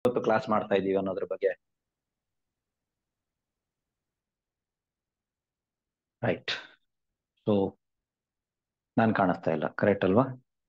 ಇವತ್ತು ಕ್ಲಾಸ್ ಮಾಡ್ತಾ ಇದೀವಿ ಅನ್ನೋದ್ರ ಬಗ್ಗೆ ರೈಟ್ ಸೊ ನಾನ್ ಕಾಣಿಸ್ತಾ ಇಲ್ಲ ಕರೆಕ್ಟ್ ಅಲ್ವಾ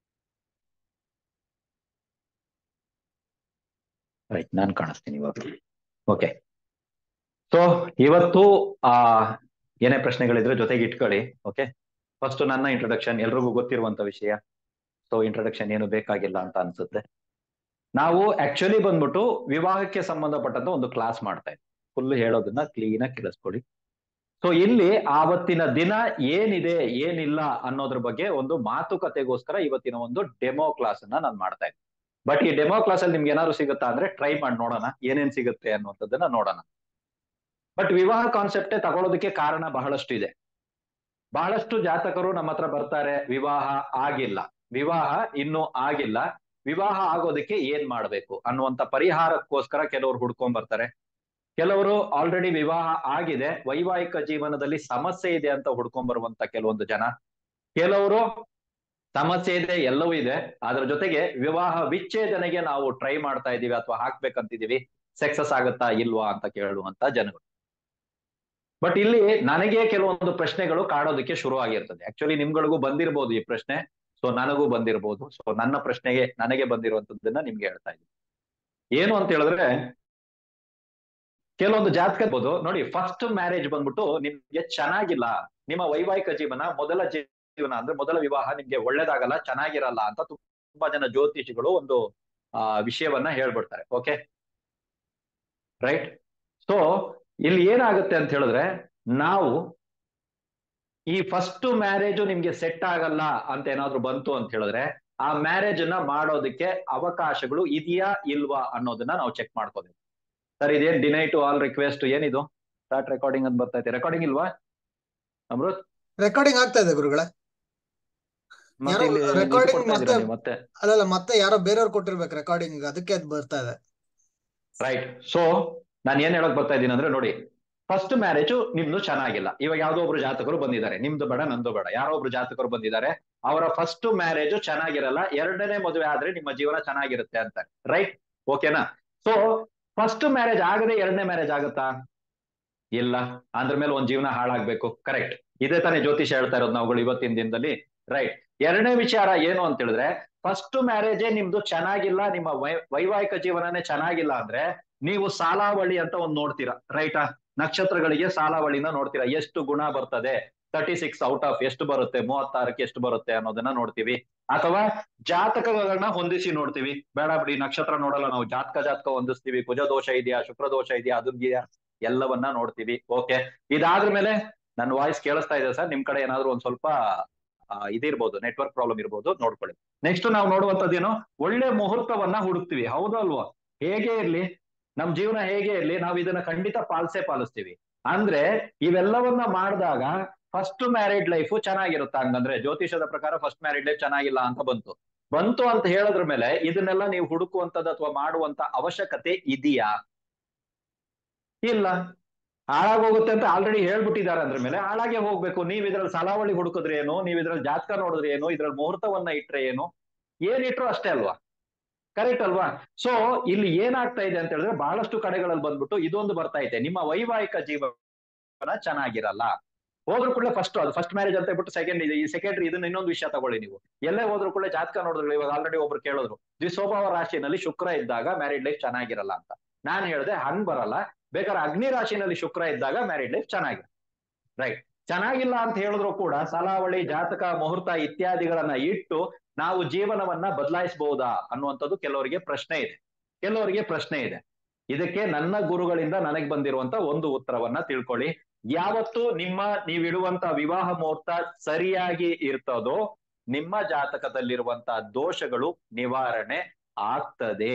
ರೈಟ್ ನಾನ್ ಕಾಣಿಸ್ತೀನಿ ಇವಾಗ ಓಕೆ ಸೊ ಇವತ್ತು ಆ ಏನೇ ಪ್ರಶ್ನೆಗಳಿದ್ರೆ ಜೊತೆಗೆ ಇಟ್ಕೊಳ್ಳಿ ಓಕೆ ಫಸ್ಟ್ ನನ್ನ ಇಂಟ್ರೊಡಕ್ಷನ್ ಎಲ್ರಿಗೂ ಗೊತ್ತಿರುವಂತ ವಿಷಯ ಸೊ ಇಂಟ್ರೊಡಕ್ಷನ್ ಏನು ಬೇಕಾಗಿಲ್ಲ ಅಂತ ಅನ್ಸುತ್ತೆ ನಾವು ಆಕ್ಚುಲಿ ಬಂದ್ಬಿಟ್ಟು ವಿವಾಹಕ್ಕೆ ಸಂಬಂಧಪಟ್ಟಂತ ಒಂದು ಕ್ಲಾಸ್ ಮಾಡ್ತಾ ಇದ್ವಿ ಫುಲ್ ಹೇಳೋದನ್ನ ಕ್ಲೀನ್ ಆಗಿ ಕೇಳಿಸ್ಕೊಳ್ಳಿ ಸೊ ಇಲ್ಲಿ ಆವತ್ತಿನ ದಿನ ಏನಿದೆ ಏನಿಲ್ಲ ಅನ್ನೋದ್ರ ಬಗ್ಗೆ ಒಂದು ಮಾತುಕತೆಗೋಸ್ಕರ ಇವತ್ತಿನ ಒಂದು ಡೆಮೋ ಕ್ಲಾಸ್ ಅನ್ನ ನಾನು ಮಾಡ್ತಾ ಇದ್ದೆ ಬಟ್ ಈ ಡೆಮೋ ಕ್ಲಾಸ್ ಅಲ್ಲಿ ನಿಮ್ಗೆ ಏನಾದ್ರು ಸಿಗುತ್ತಾ ಅಂದ್ರೆ ಟ್ರೈ ಮಾಡಿ ನೋಡೋಣ ಏನೇನ್ ಸಿಗುತ್ತೆ ಅನ್ನುವಂಥದ್ದನ್ನ ನೋಡೋಣ ಬಟ್ ವಿವಾಹ ಕಾನ್ಸೆಪ್ಟೇ ತಗೊಳ್ಳೋದಕ್ಕೆ ಕಾರಣ ಬಹಳಷ್ಟು ಇದೆ ಬಹಳಷ್ಟು ಜಾತಕರು ನಮ್ಮ ಹತ್ರ ಬರ್ತಾರೆ ವಿವಾಹ ಆಗಿಲ್ಲ ವಿವಾಹ ಇನ್ನೂ ಆಗಿಲ್ಲ ವಿವಾಹ ಆಗೋದಕ್ಕೆ ಏನ್ ಮಾಡ್ಬೇಕು ಅನ್ನುವಂತ ಪರಿಹಾರಕ್ಕೋಸ್ಕರ ಕೆಲವರು ಹುಡ್ಕೊಂಡ್ ಬರ್ತಾರೆ ಕೆಲವರು ಆಲ್ರೆಡಿ ವಿವಾಹ ಆಗಿದೆ ವೈವಾಹಿಕ ಜೀವನದಲ್ಲಿ ಸಮಸ್ಯೆ ಇದೆ ಅಂತ ಹುಡ್ಕೊಂಡ್ ಬರುವಂತ ಕೆಲವೊಂದು ಜನ ಕೆಲವರು ಸಮಸ್ಯೆ ಇದೆ ಎಲ್ಲವೂ ಇದೆ ಅದ್ರ ಜೊತೆಗೆ ವಿವಾಹ ವಿಚ್ಛೇದನೆಗೆ ನಾವು ಟ್ರೈ ಮಾಡ್ತಾ ಇದೀವಿ ಅಥವಾ ಹಾಕ್ಬೇಕಂತಿದೀವಿ ಸಕ್ಸಸ್ ಆಗುತ್ತಾ ಇಲ್ವಾ ಅಂತ ಕೇಳುವಂತ ಜನಗಳು ಬಟ್ ಇಲ್ಲಿ ನನಗೆ ಕೆಲವೊಂದು ಪ್ರಶ್ನೆಗಳು ಕಾಡೋದಕ್ಕೆ ಶುರು ಆಗಿರ್ತದೆ ಆಕ್ಚುಲಿ ನಿಮ್ಗಳಿಗೂ ಬಂದಿರಬಹುದು ಈ ಪ್ರಶ್ನೆ ಸೊ ನನಗೂ ಬಂದಿರಬಹುದು ಸೊ ನನ್ನ ಪ್ರಶ್ನೆಗೆ ನನಗೆ ಬಂದಿರುವಂತದ್ದನ್ನ ನಿಮ್ಗೆ ಹೇಳ್ತಾ ಇದ್ದೀನಿ ಏನು ಅಂತ ಹೇಳಿದ್ರೆ ಕೆಲವೊಂದು ಜಾತಕ ಇರ್ಬೋದು ನೋಡಿ ಫಸ್ಟ್ ಮ್ಯಾರೇಜ್ ಬಂದ್ಬಿಟ್ಟು ನಿಮ್ಗೆ ಚೆನ್ನಾಗಿಲ್ಲ ನಿಮ್ಮ ವೈವಾಹಿಕ ಜೀವನ ಮೊದಲ ಜೀವನ ಅಂದ್ರೆ ಮೊದಲ ವಿವಾಹ ನಿಮ್ಗೆ ಒಳ್ಳೇದಾಗಲ್ಲ ಚೆನ್ನಾಗಿರಲ್ಲ ಅಂತ ತುಂಬಾ ಜನ ಜ್ಯೋತಿಷಿಗಳು ಒಂದು ಆ ವಿಷಯವನ್ನ ಹೇಳ್ಬಿಡ್ತಾರೆ ಓಕೆ ರೈಟ್ ಸೊ ಇಲ್ಲಿ ಏನಾಗುತ್ತೆ ಅಂತ ಹೇಳಿದ್ರೆ ನಾವು ಈ ಫಸ್ಟ್ ಮ್ಯಾರೇಜು ನಿಮ್ಗೆ ಸೆಟ್ ಆಗಲ್ಲ ಅಂತ ಏನಾದ್ರು ಬಂತು ಅಂತ ಹೇಳಿದ್ರೆ ಆ ಮ್ಯಾರೇಜ್ ಅನ್ನ ಮಾಡೋದಕ್ಕೆ ಅವಕಾಶಗಳು ಇದೆಯಾ ಇಲ್ವಾ ಅನ್ನೋದನ್ನ ನಾವು ಚೆಕ್ ಮಾಡ್ಕೋಬೇಕು ಸರ್ ಇದೇನ್ ಡಿನೈ ಟು ಆಲ್ ರಿಕ್ವೆಸ್ಟ್ ಏನಿದು ಸ್ಟಾರ್ಟ್ ರೆಕಾರ್ಡಿಂಗ್ ಅಂತ ಬರ್ತಾ ಇದೆ ರೆಕಾರ್ಡಿಂಗ್ ಇಲ್ವಾ ಅಮೃತ್ ರೆಕಾರ್ಡಿಂಗ್ ಆಗ್ತಾ ಇದೆ ಗುರುಗಳೇ ಮತ್ತೆ ಯಾರೋ ಇಲ್ಲಿ ಇದು recording ಕೊಡ್ತಾ ಇದ್ದೀರಾ ಮತ್ತೆ- ನೀವು ಮತ್ತೆ ಅಲ್ಲಲ್ಲ ಮತ್ತೆ ಯಾರೋ ಬೇರೆಯವ್ರು ಕೊಟ್ಟಿರ್ಬೇಕು ರೆಕಾರ್ಡಿಂಗ್ ಅದಕ್ಕೆ ಅದು ಬರ್ತಾ ಇದೆ ರೈಟ್ ಸೊ ನಾನು ಏನ್ ಹೇಳಕ್ ಬರ್ತಾ ಇದ್ದೀನಿ ಅಂದ್ರೆ ನೋಡಿ ಫಸ್ಟ್ ಮ್ಯಾರೇಜ್ ನಿಮ್ದು ಚೆನ್ನಾಗಿಲ್ಲ ಇವಾಗ ಯಾವ್ದೋ ಒಬ್ರು ಜಾತಕರು ಬಂದಿದ್ದಾರೆ ನಿಮ್ದು ಬೇಡ ನಂದು ಬೇಡ ಯಾರೋ ಒಬ್ರು ಜಾತಕರು ಬಂದಿದ್ದಾರೆ ಅವರ ಫಸ್ಟ್ ಮ್ಯಾರೇಜ್ ಚೆನ್ನಾಗಿರಲ್ಲ ಎರಡನೇ ಮದುವೆ ಆದ್ರೆ ನಿಮ್ಮ ಜೀವನ ಚೆನ್ನಾಗಿರುತ್ತೆ ಅಂತ ರೈಟ್ ಓಕೆನಾ ಸೊ ಫಸ್ಟ್ ಮ್ಯಾರೇಜ್ ಆಗದೆ ಎರಡನೇ ಮ್ಯಾರೇಜ್ ಆಗುತ್ತಾ ಇಲ್ಲ ಅಂದ್ರ ಮೇಲೆ ಒಂದ್ ಜೀವನ ಹಾಳಾಗ್ಬೇಕು ಕರೆಕ್ಟ್ ಇದೇ ತಾನೇ ಜ್ಯೋತಿಷ ಹೇಳ್ತಾ ಇರೋದು ನಾವುಗಳು ಇವತ್ತಿನ ದಿನದಲ್ಲಿ ರೈಟ್ ಎರಡನೇ ವಿಚಾರ ಏನು ಅಂತ ಹೇಳಿದ್ರೆ ಫಸ್ಟ್ ಮ್ಯಾರೇಜೇ ನಿಮ್ದು ಚೆನ್ನಾಗಿಲ್ಲ ನಿಮ್ಮ ವೈ- ವೈವಾಹಿಕ ಜೀವನನೇ ಚೆನ್ನಾಗಿಲ್ಲ ಅಂದ್ರೆ ನೀವು ಸಾಲಾವಳಿ ಅಂತ ಒಂದ್ ನೋಡ್ತೀರಾ ರೈಟಾ ನಕ್ಷತ್ರಗಳಿಗೆ ಸಾಲಾವಳಿನ ನೋಡ್ತೀರಾ ಎಷ್ಟು ಗುಣ ಬರ್ತದೆ ತರ್ಟಿ ಸಿಕ್ಸ್ ಔಟ್ ಆಫ್ ಎಷ್ಟು ಬರುತ್ತೆ ಮೂವತ್ತಾರಕ್ಕೆ ಎಷ್ಟು ಬರುತ್ತೆ ಅನ್ನೋದನ್ನ ನೋಡ್ತೀವಿ ಅಥವಾ ಜಾತಕಗಳನ್ನ ಹೊಂದಿಸಿ ನೋಡ್ತೀವಿ ಬೇಡ ಬಿಡಿ ನಕ್ಷತ್ರ ನೋಡಲ್ಲ ನಾವು ಜಾತಕ ಜಾತಕ ಹೊಂದಿಸ್ತೀವಿ ಕುಜ ದೋಷ ಇದೆಯಾ ಶುಕ್ರ ದೋಷ ಇದೆಯಾ ಅದನ್ನೆಯಾ ಎಲ್ಲವನ್ನ ನೋಡ್ತೀವಿ ಓಕೆ ಇದಾದ್ರ ಮೇಲೆ ನನ್ನ ವಾಯ್ಸ್ ಕೇಳಿಸ್ತಾ ಇದೆ ಸರ್ ನಿಮ್ ಕಡೆ ಏನಾದ್ರು ಒಂದ್ ಸ್ವಲ್ಪ ಆ, ಇದಿರ್ಬೋದು ನೆಟ್ವರ್ಕ್ ಪ್ರಾಬ್ಲಮ್ ಇರ್ಬೋದು ನೋಡ್ಕೊಳ್ಳಿ ನೆಕ್ಸ್ಟ್ ನಾವು ನೋಡುವಂತದ್ದೇನು ಒಳ್ಳೆ ಮುಹೂರ್ತವನ್ನ ಹುಡುಕ್ತಿವಿ ಹೌದಲ್ವಾ ಹೇಗೆ ಇರ್ಲಿ ನಮ್ ಜೀವನ ಹೇಗೆ ಇರ್ಲಿ ನಾವು ಇದನ್ನ ಖಂಡಿತ ಪಾಲಿಸೇ ಪಾಲಿಸ್ತೀವಿ ಅಂದ್ರೆ ಇವೆಲ್ಲವನ್ನ ಮಾಡಿದಾಗ ಫಸ್ಟ್ ಮ್ಯಾರಿಡ್ ಲೈಫ್ ಚೆನ್ನಾಗಿರುತ್ತೆ ಹಂಗಂದ್ರೆ ಜ್ಯೋತಿಷದ ಪ್ರಕಾರ ಫಸ್ಟ್ ಮ್ಯಾರಿಡ್ ಲೈಫ್ ಚೆನ್ನಾಗಿಲ್ಲ ಅಂತ ಬಂತು ಬಂತು ಅಂತ ಹೇಳೋದ್ರ ಮೇಲೆ ಇದನ್ನೆಲ್ಲ ನೀವು ಹುಡುಕುವಂತದ್ದು ಅಥವಾ ಮಾಡುವಂತ ಅವಶ್ಯಕತೆ ಇದೆಯಾ ಇಲ್ಲ ಹಾಳಾಗೋಗುತ್ತೆ ಅಂತ ಆಲ್ರೆಡಿ ಹೇಳ್ಬಿಟ್ಟಿದ್ದಾರೆ ಅಂದ್ರ ಮೇಲೆ ಹಾಳಾಗೆ ಹೋಗ್ಬೇಕು ನೀವ್ ಇದ್ರಲ್ಲಿ ಸಲಾವಳಿ ಹುಡುಕಿದ್ರೆ ಏನು ನೀವ್ ಇದ್ರಲ್ಲಿ ಜಾತಕ ನೋಡಿದ್ರೆ ಏನು ಇದ್ರಲ್ಲಿ ಮುಹೂರ್ತವನ್ನ ಇಟ್ರೆ ಏನು ಏನ್ ಇಟ್ರು ಅಷ್ಟೇ ಅಲ್ವಾ ಕರೆಕ್ಟ್ ಅಲ್ವಾ ಸೊ ಇಲ್ಲಿ ಏನಾಗ್ತಾ ಇದೆ ಅಂತ ಹೇಳಿದ್ರೆ ಬಹಳಷ್ಟು ಕಡೆಗಳಲ್ಲಿ ಬಂದ್ಬಿಟ್ಟು ಇದೊಂದು ಬರ್ತಾ ಇದೆ ನಿಮ್ಮ ವೈವಾಹಿಕ ಜೀವನ ಚೆನ್ನಾಗಿರಲ್ಲ ಹೋದ್ರು ಕೂಡಲೇ ಫಸ್ಟ್ ಅದು ಫಸ್ಟ್ ಮ್ಯಾರೇಜ್ ಅಂತ ಹೇಳ್ಬಿಟ್ಟು ಸೆಕೆಂಡ್ ಇದೆ ಈ ಸೆಕೆಂಡ್ರಿ ಇದನ್ನ ಇನ್ನೊಂದು ವಿಷಯ ತಗೊಳ್ಳಿ ನೀವು ಎಲ್ಲೇ ಹೋದ್ರು ಕೂಡ ಜಾತಕ ನೋಡಿದ್ರು ಇವಾಗ ಆಲ್ರೆಡಿ ಒಬ್ರು ಕೇಳಿದ್ರು ದ್ವಿಸೋಭಾವ ರಾಶಿನಲ್ಲಿ ಶುಕ್ರ ಇದ್ದಾಗ ಮ್ಯಾರಿಡ್ ಲೈಫ್ ಚೆನ್ನಾಗಿರಲ್ಲ ಅಂತ ನಾನ್ ಹೇಳ್ದೆ ಹಂಗ್ ಬರಲ್ಲ ಬೇಕಾದ್ರೆ ಅಗ್ನಿ ರಾಶಿನಲ್ಲಿ ಶುಕ್ರ ಇದ್ದಾಗ ಮ್ಯಾರಿಡ್ ಲೈಫ್ ಚೆನ್ನಾಗಿದೆ ರೈಟ್ ಚೆನ್ನಾಗಿಲ್ಲ ಅಂತ ಹೇಳಿದ್ರು ಕೂಡ ಸಲಾವಳಿ ಜಾತಕ ಮುಹೂರ್ತ ಇತ್ಯಾದಿಗಳನ್ನ ಇಟ್ಟು ನಾವು ಜೀವನವನ್ನ ಬದಲಾಯಿಸಬಹುದಾ ಅನ್ನುವಂಥದ್ದು ಕೆಲವರಿಗೆ ಪ್ರಶ್ನೆ ಇದೆ ಕೆಲವರಿಗೆ ಪ್ರಶ್ನೆ ಇದೆ ಇದಕ್ಕೆ ನನ್ನ ಗುರುಗಳಿಂದ ನನಗೆ ಬಂದಿರುವಂತ ಒಂದು ಉತ್ತರವನ್ನ ತಿಳ್ಕೊಳ್ಳಿ ಯಾವತ್ತು ನಿಮ್ಮ ನೀವಿಡುವಂತ ವಿವಾಹ ಮುಹೂರ್ತ ಸರಿಯಾಗಿ ಇರ್ತದೋ ನಿಮ್ಮ ಜಾತಕದಲ್ಲಿರುವಂತ ದೋಷಗಳು ನಿವಾರಣೆ ಆಗ್ತದೆ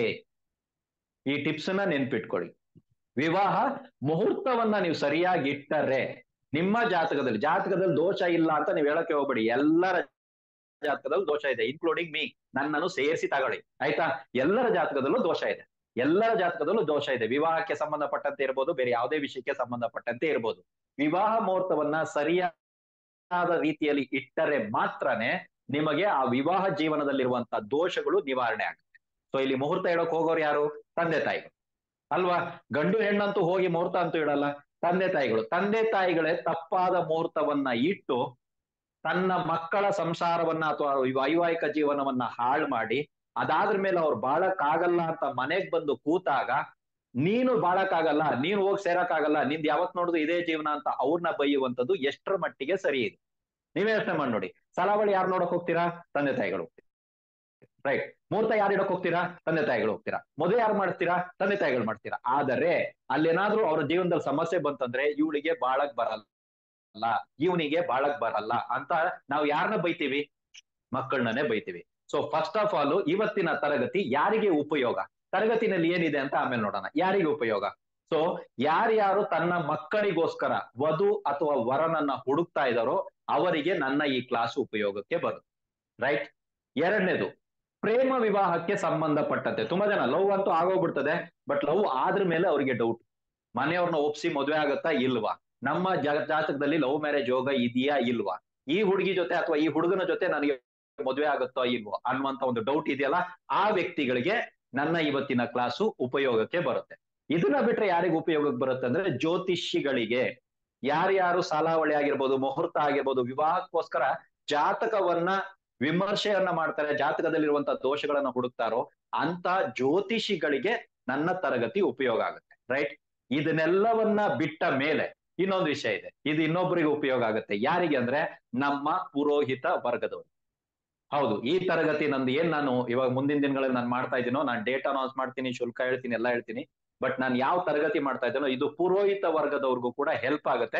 ಈ ಟಿಪ್ಸ್ ನ ನೆನ್ಪಿಟ್ಕೊಳ್ಳಿ ವಿವಾಹ ಮುಹೂರ್ತವನ್ನ ನೀವು ಸರಿಯಾಗಿ ಇಟ್ಟರೆ ನಿಮ್ಮ ಜಾತಕದಲ್ಲಿ ಜಾತಕದಲ್ಲಿ ದೋಷ ಇಲ್ಲ ಅಂತ ನೀವು ಹೇಳಕ್ಕೆ ಹೋಗ್ಬೇಡಿ ಎಲ್ಲರ ಜಾತಕದಲ್ಲೂ ದೋಷ ಇದೆ ಇನ್ಕ್ಲೂಡಿಂಗ್ ಮೀ ನನ್ನನ್ನು ಸೇರಿಸಿ ತಗೊಳ್ಳಿ ಆಯ್ತಾ ಎಲ್ಲರ ಜಾತಕದಲ್ಲೂ ದೋಷ ಇದೆ ಎಲ್ಲರ ಜಾತಕದಲ್ಲೂ ದೋಷ ಇದೆ ವಿವಾಹಕ್ಕೆ ಸಂಬಂಧಪಟ್ಟಂತೆ ಇರ್ಬೋದು ಬೇರೆ ಯಾವುದೇ ವಿಷಯಕ್ಕೆ ಸಂಬಂಧಪಟ್ಟಂತೆ ಇರ್ಬೋದು ವಿವಾಹ ಮುಹೂರ್ತವನ್ನ ಸರಿಯಾದ ರೀತಿಯಲ್ಲಿ ಇಟ್ಟರೆ ಮಾತ್ರನೇ ನಿಮಗೆ ಆ ವಿವಾಹ ಜೀವನದಲ್ಲಿರುವಂತಹ ದೋಷಗಳು ನಿವಾರಣೆ ಆಗುತ್ತೆ ಸೊ ಇಲ್ಲಿ ಮುಹೂರ್ತ ಇಡೋಕ್ ಹೋಗೋರು ಯಾರು ತಂದೆ ತಾಯಿಗಳು ಅಲ್ವಾ ಗಂಡು ಹೆಣ್ಣಂತೂ ಹೋಗಿ ಮುಹೂರ್ತ ಅಂತೂ ಇಡಲ್ಲ ತಂದೆ ತಾಯಿಗಳು ತಂದೆ ತಾಯಿಗಳೇ ತಪ್ಪಾದ ಮುಹೂರ್ತವನ್ನ ಇಟ್ಟು ತನ್ನ ಮಕ್ಕಳ ಸಂಸಾರವನ್ನ ಅಥವಾ ವೈವಾಹಿಕ ಜೀವನವನ್ನ ಹಾಳು ಮಾಡಿ ಅದಾದ್ರ ಮೇಲೆ ಅವ್ರು ಬಾಳಕ್ಕಾಗಲ್ಲ ಅಂತ ಮನೆಗ್ ಬಂದು ಕೂತಾಗ ನೀನು ಬಾಳಕ್ಕಾಗಲ್ಲ ನೀನು ಹೋಗಿ ಸೇರಕ್ಕಾಗಲ್ಲ ನಿಂದ್ ಯಾವತ್ ನೋಡುದು ಇದೇ ಜೀವನ ಅಂತ ಅವ್ರನ್ನ ಬೈಯುವಂತದ್ದು ಎಷ್ಟರ ಮಟ್ಟಿಗೆ ಸರಿ ಇದೆ ನೀವೇ ಯೋಚನೆ ಮಾಡಿ ನೋಡಿ ಸಲಾವಳಿ ಯಾರು ನೋಡಕ್ ಹೋಗ್ತೀರಾ ತಂದೆ ತಾಯಿಗಳು ಹೋಗ್ತೀರಾ ರೈಟ್ ಮುಹೂರ್ತ ಯಾರು ಇಡಕ್ ಹೋಗ್ತೀರಾ ತಂದೆ ತಾಯಿಗಳು ಹೋಗ್ತೀರಾ ಮದುವೆ ಯಾರು ಮಾಡ್ತೀರಾ ತಂದೆ ತಾಯಿಗಳು ಮಾಡ್ತೀರಾ ಆದರೆ ಅಲ್ಲೇನಾದ್ರೂ ಅವ್ರ ಜೀವನದಲ್ಲಿ ಸಮಸ್ಯೆ ಬಂತಂದ್ರೆ ಇವಳಿಗೆ ಬಾಳಕ್ ಬರಲ್ಲ ಇವನಿಗೆ ಬಾಳಕ್ ಬರಲ್ಲ ಅಂತ ನಾವು ಯಾರನ್ನ ಬೈತೀವಿ ಮಕ್ಕಳನ್ನೇ ಬೈತೀವಿ ಸೊ ಫಸ್ಟ್ ಆಫ್ ಆಲ್ ಇವತ್ತಿನ ತರಗತಿ ಯಾರಿಗೆ ಉಪಯೋಗ ತರಗತಿನಲ್ಲಿ ಏನಿದೆ ಅಂತ ಆಮೇಲೆ ನೋಡೋಣ ಯಾರಿಗೆ ಉಪಯೋಗ ಸೊ ಯಾರ್ಯಾರು ತನ್ನ ಮಕ್ಕಳಿಗೋಸ್ಕರ ವಧು ಅಥವಾ ವರನನ್ನ ಹುಡುಕ್ತಾ ಇದಾರೋ ಅವರಿಗೆ ನನ್ನ ಈ ಕ್ಲಾಸ್ ಉಪಯೋಗಕ್ಕೆ ಬರುತ್ತೆ ರೈಟ್ ಎರಡನೇದು ಪ್ರೇಮ ವಿವಾಹಕ್ಕೆ ಸಂಬಂಧಪಟ್ಟಂತೆ ತುಂಬಾ ಜನ ಲವ್ ಅಂತೂ ಆಗೋಗ್ಬಿಡ್ತದೆ ಬಟ್ ಲವ್ ಆದ್ರ ಮೇಲೆ ಅವ್ರಿಗೆ ಡೌಟ್ ಮನೆಯವ್ರನ್ನ ಒಪ್ಸಿ ಮದುವೆ ಆಗತ್ತಾ ಇಲ್ವಾ ನಮ್ಮ ಜಾ- ಜಾತಕದಲ್ಲಿ ಲವ್ ಮ್ಯಾರೇಜ್ ಯೋಗ ಇದೆಯಾ ಇಲ್ವಾ ಈ ಹುಡುಗಿ ಜೊತೆ ಅಥವಾ ಈ ಹುಡುಗನ ಜೊತೆ ನನಗೆ ಮದುವೆ ಆಗುತ್ತೋ ಇಲ್ವೋ ಅನ್ನುವಂತ ಒಂದು ಡೌಟ್ ಇದೆಯಲ್ಲ ಆ ವ್ಯಕ್ತಿಗಳಿಗೆ ನನ್ನ ಇವತ್ತಿನ ಕ್ಲಾಸು ಉಪಯೋಗಕ್ಕೆ ಬರುತ್ತೆ ಇದನ್ನ ಬಿಟ್ರೆ ಯಾರಿಗೆ ಉಪಯೋಗಕ್ಕೆ ಬರುತ್ತೆ ಅಂದ್ರೆ ಜ್ಯೋತಿಷಿಗಳಿಗೆ ಯಾರ್ಯಾರು ಸಾಲಾವಳಿ ಆಗಿರ್ಬೋದು ಮುಹೂರ್ತ ಆಗಿರ್ಬೋದು ವಿವಾಹಕ್ಕೋಸ್ಕರ ಜಾತಕವನ್ನ ವಿಮರ್ಶೆಯನ್ನ ಮಾಡ್ತಾರೆ ಜಾತಕದಲ್ಲಿರುವಂತ ದೋಷಗಳನ್ನ ಹುಡುಕ್ತಾರೋ ಅಂತ ಜ್ಯೋತಿಷಿಗಳಿಗೆ ನನ್ನ ತರಗತಿ ಉಪಯೋಗ ಆಗುತ್ತೆ ರೈಟ್ ಇದನ್ನೆಲ್ಲವನ್ನ ಬಿಟ್ಟ ಮೇಲೆ ಇನ್ನೊಂದು ವಿಷಯ ಇದೆ ಇದು ಇನ್ನೊಬ್ಬರಿಗೆ ಉಪಯೋಗ ಆಗುತ್ತೆ ಯಾರಿಗೆ ಅಂದ್ರೆ ನಮ್ಮ ಪುರೋಹಿತ ವರ್ಗದವರು ಹೌದು ಈ ತರಗತಿ ನಂದು ಏನ್ ನಾನು ಇವಾಗ ಮುಂದಿನ ದಿನಗಳಲ್ಲಿ ನಾನು ಮಾಡ್ತಾ ಇದ್ದೀನೋ ನಾನು ಡೇಟ್ ಅನೌನ್ಸ್ ಮಾಡ್ತೀನಿ ಶುಲ್ಕ ಹೇಳ್ತೀನಿ ಎಲ್ಲ ಹೇಳ್ತೀನಿ ಬಟ್ ನಾನು ಯಾವ ತರಗತಿ ಮಾಡ್ತಾ ಇದ್ದೀನೋ ಇದು ಪುರೋಹಿತ ವರ್ಗದವ್ರಿಗೂ ಕೂಡ ಹೆಲ್ಪ್ ಆಗುತ್ತೆ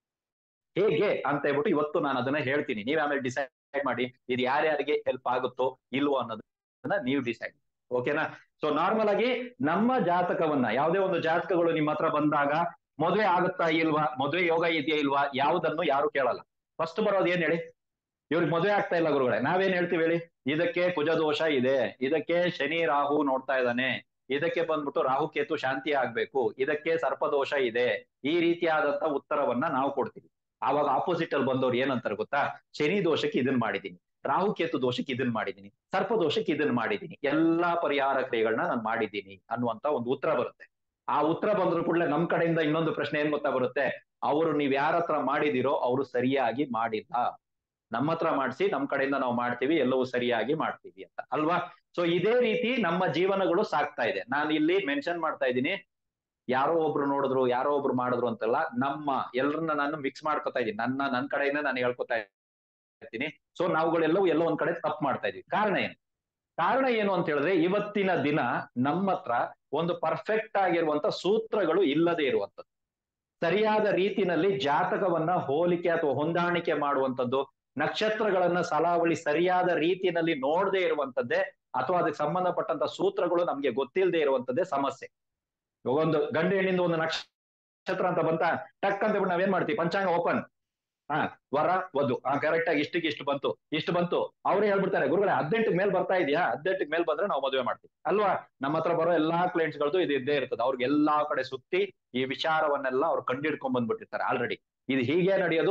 ಹೇಗೆ ಅಂತ ಹೇಳ್ಬಿಟ್ಟು ಇವತ್ತು ನಾನು ಅದನ್ನ ಹೇಳ್ತೀನಿ ನೀವ್ ಆಮೇಲೆ ಡಿಸೈಡ್ ಮಾಡಿ ಇದು ಯಾರ್ಯಾರಿಗೆ ಹೆಲ್ಪ್ ಆಗುತ್ತೋ ಇಲ್ವೋ ಅನ್ನೋದನ್ನ ನೀವು ಡಿಸೈಡ್ ಓಕೆನಾ ಸೊ ನಾರ್ಮಲ್ ಆಗಿ ನಮ್ಮ ಜಾತಕವನ್ನ ಯಾವುದೇ ಒಂದು ಜಾತಕಗಳು ನಿಮ್ಮ ಹತ್ರ ಬಂದಾಗ ಮದುವೆ ಆಗುತ್ತಾ ಇಲ್ವಾ ಮದುವೆ ಯೋಗ ಇದೆಯಾ ಇಲ್ವಾ ಯಾವುದನ್ನು ಯಾರು ಕೇಳಲ್ಲ ಫಸ್ಟ್ ಬರೋದು ಏನ್ ಹೇಳಿ ಇವ್ರಿಗೆ ಮದುವೆ ಆಗ್ತಾ ಇಲ್ಲ ಗುರುಗಳೇ ನಾವೇನ್ ಹೇಳ್ತೀವಿ ಹೇಳಿ ಇದಕ್ಕೆ ಕುಜದೋಷ ಇದೆ ಇದಕ್ಕೆ ಶನಿ ರಾಹು ನೋಡ್ತಾ ಇದ್ದಾನೆ ಇದಕ್ಕೆ ಬಂದ್ಬಿಟ್ಟು ರಾಹುಕೇತು ಶಾಂತಿ ಆಗ್ಬೇಕು ಇದಕ್ಕೆ ಸರ್ಪದೋಷ ಇದೆ ಈ ರೀತಿಯಾದಂತ ಉತ್ತರವನ್ನ ನಾವು ಕೊಡ್ತೀವಿ ಆವಾಗ ಆಪೋಸಿಟ್ ಅಲ್ಲಿ ಬಂದವ್ರು ಏನಂತಾರೆ ಗೊತ್ತಾ ಶನಿ ದೋಷಕ್ಕೆ ಇದನ್ ಮಾಡಿದೀನಿ ರಾಹುಕೇತು ದೋಷಕ್ಕೆ ಇದನ್ ಮಾಡಿದೀನಿ ಸರ್ಪ ದೋಷಕ್ಕೆ ಇದನ್ ಮಾಡಿದೀನಿ ಎಲ್ಲಾ ಪರಿಹಾರ ಕ್ರಿಯೆಗಳನ್ನ ನಾನು ಮಾಡಿದ್ದೀನಿ ಅನ್ನುವಂತ ಒಂದು ಉತ್ತರ ಬರುತ್ತೆ ಆ ಉತ್ತರ ಬಂದ್ರು ಕೂಡಲೇ ನಮ್ ಕಡೆಯಿಂದ ಇನ್ನೊಂದು ಪ್ರಶ್ನೆ ಏನ್ ಗೊತ್ತಾ ಬರುತ್ತೆ ಅವರು ನೀವ್ ಯಾರ ಹತ್ರ ಮಾಡಿದಿರೋ ಅವರು ಸರಿಯಾಗಿ ಮಾಡಿಲ್ಲ ನಮ್ಮ ಹತ್ರ ಮಾಡಿಸಿ ನಮ್ ಕಡೆಯಿಂದ ನಾವು ಮಾಡ್ತೀವಿ ಎಲ್ಲವೂ ಸರಿಯಾಗಿ ಮಾಡ್ತೀವಿ ಅಂತ ಅಲ್ವಾ ಸೊ ಇದೇ ರೀತಿ ನಮ್ಮ ಜೀವನಗಳು ಸಾಕ್ತಾ ಇದೆ ನಾನು ಇಲ್ಲಿ ಮೆನ್ಷನ್ ಮಾಡ್ತಾ ಇದ್ದೀನಿ ಯಾರೋ ಒಬ್ರು ನೋಡಿದ್ರು ಯಾರೋ ಒಬ್ರು ಮಾಡಿದ್ರು ಅಂತಲ್ಲ ನಮ್ಮ ಎಲ್ಲರನ್ನ ನಾನು ಮಿಕ್ಸ್ ಮಾಡ್ಕೊತಾ ಇದ್ದೀನಿ ನನ್ನ ನನ್ನ ಕಡೆಯಿಂದ ನಾನು ಹೇಳ್ಕೊತಾ ಇರ್ತೀನಿ ಸೊ ನಾವುಗಳೆಲ್ಲವೂ ಎಲ್ಲೋ ಒಂದ್ ಕಡೆ ತಪ್ಪು ಮಾಡ್ತಾ ಇದೀವಿ ಕಾರಣ ಏನು ಕಾರಣ ಏನು ಅಂತ ಹೇಳಿದ್ರೆ ಇವತ್ತಿನ ದಿನ ನಮ್ಮ ಹತ್ರ ಒಂದು ಪರ್ಫೆಕ್ಟ್ ಆಗಿರುವಂತ ಸೂತ್ರಗಳು ಇಲ್ಲದೆ ಇರುವಂತದ್ದು ಸರಿಯಾದ ರೀತಿನಲ್ಲಿ ಜಾತಕವನ್ನ ಹೋಲಿಕೆ ಅಥವಾ ಹೊಂದಾಣಿಕೆ ಮಾಡುವಂತದ್ದು ನಕ್ಷತ್ರಗಳನ್ನ ಸಲಾವಳಿ ಸರಿಯಾದ ರೀತಿಯಲ್ಲಿ ನೋಡದೆ ಇರುವಂತದ್ದೇ ಅಥವಾ ಅದಕ್ಕೆ ಸಂಬಂಧಪಟ್ಟಂತ ಸೂತ್ರಗಳು ನಮ್ಗೆ ಗೊತ್ತಿಲ್ಲದೆ ಇರುವಂತದ್ದೇ ಸಮಸ್ಯೆ ಇವಾಗ ಒಂದು ಗಂಡು ಹೆಣ್ಣಿಂದ ಒಂದು ನಕ್ಷತ್ರ ಅಂತ ಬಂತ ಟಕ್ ಅಂತ ಬಿಟ್ಟು ನಾವೇನ್ ಮಾಡ್ತೀವಿ ಪಂಚಾಂಗ ಓಪನ್ ಹಾ ವರ ವಧು ಹಾ ಕರೆಕ್ಟ್ ಆಗಿ ಇಷ್ಟಕ್ಕೆ ಇಷ್ಟು ಬಂತು ಇಷ್ಟು ಬಂತು ಅವ್ರೇ ಹೇಳ್ಬಿಡ್ತಾರೆ ಗುರುಗಳೇ ಹದಿನೆಂಟು ಮೇಲ್ ಬರ್ತಾ ಇದೆಯಾ ಹದಿನೆಂಟಕ್ಕೆ ಮೇಲ್ ಬಂದ್ರೆ ನಾವು ಮದುವೆ ಮಾಡ್ತೀವಿ ಅಲ್ವಾ ನಮ್ಮ ಹತ್ರ ಬರೋ ಎಲ್ಲಾ ಕ್ಲೈಂಟ್ಸ್ ಗಳದ್ದು ಇದು ಇದ್ದೇ ಇರ್ತದೆ ಅವ್ರಿಗೆ ಎಲ್ಲಾ ಕಡೆ ಸುತ್ತಿ ಈ ವಿಚಾರವನ್ನೆಲ್ಲ ಅವ್ರು ಕಂಡಿಡ್ಕೊಂಡ್ ಬಂದ್ಬಿಟ್ಟಿರ್ತಾರೆ ಆಲ್ರೆಡಿ ಇದು ಹೀಗೆ ನಡೆಯೋದು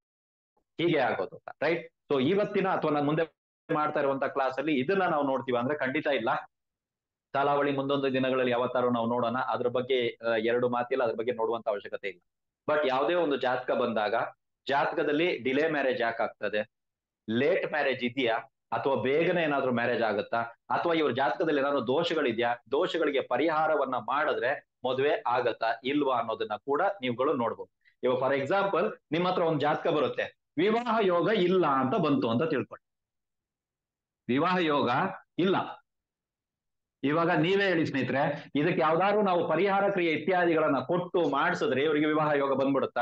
ಹೀಗೆ ಆಗೋದು ರೈಟ್ ಸೊ ಇವತ್ತಿನ ಅಥವಾ ನಾನು ಮುಂದೆ ಮಾಡ್ತಾ ಇರುವಂತ ಕ್ಲಾಸ್ ಅಲ್ಲಿ ಇದನ್ನ ನಾವು ನೋಡ್ತೀವಿ ಅಂದ್ರೆ ಖಂಡಿತ ಇಲ್ಲ ಸಾಲಾವಳಿ ಮುಂದೊಂದು ದಿನಗಳಲ್ಲಿ ಯಾವತ್ತಾರು ನಾವು ನೋಡೋಣ ಅದ್ರ ಬಗ್ಗೆ ಆ, ಎರಡು ಮಾತಿಲ್ಲ ಅದ್ರ ಬಗ್ಗೆ ನೋಡುವಂತ ಅವಶ್ಯಕತೆ ಇಲ್ಲ ಬಟ್ ಯಾವುದೇ ಒಂದು ಜಾತಕ ಬಂದಾಗ ಜಾತಕದಲ್ಲಿ ಡಿಲೇ ಮ್ಯಾರೇಜ್ ಯಾಕೆ ಆಗ್ತದೆ ಲೇಟ್ ಮ್ಯಾರೇಜ್ ಇದೆಯಾ ಅಥವಾ ಬೇಗನೆ ಏನಾದ್ರೂ ಮ್ಯಾರೇಜ್ ಆಗುತ್ತಾ ಅಥವಾ ಇವ್ರ ಜಾತಕದಲ್ಲಿ ಏನಾದ್ರು ದೋಷಗಳಿದ್ಯಾ ದೋಷಗಳಿಗೆ ಪರಿಹಾರವನ್ನ ಮಾಡಿದ್ರೆ ಮದುವೆ ಆಗತ್ತಾ ಇಲ್ವಾ ಅನ್ನೋದನ್ನ ಕೂಡ ನೀವುಗಳು ನೋಡ್ಬೋದು ಇವಾಗ ಫಾರ್ ಎಕ್ಸಾಂಪಲ್ ನಿಮ್ಮ ಹತ್ರ ಒಂದು ಜಾತಕ ಬರುತ್ತೆ ವಿವಾಹ ಯೋಗ ಇಲ್ಲ ಅಂತ ಬಂತು ಅಂತ ತಿಳ್ಕೊಳ್ಳಿ ವಿವಾಹ ಯೋಗ ಇಲ್ಲ ಇವಾಗ ನೀವೇ ಹೇಳಿ ಸ್ನೇಹಿತರೆ ಇದಕ್ಕೆ ಯಾವ್ದಾದ್ರು ನಾವು ಪರಿಹಾರ ಕ್ರಿಯೆ ಇತ್ಯಾದಿಗಳನ್ನ ಕೊಟ್ಟು ಮಾಡಿಸಿದ್ರೆ ಇವರಿಗೆ ವಿವಾಹ ಯೋಗ ಬಂದ್ಬಿಡುತ್ತಾ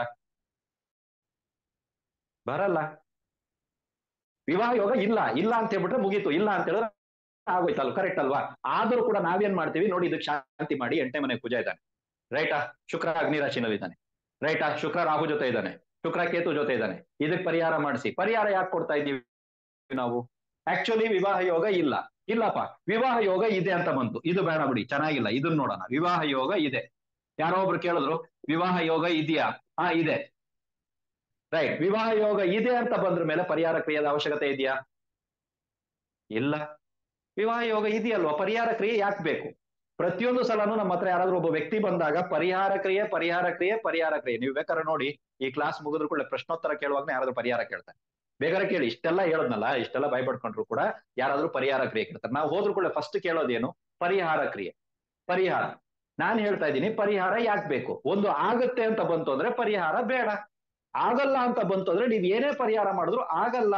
ಬರಲ್ಲ ವಿವಾಹ ಯೋಗ ಇಲ್ಲ ಇಲ್ಲ ಅಂತ ಹೇಳ್ಬಿಟ್ರೆ ಮುಗೀತು ಇಲ್ಲ ಅಂತ ಹೇಳಿದ್ರೆ ಆಗೋಯ್ತಲ್ಲ ಕರೆಕ್ಟ್ ಅಲ್ವಾ ಆದ್ರೂ ಕೂಡ ನಾವೇನ್ ಮಾಡ್ತೀವಿ ನೋಡಿ ಇದಕ್ಕೆ ಶಾಂತಿ ಮಾಡಿ ಎಂಟನೇ ಮನೆ ಪೂಜೆ ಇದ್ದಾನೆ ರೈಟಾ ಶುಕ್ರ ಅಗ್ನಿ ರಾಶಿನಲ್ಲಿ ಇದ್ದಾನೆ ರೈಟಾ ಶುಕ್ರ ರಾಹು ಜೊತೆ ಇದ್ದಾನೆ ಶುಕ್ರ ಕೇತು ಜೊತೆ ಇದ್ದಾನೆ ಇದಕ್ಕೆ ಪರಿಹಾರ ಮಾಡಿಸಿ ಪರಿಹಾರ ಯಾಕೆ ಕೊಡ್ತಾ ಇದ್ದೀವಿ ನಾವು ಆಕ್ಚುಲಿ ವಿವಾಹ ಯೋಗ ಇಲ್ಲ ಇಲ್ಲಪ್ಪ ವಿವಾಹ ಯೋಗ ಇದೆ ಅಂತ ಬಂತು ಇದು ಬೇಡ ಬಿಡಿ ಚೆನ್ನಾಗಿಲ್ಲ ಇದನ್ನ ನೋಡೋಣ ವಿವಾಹ ಯೋಗ ಇದೆ ಯಾರೋ ಒಬ್ರು ಕೇಳಿದ್ರು ವಿವಾಹ ಯೋಗ ಇದೆಯಾ ಹಾ ಇದೆ ರೈಟ್ ವಿವಾಹ ಯೋಗ ಇದೆ ಅಂತ ಬಂದ್ರ ಮೇಲೆ ಪರಿಹಾರ ಕ್ರಿಯೆಯ ಅವಶ್ಯಕತೆ ಇದೆಯಾ ಇಲ್ಲ ವಿವಾಹ ಯೋಗ ಇದೆಯಲ್ವಾ ಪರಿಹಾರ ಕ್ರಿಯೆ ಯಾಕೆ ಬೇಕು ಪ್ರತಿಯೊಂದು ಸಲನೂ ನಮ್ಮ ಹತ್ರ ಯಾರಾದ್ರೂ ಒಬ್ಬ ವ್ಯಕ್ತಿ ಬಂದಾಗ ಪರಿಹಾರ ಕ್ರಿಯೆ ಪರಿಹಾರ ಕ್ರಿಯೆ ಪರಿಹಾರ ಕ್ರಿಯೆ ನೀವು ಬೇಕಾದ್ರೆ ನೋಡಿ ಈ ಕ್ಲಾಸ್ ಮುಗಿದ್ರು ಕೂಡ ಪ್ರಶ್ನೋತ್ತರ ಕೇಳುವಾಗ ಯಾರಾದ್ರೂ ಪರಿಹಾರ ಕೇಳ್ತಾರೆ ಬೇಕಾದ್ರೆ ಕೇಳಿ ಇಷ್ಟೆಲ್ಲ ಹೇಳದ್ನಲ್ಲ ಇಷ್ಟೆಲ್ಲ ಭಯಪಡ್ಕೊಂಡ್ರು ಕೂಡ ಯಾರಾದ್ರೂ ಪರಿಹಾರ ಕ್ರಿಯೆ ಕೇಳ್ತಾರೆ ನಾವು ಹೋದ್ರು ಕೂಡ ಫಸ್ಟ್ ಕೇಳೋದೇನು ಪರಿಹಾರ ಕ್ರಿಯೆ ಪರಿಹಾರ ನಾನ್ ಹೇಳ್ತಾ ಇದ್ದೀನಿ ಪರಿಹಾರ ಯಾಕೆ ಬೇಕು ಒಂದು ಆಗತ್ತೆ ಅಂತ ಬಂತು ಅಂದ್ರೆ ಪರಿಹಾರ ಬೇಡ ಆಗಲ್ಲ ಅಂತ ಬಂತು ಅಂದ್ರೆ ನೀವ್ ಏನೇ ಪರಿಹಾರ ಮಾಡಿದ್ರು ಆಗಲ್ಲ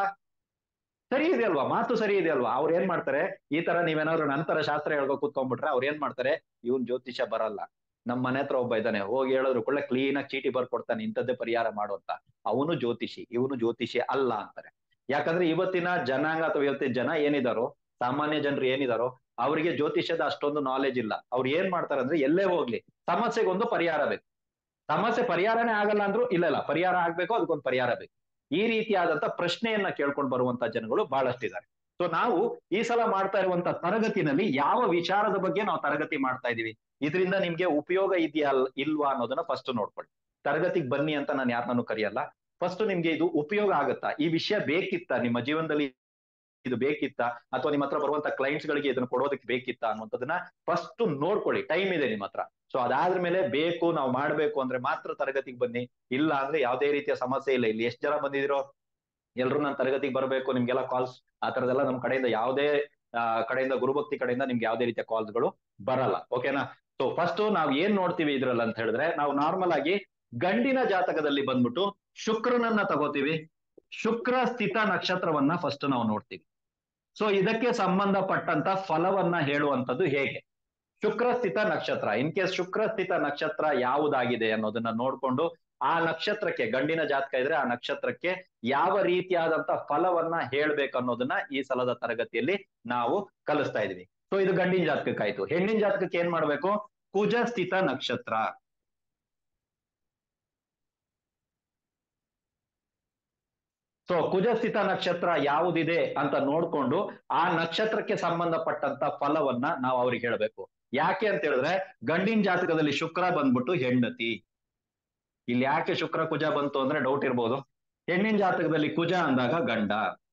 ಸರಿ ಇದೆ ಅಲ್ವಾ ಮಾತು ಸರಿ ಇದೆ ಅಲ್ವಾ ಅವ್ರು ಏನ್ ಮಾಡ್ತಾರೆ ಈ ತರ ನೀವೇನಾದ್ರು ನಂತರ ಶಾಸ್ತ್ರ ಹೇಳ್ಕೊ ಕೂತ್ಕೊಂಡ್ಬಿಟ್ರೆ ಅವ್ರು ಏನ್ ಮಾಡ್ತಾರೆ ಇವನ್ ಜ್ಯೋತಿಷ ಬರಲ್ಲ ನಮ್ ಮನೆ ಹತ್ರ ಒಬ್ಬ ಇದ್ದಾನೆ ಹೋಗಿ ಹೇಳಿದ್ರು ಕೂಡ ಕ್ಲೀನ್ ಆಗಿ ಚೀಟಿ ಬರ್ಕೊಡ್ತಾನೆ ಇಂಥದ್ದೇ ಪರಿಹಾರ ಮಾಡು ಅಂತ ಅವನು ಜ್ಯೋತಿಷಿ ಇವನು ಜ್ಯೋತಿಷಿ ಅಲ್ಲ ಅಂತಾರೆ ಯಾಕಂದ್ರೆ ಇವತ್ತಿನ ಜನಾಂಗ ಅಥವಾ ಇವತ್ತಿನ ಜನ ಏನಿದಾರೋ ಸಾಮಾನ್ಯ ಜನರು ಏನಿದಾರೋ ಅವರಿಗೆ ಜ್ಯೋತಿಷ್ಯದ ಅಷ್ಟೊಂದು ನಾಲೆಜ್ ಇಲ್ಲ ಅವ್ರು ಏನ್ ಮಾಡ್ತಾರೆ ಅಂದ್ರೆ ಎಲ್ಲೇ ಹೋಗ್ಲಿ ಸಮಸ್ಯೆಗೊಂದು ಪರಿಹಾರ ಬೇಕು ಸಮಸ್ಯೆ ಪರಿಹಾರನೇ ಆಗಲ್ಲ ಅಂದ್ರೂ ಇಲ್ಲ ಇಲ್ಲ ಪರಿಹಾರ ಆಗ್ಬೇಕು ಅದಕ್ಕೊಂದು ಪರಿಹಾರ ಬೇಕು ಈ ರೀತಿಯಾದಂತ ಪ್ರಶ್ನೆಯನ್ನ ಕೇಳ್ಕೊಂಡು ಬರುವಂತ ಜನಗಳು ಬಹಳಷ್ಟಿದ್ದಾರೆ ಸೊ ನಾವು ಈ ಸಲ ಮಾಡ್ತಾ ಇರುವಂತ ತರಗತಿನಲ್ಲಿ ಯಾವ ವಿಚಾರದ ಬಗ್ಗೆ ನಾವು ತರಗತಿ ಮಾಡ್ತಾ ಇದೀವಿ ಇದರಿಂದ ನಿಮ್ಗೆ ಉಪಯೋಗ ಇದೆಯಾ ಇಲ್ವಾ ಅನ್ನೋದನ್ನ ಫಸ್ಟ್ ನೋಡ್ಕೊಳ್ಳಿ ತರಗತಿಗೆ ಬನ್ನಿ ಅಂತ ನಾನು ಯಾರನ್ನೂ ಕರೆಯಲ್ಲ ಫಸ್ಟ್ ನಿಮ್ಗೆ ಇದು ಉಪಯೋಗ ಆಗುತ್ತಾ ಈ ವಿಷಯ ಬೇಕಿತ್ತಾ ನಿಮ್ಮ ಜೀವನದಲ್ಲಿ ಇದು ಬೇಕಿತ್ತಾ ಅಥವಾ ನಿಮ್ಮ ಹತ್ರ ಬರುವಂತ ಕ್ಲೈಂಟ್ಸ್ ಗಳಿಗೆ ಇದನ್ನ ಕೊಡೋದಕ್ಕೆ ಬೇಕಿತ್ತಾ ಅನ್ನುವಂಥದ್ದನ್ನ ಫಸ್ಟ್ ನೋಡ್ಕೊಳ್ಳಿ ಟೈಮ್ ಇದೆ ನಿಮ್ಮ ಹತ್ರ ಸೊ ಅದಾದ್ರ ಮೇಲೆ ಬೇಕು ನಾವು ಮಾಡ್ಬೇಕು ಅಂದ್ರೆ ಮಾತ್ರ ತರಗತಿಗೆ ಬನ್ನಿ ಇಲ್ಲ ಅಂದ್ರೆ ಯಾವುದೇ ರೀತಿಯ ಸಮಸ್ಯೆ ಇಲ್ಲ ಇಲ್ಲಿ ಎಷ್ಟು ಜನ ಬಂದಿದಿರೋ ಎಲ್ರು ನಾನು ತರಗತಿಗೆ ಬರಬೇಕು ನಿಮ್ಗೆಲ್ಲ ಕಾಲ್ಸ್ ಆ ತರದೆಲ್ಲ ನಮ್ ಕಡೆಯಿಂದ ಯಾವುದೇ ಆ ಕಡೆಯಿಂದ ಗುರುಭಕ್ತಿ ಕಡೆಯಿಂದ ನಿಮ್ಗೆ ಯಾವುದೇ ರೀತಿಯ ಕಾಲ್ಸ್ಗಳು ಬರಲ್ಲ ಓಕೆನಾ ಸೊ ಫಸ್ಟ್ ನಾವ್ ಏನ್ ನೋಡ್ತೀವಿ ಇದ್ರಲ್ಲಿ ಅಂತ ಹೇಳಿದ್ರೆ ನಾವು ನಾರ್ಮಲ್ ಆಗಿ ಗಂಡಿನ ಜಾತಕದಲ್ಲಿ ಬಂದ್ಬಿಟ್ಟು ಶುಕ್ರನನ್ನ ತಗೋತೀವಿ ಶುಕ್ರ ಸ್ಥಿತ ನಕ್ಷತ್ರವನ್ನ ಫಸ್ಟ್ ನಾವು ನೋಡ್ತೀವಿ ಸೊ ಇದಕ್ಕೆ ಸಂಬಂಧಪಟ್ಟಂತ ಫಲವನ್ನ ಹೇಳುವಂತದ್ದು ಹೇಗೆ ಶುಕ್ರ ಸ್ಥಿತ ನಕ್ಷತ್ರ ಇನ್ ಕೇಸ್ ಶುಕ್ರ ಸ್ಥಿತ ನಕ್ಷತ್ರ ಯಾವುದಾಗಿದೆ ಅನ್ನೋದನ್ನ ನೋಡ್ಕೊಂಡು ಆ ನಕ್ಷತ್ರಕ್ಕೆ ಗಂಡಿನ ಜಾತಕ ಇದ್ರೆ ಆ ನಕ್ಷತ್ರಕ್ಕೆ ಯಾವ ರೀತಿಯಾದಂತ ಫಲವನ್ನ ಹೇಳ್ಬೇಕು ಅನ್ನೋದನ್ನ ಈ ಸಲದ ತರಗತಿಯಲ್ಲಿ ನಾವು ಕಲಿಸ್ತಾ ಇದೀವಿ ಸೊ ಇದು ಗಂಡಿನ ಜಾತಕಕ್ಕಾಯ್ತು ಹೆಣ್ಣಿನ ಜಾತಕಕ್ಕೆ ಏನ್ ಮಾಡ್ಬೇಕು ಕುಜ ಸ್ಥಿತ ನಕ್ಷತ್ರ ಸೊ ಕುಜಸ್ಥಿತ ನಕ್ಷತ್ರ ಯಾವುದಿದೆ ಅಂತ ನೋಡ್ಕೊಂಡು ಆ ನಕ್ಷತ್ರಕ್ಕೆ ಸಂಬಂಧಪಟ್ಟಂತ ಫಲವನ್ನ ನಾವು ಅವ್ರಿಗೆ ಹೇಳ್ಬೇಕು ಯಾಕೆ ಅಂತ ಹೇಳಿದ್ರೆ ಗಂಡಿನ ಜಾತಕದಲ್ಲಿ ಶುಕ್ರ ಬಂದ್ಬಿಟ್ಟು ಹೆಂಡತಿ ಇಲ್ಲಿ ಯಾಕೆ ಶುಕ್ರ ಕುಜ ಬಂತು ಅಂದ್ರೆ ಡೌಟ್ ಇರ್ಬೋದು ಹೆಣ್ಣಿನ ಜಾತಕದಲ್ಲಿ ಕುಜ ಅಂದಾಗ ಗಂಡ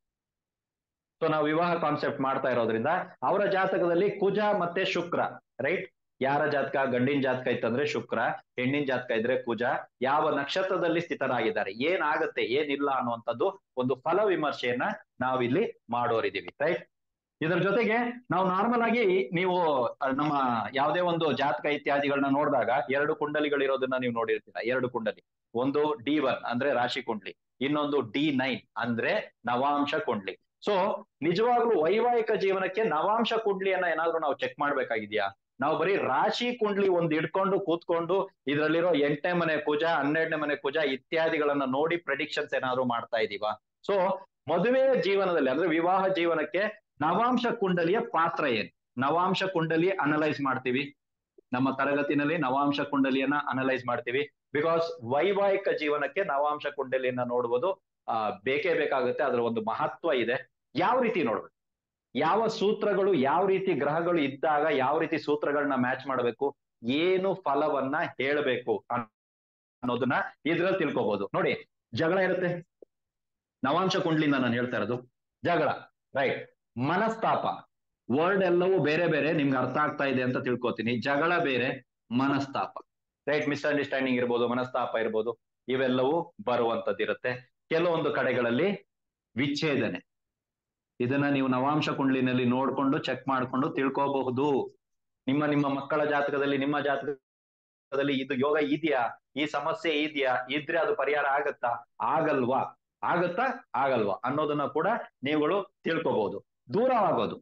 ಸೊ ನಾವು ವಿವಾಹ ಕಾನ್ಸೆಪ್ಟ್ ಮಾಡ್ತಾ ಇರೋದ್ರಿಂದ ಅವರ ಜಾತಕದಲ್ಲಿ ಕುಜ ಮತ್ತೆ ಶುಕ್ರ ರೈಟ್ ಯಾರ ಜಾತಕ ಗಂಡಿನ ಜಾತಕ ಇತ್ತಂದ್ರೆ ಶುಕ್ರ ಹೆಣ್ಣಿನ ಜಾತಕ ಇದ್ರೆ ಕುಜ ಯಾವ ನಕ್ಷತ್ರದಲ್ಲಿ ಸ್ಥಿತರಾಗಿದ್ದಾರೆ ಏನಾಗತ್ತೆ ಏನಿಲ್ಲ ಅನ್ನುವಂಥದ್ದು ಒಂದು ಫಲ ವಿಮರ್ಶೆಯನ್ನ ನಾವಿಲ್ಲಿ ಮಾಡೋರಿದೀವಿ ರೈಟ್ ಇದರ ಜೊತೆಗೆ ನಾವು ನಾರ್ಮಲ್ ಆಗಿ ನೀವು ನಮ್ಮ ಯಾವುದೇ ಒಂದು ಜಾತಕ ಇತ್ಯಾದಿಗಳನ್ನ ನೋಡಿದಾಗ ಎರಡು ಕುಂಡಲಿಗಳಿರೋದನ್ನ ನೀವು ನೋಡಿರ್ತೀರ ಎರಡು ಕುಂಡಲಿ ಒಂದು ಡಿ ಒನ್ ಅಂದ್ರೆ ರಾಶಿ ಕುಂಡ್ಲಿ ಇನ್ನೊಂದು ಡಿ ನೈನ್ ಅಂದ್ರೆ ನವಾಂಶ ಕುಂಡ್ಲಿ ಸೊ ನಿಜವಾಗ್ಲೂ ವೈವಾಹಿಕ ಜೀವನಕ್ಕೆ ನವಾಂಶ ಕುಂಡ್ಲಿಯನ್ನ ಏನಾದ್ರೂ ನಾವು ಚೆಕ್ ಮಾಡ್ಬೇಕಾಗಿದ್ಯಾ ನಾವು ಬರೀ ರಾಶಿ ಕುಂಡ್ಲಿ ಒಂದ್ ಇಟ್ಕೊಂಡು ಕೂತ್ಕೊಂಡು ಇದ್ರಲ್ಲಿರೋ ಎಂಟನೇ ಮನೆ ಕುಜ ಹನ್ನೆರಡನೇ ಮನೆ ಕುಜ ಇತ್ಯಾದಿಗಳನ್ನ ನೋಡಿ ಪ್ರೆಡಿಕ್ಷನ್ಸ್ ಏನಾದ್ರು ಮಾಡ್ತಾ ಇದೀವ ಸೊ ಮದುವೆಯ ಜೀವನದಲ್ಲಿ ಅಂದ್ರೆ ವಿವಾಹ ಜೀವನಕ್ಕೆ ನವಾಂಶ ಕುಂಡಲಿಯ ಪಾತ್ರ ಏನು ನವಾಂಶ ಕುಂಡಲಿ ಅನಲೈಸ್ ಮಾಡ್ತೀವಿ ನಮ್ಮ ತರಗತಿನಲ್ಲಿ ನವಾಂಶ ಕುಂಡಲಿಯನ್ನ ಅನಲೈಸ್ ಮಾಡ್ತೀವಿ ಬಿಕಾಸ್ ವೈವಾಹಿಕ ಜೀವನಕ್ಕೆ ನವಾಂಶ ಕುಂಡಲಿಯನ್ನ ನೋಡುವುದು ಆ ಬೇಕೇ ಬೇಕಾಗುತ್ತೆ ಅದರ ಒಂದು ಮಹತ್ವ ಇದೆ ಯಾವ ರೀತಿ ನೋಡ್ಬೇಕು ಯಾವ ಸೂತ್ರಗಳು ಯಾವ ರೀತಿ ಗ್ರಹಗಳು ಇದ್ದಾಗ ಯಾವ ರೀತಿ ಸೂತ್ರಗಳನ್ನ ಮ್ಯಾಚ್ ಮಾಡಬೇಕು ಏನು ಫಲವನ್ನ ಹೇಳಬೇಕು ಅನ್ನೋದನ್ನ ಇದ್ರಲ್ಲಿ ತಿಳ್ಕೊಬಹುದು ನೋಡಿ ಜಗಳ ಇರುತ್ತೆ ನವಾಂಶ ಕುಂಡ್ಲಿಂದ ನಾನು ಹೇಳ್ತಾ ಇರೋದು ಜಗಳ ರೈಟ್ ಮನಸ್ತಾಪ ವರ್ಡ್ ಎಲ್ಲವೂ ಬೇರೆ ಬೇರೆ ನಿಮ್ಗೆ ಅರ್ಥ ಆಗ್ತಾ ಇದೆ ಅಂತ ತಿಳ್ಕೊತೀನಿ ಜಗಳ ಬೇರೆ ಮನಸ್ತಾಪ ರೈಟ್ ಮಿಸ್ಅಂಡರ್ಸ್ಟ್ಯಾಂಡಿಂಗ್ ಇರ್ಬೋದು ಮನಸ್ತಾಪ ಇರ್ಬೋದು ಇವೆಲ್ಲವೂ ಬರುವಂತದ್ದಿರುತ್ತೆ ಕೆಲವೊಂದು ಕಡೆಗಳಲ್ಲಿ ವಿಚ್ಛೇದನೆ ಇದನ್ನ ನೀವು ನವಾಂಶ ಕುಂಡ್ಲಿನಲ್ಲಿ ನೋಡ್ಕೊಂಡು ಚೆಕ್ ಮಾಡ್ಕೊಂಡು ತಿಳ್ಕೋಬಹುದು ನಿಮ್ಮ ನಿಮ್ಮ ಮಕ್ಕಳ ಜಾತಕದಲ್ಲಿ ನಿಮ್ಮ ಜಾತಕದಲ್ಲಿ ಇದು ಯೋಗ ಇದೆಯಾ ಈ ಸಮಸ್ಯೆ ಇದೆಯಾ ಇದ್ರೆ ಅದು ಪರಿಹಾರ ಆಗತ್ತಾ ಆಗಲ್ವಾ ಆಗತ್ತಾ ಆಗಲ್ವಾ ಅನ್ನೋದನ್ನ ಕೂಡ ನೀವುಗಳು ತಿಳ್ಕೋಬಹುದು ದೂರವಾಗೋದು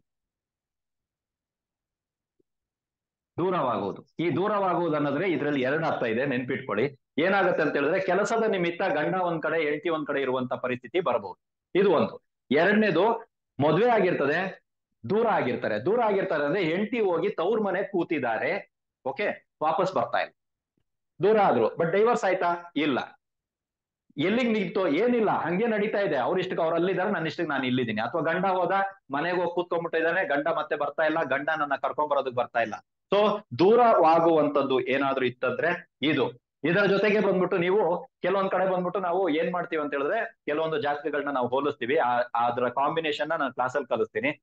ದೂರವಾಗುವುದು ಈ ದೂರವಾಗುವುದು ಅನ್ನೋದ್ರೆ ಇದ್ರಲ್ಲಿ ಎರಡು ಅರ್ಥ ಇದೆ ನೆನ್ಪಿಟ್ಕೊಳ್ಳಿ ಏನಾಗುತ್ತೆ ಅಂತ ಹೇಳಿದ್ರೆ ಕೆಲಸದ ನಿಮಿತ್ತ ಗಂಡ ಒಂದ್ ಕಡೆ ಹೆಂಡತಿ ಒಂದ್ ಕಡೆ ಇರುವಂತ ಪರಿಸ್ಥಿತಿ ಬರಬಹುದು ಇದು ಒಂದು ಎರಡನೇದು ಮದ್ವೆ ಆಗಿರ್ತದೆ ದೂರ ಆಗಿರ್ತಾರೆ ದೂರ ಆಗಿರ್ತಾರೆ ಅಂದ್ರೆ ಹೆಂಡತಿ ಹೋಗಿ ತವ್ರ ಮನೆ ಕೂತಿದ್ದಾರೆ ಓಕೆ ವಾಪಸ್ ಬರ್ತಾ ಇಲ್ಲ ದೂರ ಆದ್ರು ಬಟ್ ಡೈವರ್ಸ್ ಆಯ್ತಾ ಇಲ್ಲ ಎಲ್ಲಿಗ್ ನಿಂತೋ ಏನಿಲ್ಲ ಹಂಗೆ ನಡೀತಾ ಇದೆ ಅವ್ರ ಇಷ್ಟಕ್ಕೆ ಅವ್ರು ಅಲ್ಲಿದ್ದಾರೆ ನನ್ನ ಇಷ್ಟಕ್ಕೆ ನಾನು ಇಲ್ಲಿದ್ದೀನಿ ಅಥವಾ ಗಂಡ ಹೋದ ಮನೆಗೆ ಹೋಗಿ ಕೂತ್ಕೊಂಡ್ಬಿಟ್ಟಿದ್ದಾನೆ ಗಂಡ ಮತ್ತೆ ಬರ್ತಾ ಇಲ್ಲ ಗಂಡ ನನ್ನ ಕರ್ಕೊಂಡ್ ಬರೋದಕ್ಕೆ ಬರ್ತಾ ಇಲ್ಲ ಸೊ ದೂರವಾಗುವಂತದ್ದು ಏನಾದ್ರೂ ಇತ್ತಂದ್ರೆ ಇದು ಇದರ ಜೊತೆಗೆ ಬಂದ್ಬಿಟ್ಟು ನೀವು ಕೆಲವೊಂದ್ ಕಡೆ ಬಂದ್ಬಿಟ್ಟು ನಾವು ಏನ್ ಮಾಡ್ತೀವಿ ಅಂತ ಹೇಳಿದ್ರೆ ಕೆಲವೊಂದು ಜಾತಕಗಳನ್ನ ನಾವು ಹೋಲಿಸ್ತೀವಿ ಅದರ ಕಾಂಬಿನೇಷನ್ ನಾನು ಕ್ಲಾಸಲ್ಲಿ ಕಲಿಸ್ತೀನಿ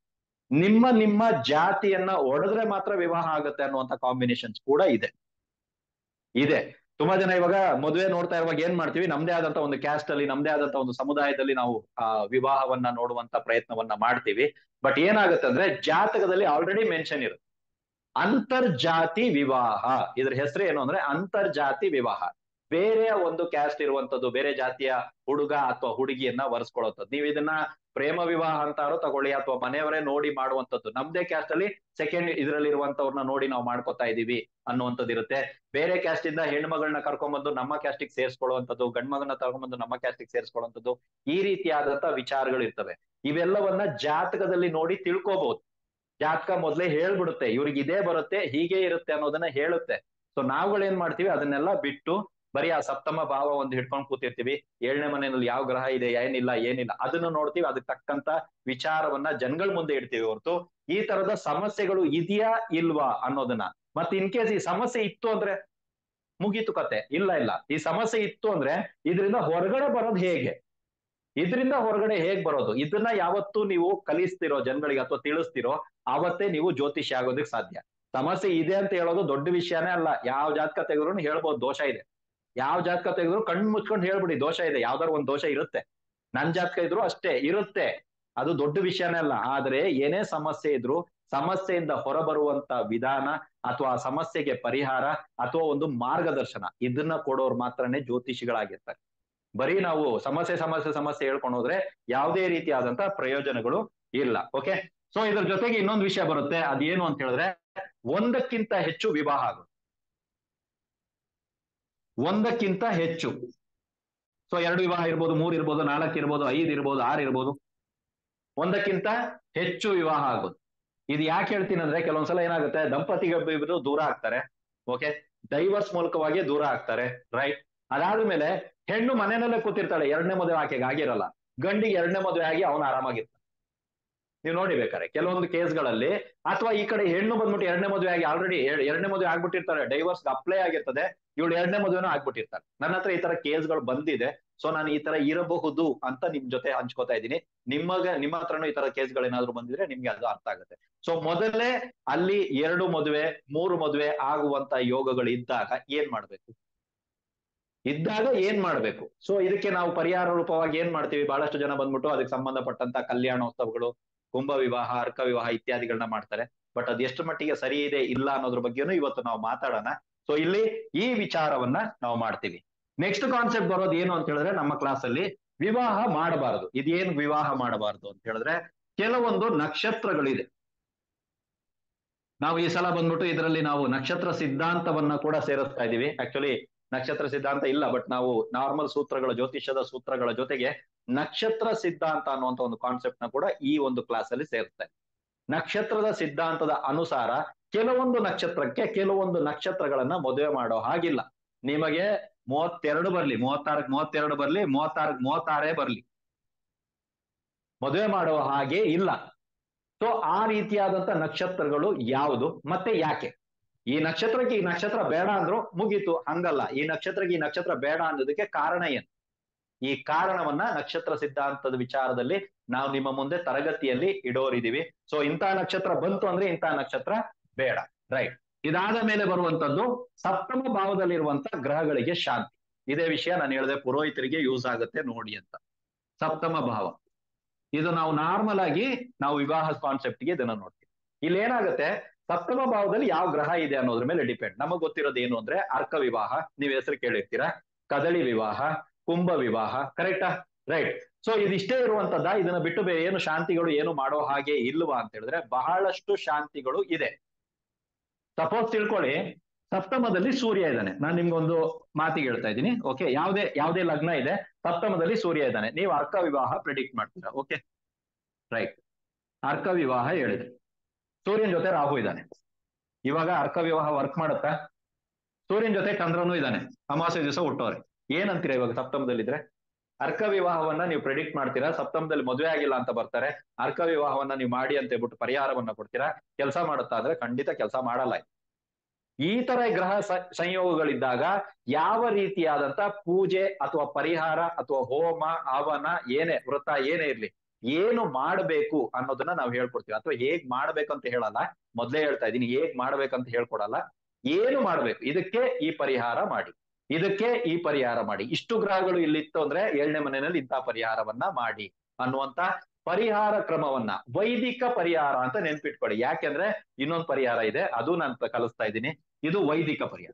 ನಿಮ್ಮ ನಿಮ್ಮ ಜಾತಿಯನ್ನ ಒಡೆದ್ರೆ ಮಾತ್ರ ವಿವಾಹ ಆಗುತ್ತೆ ಅನ್ನುವಂತ ಕಾಂಬಿನೇಷನ್ಸ್ ಕೂಡ ಇದೆ ಇದೆ ತುಂಬಾ ಜನ ಇವಾಗ ಮದುವೆ ನೋಡ್ತಾ ಇರುವಾಗ ಏನ್ ಮಾಡ್ತೀವಿ ನಮ್ದೇ ಆದಂತ ಒಂದು ಕ್ಯಾಸ್ಟ್ ಅಲ್ಲಿ ನಮ್ದೇ ಆದಂತ ಒಂದು ಸಮುದಾಯದಲ್ಲಿ ನಾವು ಆ ವಿವಾಹವನ್ನ ನೋಡುವಂತ ಪ್ರಯತ್ನವನ್ನ ಮಾಡ್ತೀವಿ ಬಟ್ ಏನಾಗುತ್ತೆ ಅಂದ್ರೆ ಜಾತಕದಲ್ಲಿ ಆಲ್ರೆಡಿ ಮೆನ್ಷನ್ ಇರುತ್ತೆ ಅಂತರ್ಜಾತಿ ವಿವಾಹ ಇದ್ರ ಹೆಸರು ಏನು ಅಂದ್ರೆ ಅಂತರ್ಜಾತಿ ವಿವಾಹ ಬೇರೆ ಒಂದು ಕ್ಯಾಸ್ಟ್ ಇರುವಂತದ್ದು ಬೇರೆ ಜಾತಿಯ ಹುಡುಗ ಅಥವಾ ಹುಡುಗಿಯನ್ನ ವರ್ಸ್ಕೊಳ್ಳುವಂಥದ್ದು ನೀವು ಇದನ್ನ ಪ್ರೇಮ ವಿವಾಹ ಅಂತಾರೋ ತಗೊಳ್ಳಿ ಅಥವಾ ಮನೆಯವರೇ ನೋಡಿ ಮಾಡುವಂತದ್ದು ನಮ್ದೇ ಕ್ಯಾಸ್ಟ್ ಅಲ್ಲಿ ಸೆಕೆಂಡ್ ಇದ್ರಲ್ಲಿ ಇರುವಂತವ್ರನ್ನ ನೋಡಿ ನಾವು ಮಾಡ್ಕೊತಾ ಇದೀವಿ ಅನ್ನುವಂಥದ್ದು ಇರುತ್ತೆ ಬೇರೆ ಕ್ಯಾಸ್ಟ್ ಇಂದ ಹೆಣ್ಮಗಳನ್ನ ಕರ್ಕೊಂಡ್ಬಂದು ನಮ್ಮ ಕ್ಯಾಸ್ಟಿಗೆ ಸೇರಿಸ್ಕೊಳ್ಳುವಂಥದ್ದು ಗಂಡ್ಮಗನ ತಗೊಂಡ್ಬಂದು ನಮ್ಮ ಕ್ಯಾಸ್ಟಿಗೆ ಸೇರಿಸ್ಕೊಳ್ಳುವಂಥದ್ದು ಈ ರೀತಿಯಾದಂತ ವಿಚಾರಗಳು ಇರ್ತವೆ ಇವೆಲ್ಲವನ್ನ ಜಾತಕದಲ್ಲಿ ನೋಡಿ ತಿಳ್ಕೋಬಹುದು ಜಾತಕ ಮೊದ್ಲೇ ಹೇಳ್ಬಿಡುತ್ತೆ ಇವ್ರಿಗೆ ಇದೇ ಬರುತ್ತೆ ಹೀಗೆ ಇರುತ್ತೆ ಅನ್ನೋದನ್ನ ಹೇಳುತ್ತೆ ಸೊ ನಾವುಗಳೇನ್ ಮಾಡ್ತೀವಿ ಅದನ್ನೆಲ್ಲ ಬಿಟ್ಟು ಬರೀ ಆ ಸಪ್ತಮ ಭಾವ ಒಂದು ಹಿಡ್ಕೊಂಡು ಕೂತಿರ್ತೀವಿ ಏಳನೇ ಮನೆಯಲ್ಲಿ ಯಾವ ಗ್ರಹ ಇದೆ ಏನಿಲ್ಲ ಏನಿಲ್ಲ ಅದನ್ನ ನೋಡ್ತೀವಿ ಅದಕ್ಕೆ ತಕ್ಕಂತ ವಿಚಾರವನ್ನ ಜನಗಳ ಮುಂದೆ ಇಡ್ತೀವಿ ಹೊರತು ಈ ತರದ ಸಮಸ್ಯೆಗಳು ಇದೆಯಾ ಇಲ್ವಾ ಅನ್ನೋದನ್ನ ಮತ್ತೆ ಇನ್ ಕೇಸ್ ಈ ಸಮಸ್ಯೆ ಇತ್ತು ಅಂದ್ರೆ ಮುಗೀತು ಕತೆ ಇಲ್ಲ ಇಲ್ಲ ಈ ಸಮಸ್ಯೆ ಇತ್ತು ಅಂದ್ರೆ ಇದರಿಂದ ಹೊರಗಡೆ ಬರೋದು ಹೇಗೆ ಇದರಿಂದ ಹೊರಗಡೆ ಹೇಗ್ ಬರೋದು ಇದನ್ನ ಯಾವತ್ತೂ ನೀವು ಕಲಿಸ್ತಿರೋ ಜನಗಳಿಗೆ ಅಥವಾ ತಿಳಿಸ್ತಿರೋ ಆವತ್ತೇ ನೀವು ಜ್ಯೋತಿಷ್ಯ ಆಗೋದಕ್ಕೆ ಸಾಧ್ಯ ಸಮಸ್ಯೆ ಇದೆ ಅಂತ ಹೇಳೋದು ದೊಡ್ಡ ವಿಷಯನೇ ಅಲ್ಲ ಯಾವ ಜಾತಕ ತೆಗೆದ್ರು ಹೇಳ್ಬೋದು ದೋಷ ಇದೆ ಯಾವ ಜಾತಕ ತೆಗೆದ್ರು ಕಣ್ಣು ಮುಚ್ಕೊಂಡು ಹೇಳ್ಬಿಡಿ ದೋಷ ಇದೆ ಯಾವ್ದಾರು ಒಂದ್ ದೋಷ ಇರುತ್ತೆ ನನ್ ಜಾತಕ ಇದ್ರು ಅಷ್ಟೇ ಇರುತ್ತೆ ಅದು ದೊಡ್ಡ ವಿಷಯನೇ ಅಲ್ಲ ಆದ್ರೆ ಏನೇ ಸಮಸ್ಯೆ ಇದ್ರು ಸಮಸ್ಯೆಯಿಂದ ಹೊರಬರುವಂತ ವಿಧಾನ ಅಥವಾ ಆ ಸಮಸ್ಯೆಗೆ ಪರಿಹಾರ ಅಥವಾ ಒಂದು ಮಾರ್ಗದರ್ಶನ ಇದನ್ನ ಕೊಡೋರು ಮಾತ್ರನೇ ಜ್ಯೋತಿಷಿಗಳಾಗಿರ್ತಾರೆ ಬರೀ ನಾವು ಸಮಸ್ಯೆ ಸಮಸ್ಯೆ ಸಮಸ್ಯೆ ಹೇಳ್ಕೊಂಡು ಹೋದ್ರೆ ಯಾವುದೇ ರೀತಿಯಾದಂತ ಪ್ರಯೋಜನಗಳು ಇಲ್ಲ ಓಕೆ ಸೊ ಇದ್ರ ಜೊತೆಗೆ ಇನ್ನೊಂದು ವಿಷಯ ಬರುತ್ತೆ ಅದೇನು ಅಂತ ಹೇಳಿದ್ರೆ ಒಂದಕ್ಕಿಂತ ಹೆಚ್ಚು ವಿವಾಹ ಆಗುತ್ತೆ ಒಂದಕ್ಕಿಂತ ಹೆಚ್ಚು ಸೊ ಎರಡು ವಿವಾಹ ಇರ್ಬೋದು ಮೂರ್ ಇರ್ಬೋದು ನಾಲ್ಕು ಇರ್ಬೋದು ಐದು ಇರ್ಬೋದು ಆರು ಇರ್ಬೋದು ಒಂದಕ್ಕಿಂತ ಹೆಚ್ಚು ವಿವಾಹ ಆಗೋದು ಇದು ಯಾಕೆ ಹೇಳ್ತೀನಿ ಅಂದ್ರೆ ಕೆಲವೊಂದ್ಸಲ ಏನಾಗುತ್ತೆ ದಂಪತಿಗಳಿಬ್ರು ದೂರ ಆಗ್ತಾರೆ ಓಕೆ ಡೈವರ್ಸ್ ಮೂಲಕವಾಗಿ ದೂರ ಆಗ್ತಾರೆ ರೈಟ್ ಅದಾದ್ಮೇಲೆ ಹೆಣ್ಣು ಮನೆಯಲ್ಲೇ ಕೂತಿರ್ತಾಳೆ ಎರಡನೇ ಮದುವೆ ಆಕೆಗೆ ಆಗಿರಲ್ಲ ಗಂಡಿಗೆ ಎರಡನೇ ಮದುವೆ ಆಗಿ ಅವನು ಆರಾಮಾಗಿರ್ತಾನೆ ನೀವು ನೋಡಿ ಬೇಕಾರೆ ಕೆಲವೊಂದು ಕೇಸ್ಗಳಲ್ಲಿ ಅಥವಾ ಈ ಕಡೆ ಹೆಣ್ಣು ಬಂದ್ಬಿಟ್ಟು ಎರಡನೇ ಮದುವೆ ಆಗಿ ಆಲ್ರೆಡಿ ಎರಡನೇ ಮದುವೆ ಆಗ್ಬಿಟ್ಟಿರ್ತಾರೆ ಡೈವರ್ಸ್ ಅಪ್ಲೈ ಆಗಿರ್ತದೆ ಇವಳು ಎರಡನೇ ಮದುವೆನೂ ಆಗ್ಬಿಟ್ಟಿರ್ತಾರೆ ನನ್ನ ಹತ್ರ ಈ ತರ ಕೇಸ್ಗಳು ಬಂದಿದೆ ಸೊ ನಾನು ಈ ತರ ಇರಬಹುದು ಅಂತ ನಿಮ್ ಜೊತೆ ಹಂಚ್ಕೋತಾ ಇದ್ದೀನಿ ನಿಮಗ ನಿಮ್ಮ ಹತ್ರನೂ ಈ ತರ ಕೇಸ್ಗಳೇನಾದ್ರು ಬಂದಿದ್ರೆ ನಿಮ್ಗೆ ಅದು ಅರ್ಥ ಆಗುತ್ತೆ ಸೊ ಮೊದಲೇ ಅಲ್ಲಿ ಎರಡು ಮದುವೆ ಮೂರು ಮದುವೆ ಆಗುವಂತ ಯೋಗಗಳು ಇದ್ದಾಗ ಏನ್ ಮಾಡ್ಬೇಕು ಇದ್ದಾಗ ಏನ್ ಮಾಡ್ಬೇಕು ಸೊ ಇದಕ್ಕೆ ನಾವು ಪರಿಹಾರ ರೂಪವಾಗಿ ಏನ್ ಮಾಡ್ತೀವಿ ಬಹಳಷ್ಟು ಜನ ಬಂದ್ಬಿಟ್ಟು ಅದಕ್ಕೆ ಸಂಬಂಧಪಟ್ಟಂತ ಕಲ್ಯಾಣೋತ್ಸವಗಳು ಕುಂಭ ವಿವಾಹ ಅರ್ಕ ವಿವಾಹ ಇತ್ಯಾದಿಗಳನ್ನ ಮಾಡ್ತಾರೆ ಬಟ್ ಅದ್ ಎಷ್ಟು ಮಟ್ಟಿಗೆ ಸರಿ ಇದೆ ಇಲ್ಲ ಅನ್ನೋದ್ರ ಬಗ್ಗೆನೂ ಇವತ್ತು ನಾವು ಮಾತಾಡೋಣ ಸೊ ಇಲ್ಲಿ ಈ ವಿಚಾರವನ್ನ ನಾವು ಮಾಡ್ತೀವಿ ನೆಕ್ಸ್ಟ್ ಕಾನ್ಸೆಪ್ಟ್ ಬರೋದು ಏನು ಅಂತ ಹೇಳಿದ್ರೆ ನಮ್ಮ ಕ್ಲಾಸ್ ಅಲ್ಲಿ ವಿವಾಹ ಮಾಡಬಾರದು ಇದೇನು ವಿವಾಹ ಮಾಡಬಾರದು ಅಂತ ಹೇಳಿದ್ರೆ ಕೆಲವೊಂದು ನಕ್ಷತ್ರಗಳಿದೆ ನಾವು ಈ ಸಲ ಬಂದ್ಬಿಟ್ಟು ಇದರಲ್ಲಿ ನಾವು ನಕ್ಷತ್ರ ಸಿದ್ಧಾಂತವನ್ನ ಕೂಡ ಸೇರಿಸ್ತಾ ಇದೀವಿ ಆಕ್ಚುಲಿ ನಕ್ಷತ್ರ ಸಿದ್ಧಾಂತ ಇಲ್ಲ ಬಟ್ ನಾವು ನಾರ್ಮಲ್ ಸೂತ್ರಗಳ ಜ್ಯೋತಿಷ್ಯದ ಸೂತ್ರಗಳ ಜೊತೆಗೆ ನಕ್ಷತ್ರ ಸಿದ್ಧಾಂತ ಅನ್ನುವಂತ ಒಂದು ಕಾನ್ಸೆಪ್ಟ್ ನ ಕೂಡ ಈ ಒಂದು ಕ್ಲಾಸ್ ಅಲ್ಲಿ ಸೇರಿಸ್ತಾರೆ ನಕ್ಷತ್ರದ ಸಿದ್ಧಾಂತದ ಅನುಸಾರ ಕೆಲವೊಂದು ನಕ್ಷತ್ರಕ್ಕೆ ಕೆಲವೊಂದು ನಕ್ಷತ್ರಗಳನ್ನ ಮದುವೆ ಮಾಡೋ ಹಾಗಿಲ್ಲ ನಿಮಗೆ ಮೂವತ್ತೆರಡು ಬರ್ಲಿ ಮೂವತ್ತಾರಕ್ ಮೂವತ್ತೆರಡು ಬರ್ಲಿ ಮೂವತ್ತಾರಕ್ ಮೂವತ್ತಾರೇ ಬರ್ಲಿ ಮದುವೆ ಮಾಡುವ ಹಾಗೆ ಇಲ್ಲ ಸೊ ಆ ರೀತಿಯಾದಂತ ನಕ್ಷತ್ರಗಳು ಯಾವುದು ಮತ್ತೆ ಯಾಕೆ ಈ ನಕ್ಷತ್ರಕ್ಕೆ ಈ ನಕ್ಷತ್ರ ಬೇಡ ಅಂದ್ರು ಮುಗೀತು ಹಂಗಲ್ಲ ಈ ನಕ್ಷತ್ರಕ್ಕೆ ಈ ನಕ್ಷತ್ರ ಬೇಡ ಅನ್ನೋದಕ್ಕೆ ಕಾರಣ ಏನು ಈ ಕಾರಣವನ್ನ ನಕ್ಷತ್ರ ಸಿದ್ಧಾಂತದ ವಿಚಾರದಲ್ಲಿ ನಾವು ನಿಮ್ಮ ಮುಂದೆ ತರಗತಿಯಲ್ಲಿ ಇಡೋರಿದೀವಿ ಸೊ ಇಂತಹ ನಕ್ಷತ್ರ ಬಂತು ಅಂದ್ರೆ ಇಂತಹ ನಕ್ಷತ್ರ ಬೇಡ ರೈಟ್ ಇದಾದ ಮೇಲೆ ಬರುವಂತದ್ದು ಸಪ್ತಮ ಭಾವದಲ್ಲಿರುವಂತ ಗ್ರಹಗಳಿಗೆ ಶಾಂತಿ ಇದೇ ವಿಷಯ ನಾನು ಹೇಳಿದೆ ಪುರೋಹಿತರಿಗೆ ಯೂಸ್ ಆಗುತ್ತೆ ನೋಡಿ ಅಂತ ಸಪ್ತಮ ಭಾವ ಇದು ನಾವು ನಾರ್ಮಲ್ ಆಗಿ ನಾವು ವಿವಾಹ ಕಾನ್ಸೆಪ್ಟ್ಗೆ ಇದನ್ನ ನೋಡ್ತೀವಿ ಇಲ್ಲಿ ಏನಾಗುತ್ತೆ ಸಪ್ತಮ ಭಾವದಲ್ಲಿ ಯಾವ ಗ್ರಹ ಇದೆ ಅನ್ನೋದ್ರ ಮೇಲೆ ಡಿಪೆಂಡ್ ನಮಗ್ ಗೊತ್ತಿರೋದು ಏನು ಅಂದ್ರೆ ಅರ್ಕ ವಿವಾಹ ನೀವ್ ಹೆಸರು ಕೇಳಿರ್ತೀರಾ ಕದಳಿ ವಿವಾಹ ಕುಂಭ ವಿವಾಹ ಕರೆಕ್ಟಾ ರೈಟ್ ಸೊ ಇದಿಷ್ಟೇ ಇರುವಂತದ್ದ ಇದನ್ನ ಬಿಟ್ಟು ಬೇರೆ ಏನು ಶಾಂತಿಗಳು ಏನು ಮಾಡೋ ಹಾಗೆ ಇಲ್ವಾ ಅಂತ ಹೇಳಿದ್ರೆ ಬಹಳಷ್ಟು ಶಾಂತಿಗಳು ಇದೆ ಸಪೋಸ್ ತಿಳ್ಕೊಳ್ಳಿ ಸಪ್ತಮದಲ್ಲಿ ಸೂರ್ಯ ಇದ್ದಾನೆ ನಾನು ನಿಮ್ಗೊಂದು ಮಾತಿಗೆ ಹೇಳ್ತಾ ಇದ್ದೀನಿ ಓಕೆ ಯಾವ್ದೇ ಯಾವ್ದೇ ಲಗ್ನ ಇದೆ ಸಪ್ತಮದಲ್ಲಿ ಸೂರ್ಯ ಇದ್ದಾನೆ ನೀವು ಅರ್ಕ ವಿವಾಹ ಪ್ರಿಡಿಕ್ಟ್ ಮಾಡ್ತೀರಾ ಓಕೆ ರೈಟ್ ಅರ್ಕ ವಿವಾಹ ಹೇಳಿದ್ರಿ ಸೂರ್ಯನ ಜೊತೆ ರಾಹು ಇದ್ದಾನೆ ಇವಾಗ ಅರ್ಕ ವಿವಾಹ ವರ್ಕ್ ಮಾಡುತ್ತಾ ಸೂರ್ಯನ ಜೊತೆ ಚಂದ್ರನು ಇದ್ದಾನೆ ಅಮಾವಾಸ್ಯ ದಿವಸ ಹುಟ್ಟೋರೆ ಏನಂತೀರಾ ಇವಾಗ ಸಪ್ತಮದಲ್ಲಿದ್ರೆ ಅರ್ಕ ವಿವಾಹವನ್ನ ನೀವು ಪ್ರಿಡಿಕ್ಟ್ ಮಾಡ್ತೀರಾ ಸಪ್ತಮದಲ್ಲಿ ಮದುವೆ ಆಗಿಲ್ಲ ಅಂತ ಬರ್ತಾರೆ ಅರ್ಕ ವಿವಾಹವನ್ನ ನೀವು ಮಾಡಿ ಅಂತ ಹೇಳ್ಬಿಟ್ಟು ಪರಿಹಾರವನ್ನ ಕೊಡ್ತೀರಾ ಕೆಲಸ ಮಾಡುತ್ತಾ ಅಂದ್ರೆ ಖಂಡಿತ ಕೆಲಸ ಮಾಡಲ್ಲ ಈ ತರ ಗ್ರಹ ಸಂಯೋಗಗಳಿದ್ದಾಗ ಯಾವ ರೀತಿಯಾದಂತ ಪೂಜೆ ಅಥವಾ ಪರಿಹಾರ ಅಥವಾ ಹೋಮ ಹವನ ಏನೇ ವೃತ್ತ ಏನೇ ಇರ್ಲಿ ಏನು ಮಾಡಬೇಕು ಅನ್ನೋದನ್ನ ನಾವು ಹೇಳ್ಕೊಡ್ತೀವಿ ಅಥವಾ ಹೇಗ್ ಮಾಡ್ಬೇಕು ಅಂತ ಹೇಳಲ್ಲ ಮೊದ್ಲೇ ಹೇಳ್ತಾ ಇದೀನಿ ಹೇಗ್ ಮಾಡ್ಬೇಕಂತ ಹೇಳ್ಕೊಡಲ್ಲ ಏನು ಮಾಡ್ಬೇಕು ಇದಕ್ಕೆ ಈ ಪರಿಹಾರ ಮಾಡಿ ಇದಕ್ಕೆ ಈ ಪರಿಹಾರ ಮಾಡಿ ಇಷ್ಟು ಗ್ರಹಗಳು ಇಲ್ಲಿತ್ತು ಅಂದ್ರೆ ಏಳನೇ ಮನೆಯಲ್ಲಿ ಇಂಥ ಪರಿಹಾರವನ್ನ ಮಾಡಿ ಅನ್ನುವಂತ ಪರಿಹಾರ ಕ್ರಮವನ್ನ ವೈದಿಕ ಪರಿಹಾರ ಅಂತ ನೆನ್ಪಿಟ್ಕೊಳ್ಳಿ ಯಾಕೆಂದ್ರೆ ಇನ್ನೊಂದು ಪರಿಹಾರ ಇದೆ ಅದು ನಾನು ಕಲಿಸ್ತಾ ಇದ್ದೀನಿ ಇದು ವೈದಿಕ ಪರಿಹಾರ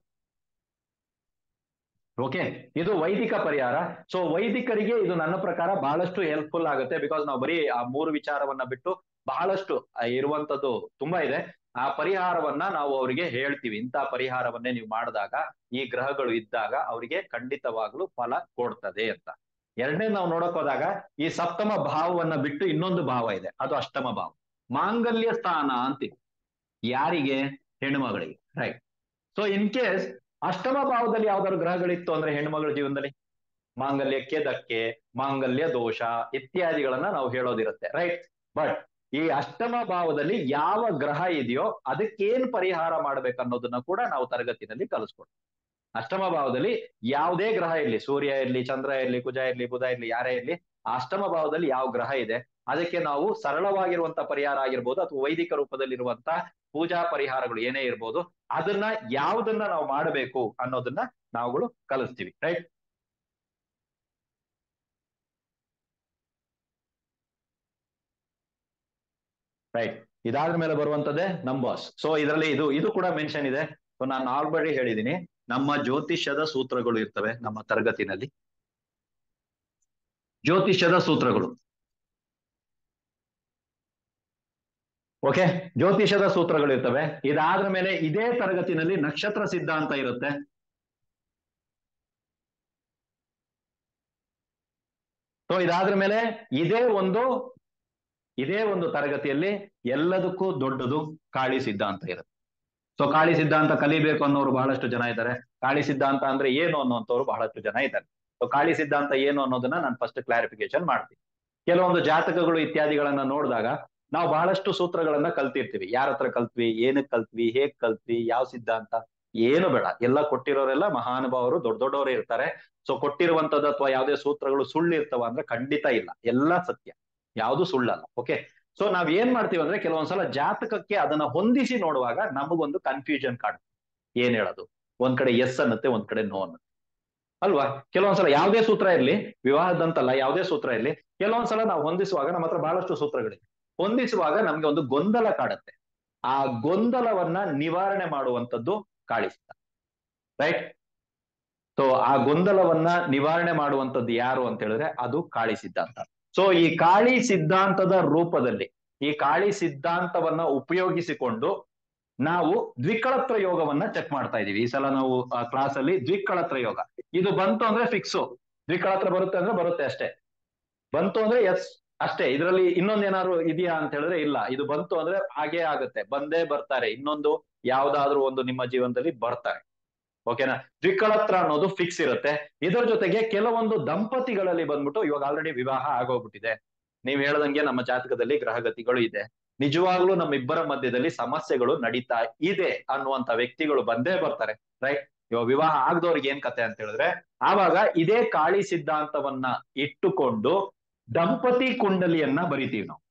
ಓಕೆ ಇದು ವೈದಿಕ ಪರಿಹಾರ ಸೊ ವೈದಿಕರಿಗೆ ಇದು ನನ್ನ ಪ್ರಕಾರ ಬಹಳಷ್ಟು ಹೆಲ್ಪ್ಫುಲ್ ಆಗುತ್ತೆ ಬಿಕಾಸ್ ನಾವು ಬರೀ ಆ ಮೂರು ವಿಚಾರವನ್ನ ಬಿಟ್ಟು ಬಹಳಷ್ಟು ಇರುವಂತದ್ದು ತುಂಬಾ ಇದೆ ಆ ಪರಿಹಾರವನ್ನ ನಾವು ಅವರಿಗೆ ಹೇಳ್ತೀವಿ ಇಂಥ ಪರಿಹಾರವನ್ನೇ ನೀವು ಮಾಡಿದಾಗ ಈ ಗ್ರಹಗಳು ಇದ್ದಾಗ ಅವರಿಗೆ ಖಂಡಿತವಾಗ್ಲೂ ಫಲ ಕೊಡ್ತದೆ ಅಂತ ಎರಡನೇ ನಾವು ನೋಡಕ್ ಹೋದಾಗ ಈ ಸಪ್ತಮ ಭಾವವನ್ನ ಬಿಟ್ಟು ಇನ್ನೊಂದು ಭಾವ ಇದೆ ಅದು ಅಷ್ಟಮ ಭಾವ ಮಾಂಗಲ್ಯ ಸ್ಥಾನ ಅಂತೀವಿ ಯಾರಿಗೆ ಹೆಣ್ಮಗಳಿಗೆ ರೈಟ್ ಸೊ ಇನ್ ಕೇಸ್ ಅಷ್ಟಮ ಭಾವದಲ್ಲಿ ಯಾವ್ದಾದ್ರು ಗ್ರಹಗಳಿತ್ತು ಅಂದ್ರೆ ಹೆಣ್ಮಗಳ ಜೀವನದಲ್ಲಿ ಮಾಂಗಲ್ಯಕ್ಕೆ ಧಕ್ಕೆ ಮಾಂಗಲ್ಯ ದೋಷ ಇತ್ಯಾದಿಗಳನ್ನ ನಾವು ಹೇಳೋದಿರುತ್ತೆ ರೈಟ್ ಬಟ್ ಈ ಅಷ್ಟಮ ಭಾವದಲ್ಲಿ ಯಾವ ಗ್ರಹ ಇದೆಯೋ ಅದಕ್ಕೇನ್ ಪರಿಹಾರ ಮಾಡ್ಬೇಕು ಅನ್ನೋದನ್ನ ಕೂಡ ನಾವು ತರಗತಿನಲ್ಲಿ ಕಲಿಸ್ಕೊಡ್ತೀವಿ ಅಷ್ಟಮ ಭಾವದಲ್ಲಿ ಯಾವುದೇ ಗ್ರಹ ಇರ್ಲಿ ಸೂರ್ಯ ಇರ್ಲಿ ಚಂದ್ರ ಇರ್ಲಿ ಕುಜ ಇರ್ಲಿ ಬುಧ ಇರ್ಲಿ ಯಾರೇ ಇರ್ಲಿ ಆ ಅಷ್ಟಮ ಭಾವದಲ್ಲಿ ಯಾವ ಗ್ರಹ ಇದೆ ಅದಕ್ಕೆ ನಾವು ಸರಳವಾಗಿರುವಂತ ಪರಿಹಾರ ಆಗಿರ್ಬೋದು ಅಥವಾ ವೈದಿಕ ರೂಪದಲ್ಲಿರುವಂತ ಪೂಜಾ ಪರಿಹಾರಗಳು ಏನೇ ಇರ್ಬೋದು ಅದನ್ನ ಯಾವುದನ್ನ ನಾವು ಮಾಡಬೇಕು ಅನ್ನೋದನ್ನ ನಾವುಗಳು ಕಲಿಸ್ತೀವಿ ರೈಟ್ ರೈಟ್ ಇದಾದ ಮೇಲೆ ಬರುವಂತದ್ದೇ ನಂಬರ್ಸ್ ಸೊ ಇದರಲ್ಲಿ ಇದು ಇದು ಕೂಡ ಮೆನ್ಷನ್ ಇದೆ ಸೊ ನಾನು ಆಲ್ರೆಡಿ ಹೇಳಿದ್ದೀನಿ ನಮ್ಮ ಜ್ಯೋತಿಷ್ಯದ ಸೂತ್ರಗಳು ಇರ್ತವೆ ನಮ್ಮ ತರಗತಿನಲ್ಲಿ ಜ್ಯೋತಿಷ್ಯದ ಸೂತ್ರಗಳು ಓಕೆ ಜ್ಯೋತಿಷದ ಸೂತ್ರಗಳು ಇರ್ತವೆ ಇದಾದ್ರ ಮೇಲೆ ಇದೇ ತರಗತಿನಲ್ಲಿ ನಕ್ಷತ್ರ ಸಿದ್ಧಾಂತ ಇರುತ್ತೆ ಸೊ ಇದಾದ್ರ ಮೇಲೆ ಇದೇ ಒಂದು ಇದೇ ಒಂದು ತರಗತಿಯಲ್ಲಿ ಎಲ್ಲದಕ್ಕೂ ದೊಡ್ಡದು ಕಾಳಿ ಸಿದ್ಧಾಂತ ಇರುತ್ತೆ ಸೊ ಕಾಳಿ ಸಿದ್ಧಾಂತ ಕಲಿಬೇಕು ಅನ್ನೋರು ಬಹಳಷ್ಟು ಜನ ಇದ್ದಾರೆ ಕಾಳಿ ಸಿದ್ಧಾಂತ ಅಂದ್ರೆ ಏನು ಅನ್ನುವಂಥವ್ರು ಬಹಳಷ್ಟು ಜನ ಇದ್ದಾರೆ ಸೊ ಕಾಳಿ ಸಿದ್ಧಾಂತ ಏನು ಅನ್ನೋದನ್ನ ನಾನು ಫಸ್ಟ್ ಕ್ಲಾರಿಫಿಕೇಶನ್ ಮಾಡ್ತೀನಿ ಕೆಲವೊಂದು ಜಾತಕಗಳು ಇತ್ಯಾದಿಗಳನ್ನ ನೋಡಿದಾಗ ನಾವು ಬಹಳಷ್ಟು ಸೂತ್ರಗಳನ್ನ ಕಲ್ತಿರ್ತೀವಿ ಯಾರ ಹತ್ರ ಕಲ್ತ್ವಿ ಏನಕ್ಕೆ ಕಲ್ತ್ವಿ ಹೇಗ್ ಕಲ್ತ್ವಿ ಯಾವ ಸಿದ್ಧಾಂತ ಏನು ಬೇಡ ಎಲ್ಲ ಕೊಟ್ಟಿರೋರೆಲ್ಲ ಮಹಾನುಭಾವರು ದೊಡ್ಡ ದೊಡ್ಡವರೇ ಇರ್ತಾರೆ ಸೊ ಕೊಟ್ಟಿರುವಂತದ್ದು ಅಥವಾ ಯಾವುದೇ ಸೂತ್ರಗಳು ಸುಳ್ಳು ಇರ್ತವ ಅಂದ್ರೆ ಖಂಡಿತ ಇಲ್ಲ ಎಲ್ಲ ಸತ್ಯ ಯಾವುದು ಸುಳ್ಳಲ್ಲ ಓಕೆ ಸೊ ನಾವ್ ಏನ್ ಮಾಡ್ತೀವಿ ಅಂದ್ರೆ ಕೆಲವೊಂದ್ಸಲ ಜಾತಕಕ್ಕೆ ಅದನ್ನ ಹೊಂದಿಸಿ ನೋಡುವಾಗ ನಮಗೊಂದು ಕನ್ಫ್ಯೂಷನ್ ಕಾಣುತ್ತೆ ಏನ್ ಹೇಳೋದು ಒಂದ್ ಕಡೆ ಎಸ್ ಅನ್ನತ್ತೆ ಒಂದ್ ಕಡೆ ನೋ ಅನ್ನತ್ತೆ ಅಲ್ವಾ ಕೆಲವೊಂದ್ಸಲ ಯಾವುದೇ ಸೂತ್ರ ಇರ್ಲಿ ವಿವಾಹದಂತಲ್ಲ ಯಾವುದೇ ಸೂತ್ರ ಇರ್ಲಿ ಕೆಲವೊಂದ್ಸಲ ನಾವು ಹೊಂದಿಸುವಾಗ ನಮ್ಮ ಹತ್ರ ಬಹಳಷ್ಟು ಸೂತ್ರಗಳಿವೆ ಹೊಂದಿಸುವಾಗ ನಮ್ಗೆ ಒಂದು ಗೊಂದಲ ಕಾಡುತ್ತೆ ಆ ಗೊಂದಲವನ್ನ ನಿವಾರಣೆ ಮಾಡುವಂತದ್ದು ಕಾಳಿಸಿದ್ದ ರೈಟ್ ಸೊ ಆ ಗೊಂದಲವನ್ನ ನಿವಾರಣೆ ಮಾಡುವಂತದ್ದು ಯಾರು ಅಂತ ಹೇಳಿದ್ರೆ ಅದು ಕಾಳಿ ಸಿದ್ಧಾಂತ ಸೊ ಈ ಕಾಳಿ ಸಿದ್ಧಾಂತದ ರೂಪದಲ್ಲಿ ಈ ಕಾಳಿ ಸಿದ್ಧಾಂತವನ್ನ ಉಪಯೋಗಿಸಿಕೊಂಡು ನಾವು ದ್ವಿಕಳತ್ರ ಯೋಗವನ್ನ ಚೆಕ್ ಮಾಡ್ತಾ ಇದೀವಿ ಈ ಸಲ ನಾವು ಕ್ಲಾಸ್ ಅಲ್ಲಿ ದ್ವಿಕಳತ್ರ ಯೋಗ ಇದು ಬಂತು ಅಂದ್ರೆ ಫಿಕ್ಸು ದ್ವಿಕಳತ್ರ ಬರುತ್ತೆ ಅಂದ್ರೆ ಬರುತ್ತೆ ಅಷ್ಟೇ ಬಂತು ಅಂದ್ರೆ ಎಸ್ ಅಷ್ಟೇ ಇದರಲ್ಲಿ ಇನ್ನೊಂದೇನಾದ್ರು ಇದೆಯಾ ಅಂತ ಹೇಳಿದ್ರೆ ಇಲ್ಲ ಇದು ಬಂತು ಅಂದ್ರೆ ಹಾಗೇ ಆಗುತ್ತೆ ಬಂದೇ ಬರ್ತಾರೆ ಇನ್ನೊಂದು ಯಾವ್ದಾದ್ರು ಒಂದು ನಿಮ್ಮ ಜೀವನದಲ್ಲಿ ಬರ್ತಾರೆ ಓಕೆನಾ ದ್ವಿಕಳತ್ರ ಅನ್ನೋದು ಫಿಕ್ಸ್ ಇರುತ್ತೆ ಇದರ ಜೊತೆಗೆ ಕೆಲವೊಂದು ದಂಪತಿಗಳಲ್ಲಿ ಬಂದ್ಬಿಟ್ಟು ಇವಾಗ ಆಲ್ರೆಡಿ ವಿವಾಹ ಆಗೋಗ್ಬಿಟ್ಟಿದೆ ನೀವ್ ಹೇಳ್ದಂಗೆ ನಮ್ಮ ಜಾತಕದಲ್ಲಿ ಗ್ರಹಗತಿಗಳು ಇದೆ ನಿಜವಾಗ್ಲೂ ನಮ್ಮಿಬ್ಬರ ಮಧ್ಯದಲ್ಲಿ ಸಮಸ್ಯೆಗಳು ನಡೀತಾ ಇದೆ ಅನ್ನುವಂತ ವ್ಯಕ್ತಿಗಳು ಬಂದೇ ಬರ್ತಾರೆ ರೈಟ್ ಇವಾಗ ವಿವಾಹ ಆಗದವ್ರಿಗೆ ಏನ್ ಕತೆ ಅಂತ ಹೇಳಿದ್ರೆ ಆವಾಗ ಇದೇ ಕಾಳಿ ಸಿದ್ಧಾಂತವನ್ನ ಇಟ್ಟುಕೊಂಡು ದಂಪತಿ ಕುಂಡಲಿಯನ್ನ ಬರಿತೀವಿ ನಾವು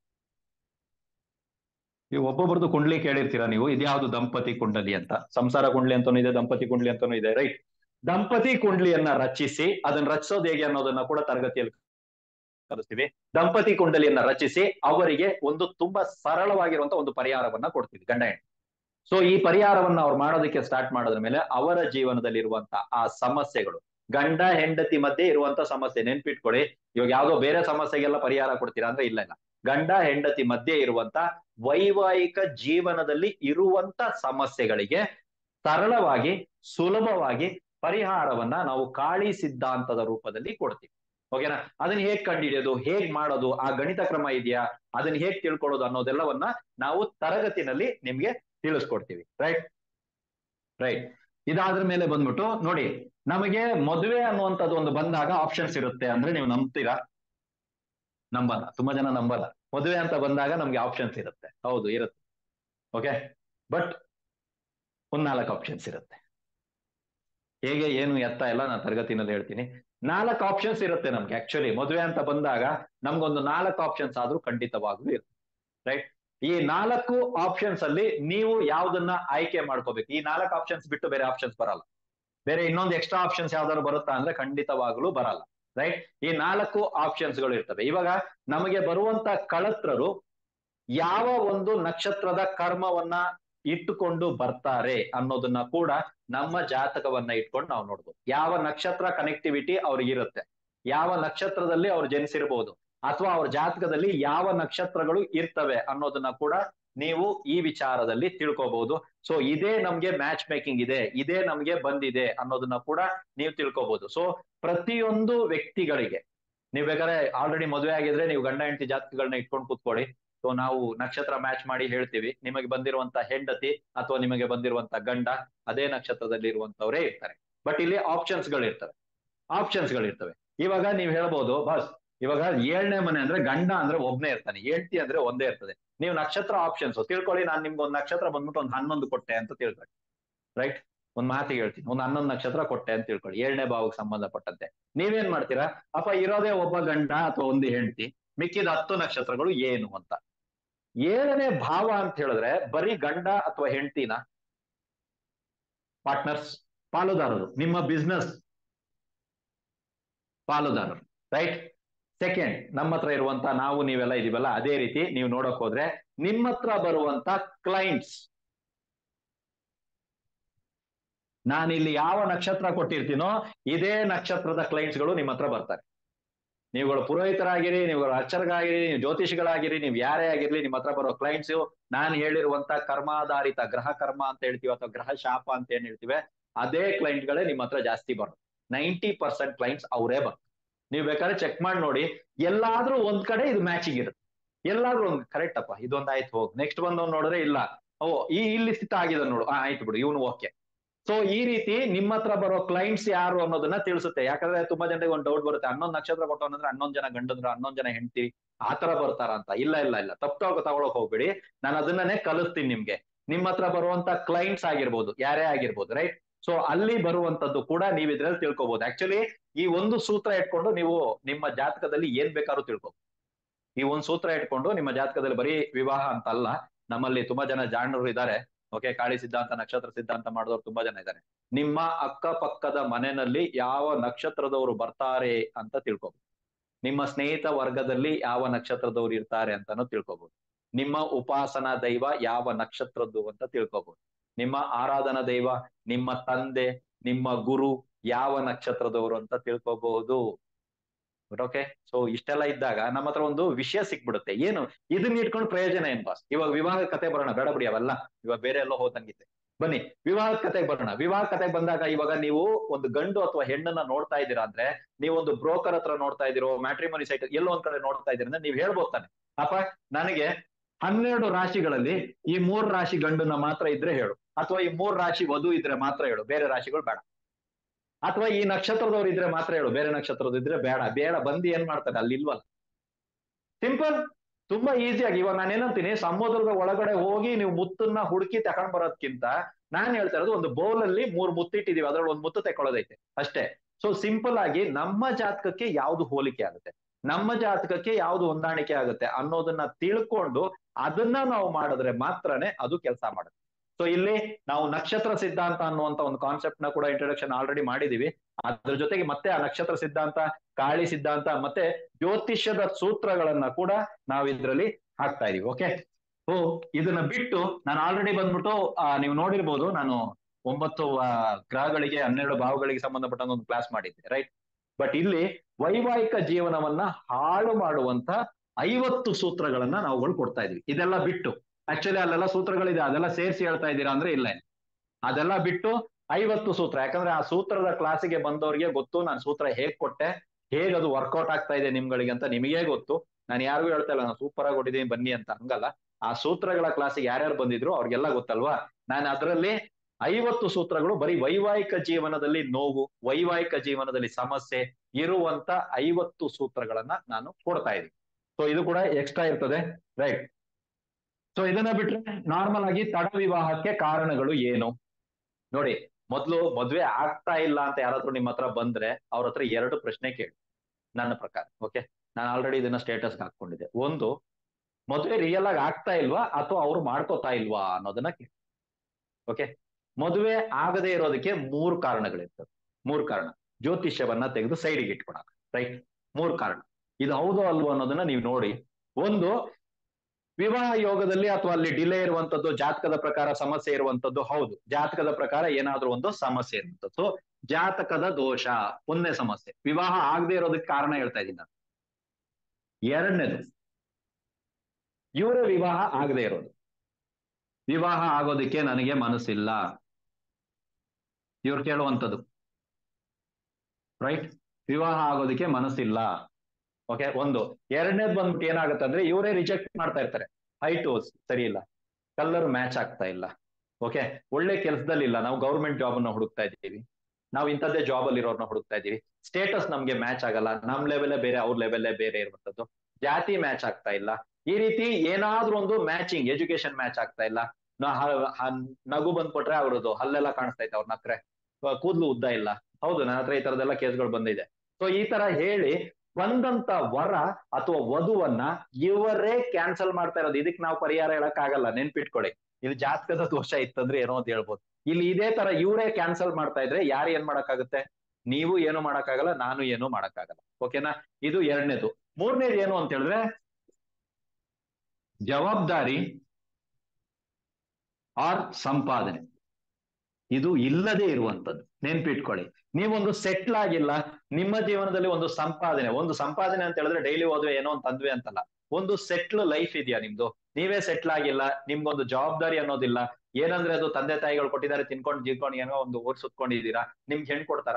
ನೀವು ಒಬ್ಬೊಬ್ರದ್ದು ಕುಂಡ್ಲಿ ಕೇಳಿರ್ತೀರಾ ನೀವು ಇದ್ಯಾವ್ದು ದಂಪತಿ ಕುಂಡಲಿ ಅಂತ ಸಂಸಾರ ಕುಂಡ್ಲಿ ಅಂತಾನು ಇದೆ ದಂಪತಿ ಕುಂಡ್ಲಿ ಅಂತಾನು ಇದೆ ರೈಟ್ ದಂಪತಿ ಕುಂಡ್ಲಿಯನ್ನ ರಚಿಸಿ ಅದನ್ನ ರಚಿಸೋದು ಹೇಗೆ ಅನ್ನೋದನ್ನ ಕೂಡ ತರಗತಿಯಲ್ಲಿ ಕಲಿಸ್ತೀವಿ ದಂಪತಿ ಕುಂಡಲಿಯನ್ನ ರಚಿಸಿ ಅವರಿಗೆ ಒಂದು ತುಂಬಾ ಸರಳವಾಗಿರುವಂತ ಒಂದು ಪರಿಹಾರವನ್ನ ಕೊಡ್ತೀವಿ ಗಂಡ ಹೆಣ್ಣು ಸೊ ಈ ಪರಿಹಾರವನ್ನ ಅವ್ರು ಮಾಡೋದಕ್ಕೆ ಸ್ಟಾರ್ಟ್ ಮಾಡೋದ್ರ ಮೇಲೆ ಅವರ ಜೀವನದಲ್ಲಿರುವಂತ ಆ ಸಮಸ್ಯೆಗಳು ಗಂಡ ಹೆಂಡತಿ ಮಧ್ಯೆ ಇರುವಂತ ಸಮಸ್ಯೆ ನೆನ್ಪಿಟ್ಕೊಳ್ಳಿ ಇವಾಗ ಯಾವ್ದೋ ಬೇರೆ ಸಮಸ್ಯೆಗೆಲ್ಲ ಪರಿಹಾರ ಕೊಡ್ತೀರಾ ಅಂದ್ರೆ ಇಲ್ಲ ಇಲ್ಲ ಗಂಡ ಹೆಂಡತಿ ಮಧ್ಯೆ ಇರುವಂತ ವೈವಾಹಿಕ ಜೀವನದಲ್ಲಿ ಇರುವಂತ ಸಮಸ್ಯೆಗಳಿಗೆ ಸರಳವಾಗಿ ಸುಲಭವಾಗಿ ಪರಿಹಾರವನ್ನ ನಾವು ಕಾಳಿ ಸಿದ್ಧಾಂತದ ರೂಪದಲ್ಲಿ ಕೊಡ್ತೀವಿ ಓಕೆನಾ ಅದನ್ನ ಹೇಗ್ ಕಂಡುಹಿಡಿಯೋದು ಹೇಗ್ ಮಾಡೋದು ಆ ಗಣಿತ ಕ್ರಮ ಇದೆಯಾ ಅದನ್ನ ಹೇಗ್ ತಿಳ್ಕೊಳ್ಳೋದು ಅನ್ನೋದೆಲ್ಲವನ್ನ ನಾವು ತರಗತಿನಲ್ಲಿ ನಿಮ್ಗೆ ತಿಳಿಸ್ಕೊಡ್ತೀವಿ ರೈಟ್ ರೈಟ್ ಇದಾದ್ರ ಮೇಲೆ ಬಂದ್ಬಿಟ್ಟು ನೋಡಿ ನಮಗೆ ಮದುವೆ ಅನ್ನುವಂಥದ್ದು ಒಂದು ಬಂದಾಗ ಆಪ್ಷನ್ಸ್ ಇರುತ್ತೆ ಅಂದ್ರೆ ನೀವು ನಂಬ್ತೀರಾ ನಂಬಲ್ಲ ತುಂಬಾ ಜನ ನಂಬಲ್ಲ ಮದುವೆ ಅಂತ ಬಂದಾಗ ನಮ್ಗೆ ಆಪ್ಷನ್ಸ್ ಇರುತ್ತೆ ಹೌದು ಇರುತ್ತೆ ಓಕೆ ಬಟ್ ಒಂದ್ ನಾಲ್ಕು ಆಪ್ಷನ್ಸ್ ಇರುತ್ತೆ ಹೇಗೆ ಏನು ಎತ್ತ ಎಲ್ಲ ನಾನು ತರಗತಿನಲ್ಲಿ ಹೇಳ್ತೀನಿ ನಾಲ್ಕು ಆಪ್ಷನ್ಸ್ ಇರುತ್ತೆ ನಮ್ಗೆ ಆಕ್ಚುಲಿ ಮದುವೆ ಅಂತ ಬಂದಾಗ ನಮ್ಗೊಂದು ನಾಲ್ಕು ಆಪ್ಷನ್ಸ್ ಆದ್ರೂ ಖಂಡಿತವಾಗ್ಲೂ ಇರುತ್ತೆ ರೈಟ್ ಈ ನಾಲ್ಕು ಆಪ್ಷನ್ಸ್ ಅಲ್ಲಿ ನೀವು ಯಾವ್ದನ್ನ ಆಯ್ಕೆ ಮಾಡ್ಕೋಬೇಕು ಈ ನಾಲ್ಕು ಆಪ್ಷನ್ಸ್ ಬಿಟ್ಟು ಬೇರೆ ಆಪ್ಷನ್ಸ್ ಬರಲ್ಲ ಬೇರೆ ಇನ್ನೊಂದು ಎಕ್ಸ್ಟ್ರಾ ಆಪ್ಷನ್ಸ್ ಯಾವ್ದಾದ್ರು ಬರುತ್ತಾ ಅಂದ್ರೆ ಖಂಡಿತವಾಗ್ಲೂ ಬರಲ್ಲ ರೈಟ್ ಈ ನಾಲ್ಕು ಆಪ್ಷನ್ಸ್ ಗಳು ಇರ್ತವೆ ಇವಾಗ ನಮಗೆ ಬರುವಂತ ಕಳತ್ರರು ಯಾವ ಒಂದು ನಕ್ಷತ್ರದ ಕರ್ಮವನ್ನ ಇಟ್ಟುಕೊಂಡು ಬರ್ತಾರೆ ಅನ್ನೋದನ್ನ ಕೂಡ ನಮ್ಮ ಜಾತಕವನ್ನ ಇಟ್ಕೊಂಡು ನಾವು ನೋಡ್ಬೋದು ಯಾವ ನಕ್ಷತ್ರ ಕನೆಕ್ಟಿವಿಟಿ ಅವ್ರಿಗಿರುತ್ತೆ ಯಾವ ನಕ್ಷತ್ರದಲ್ಲಿ ಅವ್ರು ಜನಿಸಿರ್ಬೋದು ಅಥವಾ ಅವ್ರ ಜಾತಕದಲ್ಲಿ ಯಾವ ನಕ್ಷತ್ರಗಳು ಇರ್ತವೆ ಅನ್ನೋದನ್ನ ಕೂಡ ನೀವು ಈ ವಿಚಾರದಲ್ಲಿ ತಿಳ್ಕೊಬಹುದು ಸೊ ಇದೇ ನಮ್ಗೆ ಮ್ಯಾಚ್ ಮೇಕಿಂಗ್ ಇದೆ ಇದೇ ನಮ್ಗೆ ಬಂದಿದೆ ಅನ್ನೋದನ್ನ ಕೂಡ ನೀವು ತಿಳ್ಕೊಬಹುದು ಸೊ ಪ್ರತಿಯೊಂದು ವ್ಯಕ್ತಿಗಳಿಗೆ ನೀವ್ ಬೇಕಾದ್ರೆ ಆಲ್ರೆಡಿ ಮದುವೆ ಆಗಿದ್ರೆ ನೀವು ಗಂಡ ಹೆಂಡತಿ ಜಾತಕಗಳನ್ನ ಇಟ್ಕೊಂಡು ಕೂತ್ಕೊಳ್ಳಿ ಸೊ ನಾವು ನಕ್ಷತ್ರ ಮ್ಯಾಚ್ ಮಾಡಿ ಹೇಳ್ತೀವಿ ನಿಮಗೆ ಬಂದಿರುವಂತ ಹೆಂಡತಿ ಅಥವಾ ನಿಮಗೆ ಬಂದಿರುವಂತ ಗಂಡ ಅದೇ ನಕ್ಷತ್ರದಲ್ಲಿ ಇರುವಂತವರೇ ಇರ್ತಾರೆ ಬಟ್ ಇಲ್ಲಿ ಆಪ್ಷನ್ಸ್ ಗಳು ಇರ್ತವೆ ಆಪ್ಷನ್ಸ್ ಗಳು ಇರ್ತವೆ ಇವಾಗ ನೀವ್ ಹೇಳ್ಬೋದು ಬಸ್ ಇವಾಗ ಏಳನೇ ಮನೆ ಅಂದ್ರೆ ಗಂಡ ಅಂದ್ರೆ ಒಬ್ನೇ ಇರ್ತಾನೆ ಹೆಂಡತಿ ಅಂದ್ರೆ ಒಂದೇ ಇರ್ತದೆ ನೀವು ನಕ್ಷತ್ರ ಆಪ್ಷನ್ಸ್ ತಿಳ್ಕೊಳ್ಳಿ ನಾನು ನಿಮ್ಗೆ ಒಂದು ನಕ್ಷತ್ರ ಬಂದ್ಬಿಟ್ಟು ಒಂದು ಹನ್ನೊಂದು ಕೊಟ್ಟೆ ಅಂತ ತಿಳ್ಕೊಳ್ಳಿ ರೈಟ್ ಒಂದ್ ಮಾತಿಗೆ ಹೇಳ್ತೀನಿ ಒಂದು ಹನ್ನೊಂದು ನಕ್ಷತ್ರ ಕೊಟ್ಟೆ ಅಂತ ತಿಳ್ಕೊಳ್ಳಿ ಏಳನೇ ಭಾವಕ್ಕೆ ಸಂಬಂಧಪಟ್ಟಂತೆ ನೀವೇನ್ ಮಾಡ್ತೀರಾ ಅಪ್ಪ ಇರೋದೇ ಒಬ್ಬ ಗಂಡ ಅಥವಾ ಒಂದು ಹೆಂಡತಿ ಮಿಕ್ಕಿದ ಹತ್ತು ನಕ್ಷತ್ರಗಳು ಏನು ಅಂತ ಏಳನೇ ಭಾವ ಅಂತ ಹೇಳಿದ್ರೆ ಬರೀ ಗಂಡ ಅಥವಾ ಹೆಂಡತಿನ ಪಾರ್ಟ್ನರ್ಸ್ ಪಾಲುದಾರರು ನಿಮ್ಮ ಬಿಸ್ನೆಸ್ ಪಾಲುದಾರರು ರೈಟ್ ಸೆಕೆಂಡ್ ನಮ್ಮ ಹತ್ರ ಇರುವಂತ ನಾವು ನೀವೆಲ್ಲ ಇದೀವಲ್ಲ ಅದೇ ರೀತಿ ನೀವು ನೋಡಕ್ ಹೋದ್ರೆ ನಿಮ್ಮ ಹತ್ರ ಬರುವಂತ ಕ್ಲೈಂಟ್ಸ್ ನಾನಿಲ್ಲಿ ಯಾವ ನಕ್ಷತ್ರ ಕೊಟ್ಟಿರ್ತೀನೋ ಇದೇ ನಕ್ಷತ್ರದ ಕ್ಲೈಂಟ್ಸ್ ಗಳು ನಿಮ್ಮ ಹತ್ರ ಬರ್ತಾರೆ ನೀವುಗಳು ಪುರೋಹಿತರಾಗಿರಿ ನೀವುಗಳು ಅರ್ಚಕರಾಗಿರಿ ನೀವು ಜ್ಯೋತಿಷಿಗಳಾಗಿರಿ ನೀವು ಯಾರೇ ಆಗಿರ್ಲಿ ನಿಮ್ಮ ಹತ್ರ ಬರೋ ಕ್ಲೈಂಟ್ಸ್ ನಾನು ಹೇಳಿರುವಂತ ಕರ್ಮಾಧಾರಿತ ಗ್ರಹ ಕರ್ಮ ಅಂತ ಹೇಳ್ತೀವಿ ಅಥವಾ ಗ್ರಹ ಶಾಪ ಅಂತ ಏನ್ ಹೇಳ್ತೀವಿ ಅದೇ ಕ್ಲೈಂಟ್ ಗಳೇ ನಿಮ್ಮ ಹತ್ರ ಜಾಸ್ತಿ ಬರೋದು ನೈಂಟಿ ಪರ್ಸೆಂಟ್ ಕ್ಲೈಂಟ್ಸ್ ಅವರೇ ಬರ್ತಾರೆ ನೀವು ಬೇಕಾದ್ರೆ ಚೆಕ್ ಮಾಡಿ ನೋಡಿ ಎಲ್ಲಾದ್ರೂ ಒಂದ್ ಕಡೆ ಇದು ಮ್ಯಾಚಿಂಗ್ ಇರುತ್ತೆ ಎಲ್ಲಾದ್ರೂ ಒಂದ್ ಕರೆಕ್ಟ್ ಅಪ್ಪ ಇದೊಂದ್ ಆಯ್ತು ಹೋಗ್ ನೆಕ್ಸ್ಟ್ ಬಂದವ್ ನೋಡಿದ್ರೆ ಇಲ್ಲ ಓ ಈ ಇಲ್ಲಿ ಸ್ಥಿತ ಆಗಿದೆ ನೋಡು ಆ ಆಯ್ತು ಬಿಡು ಇವನು ಓಕೆ ಸೊ ಈ ರೀತಿ ನಿಮ್ಮ ಹತ್ರ ಬರೋ ಕ್ಲೈಂಟ್ಸ್ ಯಾರು ಅನ್ನೋದನ್ನ ತಿಳಿಸುತ್ತೆ ಯಾಕಂದ್ರೆ ತುಂಬಾ ಜನರಿಗೆ ಒಂದು ಡೌಟ್ ಬರುತ್ತೆ ಹನ್ನೊಂದು ನಕ್ಷತ್ರ ಕೊಟ್ಟವನಂದ್ರೆ ಹನ್ನೊಂದ್ ಜನ ಗಂಡಂದ್ರು ಹನ್ನೊಂದ್ ಜನ ಹೆಂಡತಿ ಆತರ ಬರ್ತಾರ ಅಂತ ಇಲ್ಲ ಇಲ್ಲ ಇಲ್ಲ ತಪ್ಪು ತಗೊಳಕ್ ಹೋಗ್ಬೇಡಿ ನಾನು ಅದನ್ನೇ ಕಲಿಸ್ತೀನಿ ನಿಮ್ಗೆ ನಿಮ್ಮ ಹತ್ರ ಬರುವಂತ ಕ್ಲೈಂಟ್ಸ್ ಆಗಿರ್ಬೋದು ಯಾರೇ ಆಗಿರ್ಬೋದು ರೈಟ್ ಸೊ ಅಲ್ಲಿ ಬರುವಂತದ್ದು ಕೂಡ ನೀವು ಇದ್ರಲ್ಲಿ ತಿಳ್ಕೊಬಹುದು ಆಕ್ಚುಲಿ ಈ ಒಂದು ಸೂತ್ರ ಇಟ್ಕೊಂಡು ನೀವು ನಿಮ್ಮ ಜಾತಕದಲ್ಲಿ ಏನ್ ಬೇಕಾದ್ರೂ ತಿಳ್ಕೊಬಹುದು ಈ ಒಂದು ಸೂತ್ರ ಇಟ್ಕೊಂಡು ನಿಮ್ಮ ಜಾತಕದಲ್ಲಿ ಬರೀ ವಿವಾಹ ಅಂತ ಅಲ್ಲ ನಮ್ಮಲ್ಲಿ ತುಂಬಾ ಜನ ಜಾಣರು ಇದ್ದಾರೆ ಓಕೆ ಕಾಳಿ ಸಿದ್ಧಾಂತ ನಕ್ಷತ್ರ ಸಿದ್ಧಾಂತ ಮಾಡಿದವರು ತುಂಬಾ ಜನ ಇದ್ದಾರೆ ನಿಮ್ಮ ಅಕ್ಕಪಕ್ಕದ ಮನೆಯಲ್ಲಿ ಯಾವ ನಕ್ಷತ್ರದವರು ಬರ್ತಾರೆ ಅಂತ ತಿಳ್ಕೊಬಹುದು ನಿಮ್ಮ ಸ್ನೇಹಿತ ವರ್ಗದಲ್ಲಿ ಯಾವ ನಕ್ಷತ್ರದವ್ರು ಇರ್ತಾರೆ ಅಂತಾನು ತಿಳ್ಕೊಬಹುದು ನಿಮ್ಮ ಉಪಾಸನಾ ದೈವ ಯಾವ ನಕ್ಷತ್ರದ್ದು ಅಂತ ತಿಳ್ಕೊಬಹುದು ನಿಮ್ಮ ಆರಾಧನಾ ದೈವ ನಿಮ್ಮ ತಂದೆ ನಿಮ್ಮ ಗುರು ಯಾವ ನಕ್ಷತ್ರದವರು ಅಂತ ತಿಳ್ಕೊಬಹುದು ಓಕೆ ಸೊ ಇಷ್ಟೆಲ್ಲ ಇದ್ದಾಗ ನಮ್ಮ ಹತ್ರ ಒಂದು ವಿಷಯ ಸಿಕ್ಬಿಡುತ್ತೆ ಏನು ಇದನ್ನ ಇಟ್ಕೊಂಡು ಪ್ರಯೋಜನ ಏನ್ ಬಾಸ್ ಇವಾಗ ವಿವಾಹ ಕತೆ ಬರೋಣ ಬೇಡ ಬಿಡಿ ಅವೆಲ್ಲ ಇವಾಗ ಬೇರೆ ಎಲ್ಲೋ ಹೋದಂಗಿದೆ ಬನ್ನಿ ವಿವಾಹ ಕತೆಗೆ ಬರೋಣ ವಿವಾಹ ಕತೆಗೆ ಬಂದಾಗ ಇವಾಗ ನೀವು ಒಂದು ಗಂಡು ಅಥವಾ ಹೆಣ್ಣನ್ನ ನೋಡ್ತಾ ಇದ್ದೀರಾ ಅಂದ್ರೆ ನೀವು ಒಂದು ಬ್ರೋಕರ್ ಹತ್ರ ನೋಡ್ತಾ ಇದ್ದೀರೋ ಮ್ಯಾಟ್ರಿಮನಿ ಸೈಟ್ ಎಲ್ಲೋ ಒಂದ್ ಕಡೆ ನೋಡ್ತಾ ಇದ್ದೀರಾ ಅಂದ್ರೆ ನೀವು ಹೇಳ್ಬೋದು ತಾನೆ ಅಪ್ಪ ನನಗೆ ಹನ್ನೆರಡು ರಾಶಿಗಳಲ್ಲಿ ಈ ಮೂರ್ ರಾಶಿ ಗಂಡನ್ನ ಮಾತ್ರ ಇದ್ರೆ ಹೇಳು ಅಥವಾ ಈ ಮೂರ್ ರಾಶಿ ವಧು ಇದ್ರೆ ಮಾತ್ರ ಹೇಳು ಬೇರೆ ರಾಶಿಗಳು ಬೇಡ ಅಥವಾ ಈ ನಕ್ಷತ್ರದವ್ರು ಇದ್ರೆ ಮಾತ್ರ ಹೇಳು ಬೇರೆ ನಕ್ಷತ್ರದ ಇದ್ರೆ ಬೇಡ ಬೇಡ ಬಂದು ಏನ್ ಮಾಡ್ತಾರೆ ಅಲ್ಲಿ ಇಲ್ವಲ್ಲ ಸಿಂಪಲ್ ತುಂಬಾ ಈಸಿಯಾಗಿ ಇವಾಗ ನಾನು ಏನಂತೀನಿ ಸಮುದ್ರದ ಒಳಗಡೆ ಹೋಗಿ ನೀವು ಮುತ್ತನ್ನ ಹುಡುಕಿ ತಕೊಂಡ್ ಬರೋದ್ಕಿಂತ ನಾನ್ ಹೇಳ್ತಾ ಇರೋದು ಒಂದು ಬೌಲ್ ಅಲ್ಲಿ ಮೂರ್ ಮುತ್ತಿಟ್ಟಿದೀವಿ ಅದ್ರಲ್ಲಿ ಒಂದು ಮುತ್ತು ತಕೊಳ್ಳೋದೈತೆ ಅಷ್ಟೇ ಸೊ ಸಿಂಪಲ್ ಆಗಿ ನಮ್ಮ ಜಾತಕಕ್ಕೆ ಯಾವ್ದು ಹೋಲಿಕೆ ಆಗುತ್ತೆ ನಮ್ಮ ಜಾತಕಕ್ಕೆ ಯಾವ್ದು ಹೊಂದಾಣಿಕೆ ಆಗುತ್ತೆ ಅನ್ನೋದನ್ನ ತಿಳ್ಕೊಂಡು ಅದನ್ನ ನಾವು ಮಾಡಿದ್ರೆ ಮಾತ್ರನೇ ಅದು ಕೆಲಸ ಮಾಡುತ್ತೆ ಸೊ ಇಲ್ಲಿ ನಾವು ನಕ್ಷತ್ರ ಸಿದ್ಧಾಂತ ಅನ್ನುವಂತ ಒಂದು ಕಾನ್ಸೆಪ್ಟ್ ನ ಕೂಡ ಇಂಟ್ರೊಡಕ್ಷನ್ ಆಲ್ರೆಡಿ ಮಾಡಿದೀವಿ ಅದ್ರ ಜೊತೆಗೆ ಮತ್ತೆ ಆ ನಕ್ಷತ್ರ ಸಿದ್ಧಾಂತ ಕಾಳಿ ಸಿದ್ಧಾಂತ ಮತ್ತೆ ಜ್ಯೋತಿಷ್ಯದ ಸೂತ್ರಗಳನ್ನ ಕೂಡ ನಾವು ಇದ್ರಲ್ಲಿ ಹಾಕ್ತಾ ಇದೀವಿ ಓಕೆ ಓ ಇದನ್ನ ಬಿಟ್ಟು ನಾನು ಆಲ್ರೆಡಿ ಬಂದ್ಬಿಟ್ಟು ನೀವು ನೋಡಿರ್ಬೋದು ನಾನು ಒಂಬತ್ತು ಗ್ರಹಗಳಿಗೆ ಹನ್ನೆರಡು ಭಾವಗಳಿಗೆ ಸಂಬಂಧಪಟ್ಟ ಒಂದು ಕ್ಲಾಸ್ ಮಾಡಿದ್ದೆ ರೈಟ್ ಬಟ್ ಇಲ್ಲಿ ವೈವಾಹಿಕ ಜೀವನವನ್ನ ಹಾಳು ಮಾಡುವಂತ ಐವತ್ತು ಸೂತ್ರಗಳನ್ನ ನಾವುಗಳು ಕೊಡ್ತಾ ಇದೀವಿ ಇದೆಲ್ಲ ಬಿಟ್ಟು ಆಕ್ಚುಲಿ ಅಲ್ಲೆಲ್ಲ ಸೂತ್ರಗಳಿದೆ ಅದೆಲ್ಲ ಸೇರಿಸಿ ಹೇಳ್ತಾ ಇದ್ದೀರಾ ಅಂದ್ರೆ ಇಲ್ಲ ಅದೆಲ್ಲ ಬಿಟ್ಟು ಐವತ್ತು ಸೂತ್ರ ಯಾಕಂದ್ರೆ ಆ ಸೂತ್ರದ ಕ್ಲಾಸಿಗೆ ಬಂದವರಿಗೆ ಗೊತ್ತು ನಾನು ಸೂತ್ರ ಹೇಗ್ ಕೊಟ್ಟೆ ಹೇಗ್ ಅದು ವರ್ಕೌಟ್ ಆಗ್ತಾ ಇದೆ ನಿಮ್ಗಳಿಗೆ ಅಂತ ನಿಮಗೇ ಗೊತ್ತು ನಾನು ಯಾರಿಗೂ ಹೇಳ್ತಾ ಇಲ್ಲ ನಾನು ಸೂಪರ್ ಆಗಿ ಹೊಡಿದೀನಿ ಬನ್ನಿ ಅಂತ ಹಂಗಲ್ಲ ಆ ಸೂತ್ರಗಳ ಕ್ಲಾಸಿಗೆ ಯಾರ್ಯಾರು ಬಂದಿದ್ರು ಅವ್ರಿಗೆಲ್ಲ ಗೊತ್ತಲ್ವಾ ನಾನು ಅದರಲ್ಲಿ ಐವತ್ತು ಸೂತ್ರಗಳು ಬರೀ ವೈವಾಹಿಕ ಜೀವನದಲ್ಲಿ ನೋವು ವೈವಾಹಿಕ ಜೀವನದಲ್ಲಿ ಸಮಸ್ಯೆ ಇರುವಂತ ಐವತ್ತು ಸೂತ್ರಗಳನ್ನ ನಾನು ಕೊಡ್ತಾ ಇದ್ದೀನಿ ಸೊ ಇದು ಕೂಡ ಎಕ್ಸ್ಟ್ರಾ ಇರ್ತದೆ ರೈಟ್ ಸೊ ಇದನ್ನ ಬಿಟ್ರೆ ನಾರ್ಮಲ್ ಆಗಿ ತಡ ವಿವಾಹಕ್ಕೆ ಕಾರಣಗಳು ಏನು ನೋಡಿ ಮೊದ್ಲು ಮದ್ವೆ ಆಗ್ತಾ ಇಲ್ಲ ಅಂತ ಯಾರಾದ್ರೂ ನಿಮ್ಮ ಹತ್ರ ಬಂದ್ರೆ ಅವ್ರ ಹತ್ರ ಎರಡು ಪ್ರಶ್ನೆ ಕೇಳಿ ನನ್ನ ಪ್ರಕಾರ ಓಕೆ ನಾನು ಆಲ್ರೆಡಿ ಇದನ್ನ ಸ್ಟೇಟಸ್ ಹಾಕೊಂಡಿದ್ದೆ ಒಂದು ಮದುವೆ ರಿಯಲ್ ಆಗಿ ಆಗ್ತಾ ಇಲ್ವಾ ಅಥವಾ ಅವ್ರು ಮಾಡ್ಕೋತಾ ಇಲ್ವಾ ಅನ್ನೋದನ್ನ ಕೇಳಿ ಓಕೆ ಮದುವೆ ಆಗದೆ ಇರೋದಕ್ಕೆ ಮೂರು ಕಾರಣಗಳಿರ್ತವೆ ಮೂರು ಕಾರಣ ಜ್ಯೋತಿಷ್ಯವನ್ನ ತೆಗೆದು ಸೈಡಿಗೆ ಇಟ್ಕೊಳಕ ರೈಟ್ ಮೂರು ಕಾರಣ ಇದು ಹೌದೋ ಅಲ್ವೋ ಅನ್ನೋದನ್ನ ನೀವು ನೋಡಿ ಒಂದು ವಿವಾಹ ಯೋಗದಲ್ಲಿ ಅಥವಾ ಅಲ್ಲಿ ಡಿಲೇ ಇರುವಂತದ್ದು ಜಾತಕದ ಪ್ರಕಾರ ಸಮಸ್ಯೆ ಇರುವಂತದ್ದು ಹೌದು ಜಾತಕದ ಪ್ರಕಾರ ಏನಾದ್ರೂ ಒಂದು ಸಮಸ್ಯೆ ಇರುವಂತದ್ದು ಜಾತಕದ ದೋಷ ಒಂದೇ ಸಮಸ್ಯೆ ವಿವಾಹ ಆಗದೆ ಇರೋದಕ್ಕೆ ಕಾರಣ ಹೇಳ್ತಾ ಇದ್ದೀನಿ ನಾನು ಎರಡನೇದು ಇವರ ವಿವಾಹ ಆಗದೆ ಇರೋದು ವಿವಾಹ ಆಗೋದಕ್ಕೆ ನನಗೆ ಮನಸ್ಸಿಲ್ಲ ಇವ್ರು ಕೇಳುವಂಥದ್ದು ರೈಟ್ ವಿವಾಹ ಆಗೋದಕ್ಕೆ ಮನಸ್ಸಿಲ್ಲ ಓಕೆ ಒಂದು ಎರಡನೇದು ಬಂದ್ಬಿಟ್ಟು ಏನಾಗುತ್ತೆ ಅಂದ್ರೆ ಇವರೇ ರಿಜೆಕ್ಟ್ ಮಾಡ್ತಾ ಇರ್ತಾರೆ ಹೈಟು ಸರಿ ಇಲ್ಲ ಕಲರ್ ಮ್ಯಾಚ್ ಆಗ್ತಾ ಇಲ್ಲ ಓಕೆ ಒಳ್ಳೆ ಕೆಲಸದಲ್ಲಿ ಇಲ್ಲ ನಾವು ಗೌರ್ಮೆಂಟ್ ಜಾಬ್ ಅನ್ನ ಹುಡುಕ್ತಾ ಇದ್ದೀವಿ ನಾವು ಇಂಥದ್ದೇ ಜಾಬ್ ಅಲ್ಲಿ ಇರೋರ್ನ ಹುಡುಕ್ತಾ ಇದೀವಿ ಸ್ಟೇಟಸ್ ನಮ್ಗೆ ಮ್ಯಾಚ್ ಆಗಲ್ಲ ನಮ್ ಲೆವೆಲೇ ಬೇರೆ ಅವ್ರ ಲೆವೆಲ್ಲೇ ಬೇರೆ ಇರುವಂತದ್ದು ಜಾತಿ ಮ್ಯಾಚ್ ಆಗ್ತಾ ಇಲ್ಲ ಈ ರೀತಿ ಏನಾದ್ರೂ ಒಂದು ಮ್ಯಾಚಿಂಗ್ ಎಜುಕೇಶನ್ ಮ್ಯಾಚ್ ಆಗ್ತಾ ಇಲ್ಲ ನ- ಹ- ಹ- ನಗು ಬಂದ್ಬಿಟ್ರೆ ಅವ್ರದ್ದು ಹಲ್ಲೆಲ್ಲ ಕಾಣಿಸ್ತಾ ಐತೆ ಅವ್ರನ್ನ ಹತ್ರ ಕೂದಲು ಉದ್ದ ಇಲ್ಲ ಹೌದು ನನ್ನ ಹತ್ರ ಈ ತರದೆಲ್ಲ ಕೇಸ್ಗಳು ಬಂದಿದೆ ಸೊ ಈ ತರ ಹೇಳಿ ಬಂದಂತ ವರ ಅಥವಾ ವಧುವನ್ನ ಇವರೇ ಕ್ಯಾನ್ಸಲ್ ಮಾಡ್ತಾ ಇರೋದು ಇದಕ್ಕೆ ನಾವು ಪರಿಹಾರ ಹೇಳಕ್ ಆಗಲ್ಲ ನೆನ್ಪಿಟ್ಕೊಳ್ಳಿ ಇದು ಜಾತಕದ ದೋಷ ಇತ್ತಂದ್ರೆ ಏನೋ ಅಂತ ಹೇಳ್ಬೋದು ಇಲ್ಲಿ ಇದೇ ತರ ಇವರೇ ಕ್ಯಾನ್ಸಲ್ ಮಾಡ್ತಾ ಇದ್ರೆ ಯಾರು ಏನ್ ಮಾಡಕ್ಕಾಗುತ್ತೆ ನೀವು ಏನು ಮಾಡಕ್ಕಾಗಲ್ಲ ನಾನು ಏನು ಮಾಡಕ್ಕಾಗಲ್ಲ ಓಕೆನಾ ಇದು ಎರಡನೇದು ಮೂರನೇದು ಏನು ಅಂತ ಹೇಳಿದ್ರೆ ಜವಾಬ್ದಾರಿ ಆರ್ ಸಂಪಾದನೆ ಇದು ಇಲ್ಲದೆ ಇರುವಂತದ್ದು ನೆನ್ಪಿಟ್ಕೊಳ್ಳಿ ನೀವೊಂದು ಸೆಟ್ಲ್ ಆಗಿಲ್ಲ ನಿಮ್ಮ ಜೀವನದಲ್ಲಿ ಒಂದು ಸಂಪಾದನೆ ಒಂದು ಸಂಪಾದನೆ ಅಂತ ಹೇಳಿದ್ರೆ ಡೈಲಿ ಹೋದ್ವೆ ಏನೋ ಒಂದು ತಂದ್ವಿ ಅಂತಲ್ಲ ಒಂದು ಸೆಟ್ಲ್ ಲೈಫ್ ಇದೆಯಾ ನಿಮ್ದು ನೀವೇ ಸೆಟ್ಲ್ ಆಗಿಲ್ಲ ನಿಮ್ಗೊಂದು ಜವಾಬ್ದಾರಿ ಅನ್ನೋದಿಲ್ಲ ಏನಂದ್ರೆ ಅದು ತಂದೆ ತಾಯಿಗಳು ಕೊಟ್ಟಿದ್ದಾರೆ ತಿನ್ಕೊಂಡು ಜಿರ್ಕೊಂಡು ಏನೋ ಒಂದು ಊರ್ ಸುತ್ಕೊಂಡಿದ್ದೀರಾ ನಿಮ್ಗೆ ಹೆಣ್ ಕೊಡ್ತಾರ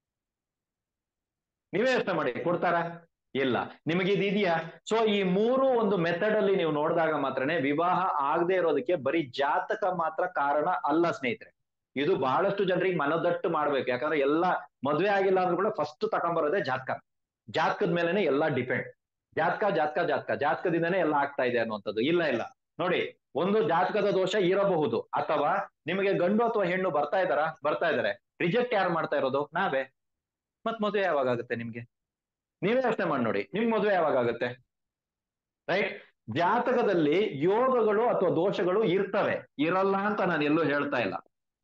ನೀವೇ ಯೋಚನೆ ಮಾಡಿ ಕೊಡ್ತಾರ ಇಲ್ಲ ನಿಮಗೆ ಇದೆಯಾ ಸೊ ಈ ಮೂರು ಒಂದು ಮೆಥಡ್ ಅಲ್ಲಿ ನೀವು ನೋಡಿದಾಗ ಮಾತ್ರನೇ ವಿವಾಹ ಆಗದೆ ಇರೋದಕ್ಕೆ ಬರೀ ಜಾತಕ ಮಾತ್ರ ಕಾರಣ ಅಲ್ಲ ಸ್ನೇಹಿತರೆ ಇದು ಬಹಳಷ್ಟು ಜನರಿಗೆ ಮನದಟ್ಟು ಮಾಡ್ಬೇಕು ಯಾಕಂದ್ರೆ ಎಲ್ಲ ಮದ್ವೆ ಆಗಿಲ್ಲ ಅಂದ್ರೂ ಕೂಡ ಫಸ್ಟ್ ತಕೊಂಬರೋದೇ ಜಾತಕ ಜಾತಕದ ಮೇಲೆನೆ ಎಲ್ಲ ಡಿಪೆಂಡ್ ಜಾತಕ ಜಾತಕ ಜಾತಕ ಜಾತಕದಿಂದನೇ ಎಲ್ಲ ಆಗ್ತಾ ಇದೆ ಅನ್ನುವಂಥದ್ದು ಇಲ್ಲ ಇಲ್ಲ ನೋಡಿ ಒಂದು ಜಾತಕದ ದೋಷ ಇರಬಹುದು ಅಥವಾ ನಿಮಗೆ ಗಂಡು ಅಥವಾ ಹೆಣ್ಣು ಬರ್ತಾ ಇದಾರ ಬರ್ತಾ ಇದಾರೆ ರಿಜೆಕ್ಟ್ ಯಾರು ಮಾಡ್ತಾ ಇರೋದು ನಾವೇ ಮತ್ ಮದುವೆ ಯಾವಾಗ ಆಗುತ್ತೆ ನಿಮ್ಗೆ ನೀವೇ ಯೋಚನೆ ಮಾಡಿ ನೋಡಿ ನಿಮ್ ಮದುವೆ ಯಾವಾಗ ಆಗುತ್ತೆ ರೈಟ್ ಜಾತಕದಲ್ಲಿ ಯೋಗಗಳು ಅಥವಾ ದೋಷಗಳು ಇರ್ತವೆ ಇರಲ್ಲ ಅಂತ ನಾನು ಎಲ್ಲೂ ಹೇಳ್ತಾ ಇಲ್ಲ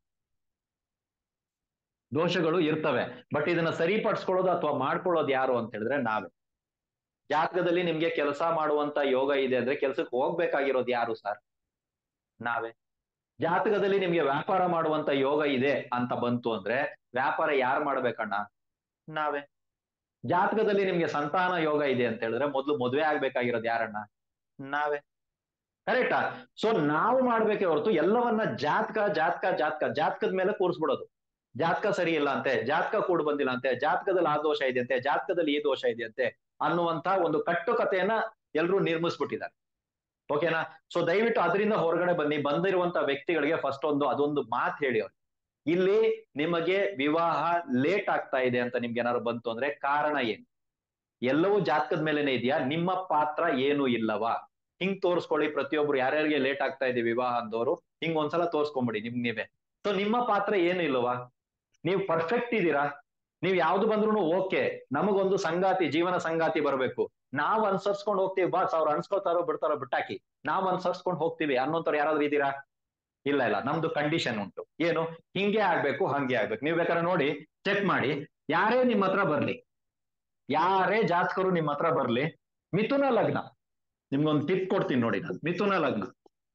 ದೋಷಗಳು ಇರ್ತವೆ ಬಟ್ ಇದನ್ನ ಸರಿಪಡಿಸ್ಕೊಳ್ಳೋದು ಅಥವಾ ಮಾಡ್ಕೊಳ್ಳೋದು ಯಾರು ಅಂತ ಹೇಳಿದ್ರೆ ನಾವೇ ಜಾತಕದಲ್ಲಿ ನಿಮ್ಗೆ ಕೆಲಸ ಮಾಡುವಂತ ಯೋಗ ಇದೆ ಅಂದ್ರೆ ಕೆಲ್ಸಕ್ಕೆ ಹೋಗ್ಬೇಕಾಗಿರೋದು ಯಾರು ಸರ್ ನಾವೇ ಜಾತಕದಲ್ಲಿ ನಿಮ್ಗೆ ವ್ಯಾಪಾರ ಮಾಡುವಂತ ಯೋಗ ಇದೆ ಅಂತ ಬಂತು ಅಂದ್ರೆ ವ್ಯಾಪಾರ ಯಾರು ಮಾಡ್ಬೇಕಣ್ಣ ನಾವೇ ಜಾತಕದಲ್ಲಿ ನಿಮ್ಗೆ ಸಂತಾನ ಯೋಗ ಇದೆ ಅಂತ ಹೇಳಿದ್ರೆ ಮೊದ್ಲು ಮದುವೆ ಆಗ್ಬೇಕಾಗಿರೋದು ಯಾರಣ್ಣ ನಾವೇ ಕರೆಕ್ಟಾ ಸೊ ನಾವು ಮಾಡ್ಬೇಕೆ ಹೊರತು ಎಲ್ಲವನ್ನ ಜಾತಕ ಜಾತಕ ಜಾತಕ ಜಾತಕದ ಮೇಲೆ ಕೂರಿಸ್ಬಿಡೋದು ಜಾತಕ ಸರಿ ಇಲ್ಲ ಅಂತೆ ಜಾತಕ ಕೂಡ ಬಂದಿಲ್ಲ ಅಂತೆ ಜಾತಕದಲ್ಲಿ ಆ ದೋಷ ಇದೆ ಅಂತೆ ಜಾತಕದಲ್ಲಿ ಈ ದೋಷ ಇದೆ ಅಂತೆ ಅನ್ನುವಂತ ಒಂದು ಕಟ್ಟುಕತೆಯನ್ನ ಎಲ್ರು ನಿರ್ಮಿಸ್ಬಿಟ್ಟಿದ್ದಾರೆ ಓಕೆನಾ ಸೊ ದಯವಿಟ್ಟು ಅದರಿಂದ ಹೊರಗಡೆ ಬನ್ನಿ ಬಂದಿರುವಂತ ವ್ಯಕ್ತಿಗಳಿಗೆ ಫಸ್ಟ್ ಒಂದು ಅದೊಂದು ಮಾತು ಹೇಳಿ ಅವ್ರು ಇಲ್ಲಿ ನಿಮಗೆ ವಿವಾಹ ಲೇಟ್ ಆಗ್ತಾ ಇದೆ ಅಂತ ನಿಮ್ಗೆ ಏನಾದ್ರು ಬಂತು ಅಂದ್ರೆ ಕಾರಣ ಏನು ಎಲ್ಲವೂ ಜಾತಕದ ಮೇಲೆನೆ ಇದೆಯಾ ನಿಮ್ಮ ಪಾತ್ರ ಏನು ಇಲ್ಲವಾ ಹಿಂಗ್ ತೋರಿಸ್ಕೊಳ್ಳಿ ಪ್ರತಿಯೊಬ್ರು ಯಾರ್ಯಾರಿಗೆ ಲೇಟ್ ಆಗ್ತಾ ಇದೆ ವಿವಾಹ ಅಂದವರು ಹಿಂಗ್ ಒಂದ್ಸಲ ತೋರ್ಸ್ಕೊಂಬಿಡಿ ನಿಮ್ ನೀವೇ ಸೊ ನಿಮ್ಮ ಪಾತ್ರ ಏನು ಇಲ್ಲವಾ ನೀವು ಪರ್ಫೆಕ್ಟ್ ಇದ್ದೀರಾ ನೀವ್ ಯಾವ್ದು ಬಂದ್ರು ಓಕೆ ನಮಗೊಂದು ಸಂಗಾತಿ ಜೀವನ ಸಂಗಾತಿ ಬರ್ಬೇಕು ನಾವ್ ಅನ್ಸರ್ಸ್ಕೊಂಡ್ ಹೋಗ್ತೀವಿ ಬಾಸ್ ಅವ್ರು ಅನ್ಸ್ಕೊತಾರೋ ಬಿಡ್ತಾರೋ ಬಿಟ್ಟಾಕಿ ನಾವ್ ಅನ್ಸರ್ಸ್ಕೊಂಡ್ ಹೋಗ್ತೀವಿ ಅನ್ನೋಂಥವ್ರು ಯಾರಾದ್ರೂ ಇದ್ದೀರಾ ಇಲ್ಲ ಇಲ್ಲ ನಮ್ದು ಕಂಡೀಷನ್ ಉಂಟು ಏನು ಹಿಂಗೆ ಆಗ್ಬೇಕು ಹಂಗೆ ಆಗ್ಬೇಕು ನೀವ್ ಬೇಕಾದ್ರೆ ನೋಡಿ ಚೆಕ್ ಮಾಡಿ ಯಾರೇ ನಿಮ್ ಹತ್ರ ಬರ್ಲಿ ಯಾರೇ ಜಾತಕರು ನಿಮ್ ಹತ್ರ ಬರ್ಲಿ ಮಿಥುನ ಲಗ್ನ ನಿಮ್ಗೊಂದು ಟಿಪ್ ಕೊಡ್ತೀನಿ ನೋಡಿ ನಾನು ಮಿಥುನ ಲಗ್ನ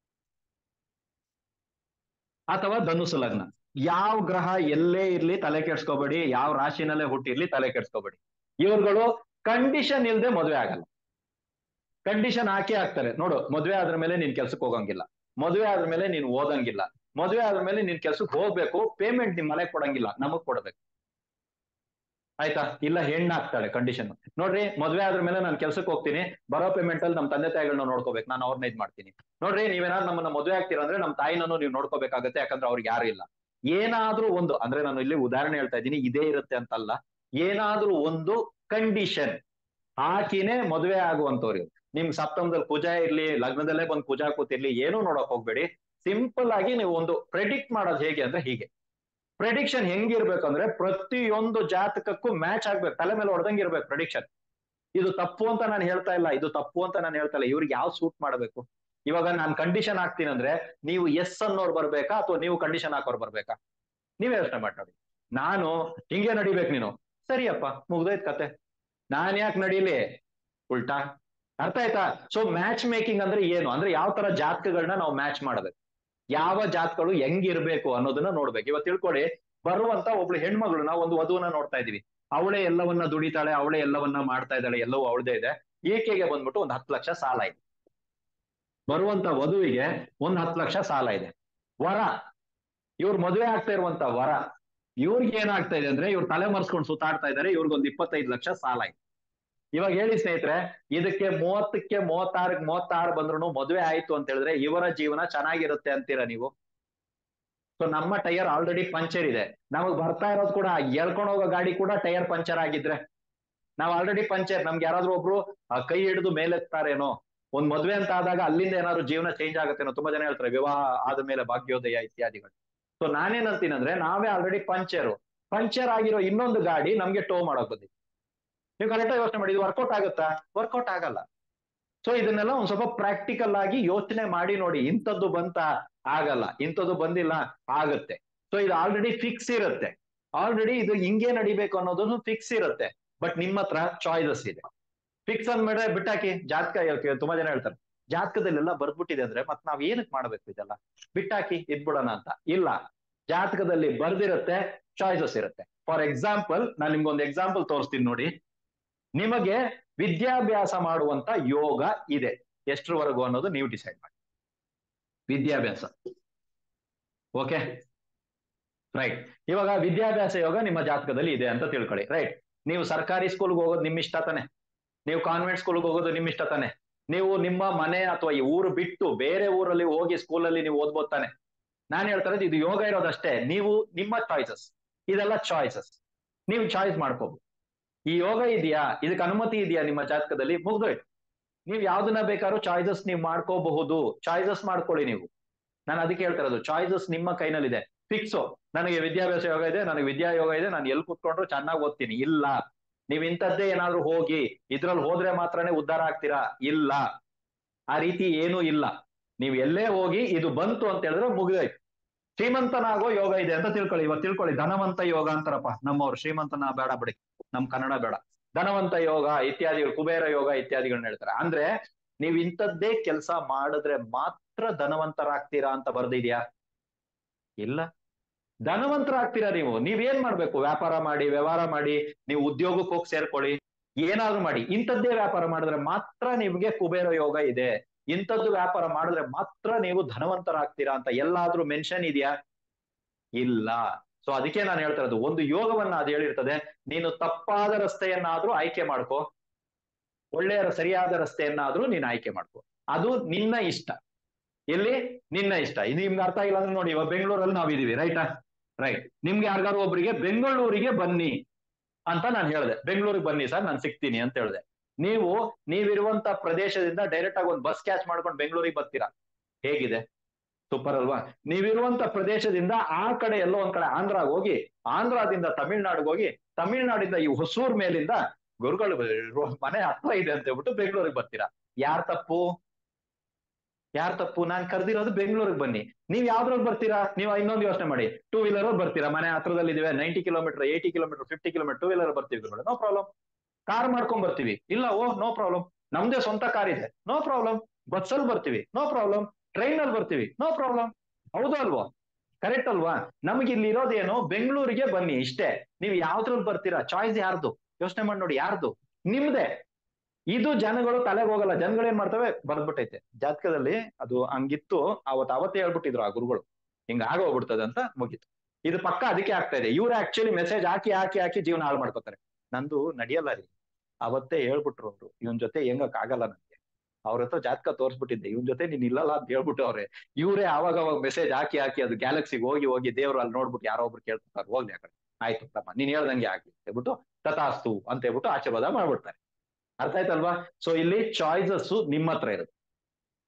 ಅಥವಾ ಧನುಸು ಲಗ್ನ ಯಾವ ಗ್ರಹ ಎಲ್ಲೇ ಇರ್ಲಿ ತಲೆ ಕೆಡ್ಸ್ಕೋಬೇಡಿ ಯಾವ ರಾಶಿನಲ್ಲೇ ಹುಟ್ಟಿರ್ಲಿ ತಲೆ ಕೆಡ್ಸ್ಕೋಬೇಡಿ ಇವ್ರುಗಳು ಕಂಡೀಷನ್ ಇಲ್ದೆ ಮದುವೆ ಆಗಲ್ಲ ಕಂಡೀಷನ್ ಹಾಕಿ ಹಾಕ್ತಾರೆ ನೋಡು ಮದುವೆ ಆದ್ರ ಮೇಲೆ ನೀನ್ ಕೆಲ್ಸಕ್ಕೆ ಹೋಗಂಗಿಲ್ಲ ಮದುವೆ ಆದ್ರ ಮೇಲೆ ನೀನ್ ಓದಂಗಿಲ್ಲ ಮದುವೆ ಆದ್ರ ಮೇಲೆ ನೀನ್ ಕೆಲ್ಸಕ್ಕೆ ಹೋಗ್ಬೇಕು ಪೇಮೆಂಟ್ ನಿಮ್ ಮನೆಗೆ ಕೊಡಂಗಿಲ್ಲ ನಮಗ್ ಕೊಡ್ಬೇಕು ಆಯ್ತಾ ಇಲ್ಲ ಹೆಣ್ಣು ಹಾಕ್ತಾಳೆ ಕಂಡೀಷನ್ ನೋಡ್ರಿ ಮದ್ವೆ ಆದ್ರ ಮೇಲೆ ನಾನು ಕೆಲ್ಸಕ್ಕೆ ಹೋಗ್ತೀನಿ ಬರೋ ಪೇಮೆಂಟ್ ಅಲ್ಲಿ ನಮ್ಮ ತಂದೆ ತಾಯಿಗಳನ್ನ ನೋಡ್ಕೋಬೇಕು ನಾನು ಅವ್ರನ್ನ ಇದ್ ಮಾಡ್ತೀನಿ ನೋಡ್ರಿ ನೀವೇನಾದ್ರು ನಮ್ಮನ್ನ ಮದುವೆ ಆಗ್ತೀರಾ ಅಂದ್ರೆ ನಮ್ಮ ತಾಯಿನೂ ನೀವು ನೋಡ್ಕೋಬೇಕಾಗತ್ತೆ ಯಾಕಂದ್ರೆ ಅವ್ರಿಗೆ ಯಾರು ಇಲ್ಲ ಏನಾದ್ರೂ ಒಂದು ಅಂದ್ರೆ ನಾನು ಇಲ್ಲಿ ಉದಾಹರಣೆ ಹೇಳ್ತಾ ಇದ್ದೀನಿ ಇದೇ ಇರುತ್ತೆ ಅಂತಲ್ಲ ಏನಾದ್ರೂ ಒಂದು ಕಂಡೀಷನ್ ಹಾಕಿನೇ ಮದುವೆ ಆಗುವಂತವ್ರು ನಿಮ್ ಸಪ್ತಮದಲ್ಲಿ ಪೂಜಾ ಇರ್ಲಿ ಲಗ್ನದಲ್ಲೇ ಬಂದು ಪೂಜಾ ಕೂತಿರ್ಲಿ ಏನೂ ನೋಡಕ್ ಹೋಗ್ಬೇಡಿ ಸಿಂಪಲ್ ಆಗಿ ನೀವು ಒಂದು ಪ್ರೆಡಿಕ್ಟ್ ಮಾಡೋದು ಹೇಗೆ ಅಂದ್ರೆ ಹೀಗೆ ಪ್ರೆಡಿಕ್ಷನ್ ಹೆಂಗಿರ್ಬೇಕಂದ್ರೆ ಪ್ರತಿಯೊಂದು ಜಾತಕಕ್ಕೂ ಮ್ಯಾಚ್ ಆಗ್ಬೇಕು ತಲೆ ಮೇಲೆ ಹೊಡೆದಂಗೆ ಇರ್ಬೇಕು ಪ್ರೆಡಿಕ್ಷನ್ ಇದು ತಪ್ಪು ಅಂತ ನಾನು ಹೇಳ್ತಾ ಇಲ್ಲ ಇದು ತಪ್ಪು ಅಂತ ನಾನು ಹೇಳ್ತಾ ಇಲ್ಲ ಇವ್ರಿಗೆ ಯಾವ ಸೂಟ್ ಮಾಡಬೇಕು ಇವಾಗ ನಾನು ಕಂಡೀಷನ್ ಹಾಕ್ತೀನಿ ಅಂದ್ರೆ ನೀವು ಎಸ್ ಅನ್ನೋರು ಬರ್ಬೇಕಾ ಅಥವಾ ನೀವು ಕಂಡೀಷನ್ ಹಾಕೋರು ಬರ್ಬೇಕಾ ನೀವೇ ಯೋಚನೆ ಮಾಡಿ ನೋಡಿ ನಾನು ಹಿಂಗೆ ನಡಿಬೇಕು ನೀನು ಸರಿಯಪ್ಪ ಮುಗ್ದೋಯ್ತು ಕತೆ ನಾನ್ ಯಾಕೆ ನಡೀಲಿ ಉಲ್ಟಾ ಅರ್ಥ ಆಯ್ತಾ ಸೊ ಮ್ಯಾಚ್ ಮೇಕಿಂಗ್ ಅಂದ್ರೆ ಏನು ಅಂದ್ರೆ ಯಾವ ತರ ಜಾತಕಗಳನ್ನ ನಾವು ಮ್ಯಾಚ್ ಮಾಡಬೇಕು ಯಾವ ಜಾತಕಗಳು ಹೆಂಗಿರ್ಬೇಕು ಅನ್ನೋದನ್ನ ನೋಡ್ಬೇಕು ಇವತ್ತು ತಿಳ್ಕೊಳ್ಳಿ ಬರುವಂತ ಒಬ್ಳು ಹೆಣ್ಮಗಳು ನಾವು ಒಂದು ವಧುವನ್ನ ನೋಡ್ತಾ ಇದೀವಿ ಅವಳೇ ಎಲ್ಲವನ್ನ ದುಡಿತಾಳೆ ಅವಳೇ ಎಲ್ಲವನ್ನ ಮಾಡ್ತಾ ಇದ್ದಾಳೆ ಎಲ್ಲವೂ ಅವಳದೇ ಇದೆ ಈಕೆಗೆ ಬಂದ್ಬಿಟ್ಟು ಒಂದು ಹತ್ತು ಲಕ್ಷ ಸಾಲ ಇದೆ ಬರುವಂತ ವಧುವಿಗೆ ಒಂದ್ ಹತ್ತು ಲಕ್ಷ ಸಾಲ ಇದೆ ವರ ಇವ್ರ ಮದುವೆ ಆಗ್ತಾ ಇರುವಂತ ವರ ಇವ್ರಿಗೆ ಏನಾಗ್ತಾ ಇದೆ ಅಂದ್ರೆ ಇವ್ರು ತಲೆ ಮರ್ಸ್ಕೊಂಡು ಸುತ್ತಾಡ್ತಾ ಇದಾರೆ ಇವ್ರಿಗೊಂದು ಇಪ್ಪತ್ತೈದು ಲಕ್ಷ ಸಾಲ ಇದೆ ಇವಾಗ ಹೇಳಿ ಸ್ನೇಹಿತರೆ ಇದಕ್ಕೆ ಮೂವತ್ತಕ್ಕೆ ಮೂವತ್ತಾರಕ್ಕೆ ಮೂವತ್ತಾರು ಬಂದ್ರು ಮದುವೆ ಆಯ್ತು ಅಂತ ಹೇಳಿದ್ರೆ ಇವರ ಜೀವನ ಚೆನ್ನಾಗಿರುತ್ತೆ ಅಂತೀರಾ ನೀವು ಸೊ ನಮ್ಮ ಟೈರ್ ಆಲ್ರೆಡಿ ಪಂಚರ್ ಇದೆ ನಮಗ್ ಬರ್ತಾ ಇರೋದು ಕೂಡ ಎಳ್ಕೊಂಡು ಹೋಗೋ ಗಾಡಿ ಕೂಡ ಟೈರ್ ಪಂಚರ್ ಆಗಿದ್ರೆ ನಾವ್ ಆಲ್ರೆಡಿ ಪಂಚರ್ ನಮ್ಗೆ ಯಾರಾದ್ರೂ ಒಬ್ರು ಆ ಕೈ ಹಿಡಿದು ಮೇಲೆತ್ತಾರೇನೋ ಒಂದ್ ಮದ್ವೆ ಅಂತ ಆದಾಗ ಅಲ್ಲಿಂದ ಏನಾದ್ರು ಜೀವನ ಚೇಂಜ್ ಆಗುತ್ತೇನೋ ತುಂಬಾ ಜನ ಹೇಳ್ತಾರೆ ವಿವಾಹ ಆದ ಮೇಲೆ ಭಾಗ್ಯೋದಯ ಇತ್ಯಾದಿಗಳು ಸೊ ನಾನೇನಂತೀನಿ ಅಂದ್ರೆ ನಾವೇ ಆಲ್ರೆಡಿ ಪಂಚರು ಪಂಚರ್ ಆಗಿರೋ ಇನ್ನೊಂದು ಗಾಡಿ ನಮ್ಗೆ ಟೋ ಮಾಡೋಕ್ ಬಂದಿದೆ ನೀವು ಕರೆಕ್ಟಾಗಿ ಯೋಚನೆ ಮಾಡಿ ಇದು ವರ್ಕೌಟ್ ಆಗುತ್ತಾ ವರ್ಕೌಟ್ ಆಗಲ್ಲ ಸೊ ಇದನ್ನೆಲ್ಲ ಒಂದ್ ಸ್ವಲ್ಪ ಪ್ರಾಕ್ಟಿಕಲ್ ಆಗಿ ಯೋಚನೆ ಮಾಡಿ ನೋಡಿ ಇಂಥದ್ದು ಬಂತ ಆಗಲ್ಲ ಇಂಥದ್ದು ಬಂದಿಲ್ಲ ಆಗುತ್ತೆ ಸೊ ಇದು ಆಲ್ರೆಡಿ ಫಿಕ್ಸ್ ಇರುತ್ತೆ ಆಲ್ರೆಡಿ ಇದು ಹಿಂಗೆ ನಡಿಬೇಕು ಅನ್ನೋದನ್ನು ಫಿಕ್ಸ್ ಇರುತ್ತೆ ಬಟ್ ನಿಮ್ಮ ಹತ್ರ ಚಾಯ್ಸಸ್ ಇದೆ ಫಿಕ್ಸ್ ಅಂದ್ಮೇಲೆ ಬಿಟ್ಟಾಕಿ ಜಾತಕ ತುಂಬಾ ಜನ ಹೇಳ್ತಾರೆ ಜಾತಕದಲ್ಲೆಲ್ಲ ಬರ್ದ್ಬಿಟ್ಟಿದೆ ಅಂದ್ರೆ ಮತ್ ನಾವ್ ಏನಕ್ ಮಾಡ್ಬೇಕು ಇದೆಲ್ಲ ಬಿಟ್ಟಾಕಿ ಇದ್ಬಿಡೋಣ ಅಂತ ಇಲ್ಲ ಜಾತಕದಲ್ಲಿ ಬರ್ದಿರುತ್ತೆ ಚಾಯ್ಸಸ್ ಇರುತ್ತೆ ಫಾರ್ ಎಕ್ಸಾಂಪಲ್ ನಾನು ನಿಮ್ಗೊಂದು ಎಕ್ಸಾಂಪಲ್ ತೋರಿಸ್ತೀನಿ ನೋಡಿ ನಿಮಗೆ ವಿದ್ಯಾಭ್ಯಾಸ ಮಾಡುವಂತ ಯೋಗ ಇದೆ ಎಷ್ಟರವರೆಗೂ ಅನ್ನೋದು ನೀವು ಡಿಸೈಡ್ ಮಾಡಿ ವಿದ್ಯಾಭ್ಯಾಸ ಓಕೆ ರೈಟ್ ಇವಾಗ ವಿದ್ಯಾಭ್ಯಾಸ ಯೋಗ ನಿಮ್ಮ ಜಾತಕದಲ್ಲಿ ಇದೆ ಅಂತ ತಿಳ್ಕೊಳ್ಳಿ ರೈಟ್ ನೀವು ಸರ್ಕಾರಿ ಸ್ಕೂಲ್ಗೆ ಹೋಗೋದು ನಿಮ್ ಇಷ್ಟ ತಾನೆ ನೀವು ಕಾನ್ವೆಂಟ್ ಸ್ಕೂಲ್ಗೆ ಹೋಗೋದು ನಿಮ್ ಇಷ್ಟ ತಾನೆ ನೀವು ನಿಮ್ಮ ಮನೆ ಅಥವಾ ಈ ಊರು ಬಿಟ್ಟು ಬೇರೆ ಊರಲ್ಲಿ ಹೋಗಿ ಸ್ಕೂಲಲ್ಲಿ ನೀವು ಓದ್ಬೋದು ತಾನೆ ನಾನು ಹೇಳ್ತಾ ಇರೋದು ಇದು ಯೋಗ ಇರೋದಷ್ಟೇ ನೀವು ನಿಮ್ಮ ಚಾಯ್ಸಸ್ ಇದೆಲ್ಲ ಚಾಯ್ಸಸ್ ನೀವು ಚಾಯ್ಸ್ ಮಾಡ್ಕೋಬಹುದು ಈ ಯೋಗ ಇದೆಯಾ ಇದಕ್ಕೆ ಅನುಮತಿ ಇದೆಯಾ ನಿಮ್ಮ ಜಾತಕದಲ್ಲಿ ಮುಗ್ದೋಯ್ತು ನೀವು ಯಾವ್ದನ್ನ ಬೇಕಾದ್ರೂ ಚಾಯ್ಸಸ್ ನೀವು ಮಾಡ್ಕೋಬಹುದು ಚಾಯ್ಸಸ್ ಮಾಡ್ಕೊಳ್ಳಿ ನೀವು ನಾನು ಅದಕ್ಕೆ ಹೇಳ್ತಾ ಇರೋದು ಚಾಯ್ಸಸ್ ನಿಮ್ಮ ಕೈನಲ್ಲಿದೆ ಫಿಕ್ಸು ನನಗೆ ವಿದ್ಯಾಭ್ಯಾಸ ಯೋಗ ಇದೆ ನನಗೆ ವಿದ್ಯಾ ಯೋಗ ಇದೆ ನಾನು ಎಲ್ಲಿ ಕುತ್ಕೊಂಡ್ರು ಚೆನ್ನಾಗಿ ಓದ್ತೀನಿ ಇಲ್ಲ ನೀವ್ ಇಂಥದ್ದೇ ಏನಾದ್ರು ಹೋಗಿ ಇದ್ರಲ್ಲಿ ಹೋದ್ರೆ ಮಾತ್ರನೇ ಉದ್ಧಾರ ಆಗ್ತೀರಾ ಇಲ್ಲ ಆ ರೀತಿ ಏನೂ ಇಲ್ಲ ನೀವ್ ಎಲ್ಲೇ ಹೋಗಿ ಇದು ಬಂತು ಅಂತ ಹೇಳಿದ್ರೆ ಮುಗಿದೋಯ್ತು ಶ್ರೀಮಂತನಾಗೋ ಯೋಗ ಇದೆ ಅಂತ ತಿಳ್ಕೊಳ್ಳಿ ಇವಾಗ ತಿಳ್ಕೊಳ್ಳಿ ಧನವಂತ ಯೋಗ ಅಂತಾರಪ್ಪ ನಮ್ಮವ್ರು ಶ್ರೀಮಂತನ ಬೇಡ ಬಿಡಿ ನಮ್ ಕನ್ನಡ ಬೇಡ ಧನವಂತ ಯೋಗ ಇತ್ಯಾದಿಗಳು ಕುಬೇರ ಯೋಗ ಇತ್ಯಾದಿಗಳನ್ನ ಹೇಳ್ತಾರೆ ಅಂದ್ರೆ ನೀವ್ ಇಂಥದ್ದೇ ಕೆಲಸ ಮಾಡಿದ್ರೆ ಮಾತ್ರ ಧನವಂತರಾಗ್ತೀರಾ ಅಂತ ಬರ್ದಿದ್ಯಾ ಇಲ್ಲ ಧನವಂತರಾಗ್ತೀರಾ ನೀವು ನೀವೇನ್ ಮಾಡ್ಬೇಕು ವ್ಯಾಪಾರ ಮಾಡಿ ವ್ಯವಹಾರ ಮಾಡಿ ನೀವು ಉದ್ಯೋಗಕ್ಕೆ ಹೋಗಿ ಸೇರ್ಕೊಳ್ಳಿ ಏನಾದ್ರು ಮಾಡಿ ಇಂಥದ್ದೇ ವ್ಯಾಪಾರ ಮಾಡಿದ್ರೆ ಮಾತ್ರ ನಿಮ್ಗೆ ಕುಬೇರ ಯೋಗ ಇದೆ ಇಂಥದ್ದು ವ್ಯಾಪಾರ ಮಾಡಿದ್ರೆ ಮಾತ್ರ ನೀವು ಧನವಂತರಾಗ್ತೀರಾ ಅಂತ ಎಲ್ಲಾದ್ರೂ ಮೆನ್ಷನ್ ಇದೆಯಾ ಇಲ್ಲ ಸೊ ಅದಕ್ಕೆ ನಾನು ಹೇಳ್ತಾ ಇರೋದು ಒಂದು ಯೋಗವನ್ನ ಅದು ಹೇಳಿರ್ತದೆ ನೀನು ತಪ್ಪಾದ ರಸ್ತೆಯನ್ನಾದ್ರೂ ಆಯ್ಕೆ ಮಾಡ್ಕೋ ಒಳ್ಳೆಯ ಸರಿಯಾದ ರಸ್ತೆಯನ್ನಾದ್ರೂ ನೀನು ಆಯ್ಕೆ ಮಾಡ್ಕೋ ಅದು ನಿನ್ನ ಇಷ್ಟ ಎಲ್ಲಿ ನಿನ್ನ ಇಷ್ಟ ಇದು ನಿಮ್ಗೆ ಅರ್ಥ ಆಗಿಲ್ಲ ಅಂದ್ರೆ ನೋಡಿ ಇವಾಗ ಬೆಂಗಳೂರಲ್ಲಿ ನಾವಿದೀವಿ ರೈಟಾ ರೈಟ್ ನಿಮ್ಗೆ ಯಾರಿಗಾರು ಒಬ್ರಿಗೆ ಬೆಂಗಳೂರಿಗೆ ಬನ್ನಿ ಅಂತ ನಾನು ಹೇಳಿದೆ ಬೆಂಗಳೂರಿಗೆ ಬನ್ನಿ ಸರ್ ನಾನು ಸಿಗ್ತೀನಿ ಅಂತ ಹೇಳಿದೆ ನೀವು ನೀವಿರುವಂತ ಪ್ರದೇಶದಿಂದ ಡೈರೆಕ್ಟ್ ಆಗಿ ಒಂದು ಬಸ್ ಕ್ಯಾಚ್ ಮಾಡ್ಕೊಂಡು ಬೆಂಗಳೂರಿಗೆ ಬರ್ತೀರಾ ಹೇಗಿದೆ ಸೂಪರ್ ಅಲ್ವಾ ನೀವಿರುವಂತ ಪ್ರದೇಶದಿಂದ ಆ ಕಡೆ ಎಲ್ಲೋ ಒಂದ್ ಕಡೆ ಆಂಧ್ರಾಗ್ ಹೋಗಿ ಆಂಧ್ರದಿಂದ ತಮಿಳ್ನಾಡಿಗೆ ಹೋಗಿ ತಮಿಳ್ನಾಡಿಂದ ಈ ಹೊಸೂರ್ ಮೇಲಿಂದ ಗುರುಗಳು ಮನೆ ಹತ್ರ ಇದೆ ಅಂತ ಹೇಳ್ಬಿಟ್ಟು ಬೆಂಗಳೂರಿಗೆ ಬರ್ತೀರಾ ಯಾರ್ ತಪ್ಪು ಯಾರ್ ತಪ್ಪು ನಾನ್ ಕರ್ದಿರೋದು ಬೆಂಗಳೂರಿಗೆ ಬನ್ನಿ ನೀವ್ ಯಾವ್ದ್ರಲ್ಲಿ ಬರ್ತೀರಾ ನೀವು ಇನ್ನೊಂದು ಯೋಚನೆ ಮಾಡಿ ಟೂ ವೀಲರ್ ಬರ್ತೀರಾ ಮನೆ ಹತ್ರದಲ್ಲಿ ಇದೀವಿ ninety kilometre eighty kilometre fifty kilometre two wheeler ಬರ್ತೀವಿ ನೋ ಪ್ರಾಬ್ಲಮ್ ಕಾರ್ ಮಾಡ್ಕೊಂಡ್ ಬರ್ತೀವಿ ಇಲ್ಲ ಓ ನೋ ಪ್ರಾಬ್ಲಮ್ ನಮ್ದೇ ಸ್ವಂತ ಕಾರ್ ಇದೆ ನೋ ಪ್ರಾಬ್ಲಮ್ ಬಸ್ಸಲ್ಲಿ ಬರ್ತೀವಿ ನೋ ಪ್ರಾಬ್ಲಮ್ ಟ್ರೈನ್ ಅಲ್ಲಿ ಬರ್ತೀವಿ ನೋ ಪ್ರಾಬ್ಲಮ್ ಹೌದು ಅಲ್ವಾ ಕರೆಕ್ಟ್ ಅಲ್ವಾ ನಮ್ಗೆ ಇಲ್ಲಿ ಇರೋದೇನು ಬೆಂಗಳೂರಿಗೆ ಬನ್ನಿ ಇಷ್ಟೇ ನೀವು ಯಾವ್ದ್ರಲ್ಲಿ ಬರ್ತೀರಾ ಚಾಯ್ಸ್ ಯಾರ್ದು ಯೋಚನೆ ಮಾಡಿ ನೋಡಿ ಯಾರ್ದು ನಿಮ್ದೇ ಇದು ಜನಗಳು ತಲೆಗೆ ಹೋಗಲ್ಲ ಜನಗಳು ಏನ್ ಮಾಡ್ತವೆ ಬರ್ದ್ಬಿಟ್ಟೈತೆ ಜಾತಕದಲ್ಲಿ ಅದು ಹಂಗಿತ್ತು ಅವತ್ ಅವತ್ತೇ ಹೇಳ್ಬಿಟ್ಟಿದ್ರು ಆ ಗುರುಗಳು ಹಿಂಗ ಆಗೋಗ್ಬಿಡ್ತದೆ ಅಂತ ಮುಗೀತು ಇದು ಪಕ್ಕ ಅದಕ್ಕೆ ಆಗ್ತಾ ಇದೆ ಇವ್ರು ಆಕ್ಚುಲಿ ಮೆಸೇಜ್ ಹಾಕಿ ಹಾಕಿ ಹಾಕಿ ಜೀವನ ಹಾಳು ಮಾಡ್ಕೋತಾರೆ ನಂದು ನಡೆಯಲ್ಲ ರೀ ಅವತ್ತೇ ಹೇಳ್ಬಿಟ್ರು ಅವ್ರು ಇವನ್ ಜೊತೆ ಹೆಂಗಕ್ ಆಗಲ್ಲ ನನ್ಗೆ ಅವ್ರ ಹತ್ರ ಜಾತಕ ತೋರ್ಸ್ಬಿಟ್ಟಿದ್ದೆ ಇವನ್ ಜೊತೆ ನೀನ್ ಇಲ್ಲಲ್ಲ ಅಂತ ಹೇಳ್ಬಿಟ್ಟು ಅವ್ರೆ ಇವ್ರೇ ಅವಾಗ ಅವಾಗ ಮೆಸೇಜ್ ಹಾಕಿ ಹಾಕಿ ಅದು ಗ್ಯಾಲಕ್ಸಿಗೆ ಹೋಗಿ ಹೋಗಿ ದೇವ್ರು ಅಲ್ಲಿ ನೋಡ್ಬಿಟ್ಟು ಯಾರೋ ಒಬ್ರು ಕೇಳ್ತಾರೆ ಹೋಗ್ಲಿ ಆ ಕಡೆ ಆಯ್ತು ತಮ್ಮ ನೀನ್ ಹೇಳ್ದಂಗೆ ಆಗ್ಲಿ ಹೇಳ್ಬಿಟ್ಟು ತಥಾಸ್ತು ಅಂತ ಹೇಳ್ಬಿಟ್ಟು ಆಶೀರ್ವಾದ ಮಾಡ್ಬಿಡ್ತಾರೆ ಅರ್ಥ ಆಯ್ತಲ್ವಾ ಸೊ ಇಲ್ಲಿ ಚಾಯ್ಸಸ್ ನಿಮ್ಮ ಹತ್ರ ಇರುತ್ತೆ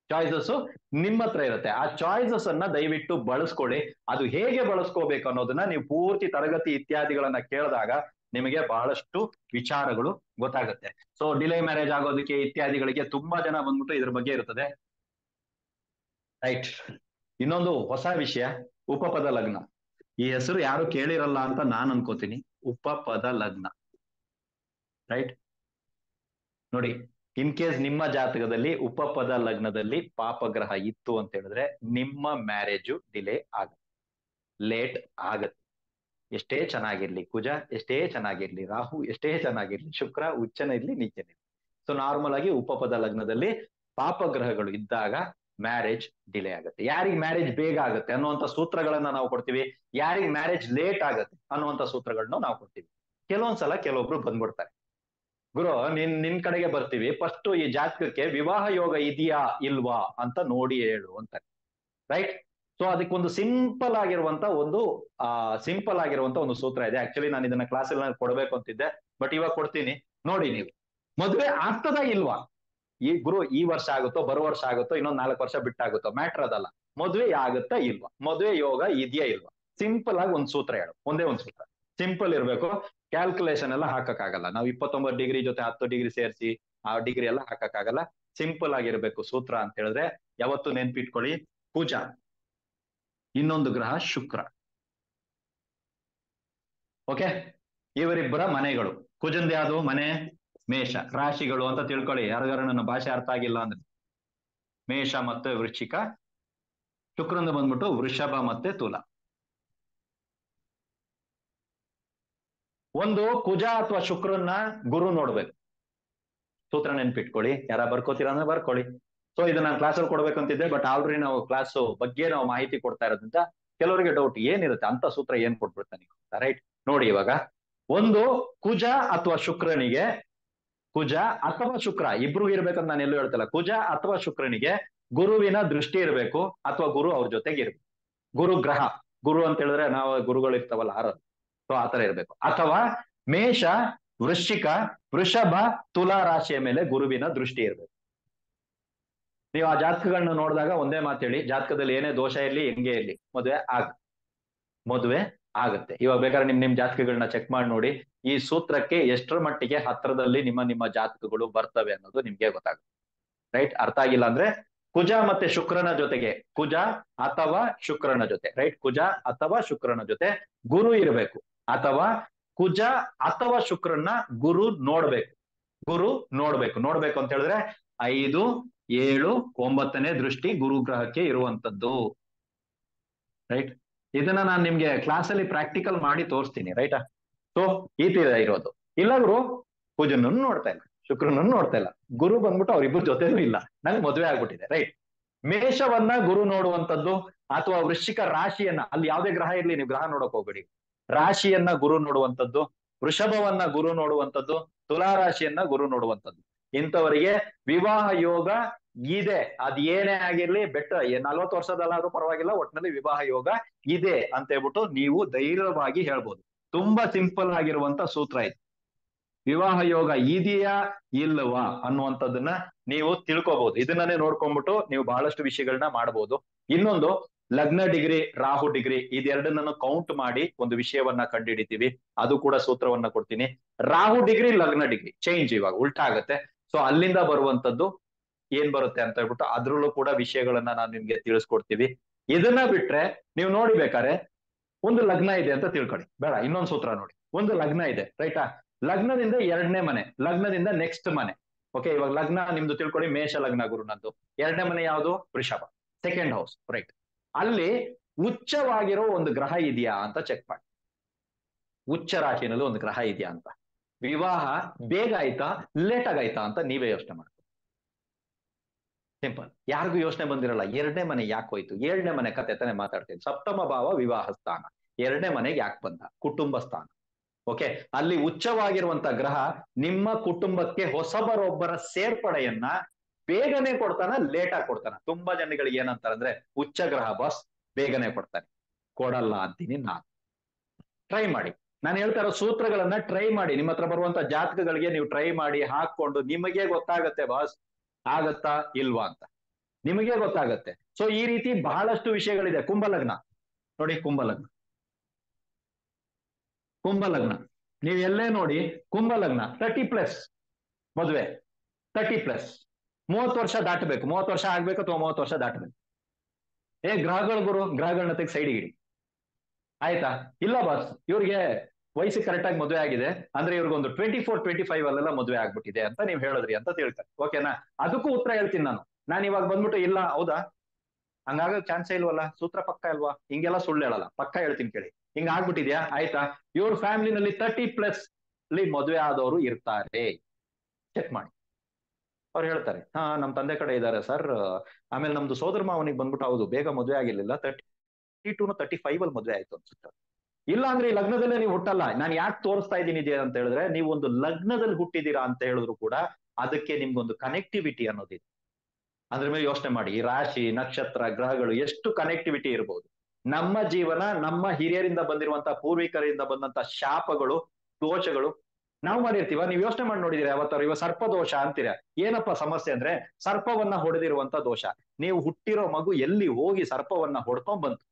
ಚಾಯ್ಸಸ್ ನಿಮ್ಮ ಹತ್ರ ಇರುತ್ತೆ ಆ ಚಾಯ್ಸಸ್ ಅನ್ನ ದಯವಿಟ್ಟು ಬಳಸ್ಕೊಳ್ಳಿ ಅದು ಹೇಗೆ ಬಳಸ್ಕೋಬೇಕು ಅನ್ನೋದನ್ನ ನೀವು ಪೂರ್ತಿ ತರಗತಿ ಇತ್ಯಾದಿಗಳನ್ನ ಕೇಳಿದಾಗ ನಿಮಗೆ ಬಹಳಷ್ಟು ವಿಚಾರಗಳು ಗೊತ್ತಾಗುತ್ತೆ ಸೊ ಡಿಲೇ ಮ್ಯಾರೇಜ್ ಆಗೋದಕ್ಕೆ ಇತ್ಯಾದಿಗಳಿಗೆ ತುಂಬಾ ಜನ ಬಂದ್ಬಿಟ್ಟು ಇದ್ರ ಬಗ್ಗೆ ಇರ್ತದೆ ರೈಟ್ ಇನ್ನೊಂದು ಹೊಸ ವಿಷಯ ಉಪಪದ ಲಗ್ನ ಈ ಹೆಸರು ಯಾರು ಕೇಳಿರಲ್ಲ ಅಂತ ನಾನ್ ಅನ್ಕೋತೀನಿ ಉಪಪದ ಲಗ್ನ ರೈಟ್ ನೋಡಿ ಇನ್ ಕೇಸ್ ನಿಮ್ಮ ಜಾತಕದಲ್ಲಿ ಉಪಪದ ಲಗ್ನದಲ್ಲಿ ಪಾಪಗ್ರಹ ಇತ್ತು ಅಂತ ಹೇಳಿದ್ರೆ ನಿಮ್ಮ ಮ್ಯಾರೇಜು ಡಿಲೇ ಆಗತ್ತೆ ಲೇಟ್ ಆಗತ್ತೆ ಎಷ್ಟೇ ಚೆನ್ನಾಗಿರ್ಲಿ ಕುಜ ಎಷ್ಟೇ ಚೆನ್ನಾಗಿರ್ಲಿ ರಾಹು ಎಷ್ಟೇ ಚೆನ್ನಾಗಿರ್ಲಿ ಶುಕ್ರ ಉಚ್ಚನ ಇರ್ಲಿ ನೀಚನ ಇರ್ಲಿ ಸೊ ನಾರ್ಮಲ್ ಆಗಿ ಉಪಪದ ಲಗ್ನದಲ್ಲಿ ಪಾಪಗ್ರಹಗಳು ಇದ್ದಾಗ ಮ್ಯಾರೇಜ್ ಡಿಲೇ ಆಗುತ್ತೆ ಯಾರಿಗ್ ಮ್ಯಾರೇಜ್ ಬೇಗ ಆಗುತ್ತೆ ಅನ್ನುವಂತ ಸೂತ್ರಗಳನ್ನ ನಾವು ಕೊಡ್ತೀವಿ ಯಾರಿಗ್ ಮ್ಯಾರೇಜ್ ಲೇಟ್ ಆಗುತ್ತೆ ಅನ್ನುವಂತ ಸೂತ್ರಗಳನ್ನ ನಾವು ಕೊಡ್ತೀವಿ ಕೆಲವೊಂದ್ಸಲ ಕೆಲವೊಬ್ರು ಬಂದ್ಬಿಡ್ತಾರೆ ಗುರು ನಿನ್ ನಿನ್ ಕಡೆಗೆ ಬರ್ತೀವಿ ಫಸ್ಟ್ ಈ ಜಾತಕಕ್ಕೆ ವಿವಾಹ ಯೋಗ ಇದೆಯಾ ಇಲ್ವಾ ಅಂತ ನೋಡಿ ಹೇಳು ಅಂತಾರೆ ರೈಟ್ ಸೊ ಅದಕ್ಕೊಂದು ಸಿಂಪಲ್ ಆಗಿರುವಂತ ಒಂದು ಆ ಸಿಂಪಲ್ ಆಗಿರುವಂತ ಒಂದು ಸೂತ್ರ ಇದೆ ಆಕ್ಚುಲಿ ನಾನು ಇದನ್ನ ಕ್ಲಾಸಲ್ಲಿ ನಾನು ಕೊಡ್ಬೇಕು ಅಂತಿದ್ದೆ ಬಟ್ ಇವಾಗ ಕೊಡ್ತೀನಿ ನೋಡಿ ನೀವು ಮದ್ವೆ ಆಗ್ತದ ಇಲ್ವಾ ಈ ಗುರು ಈ ವರ್ಷ ಆಗುತ್ತೋ ಬರೋ ವರ್ಷ ಆಗುತ್ತೋ ಇನ್ನೊಂದ್ ನಾಲ್ಕು ವರ್ಷ ಬಿಟ್ಟಾಗುತ್ತೋ ಮ್ಯಾಟ್ರ್ ಅದಲ್ಲ ಮದ್ವೆ ಆಗುತ್ತಾ ಇಲ್ವಾ ಮದ್ವೆ ಯೋಗ ಇದೆಯಾ ಇಲ್ವಾ ಸಿಂಪಲ್ ಆಗಿ ಒಂದ್ ಸೂತ್ರ ಹೇಳು ಒಂದೇ ಒಂದ್ ಸೂತ್ರ ಸಿಂಪಲ್ ಇರ್ಬೇಕು ಕ್ಯಾಲ್ಕುಲೇಷನ್ ಎಲ್ಲ ಹಾಕಕ್ಕಾಗಲ್ಲ ನಾವು ಇಪ್ಪತ್ತೊಂಬತ್ತು ಡಿಗ್ರಿ ಜೊತೆ ಹತ್ತು ಡಿಗ್ರಿ ಸೇರಿಸಿ ಆ ಡಿಗ್ರಿ ಎಲ್ಲ ಹಾಕಕ್ಕಾಗಲ್ಲ ಸಿಂಪಲ್ ಆಗಿರ್ಬೇಕು ಸೂತ್ರ ಅಂತ ಹೇಳಿದ್ರೆ ಯಾವತ್ತು ನೆನ್ಪಿಟ್ಕೊಳ್ಳಿ ಪೂಜಾ ಇನ್ನೊಂದು ಗ್ರಹ ಶುಕ್ರ ಓಕೆ ಇವರಿಬ್ಬರ ಮನೆಗಳು ಕುಜಂದ್ ಯಾವುದು ಮನೆ ಮೇಷ ರಾಶಿಗಳು ಅಂತ ತಿಳ್ಕೊಳ್ಳಿ ಯಾರಿಗಾರು ನನ್ನ ಭಾಷೆ ಅರ್ಥ ಆಗಿಲ್ಲ ಅಂದ್ರೆ ಮೇಷ ಮತ್ತೆ ವೃಶ್ಚಿಕ ಶುಕ್ರಂದ ಬಂದ್ಬಿಟ್ಟು ವೃಷಭ ಮತ್ತೆ ತುಲ ಒಂದು ಕುಜ ಅಥವಾ ಶುಕ್ರನ್ನ ಗುರು ನೋಡ್ಬೇಕು ಸೂತ್ರ ನೆನ್ಪಿಟ್ಕೊಳ್ಳಿ ಯಾರ ಬರ್ಕೋತೀರಾ ಅಂದ್ರೆ ಬರ್ಕೊಳ್ಳಿ ಸೊ ಇದು ನಾನು ಕ್ಲಾಸಲ್ಲಿ ಕೊಡ್ಬೇಕಂತಿದ್ದೆ ಬಟ್ ಆಲ್ರೆಡಿ ನಾವು ಕ್ಲಾಸ್ ಬಗ್ಗೆ ನಾವು ಮಾಹಿತಿ ಕೊಡ್ತಾ ಇರೋದ್ರಿಂದ ಕೆಲವರಿಗೆ ಡೌಟ್ ಏನಿರುತ್ತೆ ಅಂತ ಸೂತ್ರ ಏನ್ ಕೊಟ್ಬಿಡ್ತಾನೆ ರೈಟ್ ನೋಡಿ ಇವಾಗ ಒಂದು ಕುಜ ಅಥವಾ ಶುಕ್ರನಿಗೆ ಕುಜ ಅಥವಾ ಶುಕ್ರ ಇಬ್ರು ಇರ್ಬೇಕಂತ ನಾನು ಎಲ್ಲೂ ಹೇಳ್ತಿಲ್ಲ ಕುಜ ಅಥವಾ ಶುಕ್ರನಿಗೆ ಗುರುವಿನ ದೃಷ್ಟಿ ಇರಬೇಕು ಅಥವಾ ಗುರು ಅವ್ರ ಜೊತೆಗೆ ಇರ್ಬೇಕು ಗುರು ಗ್ರಹ ಗುರು ಅಂತ ಹೇಳಿದ್ರೆ ನಾವು ಗುರುಗಳು ಇರ್ತಾವಲ್ಲ ಆರ ಸೊ ಆತರ ಇರ್ಬೇಕು ಅಥವಾ ಮೇಷ ವೃಶ್ಚಿಕ ವೃಷಭ ತುಲಾ ರಾಶಿಯ ಮೇಲೆ ಗುರುವಿನ ದೃಷ್ಟಿ ಇರ್ಬೇಕು ನೀವು ಆ ಜಾತಕಗಳನ್ನ ನೋಡಿದಾಗ ಒಂದೇ ಮಾತು ಹೇಳಿ ಜಾತಕದಲ್ಲಿ ಏನೇ ದೋಷ ಇರ್ಲಿ ಹೆಂಗೆ ಇರ್ಲಿ ಮದುವೆ ಆಗ ಮದುವೆ ಆಗುತ್ತೆ ಇವಾಗ ಬೇಕಾದ್ರೆ ನಿಮ್ ನಿಮ್ ಜಾತಕಗಳನ್ನ ಚೆಕ್ ಮಾಡಿ ನೋಡಿ ಈ ಸೂತ್ರಕ್ಕೆ ಎಷ್ಟರ ಮಟ್ಟಿಗೆ ಹತ್ರದಲ್ಲಿ ನಿಮ್ಮ ನಿಮ್ಮ ಜಾತಕಗಳು ಬರ್ತವೆ ಅನ್ನೋದು ನಿಮ್ಗೆ ಗೊತ್ತಾಗುತ್ತೆ ರೈಟ್ ಅರ್ಥ ಆಗಿಲ್ಲ ಅಂದ್ರೆ ಕುಜ ಮತ್ತೆ ಶುಕ್ರನ ಜೊತೆಗೆ ಕುಜ ಅಥವಾ ಶುಕ್ರನ ಜೊತೆ ರೈಟ್ ಕುಜ ಅಥವಾ ಶುಕ್ರನ ಜೊತೆ ಗುರು ಇರಬೇಕು ಅಥವಾ ಕುಜ ಅಥವಾ ಶುಕ್ರನ್ನ ಗುರು ನೋಡ್ಬೇಕು ಗುರು ನೋಡ್ಬೇಕು ನೋಡ್ಬೇಕು ಅಂತ ಹೇಳಿದ್ರೆ ಐದು ಏಳು ಒಂಬತ್ತನೇ ದೃಷ್ಟಿ ಗುರು ಗ್ರಹಕ್ಕೆ ಇರುವಂತದ್ದು ರೈಟ್ ಇದನ್ನ ನಾನು ನಿಮ್ಗೆ ಕ್ಲಾಸಲ್ಲಿ ಪ್ರಾಕ್ಟಿಕಲ್ ಮಾಡಿ ತೋರಿಸ್ತೀನಿ ರೈಟಾ ಸೊ ಈ ತೀರ ಇರೋದು ಇಲ್ಲ ಗುರು ಪೂಜನನ್ನು ನೋಡ್ತಾ ಇಲ್ಲ ಶುಕ್ರನನ್ನು ನೋಡ್ತಾ ಇಲ್ಲ ಗುರು ಬಂದ್ಬಿಟ್ಟು ಅವ್ರಿಬ್ರು ಜೊತೆನೂ ಇಲ್ಲ ನಂಗೆ ಮದುವೆ ಆಗ್ಬಿಟ್ಟಿದೆ ರೈಟ್ ಮೇಷವನ್ನ ಗುರು ನೋಡುವಂತದ್ದು ಅಥವಾ ವೃಶ್ಚಿಕ ರಾಶಿಯನ್ನ ಅಲ್ಲಿ ಯಾವುದೇ ಗ್ರಹ ಇರ್ಲಿ ನೀವು ಗ್ರಹ ನೋಡಕ್ ಹೋಗ್ಬೇಡಿ ರಾಶಿಯನ್ನ ಗುರು ನೋಡುವಂತದ್ದು ವೃಷಭವನ್ನ ಗುರು ನೋಡುವಂತದ್ದು ತುಲಾ ರಾಶಿಯನ್ನ ಗುರು ನೋಡುವಂತದ್ದು ಇಂಥವರಿಗೆ ವಿವಾಹ ಯೋಗ ಇದೆ ಅದ್ ಏನೇ ಆಗಿರ್ಲಿ ಬೆಟ್ಟ ನಲ್ವತ್ತು ವರ್ಷದಲ್ಲಾದ್ರೂ ಪರವಾಗಿಲ್ಲ ಒಟ್ಟಿನಲ್ಲಿ ವಿವಾಹ ಯೋಗ ಇದೆ ಅಂತ ಹೇಳ್ಬಿಟ್ಟು ನೀವು ಧೈರ್ಯವಾಗಿ ಹೇಳ್ಬೋದು ತುಂಬಾ ಸಿಂಪಲ್ ಆಗಿರುವಂತ ಸೂತ್ರ ಇದು ವಿವಾಹ ಯೋಗ ಇದೆಯಾ ಇಲ್ಲವಾ ಅನ್ನುವಂಥದ್ದನ್ನ ನೀವು ತಿಳ್ಕೊಬಹುದು ಇದನ್ನೇ ನೋಡ್ಕೊಂಡ್ಬಿಟ್ಟು ನೀವು ಬಹಳಷ್ಟು ವಿಷಯಗಳನ್ನ ಮಾಡಬಹುದು ಇನ್ನೊಂದು ಲಗ್ನ ಡಿಗ್ರಿ ರಾಹು ಡಿಗ್ರಿ ಇದೆರಡನ್ನೂ ಕೌಂಟ್ ಮಾಡಿ ಒಂದು ವಿಷಯವನ್ನ ಕಂಡುಹಿಡಿತೀವಿ ಅದು ಕೂಡ ಸೂತ್ರವನ್ನ ಕೊಡ್ತೀನಿ ರಾಹು ಡಿಗ್ರಿ ಲಗ್ನ ಡಿಗ್ರಿ ಚೇಂಜ್ ಇವಾಗ ಉಲ್ಟಾ ಆಗತ್ತೆ ಸೊ ಅಲ್ಲಿಂದ ಬರುವಂತದ್ದು ಏನ್ ಬರುತ್ತೆ ಅಂತ ಹೇಳ್ಬಿಟ್ಟು ಅದ್ರಲ್ಲೂ ಕೂಡ ವಿಷಯಗಳನ್ನ ನಾನು ನಿಮ್ಗೆ ತಿಳಿಸ್ಕೊಡ್ತೀವಿ ಇದನ್ನ ಬಿಟ್ರೆ ನೀವು ನೋಡಿಬೇಕಾರೆ ಒಂದು ಲಗ್ನ ಇದೆ ಅಂತ ತಿಳ್ಕೊಳ್ಳಿ ಬೇಡ ಇನ್ನೊಂದು ಸೂತ್ರ ನೋಡಿ ಒಂದು ಲಗ್ನ ಇದೆ ರೈಟಾ ಲಗ್ನದಿಂದ ಎರಡನೇ ಮನೆ ಲಗ್ನದಿಂದ ನೆಕ್ಸ್ಟ್ ಮನೆ ಓಕೆ ಇವಾಗ ಲಗ್ನ ನಿಮ್ದು ತಿಳ್ಕೊಳ್ಳಿ ಮೇಷ ಲಗ್ನ ಗುರುನದ್ದು ಎರಡನೇ ಮನೆ ಯಾವುದು ವೃಷಭ ಸೆಕೆಂಡ್ ಹೌಸ್ ರೈಟ್ ಅಲ್ಲಿ ಉಚ್ಚವಾಗಿರೋ ಒಂದು ಗ್ರಹ ಇದೆಯಾ ಅಂತ ಚೆಕ್ ಮಾಡಿ ಉಚ್ಚ ರಾಶಿನಲ್ಲಿ ಒಂದು ಗ್ರಹ ಇದೆಯಾ ಅಂತ ವಿವಾಹ ಬೇಗ ಆಯ್ತಾ ಲೇಟ್ ಆಗಾಯ್ತಾ ಅಂತ ನೀವೇ ಯೋಚನೆ ಮಾಡಿ ಸಿಂಪಲ್ ಯಾರಿಗೂ ಯೋಚನೆ ಬಂದಿರಲ್ಲ ಎರಡನೇ ಮನೆ ಯಾಕೆ ಹೋಯ್ತು ಏಳನೇ ಮನೆ ಕತೆ ತಾನೆ ಮಾತಾಡ್ತೀನಿ ಸಪ್ತಮ ಭಾವ ವಿವಾಹ ಸ್ಥಾನ ಎರಡನೇ ಮನೆಗೆ ಯಾಕೆ ಬಂದ ಕುಟುಂಬ ಸ್ಥಾನ ಓಕೆ ಅಲ್ಲಿ ಉಚ್ಚವಾಗಿರುವಂತ ಗ್ರಹ ನಿಮ್ಮ ಕುಟುಂಬಕ್ಕೆ ಹೊಸಬರೊಬ್ಬರ ಸೇರ್ಪಡೆಯನ್ನ ಬೇಗನೆ ಕೊಡ್ತಾನ ಲೇಟ್ ಆಗಿ ಕೊಡ್ತಾನ ತುಂಬಾ ಜನಗಳಿಗೆ ಏನಂತಾರೆ ಅಂದ್ರೆ ಉಚ್ಚ ಗ್ರಹ ಬಾಸ್ ಬೇಗನೆ ಕೊಡ್ತಾನೆ ಕೊಡಲ್ಲ ಅಂತೀನಿ ನಾನು ಟ್ರೈ ಮಾಡಿ ನಾನು ಹೇಳ್ತಾ ಇರೋ ಸೂತ್ರಗಳನ್ನ ಟ್ರೈ ಮಾಡಿ ನಿಮ್ಮ ಹತ್ರ ಬರುವಂತ ಜಾತಕಗಳಿಗೆ ನೀವು ಟ್ರೈ ಮಾಡಿ ಹಾಕೊಂಡು ನಿಮಗೆ ಗೊತ್ತಾಗತ್ತೆ ಬಾಸ್ ಆಗತ್ತಾ ಇಲ್ವಾ ಅಂತ ನಿಮಗೆ ಗೊತ್ತಾಗತ್ತೆ ಸೊ ಈ ರೀತಿ ಬಹಳಷ್ಟು ವಿಷಯಗಳಿದೆ ಕುಂಭಲಗ್ನ ನೋಡಿ ಕುಂಭಲಗ್ನ ಕುಂಭಲಗ್ನ ನೀವು ಎಲ್ಲೇ ನೋಡಿ ಕುಂಭಲಗ್ನ ತರ್ಟಿ ಪ್ಲಸ್ ಮದುವೆ ತರ್ಟಿ ಪ್ಲಸ್ ಮೂವತ್ತು ವರ್ಷ ದಾಟಬೇಕು ಮೂವತ್ತು ವರ್ಷ ಆಗ್ಬೇಕು ಅಥವಾ ಮೂವತ್ತು ವರ್ಷ ದಾಟಬೇಕು ಏ ಗ್ರಹಗಳು ಗುರು ಗ್ರಹಗಳನ್ನ ತೆಗೆದು ಸೈಡ್ ಇಡಿ ಆಯ್ತಾ ಇಲ್ಲ ಬಾಸ್ ಇವ್ರಿಗೆ ವಯಸ್ಸಿಗೆ ಕರೆಕ್ಟ್ ಆಗಿ ಮದುವೆ ಆಗಿದೆ ಅಂದ್ರೆ ಇವ್ರಿಗೊಂದು ಟ್ವೆಂಟಿ ಫೋರ್ ಟ್ವೆಂಟಿ ಫೈವ್ ಅಲ್ಲೆಲ್ಲ ಮದುವೆ ಆಗ್ಬಿಟ್ಟಿದೆ ಅಂತ ನೀವು ಹೇಳಿದ್ರಿ ಅಂತ ತಿಳ್ತಾರೆ ಓಕೆನಾ ಅದಕ್ಕೂ ಉತ್ತರ ಹೇಳ್ತೀನಿ ನಾನು ನಾನು ಇವಾಗ ಬಂದ್ಬಿಟ್ಟು ಇಲ್ಲ ಹೌದಾ ಹಂಗಾಗ ಚಾನ್ಸೇ ಇಲ್ವಲ್ಲ ಸೂತ್ರ ಪಕ್ಕ ಇಲ್ವಾ ಹಿಂಗೆಲ್ಲ ಸುಳ್ಳು ಹೇಳಲ್ಲ ಪಕ್ಕ ಹೇಳ್ತೀನಿ ಕೇಳಿ ಹಿಂಗ ಆಗ್ಬಿಟ್ಟಿದ್ಯಾ ಆಯ್ತಾ ಇವ್ರ ಫ್ಯಾಮಿಲಿನಲ್ಲಿ ತರ್ಟಿ ಪ್ಲಸ್ ಅಲ್ಲಿ ಮದುವೆ ಆದವರು ಇರ್ತಾರೆ ಚೆಕ್ ಮಾಡಿ ಅವ್ರು ಹೇಳ್ತಾರೆ ಹಾ ನಮ್ ತಂದೆ ಕಡೆ ಇದ್ದಾರೆ ಸರ್ ಆಮೇಲೆ ನಮ್ದು ಸೋದರ ಮಾವನಿಗೆ ಬಂದ್ಬಿಟ್ಟು ಹೌದು ಬೇಗ ಮದುವೆ ಆಗಿರ್ಲಿಲ್ಲ ತರ್ಟಿ ಟೂ ತರ್ಟಿ ಫೈವ್ ಅಲ್ಲಿ ಮದುವೆ ಆಯ್ತು ಅನ್ಸುತ್ತೆ ಇಲ್ಲ ಅಂದ್ರೆ ಈ ಲಗ್ನದಲ್ಲೇ ನೀವು ಹುಟ್ಟಲ್ಲ ನಾನು ಯಾಕೆ ತೋರಿಸ್ತಾ ಇದ್ದೀನಿ ಇದೆ ಅಂತ ಹೇಳಿದ್ರೆ ನೀವು ಒಂದು ಲಗ್ನದಲ್ಲಿ ಹುಟ್ಟಿದೀರಾ ಅಂತ ಹೇಳಿದ್ರು ಕೂಡ ಅದಕ್ಕೆ ನಿಮ್ಗೊಂದು ಕನೆಕ್ಟಿವಿಟಿ ಅನ್ನೋದಿದೆ ಅದ್ರ ಮೇಲೆ ಯೋಚನೆ ಮಾಡಿ ಈ ರಾಶಿ ನಕ್ಷತ್ರ ಗ್ರಹಗಳು ಎಷ್ಟು ಕನೆಕ್ಟಿವಿಟಿ ಇರಬಹುದು ನಮ್ಮ ಜೀವನ ನಮ್ಮ ಹಿರಿಯರಿಂದ ಬಂದಿರುವಂತ ಪೂರ್ವಿಕರಿಂದ ಬಂದಂತ ಶಾಪಗಳು ದೋಷಗಳು ನಾವು ಮಾಡಿರ್ತೀವ ನೀವು ಯೋಚನೆ ಮಾಡಿ ನೋಡಿದಿರ ಯಾವತ್ತಾರು ಇವ ಸರ್ಪ ದೋಷ ಅಂತೀರ ಏನಪ್ಪ ಸಮಸ್ಯೆ ಅಂದ್ರೆ ಸರ್ಪವನ್ನ ಹೊಡೆದಿರುವಂತ ದೋಷ ನೀವು ಹುಟ್ಟಿರೋ ಮಗು ಎಲ್ಲಿ ಹೋಗಿ ಸರ್ಪವನ್ನ ಹೊಡ್ಕೊಂಡ್ ಬಂತು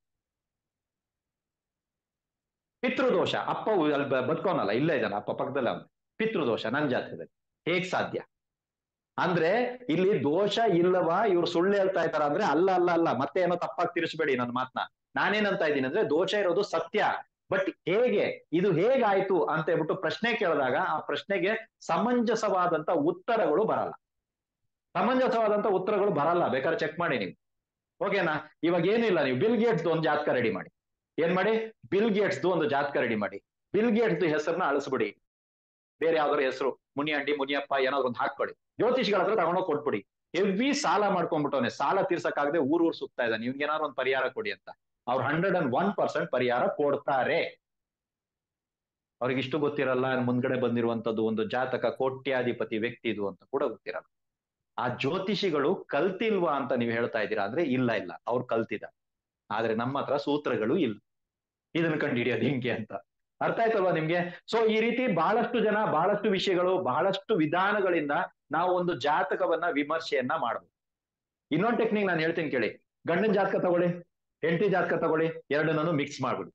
ಪಿತೃದೋಷ ಅಪ್ಪ ಅಲ್ಲಿ ಬದುಕೋನಲ್ಲ ಇಲ್ಲೇ ಇದ್ದಾನೆ ಅಪ್ಪ ಪಕ್ಕದಲ್ಲಿ ಅವನು ಪಿತೃದೋಷ ನನ್ ಜಾತಕದಲ್ಲಿ ಹೇಗ್ ಸಾಧ್ಯ ಅಂದ್ರೆ ಇಲ್ಲಿ ದೋಷ ಇಲ್ಲವಾ ಇವ್ರು ಸುಳ್ಳು ಹೇಳ್ತಾ ಇದಾರ ಅಂದ್ರೆ ಅಲ್ಲ ಅಲ್ಲ ಅಲ್ಲ ಮತ್ತೆ ಏನೋ ತಪ್ಪಾಗಿ ತಿರ್ಸ್ಬೇಡಿ ನನ್ನ ಮಾತನ್ನ ನಾನೇನಂತ ಇದ್ದೀನಿ ಅಂದ್ರೆ ದೋಷ ಇರೋದು ಸತ್ಯ ಬಟ್ ಹೇಗೆ ಇದು ಹೇಗಾಯ್ತು ಅಂತ ಹೇಳ್ಬಿಟ್ಟು ಪ್ರಶ್ನೆ ಕೇಳಿದಾಗ ಆ ಪ್ರಶ್ನೆಗೆ ಸಮಂಜಸವಾದಂತ ಉತ್ತರಗಳು ಬರಲ್ಲ ಸಮಂಜಸವಾದಂತ ಉತ್ತರಗಳು ಬರಲ್ಲ ಬೇಕಾದ್ರೆ ಚೆಕ್ ಮಾಡಿ ನೀವು ಓಕೆನಾ ಇವಾಗ ಏನಿಲ್ಲ ನೀವು ಬಿಲ್ ಗೇಟ್ಸ್ ಒಂದು ಜಾತಕ ರೆಡಿ ಮಾಡಿ ಏನ್ ಮಾಡಿ ಬಿಲ್ ಗೇಟ್ಸ್ ಒಂದು ಜಾತಕ ರೆಡಿ ಮಾಡಿ ಬಿಲ್ ಗೇಟ್ಸ್ ಹೆಸರನ್ನ ಅಳಿಸ್ಬಿಡಿ ಬೇರೆ ಯಾವ್ದಾದ್ರು ಹೆಸರು ಮುನಿಯಂಡಿ ಮುನಿಯಪ್ಪ ಏನಾದ್ರು ಒಂದು ಹಾಕೊಳ್ಳಿ ಜ್ಯೋತಿಷಿಗಳ ಹತ್ರ ತಗೊಂಡೋಗಿ ಕೊಟ್ಬಿಡಿ ಹೆವಿ ಸಾಲ ಮಾಡ್ಕೊಂಡ್ಬಿಟ್ಟವನೆ ಸಾಲ ತೀರ್ಸಕ್ಕಾಗದೆ ಊರ್ ಊರ್ ಸುತ್ತಾ ಇದ್ದಾನೆ ನಿಮ್ಗೆ ಏನಾದ್ರು ಒಂದು ಪರಿಹಾರ ಕೊಡಿ ಅಂತ ಅವ್ರು ಹಂಡ್ರೆಡ್ ಅಂಡ್ ಒನ್ ಪರ್ಸೆಂಟ್ ಪರಿಹಾರ ಕೊಡ್ತಾರೆ ಅವ್ರಿಗೆ ಇಷ್ಟು ಗೊತ್ತಿರಲ್ಲ ಮುಂದ್ಗಡೆ ಬಂದಿರುವಂತದ್ದು ಒಂದು ಜಾತಕ ಕೋಟ್ಯಾಧಿಪತಿ ವ್ಯಕ್ತಿ ಇದು ಅಂತ ಕೂಡ ಗೊತ್ತಿರಲ್ಲ ಆ ಜ್ಯೋತಿಷಿಗಳು ಕಲ್ತಿಲ್ವಾ ಅಂತ ನೀವು ಹೇಳ್ತಾ ಇದ್ದೀರಾ ಅಂದ್ರೆ ಇಲ್ಲ ಇಲ್ಲ ಅವ್ರು ಕಲ್ತಿದ ಆದ್ರೆ ನಮ್ಮ ಹತ್ರ ಸೂತ್ರಗಳು ಇಲ್ಲ ಇದನ್ನ ಕಂಡು ಹಿಡಿಯೋದು ಹಿಂಗೆ ಅಂತ ಅರ್ಥ ಆಯ್ತಲ್ವಾ ನಿಮ್ಗೆ ಸೊ ಈ ರೀತಿ ಬಹಳಷ್ಟು ಜನ ಬಹಳಷ್ಟು ವಿಷಯಗಳು ಬಹಳಷ್ಟು ವಿಧಾನಗಳಿಂದ ನಾವು ಒಂದು ಜಾತಕವನ್ನ ವಿಮರ್ಶೆಯನ್ನ ಮಾಡಬಹುದು ಇನ್ನೊಂದು ಟೆಕ್ನಿಕ್ ನಾನು ಹೇಳ್ತೀನಿ ಕೇಳಿ ಗಂಡನ ಜಾತಕ ತಗೊಳ್ಳಿ ಹೆಂಡತಿ ಜಾತಕ ತಗೊಳ್ಳಿ ಎರಡನ್ನೂ ಮಿಕ್ಸ್ ಮಾಡ್ಬಿಡಿ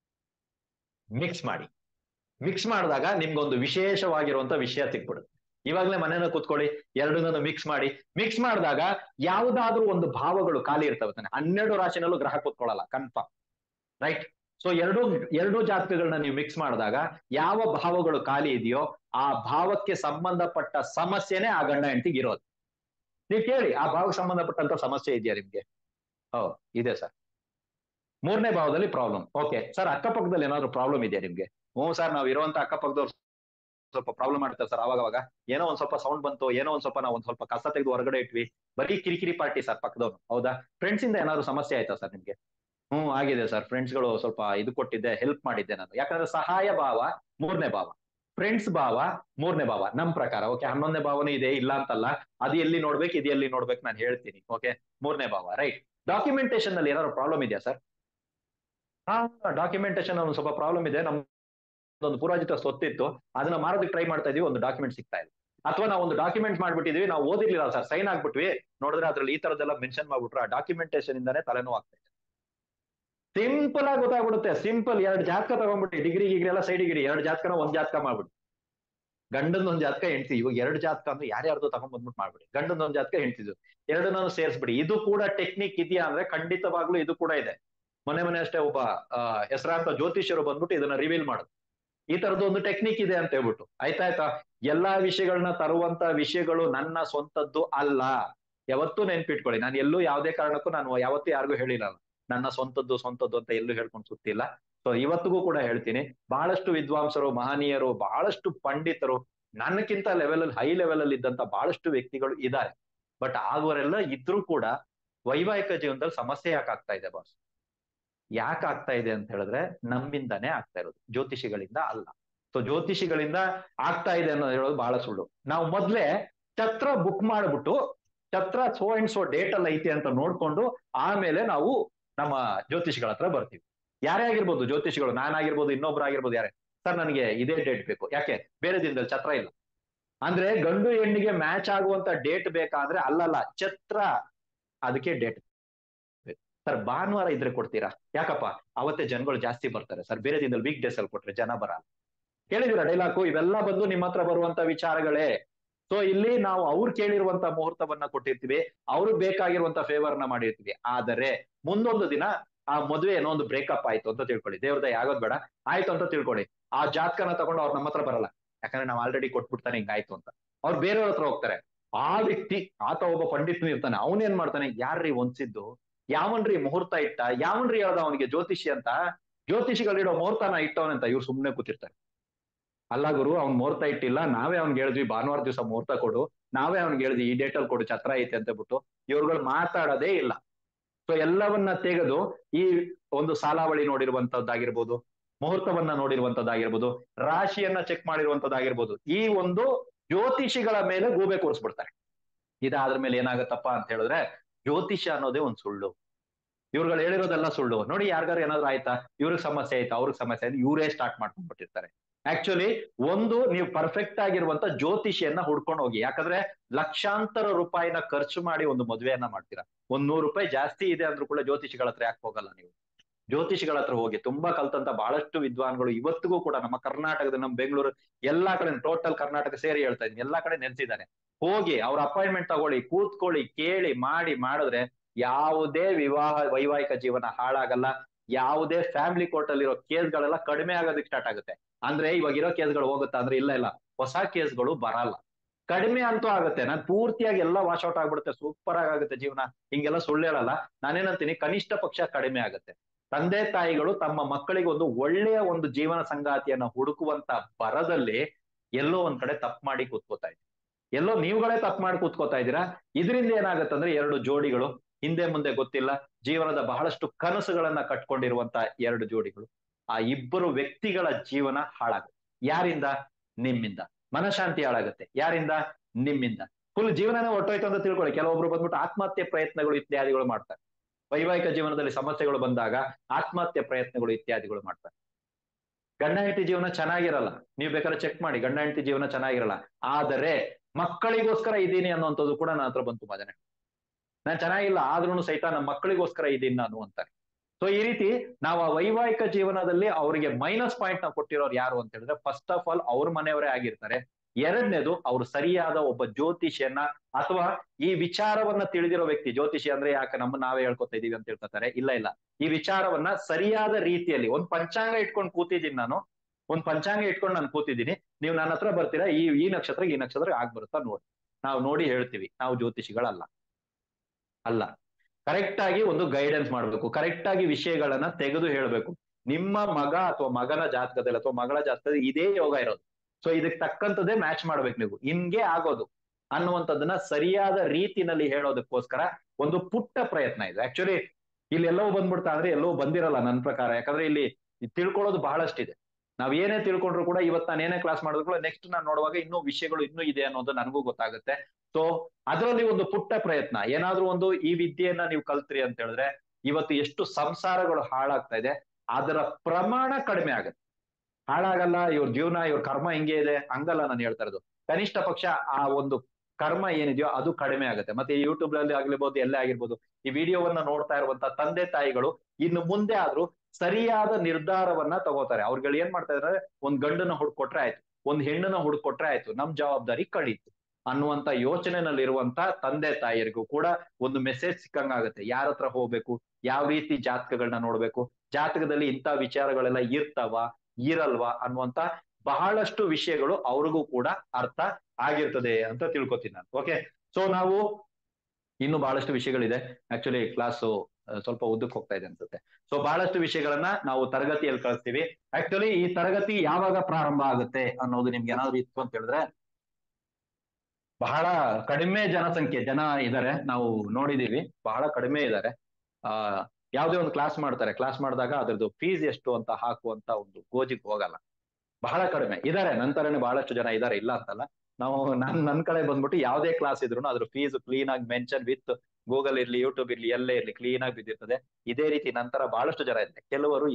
ಮಿಕ್ಸ್ ಮಾಡಿ ಮಿಕ್ಸ್ ಮಾಡಿದಾಗ ನಿಮ್ಗೊಂದು ವಿಶೇಷವಾಗಿರುವಂತ ವಿಷಯ ಸಿಕ್ಬಿಡುತ್ತೆ ಇವಾಗಲೇ ಮನೇನ ಕೂತ್ಕೊಳ್ಳಿ ಎರಡನ್ನೂ ಮಿಕ್ಸ್ ಮಾಡಿ ಮಿಕ್ಸ್ ಮಾಡಿದಾಗ ಯಾವುದಾದ್ರೂ ಒಂದು ಭಾವಗಳು ಖಾಲಿ ಇರ್ತವೆ ತಾನೆ ಹನ್ನೆರಡು ರಾಶಿನಲ್ಲೂ ಗ್ರಹ ಕೂತ್ಕೊಳ್ಳಲ್ಲ ಕನ್ಫರ್ಮ್ ರೈಟ್ ಸೊ ಎರಡು ಎರಡು ಜಾತಕಗಳನ್ನ ನೀವು ಮಿಕ್ಸ್ ಮಾಡಿದಾಗ ಯಾವ ಭಾವಗಳು ಖಾಲಿ ಇದೆಯೋ ಆ ಭಾವಕ್ಕೆ ಸಂಬಂಧಪಟ್ಟ ಸಮಸ್ಯೆನೇ ಆ ಗಂಡ ಹೆಂಡತಿಗೆ ಇರೋದು ನೀವು ಕೇಳಿ ಆ ಭಾವಕ್ಕೆ ಸಂಬಂಧಪಟ್ಟಂತ ಸಮಸ್ಯೆ ಇದೆಯಾ ನಿಮ್ಗೆ ಹೌದು ಇದೆ ಸರ್ ಮೂರನೇ ಭಾವದಲ್ಲಿ ಪ್ರಾಬ್ಲಮ್ ಓಕೆ ಸರ್ ಅಕ್ಕಪಕ್ಕದಲ್ಲಿ ಏನಾದ್ರು ಪ್ರಾಬ್ಲಮ್ ಇದೆಯಾ ನಿಮ್ಗೆ ಹ್ಞೂ ಸರ್ ನಾವು ಇರುವಂತ ಅಕ್ಕಪಕ್ಕದವ್ರು ಸ್ವಲ್ಪ ಪ್ರಾಬ್ಲಮ್ ಮಾಡ್ತಾರೆ ಸರ್ ಅವಾಗ ಅವಾಗ ಏನೋ ಒಂದ್ ಸ್ವಲ್ಪ ಸೌಂಡ್ ಬಂತು ಏನೋ ಒಂದ್ ಸ್ವಲ್ಪ ನಾವು ಒಂದ್ ಸ್ವಲ್ಪ ಕಸ ತೆಗೆದು ಹೊರಗಡೆ ಇಟ್ವಿ ಬರೀ ಕಿರಿಕಿರಿ ಪಾರ್ಟಿ ಸರ್ ಪಕ್ಕದವ್ರು ಹೌದಾ ಫ್ರೆಂಡ್ಸ್ ಇಂದ ಏನಾದ್ರು ಸಮಸ್ಯೆ ಆಯ್ತಾ ಸರ್ ನಿಮ್ಗೆ ಹ್ಮ್ ಆಗಿದೆ ಸರ್ ಫ್ರೆಂಡ್ಸ್ಗಳು ಸ್ವಲ್ಪ ಇದು ಕೊಟ್ಟಿದ್ದೆ ಹೆಲ್ಪ್ ಮಾಡಿದ್ದೆ ನಾನು ಯಾಕಂದ್ರೆ ಸಹಾಯ ಭಾವ ಮೂರನೇ ಭಾವ ಫ್ರೆಂಡ್ಸ್ ಭಾವ ಮೂರನೇ ಭಾವ ನಮ್ ಪ್ರಕಾರ ಓಕೆ ಹನ್ನೊಂದನೇ ಭಾವನೂ ಇದೆ ಇಲ್ಲ ಅಂತಲ್ಲ ಅದು ಎಲ್ಲಿ ನೋಡ್ಬೇಕು ಇದು ಎಲ್ಲಿ ನೋಡ್ಬೇಕು ನಾನು ಹೇಳ್ತೀನಿ ಓಕೆ ಮೂರನೇ ಭಾವ ರೈಟ್ ಡಾಕ್ಯುಮೆಂಟೇಶನ್ ನಲ್ಲಿ ಏನಾದ್ರು ಪ್ರಾಬ್ಲಮ್ ಇದೆಯಾ ಸರ್ ಹಾ ಡಾಕ್ಯುಮೆಂಟೇಶನ್ ಒಂದು ಸ್ವಲ್ಪ ಪ್ರಾಬ್ಲಮ್ ಇದೆ ನಮ್ ಒಂದು ಪೂರ್ವಜಿತ ಸ್ವತ್ತಿತ್ತು ಅದನ್ನ ಮಾರೋದಕ್ಕೆ ಟ್ರೈ ಮಾಡ್ತಾ ಇದೀವಿ ಒಂದು ಡಾಕ್ಯುಮೆಂಟ್ ಸಿಗ್ತಾ ಇಲ್ಲ ಅಥವಾ ನಾವು ಒಂದು ಡಾಕ್ಯುಮೆಂಟ್ ಮಾಡ್ಬಿಟ್ಟಿದೀವಿ ನಾವು ಓದಿರ್ಲಿಲ್ಲ ಸರ್ ಸೈನ್ ಆಗ್ಬಿಟ್ವಿ ನೋಡಿದ್ರೆ ಅದ್ರಲ್ಲಿ ಈ ತರದೆಲ್ಲ ಮೆನ್ಷನ್ ಮಾಡ್ಬಿಟ್ರು ಆ ಡಾಕ್ಯುಮೆಂಟೇಶನ್ ಇಂದಾನೆ ತಲೆನೋವು ಆಗ್ತಾ ಇದೆ ಸಿಂಪಲ್ ಆಗಿ ಗೊತ್ತಾಗ್ಬಿಡುತ್ತೆ ಸಿಂಪಲ್ ಎರಡು ಜಾತಕ ತಗೊಂಡ್ಬಿಟ್ಟು ಡಿಗ್ರಿ ಗಿಗ್ರಿ ಎಲ್ಲ ಸೈಡ್ ಡಿಗ್ರಿ ಎರಡು ಜಾತಕನ ಒಂದ್ ಜಾತಕ ಮಾಡ್ಬಿಡಿ ಗಂಡಂದ ಒಂದ್ ಜಾತಕ ಹೆಂಡ್ತಿ ಇವಾಗ ಎರಡು ಜಾತಕ ಅಂದ್ರೆ ಯಾರ್ಯಾರ್ದು ತಗೊಂಡ್ ಬಂದ್ಬಿಟ್ಟು ಮಾಡ್ಬಿಡಿ ಗಂಡಂದ ಒಂದ್ ಜಾತಕ ಹೆಂಡ್ತಿದ್ದು ಎರಡನ್ನೂ ಸೇರಿಸ್ಬಿಡಿ ಇದು ಕೂಡ ಟೆಕ್ನಿಕ್ ಇದೆಯಾ ಅಂದ್ರೆ ಖಂಡಿತವಾಗ್ಲೂ ಇದು ಕೂಡ ಇದೆ ಮನೆ ಮನೆ ಅಷ್ಟೇ ಒಬ್ಬ ಹೆಸರಾಂತ ಜ್ಯೋತಿಷ್ಯರು ಬಂದ್ಬಿಟ್ಟು ಇದನ್ನ ರಿವೀಲ್ ಮಾಡೋದು ಈ ತರದ್ದು ಒಂದು ಟೆಕ್ನಿಕ್ ಇದೆ ಅಂತ ಹೇಳ್ಬಿಟ್ಟು ಆಯ್ತಾಯ್ತಾ ಎಲ್ಲಾ ವಿಷಯಗಳನ್ನ ತರುವಂತ ವಿಷಯಗಳು ನನ್ನ ಸ್ವಂತದ್ದು ಅಲ್ಲ ಯಾವತ್ತೂ ನೆನ್ಪಿಟ್ಕೊಳ್ಳಿ ನಾನು ಎಲ್ಲೂ ಯಾವುದೇ ಕಾರಣಕ್ಕೂ ನಾನು ಯಾವತ್ತೂ ಯಾರಿಗೂ ಹೇಳಿಲ್ಲ ನನ್ನ ಸ್ವಂತದ್ದು ಸ್ವಂತದ್ದು ಅಂತ ಎಲ್ಲೂ ಹೇಳ್ಕೊಂಡು ಸುತ್ತಿಲ್ಲ ಸೊ ಇವತ್ತಿಗೂ ಕೂಡ ಹೇಳ್ತೀನಿ ಬಹಳಷ್ಟು ವಿದ್ವಾಂಸರು ಮಹನೀಯರು ಬಹಳಷ್ಟು ಪಂಡಿತರು ನನ್ನಕ್ಕಿಂತ ಲೆವೆಲ್ ಅಲ್ಲಿ ಹೈ ಲೆವೆಲ್ ಅಲ್ಲಿ ಇದ್ದಂತ ಬಹಳಷ್ಟು ವ್ಯಕ್ತಿಗಳು ಇದ್ದಾರೆ ಬಟ್ ಆಗುವರೆಲ್ಲ ಇದ್ರೂ ಕೂಡ ವೈವಾಹಿಕ ಜೀವನದಲ್ಲಿ ಸಮಸ್ಯೆ ಯಾಕೆ ಆಗ್ತಾ ಇದೆ ಬಾಸ್ ಯಾಕೆ ಆಗ್ತಾ ಇದೆ ಅಂತ ಹೇಳಿದ್ರೆ ನಮ್ಮಿಂದಾನೇ ಆಗ್ತಾ ಇರೋದು ಜ್ಯೋತಿಷಿಗಳಿಂದ ಅಲ್ಲ ಸೊ ಜ್ಯೋತಿಷಿಗಳಿಂದ ಆಗ್ತಾ ಇದೆ ಅನ್ನೋದು ಹೇಳೋದು ಬಹಳ ಸುಳ್ಳು ನಾವು ಮೊದ್ಲೇ ಛತ್ರ ಬುಕ್ ಮಾಡ್ಬಿಟ್ಟು ಛತ್ರ ಸೋ ಅಂಡ್ ಸೋ ಡೇಟ್ ಅಲ್ಲಿ ಐತಿ ಅಂತ ನೋಡ್ಕೊಂಡು ಆಮೇಲೆ ನಾವು ನಮ್ಮ ಜ್ಯೋತಿಷಿಗಳ ಹತ್ರ ಬರ್ತೀವಿ ಯಾರೇ ಆಗಿರ್ಬೋದು ಜ್ಯೋತಿಷಿಗಳು ನಾನಾಗಿರ್ಬೋದು ಇನ್ನೊಬ್ರು ಆಗಿರ್ಬೋದು ಯಾರೇ ಸರ್ ನನಗೆ ಇದೇ ಡೇಟ್ ಬೇಕು ಯಾಕೆ ಬೇರೆ ದಿನದಲ್ಲಿ ಛತ್ರ ಇಲ್ಲ ಅಂದ್ರೆ ಗಂಡು ಹೆಣ್ಣಿಗೆ ಮ್ಯಾಚ್ ಆಗುವಂತ ಡೇಟ್ ಬೇಕಾದ್ರೆ ಅಲ್ಲಲ್ಲ ಛತ್ರ ಅದಕ್ಕೆ ಡೇಟ್ ಸರ್ ಭಾನುವಾರ ಇದ್ರೆ ಕೊಡ್ತೀರಾ ಯಾಕಪ್ಪ ಅವತ್ತೇ ಜನಗಳು ಜಾಸ್ತಿ ಬರ್ತಾರೆ ಸರ್ ಬೇರೆ ದಿನದಲ್ಲಿ ವೀಕ್ ಡೇಸ್ ಅಲ್ಲಿ ಕೊಟ್ರೆ ಜನ ಬರಲ್ಲ ಕೇಳಿದಿರ ಡೈಲಾಗು ಇವೆಲ್ಲ ಬಂದು ನಿಮ್ಮ ಹತ್ರ ಬರುವಂತ ವಿಚಾರಗಳೇ ಸೊ ಇಲ್ಲಿ ನಾವು ಅವ್ರು ಕೇಳಿರುವಂತ ಮುಹೂರ್ತವನ್ನ ಕೊಟ್ಟಿರ್ತೀವಿ ಅವ್ರಿಗೆ ಬೇಕಾಗಿರುವಂತ ಫೇವರ್ ನ ಮಾಡಿರ್ತೀವಿ ಆದರೆ ಮುಂದೊಂದು ದಿನ ಆ ಮದುವೆ ಏನೋ ಒಂದು ಬ್ರೇಕಪ್ ಆಯ್ತು ಅಂತ ತಿಳ್ಕೊಳ್ಳಿ ದೇವ್ರದ ಆಗೋದ್ ಬೇಡ ಆಯ್ತು ಅಂತ ತಿಳ್ಕೊಳ್ಳಿ ಆ ಜಾತಕನ ತಗೊಂಡು ಅವ್ರು ನಮ್ಮ ಹತ್ರ ಬರಲ್ಲ ಯಾಕಂದ್ರೆ ನಾವು ಆಲ್ರೆಡಿ ಕೊಟ್ಬಿಡ್ತಾನೆ ಹಿಂಗಾಯ್ತು ಅಂತ ಅವ್ರು ಬೇರೆಯವ್ರ ಹತ್ರ ಹೋಗ್ತಾರೆ ಆ ವ್ಯಕ್ತಿ ಆತ ಒಬ್ಬ ಪಂಡಿತನು ಇರ್ತಾನೆ ಅವನೇನ್ ಮಾಡ್ತಾನೆ ಯಾರ್ರೀ ಒಂದ್ಸಿದ್ದು ಯಾವನ್ರಿ ಮುಹೂರ್ತ ಇಟ್ಟ ಯಾವನ್ರಿ ಹೇಳ್ದ ಅವನಿಗೆ ಜ್ಯೋತಿಷಿ ಅಂತ ಜ್ಯೋತಿಷಿಗಳಿಡೋ ಮುಹೂರ್ತನ ಇಟ್ಟವನಂತ ಇವ್ರು ಸುಮ್ನೆ ಕೂತಿರ್ತಾರೆ ಅಲ್ಲ ಗುರು ಅವ್ನ್ ಮುಹೂರ್ತ ಇಟ್ಟಿಲ್ಲ ನಾವೇ ಅವ್ನ್ಗೆ ಹೇಳಿದ್ವಿ ಭಾನುವಾರ ದಿವಸ ಮುಹೂರ್ತ ಕೊಡು ನಾವೇ ಅವ್ನ್ಗೆ ಹೇಳಿದ್ವಿ ಈ ಡೇಟಲ್ಲಿ ಕೊಡು ಛತ್ರ ಐತೆ ಅಂತ ಬಿಟ್ಟು ಇವ್ರುಗಳು ಮಾತಾಡೋದೇ ಇಲ್ಲ ಸೊ ಎಲ್ಲವನ್ನ ತೆಗೆದು ಈ ಒಂದು ಸಾಲಾವಳಿ ನೋಡಿರುವಂತದ್ದಾಗಿರ್ಬೋದು ಮುಹೂರ್ತವನ್ನ ನೋಡಿರುವಂತದ್ದಾಗಿರ್ಬೋದು ರಾಶಿಯನ್ನ ಚೆಕ್ ಮಾಡಿರುವಂತದ್ದಾಗಿರ್ಬೋದು ಈ ಒಂದು ಜ್ಯೋತಿಷಿಗಳ ಮೇಲೆ ಗೂಬೆ ಕೂರಿಸ್ಬಿಡ್ತಾರೆ ಇದಾದ್ರ ಮೇಲೆ ಏನಾಗತ್ತಪ್ಪ ಅಂತ ಹೇಳಿದ್ರೆ ಜ್ಯೋತಿಷ ಅನ್ನೋದೇ ಒಂದ್ ಸುಳ್ಳು ಇವ್ರುಗಳು ಹೇಳಿರೋದೆಲ್ಲ ಸುಳ್ಳು ನೋಡಿ ಯಾರಿಗಾರು ಏನಾದ್ರು ಆಯ್ತಾ ಇವ್ರಿಗೆ ಸಮಸ್ಯೆ ಆಯ್ತಾ ಅವ್ರಿಗೆ ಸಮಸ್ಯೆ ಆಯ್ತು ಇವರೇ ಸ್ಟಾರ್ಟ್ ಮಾಡ್ಕೊಂಡ್ಬಿಟ್ಟಿರ್ತಾರೆ ಆಕ್ಚುಲಿ ಒಂದು ನೀವು ಪರ್ಫೆಕ್ಟ್ ಆಗಿರುವಂತ ಜ್ಯೋತಿಷಿಯನ್ನ ಹುಡ್ಕೊಂಡು ಹೋಗಿ ಯಾಕಂದ್ರೆ ಲಕ್ಷಾಂತರ ರೂಪಾಯಿನ ಖರ್ಚು ಮಾಡಿ ಒಂದು ಮದುವೆಯನ್ನ ಮಾಡ್ತೀರಾ ಒಂದ್ ನೂರು ರೂಪಾಯಿ ಜಾಸ್ತಿ ಇದೆ ಅಂದ್ರೂ ಕೂಡ ಜ್ಯೋತಿಷಿಗಳ ಹತ್ರ ಯಾಕೆ ಹೋಗಲ್ಲ ನೀವು ಜ್ಯೋತಿಷಿಗಳ ಹತ್ರ ಹೋಗಿ ತುಂಬಾ ಕಲ್ತಂತ ಬಹಳಷ್ಟು ವಿದ್ವಾನ್ಗಳು ಇವತ್ತಿಗೂ ಕೂಡ ನಮ್ಮ ಕರ್ನಾಟಕದ ನಮ್ಮ ಬೆಂಗಳೂರು ಎಲ್ಲಾ ಕಡೆ ಟೋಟಲ್ ಕರ್ನಾಟಕ ಸೇರಿ ಹೇಳ್ತಾ ಇದ್ದೀನಿ ಎಲ್ಲಾ ಕಡೆ ನೆಲೆಸಿದ್ದಾರೆ ಹೋಗಿ ಅವ್ರ ಅಪಾಯಿಂಟ್ಮೆಂಟ್ ತಗೊಳ್ಳಿ ಕೂತ್ಕೊಳ್ಳಿ ಕೇಳಿ ಮಾಡಿ ಮಾಡಿದ್ರೆ ಯಾವುದೇ ವಿವಾಹ ವೈವಾಹಿಕ ಜೀವನ ಹಾಳಾಗಲ್ಲ ಯಾವುದೇ ಫ್ಯಾಮಿಲಿ ಕೋರ್ಟ್ ಅಲ್ಲಿರೋ ಕೇಸ್ಗಳೆಲ್ಲ ಕಡಿಮೆ ಆಗೋದಕ್ಕೆ ಸ್ಟಾರ್ಟ್ ಆಗುತ್ತೆ ಅಂದ್ರೆ ಇವಾಗ ಇರೋ ಕೇಸ್ಗಳು ಹೋಗುತ್ತಾ ಅಂದ್ರೆ ಇಲ್ಲ ಇಲ್ಲ ಹೊಸ ಕೇಸ್ಗಳು ಬರಲ್ಲ ಕಡಿಮೆ ಅಂತೂ ಆಗುತ್ತೆ ನಾನ್ ಪೂರ್ತಿಯಾಗಿ ಎಲ್ಲ ವಾಶ್ ಔಟ್ ಆಗ್ಬಿಡುತ್ತೆ ಸೂಪರ್ ಆಗುತ್ತೆ ಜೀವನ ಹಿಂಗೆಲ್ಲ ಸುಳ್ಳು ಹೇಳಲ್ಲ ನಾನೇನಂತೀನಿ ಕನಿಷ್ಠ ಪಕ್ಷ ಕಡಿಮೆ ಆಗುತ್ತೆ ತಂದೆ ತಾಯಿಗಳು ತಮ್ಮ ಮಕ್ಕಳಿಗೆ ಒಂದು ಒಳ್ಳೆಯ ಒಂದು ಜೀವನ ಸಂಗಾತಿಯನ್ನ ಹುಡುಕುವಂತ ಬರದಲ್ಲಿ ಎಲ್ಲೋ ಒಂದ್ ಕಡೆ ತಪ್ಪು ಮಾಡಿ ಕೂತ್ಕೋತಾ ಇದ್ದೀವಿ ಎಲ್ಲೋ ನೀವುಗಳೇ ತಪ್ಪು ಮಾಡಿ ಕೂತ್ಕೋತಾ ಇದ್ದೀರಾ ಇದರಿಂದ ಏನಾಗತ್ತಂದ್ರೆ ಎರಡು ಜೋಡಿಗಳು ಹಿಂದೆ ಮುಂದೆ ಗೊತ್ತಿಲ್ಲ ಜೀವನದ ಬಹಳಷ್ಟು ಕನಸುಗಳನ್ನ ಕಟ್ಕೊಂಡಿರುವಂತ ಎರಡು ಜೋಡಿಗಳು ಆ ಇಬ್ಬರು ವ್ಯಕ್ತಿಗಳ ಜೀವನ ಹಾಳಾಗುತ್ತೆ ಯಾರಿಂದ ನಿಮ್ಮಿಂದ ಮನಶಾಂತಿ ಹಾಳಾಗುತ್ತೆ ಯಾರಿಂದ ನಿಮ್ಮಿಂದ ಫುಲ್ ಜೀವನನೇ ಹೊಟ್ಟೋಯ್ತು ಅಂತ ತಿಳ್ಕೊಳ್ಳಿ ಕೆಲವೊಬ್ರು ಬಂದ್ಬಿಟ್ಟು ಆತ್ಮಹತ್ಯೆ ಪ್ರಯತ್ನಗಳು ಇತ್ಯಾದಿಗಳು ಮಾಡ್ತಾರೆ ವೈವಾಹಿಕ ಜೀವನದಲ್ಲಿ ಸಮಸ್ಯೆಗಳು ಬಂದಾಗ ಆತ್ಮಹತ್ಯೆ ಪ್ರಯತ್ನಗಳು ಇತ್ಯಾದಿಗಳು ಮಾಡ್ತಾರೆ ಗಂಡ ಹೆಂಡತಿ ಜೀವನ ಚೆನ್ನಾಗಿರಲ್ಲ ನೀವು ಬೇಕಾದ್ರೆ ಚೆಕ್ ಮಾಡಿ ಗಂಡ ಹೆಂಡತಿ ಜೀವನ ಚೆನ್ನಾಗಿರಲ್ಲ ಆದರೆ ಮಕ್ಕಳಿಗೋಸ್ಕರ ಇದ್ದೀನಿ ಅನ್ನುವಂಥದ್ದು ಕೂಡ ನನ್ನ ಹತ್ರ ಬಂತು ತುಂಬಾ ಜನ ನಾನು ಚೆನ್ನಾಗಿಲ್ಲ ಆದ್ರೂ ಸಹಿತ ನಮ್ಮ ಮಕ್ಕಳಿಗೋಸ್ಕರ ಇದ್ದೀನಿ ನಾನು ಅಂತಾರೆ ಸೊ ಈ ರೀತಿ ನಾವು ಆ ವೈವಾಹಿಕ ಜೀವನದಲ್ಲಿ ಅವರಿಗೆ ಮೈನಸ್ ಪಾಯಿಂಟ್ ನ ಕೊಟ್ಟಿರೋರು ಯಾರು ಅಂತ ಹೇಳಿದ್ರೆ ಫಸ್ಟ್ ಆಫ್ ಆಲ್ ಅವ್ರ ಮನೆಯವರೇ ಆಗಿರ್ತಾರೆ ಎರಡನೇದು ಅವ್ರು ಸರಿಯಾದ ಒಬ್ಬ ಜ್ಯೋತಿಷಿಯನ್ನ ಅಥವಾ ಈ ವಿಚಾರವನ್ನ ತಿಳಿದಿರೋ ವ್ಯಕ್ತಿ ಜ್ಯೋತಿಷಿ ಅಂದ್ರೆ ಯಾಕೆ ನಮ್ಮ ನಾವೇ ಹೇಳ್ಕೊತಾ ಇದೀವಿ ಅಂತ ಹೇಳ್ಕೊತಾರೆ ಇಲ್ಲ ಇಲ್ಲ ಈ ವಿಚಾರವನ್ನ ಸರಿಯಾದ ರೀತಿಯಲ್ಲಿ ಒಂದ್ ಪಂಚಾಂಗ ಇಟ್ಕೊಂಡು ಕೂತಿದ್ದೀನಿ ನಾನು ಒಂದ್ ಪಂಚಾಂಗ ಇಟ್ಕೊಂಡು ನಾನು ಕೂತಿದ್ದೀನಿ ನೀವು ನನ್ನ ಹತ್ರ ಬರ್ತೀರಾ ಈ ಈ ನಕ್ಷತ್ರ ಈ ನಕ್ಷತ್ರ ಆಗ್ ಬರುತ್ತಾ ನೋಡಿ ನಾವು ನೋಡಿ ಹೇಳ್ತೀವಿ ನಾವು ಜ್ಯೋತಿಷಿಗಳಲ್ಲ ಅಲ್ಲ ಕರೆಕ್ಟ್ ಆಗಿ ಒಂದು ಗೈಡೆನ್ಸ್ ಮಾಡ್ಬೇಕು ಕರೆಕ್ಟ್ ಆಗಿ ವಿಷಯಗಳನ್ನ ತೆಗೆದು ಹೇಳ್ಬೇಕು ನಿಮ್ಮ ಮಗ ಅಥವಾ ಮಗನ ಜಾತಕದಲ್ಲಿ ಅಥವಾ ಮಗಳ ಜಾತಕದಲ್ಲಿ ಇದೇ ಯೋಗ ಇರೋದು ಸೊ ಇದಕ್ಕೆ ತಕ್ಕಂತದ್ದೇ ಮ್ಯಾಚ್ ಮಾಡ್ಬೇಕು ನೀವು ಹಿಂಗೆ ಆಗೋದು ಅನ್ನುವಂಥದ್ದನ್ನ ಸರಿಯಾದ ರೀತಿನಲ್ಲಿ ಹೇಳೋದಕ್ಕೋಸ್ಕರ ಒಂದು ಪುಟ್ಟ ಪ್ರಯತ್ನ ಇದೆ ಆಕ್ಚುಲಿ ಇಲ್ಲಿ ಎಲ್ಲವೂ ಬಂದ್ಬಿಡ್ತಾ ಅಂದ್ರೆ ಎಲ್ಲವೂ ಬಂದಿರಲ್ಲ ನನ್ನ ಪ್ರಕಾರ ಯಾಕಂದ್ರೆ ಇಲ್ಲಿ ತಿಳ್ಕೊಳ್ಳೋದು ಬಹಳಷ್ಟಿದೆ ನಾವ್ ಏನೇ ತಿಳ್ಕೊಂಡ್ರು ಕೂಡ ಇವತ್ತು ನಾನು ಏನೇ ಕ್ಲಾಸ್ ಮಾಡಿದ್ರು ಕೂಡ ನೆಕ್ಸ್ಟ್ ನಾನು ನೋಡುವಾಗ ಇನ್ನೂ ವಿಷಯಗಳು ಇನ್ನೂ ಇದೆ ಅನ್ನೋದು ನನಗೂ ಗೊತ್ತಾಗುತ್ತೆ ಸೊ ಅದರಲ್ಲಿ ಒಂದು ಪುಟ್ಟ ಪ್ರಯತ್ನ ಏನಾದ್ರೂ ಒಂದು ಈ ವಿದ್ಯೆಯನ್ನ ನೀವು ಕಲ್ತ್ರಿ ಅಂತ ಹೇಳಿದ್ರೆ ಇವತ್ತು ಎಷ್ಟು ಸಂಸಾರಗಳು ಹಾಳಾಗ್ತಾ ಇದೆ ಅದರ ಪ್ರಮಾಣ ಕಡಿಮೆ ಆಗುತ್ತೆ ಹಾಳಾಗಲ್ಲ ಇವ್ರ ಜೀವನ ಇವ್ರ ಕರ್ಮ ಹಿಂಗೆ ಇದೆ ಹಂಗಲ್ಲ ನಾನು ಹೇಳ್ತಾ ಇರೋದು ಕನಿಷ್ಠ ಪಕ್ಷ ಆ ಒಂದು ಕರ್ಮ ಏನಿದೆಯೋ ಅದು ಕಡಿಮೆ ಆಗುತ್ತೆ ಮತ್ತೆ ಯೂಟ್ಯೂಬ್ ಅಲ್ಲಿ ಆಗಿರ್ಬೋದು ಎಲ್ಲೇ ಆಗಿರ್ಬೋದು ಈ ವಿಡಿಯೋವನ್ನ ನೋಡ್ತಾ ಇರುವಂತ ತಂದೆ ತಾಯಿಗಳು ಇನ್ನು ಮುಂದೆ ಆದ್ರೂ ಸರಿಯಾದ ನಿರ್ಧಾರವನ್ನ ತಗೋತಾರೆ ಅವ್ರುಗಳು ಏನ್ ಮಾಡ್ತಾ ಇದಾರೆ ಒಂದ್ ಗಂಡನ ಹುಡ್ಕೊಟ್ರೆ ಆಯ್ತು ಒಂದ್ ಹೆಣ್ಣನ್ನ ಹುಡ್ಕೊಟ್ರೆ ಆಯ್ತು ನಮ್ ಜವಾಬ್ದಾರಿ ಕಳೀತು ಅನ್ನುವಂತ ಯೋಚನೆನಲ್ಲಿರುವಂತ ತಂದೆ ತಾಯಿಯರಿಗೂ ಕೂಡ ಒಂದು ಮೆಸೇಜ್ ಸಿಕ್ಕಂಗಾಗುತ್ತೆ ಯಾರ ಹತ್ರ ಹೋಗ್ಬೇಕು ಯಾವ ರೀತಿ ಜಾತಕಗಳನ್ನ ನೋಡ್ಬೇಕು ಜಾತಕದಲ್ಲಿ ಇಂಥ ವಿಚಾರಗಳೆಲ್ಲ ಇರ್ತಾವ ಇರಲ್ವಾ ಅನ್ನುವಂತ ಬಹಳಷ್ಟು ವಿಷಯಗಳು ಅವ್ರಿಗೂ ಕೂಡ ಅರ್ಥ ಆಗಿರ್ತದೆ ಅಂತ ತಿಳ್ಕೊತೀನಿ ನಾನು ಓಕೆ ಸೊ ನಾವು ಇನ್ನು ಬಹಳಷ್ಟು ವಿಷಯಗಳಿದೆ ಆಕ್ಚುಲಿ ಕ್ಲಾಸು ಸ್ವಲ್ಪ ಉದ್ದಕ್ಕೆ ಹೋಗ್ತಾ ಇದೆ ಅನ್ಸುತ್ತೆ ಸೊ ಬಹಳಷ್ಟು ವಿಷಯಗಳನ್ನ ನಾವು ತರಗತಿಯಲ್ಲಿ ಕಳಿಸ್ತೀವಿ ಆಕ್ಚುಲಿ ಈ ತರಗತಿ ಯಾವಾಗ ಪ್ರಾರಂಭ ಆಗುತ್ತೆ ಅನ್ನೋದು ನಿಮ್ಗೆ ಏನಾದ್ರು ಇತ್ತು ಅಂತ ಹೇಳಿದ್ರೆ ಬಹಳ ಕಡಿಮೆ ಜನಸಂಖ್ಯೆ ಜನ ಇದ್ದಾರೆ ನಾವು ನೋಡಿದೀವಿ ಬಹಳ ಕಡಿಮೆ ಇದ್ದಾರೆ ಆ ಯಾವುದೇ ಒಂದು ಕ್ಲಾಸ್ ಮಾಡ್ತಾರೆ ಕ್ಲಾಸ್ ಮಾಡಿದಾಗ ಅದ್ರದ್ದು ಫೀಸ್ ಎಷ್ಟು ಅಂತ ಹಾಕುವಂತ ಒಂದು ಗೋಜಿಗೆ ಹೋಗಲ್ಲ ಬಹಳ ಕಡಿಮೆ ಇದಾರೆ ನಂತರನೇ ಬಹಳಷ್ಟು ಜನ ಇದಾರೆ ಇಲ್ಲ ಅಂತಲ್ಲ ನಾವು ನನ್ ನನ್ ಕಡೆ ಬಂದ್ಬಿಟ್ಟು ಯಾವುದೇ ಕ್ಲಾಸ್ ಇದ್ರು ಅದ್ರ ಫೀಸ್ ಕ್ಲೀನ್ ಆಗಿ ಮೆನ್ಷನ್ ವಿತ್ ಗೂಗಲ್ ಇರ್ಲಿ ಯೂಟ್ಯೂಬ್ ಇರ್ಲಿ ಎಲ್ಲೇ ಇರ್ಲಿ ಕ್ಲೀನ್ ಆಗಿ ಬಿದ್ದಿರ್ತದೆ ಇದೇ ರೀತಿ ನಂತರ ಬಹಳಷ್ಟು ಜನ ಇದ್ದಾರೆ ಕೆಲವರು ಇಲ್ಲ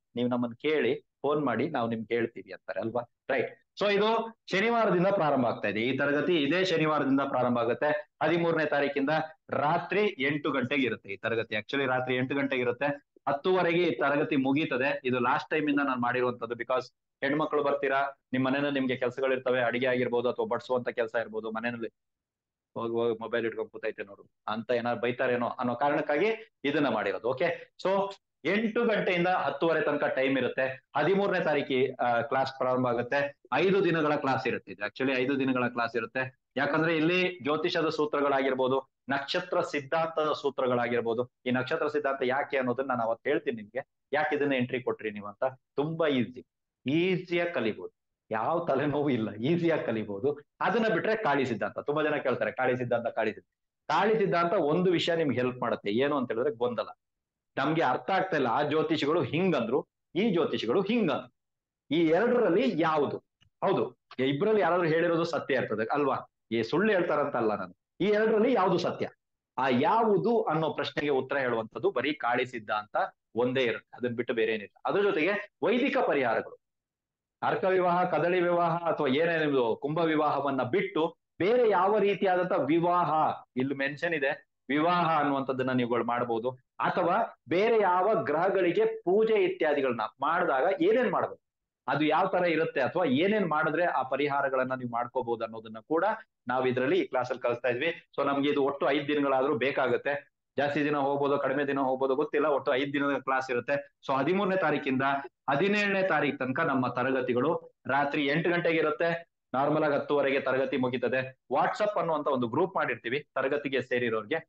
ನೀವು ನಮ್ಮನ್ನ ಕೇಳಿ ಫೋನ್ ಮಾಡಿ ನಾವು ನಿಮ್ಗೆ ಹೇಳ್ತೀವಿ ಅಂತಾರೆ ಅಲ್ವಾ ರೈಟ್ ಸೊ ಇದು ಶನಿವಾರದಿಂದ ಪ್ರಾರಂಭ ಆಗ್ತಾ ಇದೆ ಈ ತರಗತಿ ಇದೇ ಶನಿವಾರದಿಂದ ಪ್ರಾರಂಭ ಆಗುತ್ತೆ ಹದಿಮೂರನೇ ತಾರೀಕಿಂದ ರಾತ್ರಿ ಎಂಟು ಗಂಟೆಗೆ ಇರುತ್ತೆ ಈ ತರಗತಿ ಆಕ್ಚುಲಿ ರಾತ್ರಿ ಎಂಟು ಗಂಟೆಗೆ ಇರುತ್ತೆ ಹತ್ತುವರೆಗೆ ಈ ತರಗತಿ ಮುಗೀತದೆ ಇದು ಲಾಸ್ಟ್ ಟೈಮ್ ಇಂದ ನಾನು ಮಾಡಿರುವಂತದ್ದು ಬಿಕಾಸ್ ಹೆಣ್ಮಕ್ಳು ಬರ್ತೀರಾ ನಿಮ್ ಮನೇಲಿ ನಿಮ್ಗೆ ಕೆಲಸಗಳು ಇರ್ತವೆ ಅಡಿಗೆ ಆಗಿರ್ಬೋದು ಅಥವಾ ಬಡಿಸುವಂತ ಕೆಲಸ ಇರ್ಬೋದು ಮನೆಯಲ್ಲಿ ಹೋಗಿ ಹೋಗಿ ಮೊಬೈಲ್ ಇಟ್ಕೊಂಡು ಕೂತೈತೆ ನೋಡು ಅಂತ ಏನಾದ್ರು ಬೈತಾರೇನೋ ಅನ್ನೋ ಕಾರಣಕ್ಕಾಗಿ ಇದನ್ನ ಮಾಡಿರೋದು ಓಕೆ ಸೊ ಎಂಟು ಗಂಟೆಯಿಂದ ಹತ್ತುವರೆ ತನಕ ಟೈಮ್ ಇರುತ್ತೆ ಹದಿಮೂರನೇ ತಾರೀಕಿ ಕ್ಲಾಸ್ ಪ್ರಾರಂಭ ಆಗುತ್ತೆ ಐದು ದಿನಗಳ ಕ್ಲಾಸ್ ಇರುತ್ತೆ ಇದು ಆಕ್ಚುಲಿ ಐದು ದಿನಗಳ ಕ್ಲಾಸ್ ಇರುತ್ತೆ ಯಾಕಂದ್ರೆ ಇಲ್ಲಿ ಜ್ಯೋತಿಷದ ಸೂತ್ರಗಳಾಗಿರ್ಬೋದು ನಕ್ಷತ್ರ ಸಿದ್ಧಾಂತದ ಸೂತ್ರಗಳಾಗಿರ್ಬೋದು ಈ ನಕ್ಷತ್ರ ಸಿದ್ಧಾಂತ ಯಾಕೆ ಅನ್ನೋದನ್ನ ನಾನು ಅವತ್ತು ಹೇಳ್ತೀನಿ ನಿಮ್ಗೆ ಯಾಕೆ ಇದನ್ನ ಎಂಟ್ರಿ ಕೊಟ್ರಿ ನೀವು ಅಂತ ತುಂಬಾ ಈಸಿ ಈಸಿಯಾಗಿ ಕಲಿಬಹುದು ಯಾವ ತಲೆನೋವು ಇಲ್ಲ ಈಸಿಯಾಗಿ ಕಲಿಬಹುದು ಅದನ್ನ ಬಿಟ್ರೆ ಕಾಳಿ ಸಿದ್ಧಾಂತ ತುಂಬಾ ಜನ ಕೇಳ್ತಾರೆ ಕಾಳಿ ಸಿದ್ಧಾಂತ ಕಾಳಿ ಸಿದ್ಧಾಂತ ಕಾಳಿ ಸಿದ್ಧಾಂತ ಒಂದು ವಿಷಯ ನಿಮ್ಗೆ ಹೆಲ್ಪ್ ಮಾಡುತ್ತೆ ಏನು ಅಂತ ಹೇಳಿದ್ರೆ ಗೊಂದಲ ನಮ್ಗೆ ಅರ್ಥ ಆಗ್ತಾ ಇಲ್ಲ ಆ ಜ್ಯೋತಿಷಿಗಳು ಹಿಂಗಂದ್ರು ಈ ಜ್ಯೋತಿಷಿಗಳು ಹಿಂಗಂದ್ರು ಈ ಎರಡರಲ್ಲಿ ಯಾವುದು ಹೌದು ಇಬ್ರಲ್ಲಿ ಯಾರಾದ್ರೂ ಹೇಳಿರೋದು ಸತ್ಯ ಇರ್ತದೆ ಅಲ್ವಾ ಈ ಸುಳ್ಳು ಹೇಳ್ತಾರಂತಲ್ಲ ನಾನು ಈ ಎರಡರಲ್ಲಿ ಯಾವುದು ಸತ್ಯ ಆ ಯಾವುದು ಅನ್ನೋ ಪ್ರಶ್ನೆಗೆ ಉತ್ತರ ಹೇಳುವಂಥದ್ದು ಬರೀ ಕಾಳಿ ಸಿದ್ಧಾಂತ ಒಂದೇ ಇರುತ್ತೆ ಅದನ್ನ ಬಿಟ್ಟು ಬೇರೆ ಏನಿಲ್ಲ ಅದ್ರ ಜೊತೆಗೆ ವೈದಿಕ ಪರಿಹಾರಗಳು ಅರ್ಕ ವಿವಾಹ ಕದಳಿ ವಿವಾಹ ಅಥವಾ ಏನೇ ನಿಮ್ದು ಕುಂಭ ವಿವಾಹವನ್ನ ಬಿಟ್ಟು ಬೇರೆ ಯಾವ ರೀತಿಯಾದಂತ ವಿವಾಹ ಇಲ್ಲಿ ಮೆನ್ಷನ್ ಇದೆ ವಿವಾಹ ಅನ್ನುವಂಥದ್ದನ್ನ ನೀವುಗಳು ಮಾಡಬಹುದು ಅಥವಾ ಬೇರೆ ಯಾವ ಗ್ರಹಗಳಿಗೆ ಪೂಜೆ ಇತ್ಯಾದಿಗಳನ್ನ ಮಾಡಿದಾಗ ಏನೇನ್ ಮಾಡಬೇಕು ಅದು ಯಾವ ತರ ಇರುತ್ತೆ ಅಥವಾ ಏನೇನ್ ಮಾಡಿದ್ರೆ ಆ ಪರಿಹಾರಗಳನ್ನ ನೀವು ಮಾಡ್ಕೋಬಹುದು ಅನ್ನೋದನ್ನ ಕೂಡ ನಾವು ಇದರಲ್ಲಿ ಈ ಕ್ಲಾಸಲ್ಲಿ ಕಲಿಸ್ತಾ ಇದ್ವಿ ಸೊ ನಮ್ಗೆ ಇದು ಒಟ್ಟು ಐದ್ ದಿನಗಳಾದ್ರೂ ಬೇಕಾಗುತ್ತೆ ಜಾಸ್ತಿ ದಿನ ಹೋಗ್ಬೋದು ಕಡಿಮೆ ದಿನ ಹೋಗ್ಬೋದು ಗೊತ್ತಿಲ್ಲ ಒಟ್ಟು ಐದ್ ದಿನದ ಕ್ಲಾಸ್ ಇರುತ್ತೆ ಸೊ ಹದಿಮೂರನೇ ತಾರೀಕಿಂದ ಹದಿನೇಳನೇ ತಾರೀಕು ತನಕ ನಮ್ಮ ತರಗತಿಗಳು ರಾತ್ರಿ ಎಂಟು ಗಂಟೆಗೆ ಇರುತ್ತೆ ನಾರ್ಮಲ್ ಆಗಿ ಹತ್ತುವರೆಗೆ ತರಗತಿ ಮುಗಿತದೆ ವಾಟ್ಸಪ್ ಅನ್ನುವಂತ ಒಂದು ಗ್ರೂಪ್ ಮಾಡಿರ್ತೀವಿ ತರಗತಿಗೆ ಸೇರಿರೋರ್ಗೆ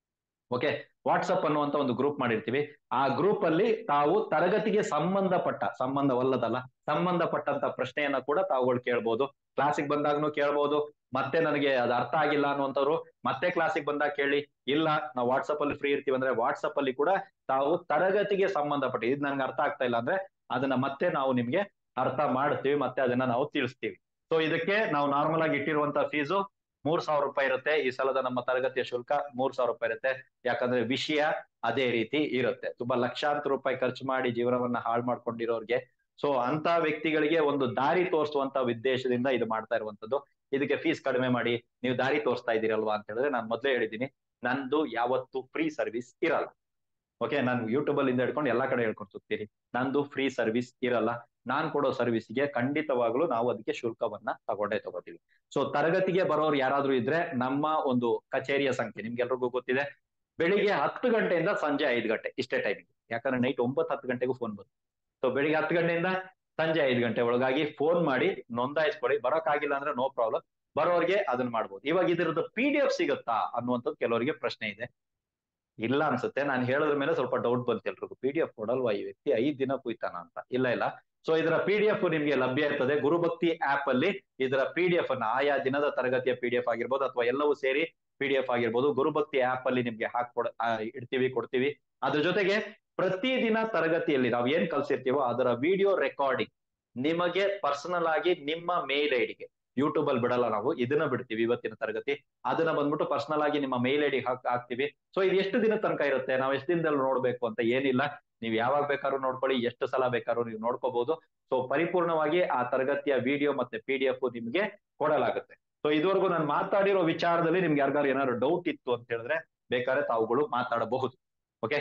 ಓಕೆ ವಾಟ್ಸಪ್ ಅನ್ನುವಂತ ಒಂದು ಗ್ರೂಪ್ ಮಾಡಿರ್ತೀವಿ ಆ ಗ್ರೂಪ್ ಅಲ್ಲಿ ತಾವು ತರಗತಿಗೆ ಸಂಬಂಧಪಟ್ಟ ಸಂಬಂಧವಲ್ಲದಲ್ಲ ಸಂಬಂಧಪಟ್ಟಂತ ಪ್ರಶ್ನೆಯನ್ನ ಕೂಡ ತಾವುಗಳು ಕೇಳ್ಬೋದು ಕ್ಲಾಸಿಗೆ ಬಂದಾಗ್ನು ಕೇಳ್ಬೋದು ಮತ್ತೆ ನನಗೆ ಅದು ಅರ್ಥ ಆಗಿಲ್ಲ ಅನ್ನುವಂಥವ್ರು ಮತ್ತೆ ಕ್ಲಾಸಿಗೆ ಬಂದಾಗ ಕೇಳಿ ಇಲ್ಲ ನಾವು ವಾಟ್ಸಪ್ ಅಲ್ಲಿ ಫ್ರೀ ಇರ್ತೀವಿ ಅಂದ್ರೆ ವಾಟ್ಸಪ್ ಅಲ್ಲಿ ಕೂಡ ತಾವು ತರಗತಿಗೆ ಸಂಬಂಧಪಟ್ಟ ಇದು ನನ್ಗೆ ಅರ್ಥ ಆಗ್ತಾ ಇಲ್ಲ ಅಂದ್ರೆ ಅದನ್ನ ಮತ್ತೆ ನಾವು ನಿಮ್ಗೆ ಅರ್ಥ ಮಾಡ್ತೀವಿ ಮತ್ತೆ ಅದನ್ನ ನಾವು ತಿಳಿಸ್ತೀವಿ ಸೊ ಇದಕ್ಕೆ ನಾವು ನಾರ್ಮಲ್ ಆಗಿ ಇಟ್ಟಿರುವಂತ ಫೀಸು ಮೂರ್ ಸಾವಿರ ರೂಪಾಯಿ ಇರುತ್ತೆ ಈ ಸಲದ ನಮ್ಮ ತರಗತಿಯ ಶುಲ್ಕ ಮೂರ್ ಸಾವಿರ ರೂಪಾಯಿ ಇರುತ್ತೆ ಯಾಕಂದ್ರೆ ವಿಷಯ ಅದೇ ರೀತಿ ಇರುತ್ತೆ ತುಂಬಾ ಲಕ್ಷಾಂತರ ರೂಪಾಯಿ ಖರ್ಚು ಮಾಡಿ ಜೀವನವನ್ನ ಹಾಳು ಮಾಡ್ಕೊಂಡಿರೋರ್ಗೆ ಸೊ ಅಂತ ವ್ಯಕ್ತಿಗಳಿಗೆ ಒಂದು ದಾರಿ ತೋರಿಸುವಂತ ಉದ್ದೇಶದಿಂದ ಇದು ಮಾಡ್ತಾ ಇರುವಂತದ್ದು ಇದಕ್ಕೆ ಫೀಸ್ ಕಡಿಮೆ ಮಾಡಿ ನೀವು ದಾರಿ ತೋರಿಸ್ತಾ ಇದ್ದೀರಲ್ವಾ ಅಂತ ಹೇಳಿದ್ರೆ ನಾನು ಮೊದಲೇ ಹೇಳಿದ್ದೀನಿ ನಂದು ಯಾವತ್ತು ಫ್ರೀ ಸರ್ವಿಸ್ ಇರಲ್ಲ ಓಕೆ ನಾನು ಯೂಟ್ಯೂಬ್ ಅಲ್ಲಿ ಇಂದ ಹಿಡ್ಕೊಂಡು ಎಲ್ಲಾ ಕಡೆ ಹೇಳ್ಕೊಂಡು ಸುತ್ತೀನಿ ನಂದು ಫ್ರೀ ಸರ್ವಿಸ್ ಇರಲ್ಲ ನಾನ್ ಕೊಡೋ ಸರ್ವಿಸ್ಗೆ ಖಂಡಿತವಾಗ್ಲೂ ನಾವು ಅದಕ್ಕೆ ಶುಲ್ಕವನ್ನ ತಗೊಂಡೇ ತಗೋತೀವಿ ಸೊ ತರಗತಿಗೆ ಬರೋರು ಯಾರಾದ್ರೂ ಇದ್ರೆ ನಮ್ಮ ಒಂದು ಕಚೇರಿಯ ಸಂಖ್ಯೆ ನಿಮ್ಗೆಲ್ರಿಗೂ ಗೊತ್ತಿದೆ ಬೆಳಿಗ್ಗೆ ಹತ್ತು ಗಂಟೆಯಿಂದ ಸಂಜೆ ಐದು ಗಂಟೆ ಇಷ್ಟೇ ಟೈಮಿಂಗ್ ಯಾಕಂದ್ರೆ ನೈಟ್ ಒಂಬತ್ತು ಹತ್ತು ಗಂಟೆಗೂ ಫೋನ್ ಬಂತು ಸೊ ಬೆಳಿಗ್ಗೆ ಹತ್ತು ಗಂಟೆಯಿಂದ ಸಂಜೆ ಐದು ಗಂಟೆ ಒಳಗಾಗಿ ಫೋನ್ ಮಾಡಿ ನೋಂದಾಯಿಸ್ಕೊಳ್ಳಿ ಬರೋಕ್ಕಾಗಿಲ್ಲ ಅಂದ್ರೆ ನೋ ಪ್ರಾಬ್ಲಮ್ ಬರೋರಿಗೆ ಅದನ್ನ ಮಾಡ್ಬೋದು ಇವಾಗ ಇದ್ರದ್ದು ಪಿ ಡಿ ಎಫ್ ಸಿಗುತ್ತಾ ಅನ್ನುವಂಥದ್ದು ಕೆಲವರಿಗೆ ಪ್ರಶ್ನೆ ಇದೆ ಇಲ್ಲ ಅನ್ಸುತ್ತೆ ನಾನು ಹೇಳೋದ್ರ ಮೇಲೆ ಸ್ವಲ್ಪ ಡೌಟ್ ಬಂತು ಎಲ್ರಿಗೂ ಪಿ ಡಿ ಎಫ್ ಕೊಡಲ್ವಾ ಈ ವ್ಯಕ್ತಿ ಐದ್ ದಿನ ಕುಯ್ತಾನ ಅಂತ ಇಲ್ಲ ಇಲ್ಲ ಸೊ ಇದರ ಪಿ ಡಿ ಎಫ್ ನಿಮ್ಗೆ ಲಭ್ಯ ಇರ್ತದೆ ಗುರುಭಕ್ತಿ ಆಪ್ ಅಲ್ಲಿ ಇದರ ಪಿ ಡಿ ಎಫ್ ಅನ್ನ ಆಯಾ ದಿನದ ತರಗತಿಯ ಪಿ ಡಿ ಎಫ್ ಆಗಿರ್ಬೋದು ಅಥವಾ ಎಲ್ಲವೂ ಸೇರಿ ಪಿ ಡಿ ಎಫ್ ಆಗಿರ್ಬೋದು ಗುರುಭಕ್ತಿ ಆಪ್ ಅಲ್ಲಿ ನಿಮ್ಗೆ ಹಾಕೊಡ ಇಡ್ತೀವಿ ಕೊಡ್ತೀವಿ ಅದ್ರ ಜೊತೆಗೆ ಪ್ರತಿದಿನ ತರಗತಿಯಲ್ಲಿ ನಾವು ಏನ್ ಕಲ್ಸಿರ್ತೀವೋ ಅದರ ವಿಡಿಯೋ ರೆಕಾರ್ಡಿಂಗ್ ನಿಮಗೆ ಪರ್ಸನಲ್ ಆಗಿ ನಿಮ್ಮ ಮೇಲ್ ಐಡಿಗೆ ಯೂಟ್ಯೂಬ್ ಅಲ್ಲಿ ಬಿಡಲ್ಲ ನಾವು ಇದನ್ನ ಬಿಡ್ತೀವಿ ಇವತ್ತಿನ ತರಗತಿ ಅದನ್ನ ಬಂದ್ಬಿಟ್ಟು ಪರ್ಸನಲ್ ಆಗಿ ನಿಮ್ಮ ಮೇಲ್ ಐಡಿ ಹಾಕ್ತಿವಿ ಸೊ ಇದು ಎಷ್ಟು ದಿನ ತನಕ ಇರುತ್ತೆ ನಾವು ಎಷ್ಟು ದಿನದಲ್ಲಿ ನೋಡ್ಬೇಕು ಅಂತ ಏನಿಲ್ಲ ನೀವು ಯಾವಾಗ ಬೇಕಾದ್ರೂ ನೋಡ್ಕೊಳ್ಳಿ ಎಷ್ಟು ಸಲ ಬೇಕಾದ್ರೂ ನೀವು ನೋಡ್ಕೋಬಹುದು ಸೊ ಪರಿಪೂರ್ಣವಾಗಿ ಆ ತರಗತಿಯ ವಿಡಿಯೋ ಮತ್ತೆ ಪಿ ಡಿ ಎಫ್ ನಿಮ್ಗೆ ಕೊಡಲಾಗುತ್ತೆ ಸೊ ಇದುವರೆಗೂ ನಾನು ಮಾತಾಡಿರೋ ವಿಚಾರದಲ್ಲಿ ನಿಮ್ಗೆ ಯಾರಿಗಾರು ಏನಾದ್ರು ಡೌಟ್ ಇತ್ತು ಅಂತ ಹೇಳಿದ್ರೆ ಬೇಕಾದ್ರೆ ತಾವುಗಳು ಮಾತಾಡಬಹುದು ಓಕೆ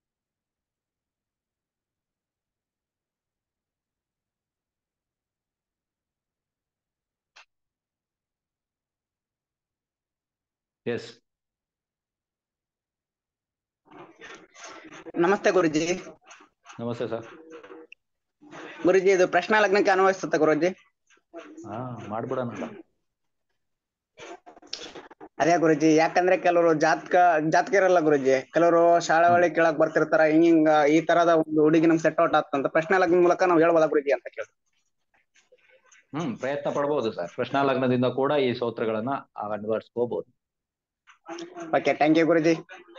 ಎಸ್ ನಮಸ್ತೆ ಗುರುಜಿ ನಮಸ್ತೆ ಸರ್ ಗುರುಜಿ ಇದು ಪ್ರಶ್ನಾ ಲಗ್ನಕ್ಕೆ ಅನ್ವಯಿಸುತ್ತೆ ಗುರುಜಿ ಹಾ ಮಾಡ್ಬಿಡೋಣ ಅದೇ ಗುರುಜಿ ಯಾಕಂದ್ರೆ ಕೆಲವರು ಜಾತಕ ಜಾತಕ ಇರಲ್ಲ ಗುರುಜಿ ಕೆಲವರು ಶಾಲೆ ಒಳಗೆ ಕೇಳಕ್ ಬರ್ತಿರ್ತಾರ ಹಿಂಗ್ ಹಿಂಗ ಈ ತರದ ಒಂದು ಹುಡುಗಿ ನಮ್ಗೆ ಸೆಟ್ ಔಟ್ ಆಗ್ತಂತ ಪ್ರಶ್ನೆ ಲಗ್ನ ಮೂಲಕ ನಾವು ಹೇಳ್ಬೋದಾ ಗುರುಜಿ ಅಂತ ಕೇಳಿ ಹ್ಮ್ ಪ್ರಯತ್ನ ಪಡ್ಬೋದು ಸರ್ ಪ್ರಶ್ನಾ ಲಗ್ನದಿಂದ ಕೂಡ ಈ ಸೂತ್ರಗಳನ್ನ ಅಳವಡಿಸ್ಕೋಬಹುದು ಓಕೆ ಥ್ಯಾಂಕ್ ಯು ಗುರುಜಿ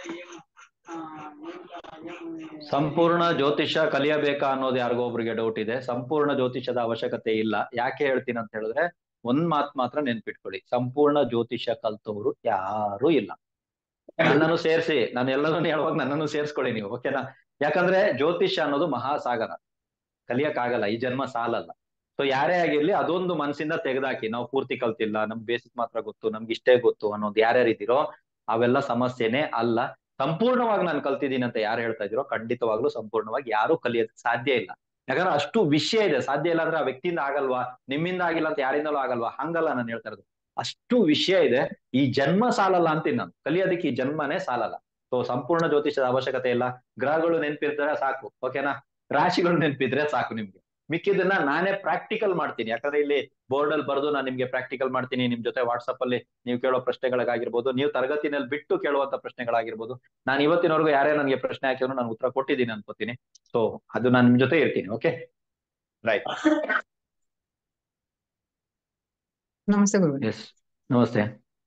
ಸಂಪೂರ್ಣ ಜ್ಯೋತಿಷ ಕಲಿಯಬೇಕಾ ಅನ್ನೋದು ಯಾರಿಗೋ ಒಬ್ರಿಗೆ ಡೌಟ್ ಇದೆ ಸಂಪೂರ್ಣ ಜ್ಯೋತಿಷದ ಅವಶ್ಯಕತೆ ಇಲ್ಲ ಯಾಕೆ ಹೇಳ್ತೀನಿ ಅಂತ ಹೇಳಿದ್ರೆ ಒಂದ್ ಮಾತ್ ಮಾತ್ರ ನೆನ್ಪಿಟ್ಕೊಳ್ಳಿ ಸಂಪೂರ್ಣ ಜ್ಯೋತಿಷ ಕಲ್ತವ್ರು ಯಾರು ಇಲ್ಲ ನನ್ನನ್ನು ಸೇರಿಸಿ ನಾನು ಎಲ್ಲರನ್ನು ಹೇಳುವಾಗ ನನ್ನನ್ನು ಸೇರಿಸ್ಕೊಳ್ಳಿ ನೀವು ಓಕೆನಾ ಯಾಕಂದ್ರೆ ಜ್ಯೋತಿಷ ಅನ್ನೋದು ಮಹಾಸಾಗರ ಕಲಿಯಕ್ ಆಗಲ್ಲ ಈ ಜನ್ಮ ಸಾಲಲ್ಲ ಸೊ ಯಾರೇ ಆಗಿರ್ಲಿ ಅದೊಂದು ಮನ್ಸಿಂದ ತೆಗೆದಾಕಿ ನಾವು ಪೂರ್ತಿ ಕಲ್ತಿಲ್ಲ ನಮ್ ಬೇಸಿಕ್ ಮಾತ್ರ ಗೊತ್ತು ನಮ್ಗೆ ಇಷ್ಟೇ ಗೊತ್ತು ಅನ್ನೋದು ಯಾರ್ಯಾರು ಇದ್ದೀರೋ ಅವೆಲ್ಲ ಸಮಸ್ಯೆನೇ ಅಲ್ಲ ಸಂಪೂರ್ಣವಾಗಿ ನಾನು ಕಲ್ತಿದ್ದೀನಿ ಅಂತ ಯಾರು ಹೇಳ್ತಾ ಇದ್ದೀರೋ ಖಂಡಿತವಾಗ್ಲೂ ಸಂಪೂರ್ಣವಾಗಿ ಯಾರು ಕಲಿಯೋದಕ್ಕೆ ಸಾಧ್ಯ ಇಲ್ಲ ಯಾಕಂದ್ರೆ ಅಷ್ಟು ವಿಷಯ ಇದೆ ಸಾಧ್ಯ ಇಲ್ಲ ಅಂದ್ರೆ ಆ ವ್ಯಕ್ತಿಯಿಂದ ಆಗಲ್ವಾ ನಿಮ್ಮಿಂದ ಆಗಿಲ್ಲ ಅಂತ ಯಾರಿಂದಲೂ ಆಗಲ್ವಾ ಹಂಗಲ್ಲ ನಾನು ಹೇಳ್ತಾ ಇರೋದು ಅಷ್ಟು ವಿಷಯ ಇದೆ ಈ ಜನ್ಮ ಸಾಲಲ್ಲ ಅಂತೀನಿ ನಾನು ಕಲಿಯೋದಕ್ಕೆ ಈ ಜನ್ಮನೇ ಸಾಲಲ್ಲ ಸೊ ಸಂಪೂರ್ಣ ಜ್ಯೋತಿಷದ ಅವಶ್ಯಕತೆ ಇಲ್ಲ ಗ್ರಹಗಳು ನೆನ್ಪಿರ್ತಾರೆ ಸಾಕು ಓಕೆನಾ ರಾಶಿಗಳು ನೆನ್ಪಿದ್ರೆ ಸಾಕು ನಿಮ್ಗೆ ಮಿಕ್ಕಿದನ್ನ ನಾನೇ ಪ್ರಾಕ್ಟಿಕಲ್ ಮಾಡ್ತೀನಿ ಯಾಕಂದ್ರೆ ಇಲ್ಲಿ ಬೋರ್ಡ್ ಅಲ್ಲಿ ಬರೆದು ನಾನು ನಿಮ್ಗೆ ಪ್ರಾಕ್ಟಿಕಲ್ ಮಾಡ್ತೀನಿ ನಿಮ್ ಜೊತೆ ವಾಟ್ಸಪ್ ಅಲ್ಲಿ ನೀವು ಕೇಳೋ ಪ್ರಶ್ನೆಗಳಾಗಿರ್ಬೋದು ನೀವು ತರಗತಿನಲ್ಲಿ ಬಿಟ್ಟು ಕೇಳುವಂತ ಪ್ರಶ್ನೆಗಳಾಗಿರ್ಬೋದು ನಾನು ಇವತ್ತಿನವರೆಗೂ ಯಾರೇ ನನಗೆ ಪ್ರಶ್ನೆ ಹಾಕಿದ್ರು ನಾನು ಉತ್ತರ ಕೊಟ್ಟಿದ್ದೀನಿ ಅನ್ಕೋತೀನಿ ಸೊ ಅದು ನಾನು ನಿಮ್ ಜೊತೆ ಇರ್ತೀನಿ ಓಕೆ ರೈಟ್ ನಮಸ್ತೆ ಗುರು ಎಸ್ ನಮಸ್ತೆ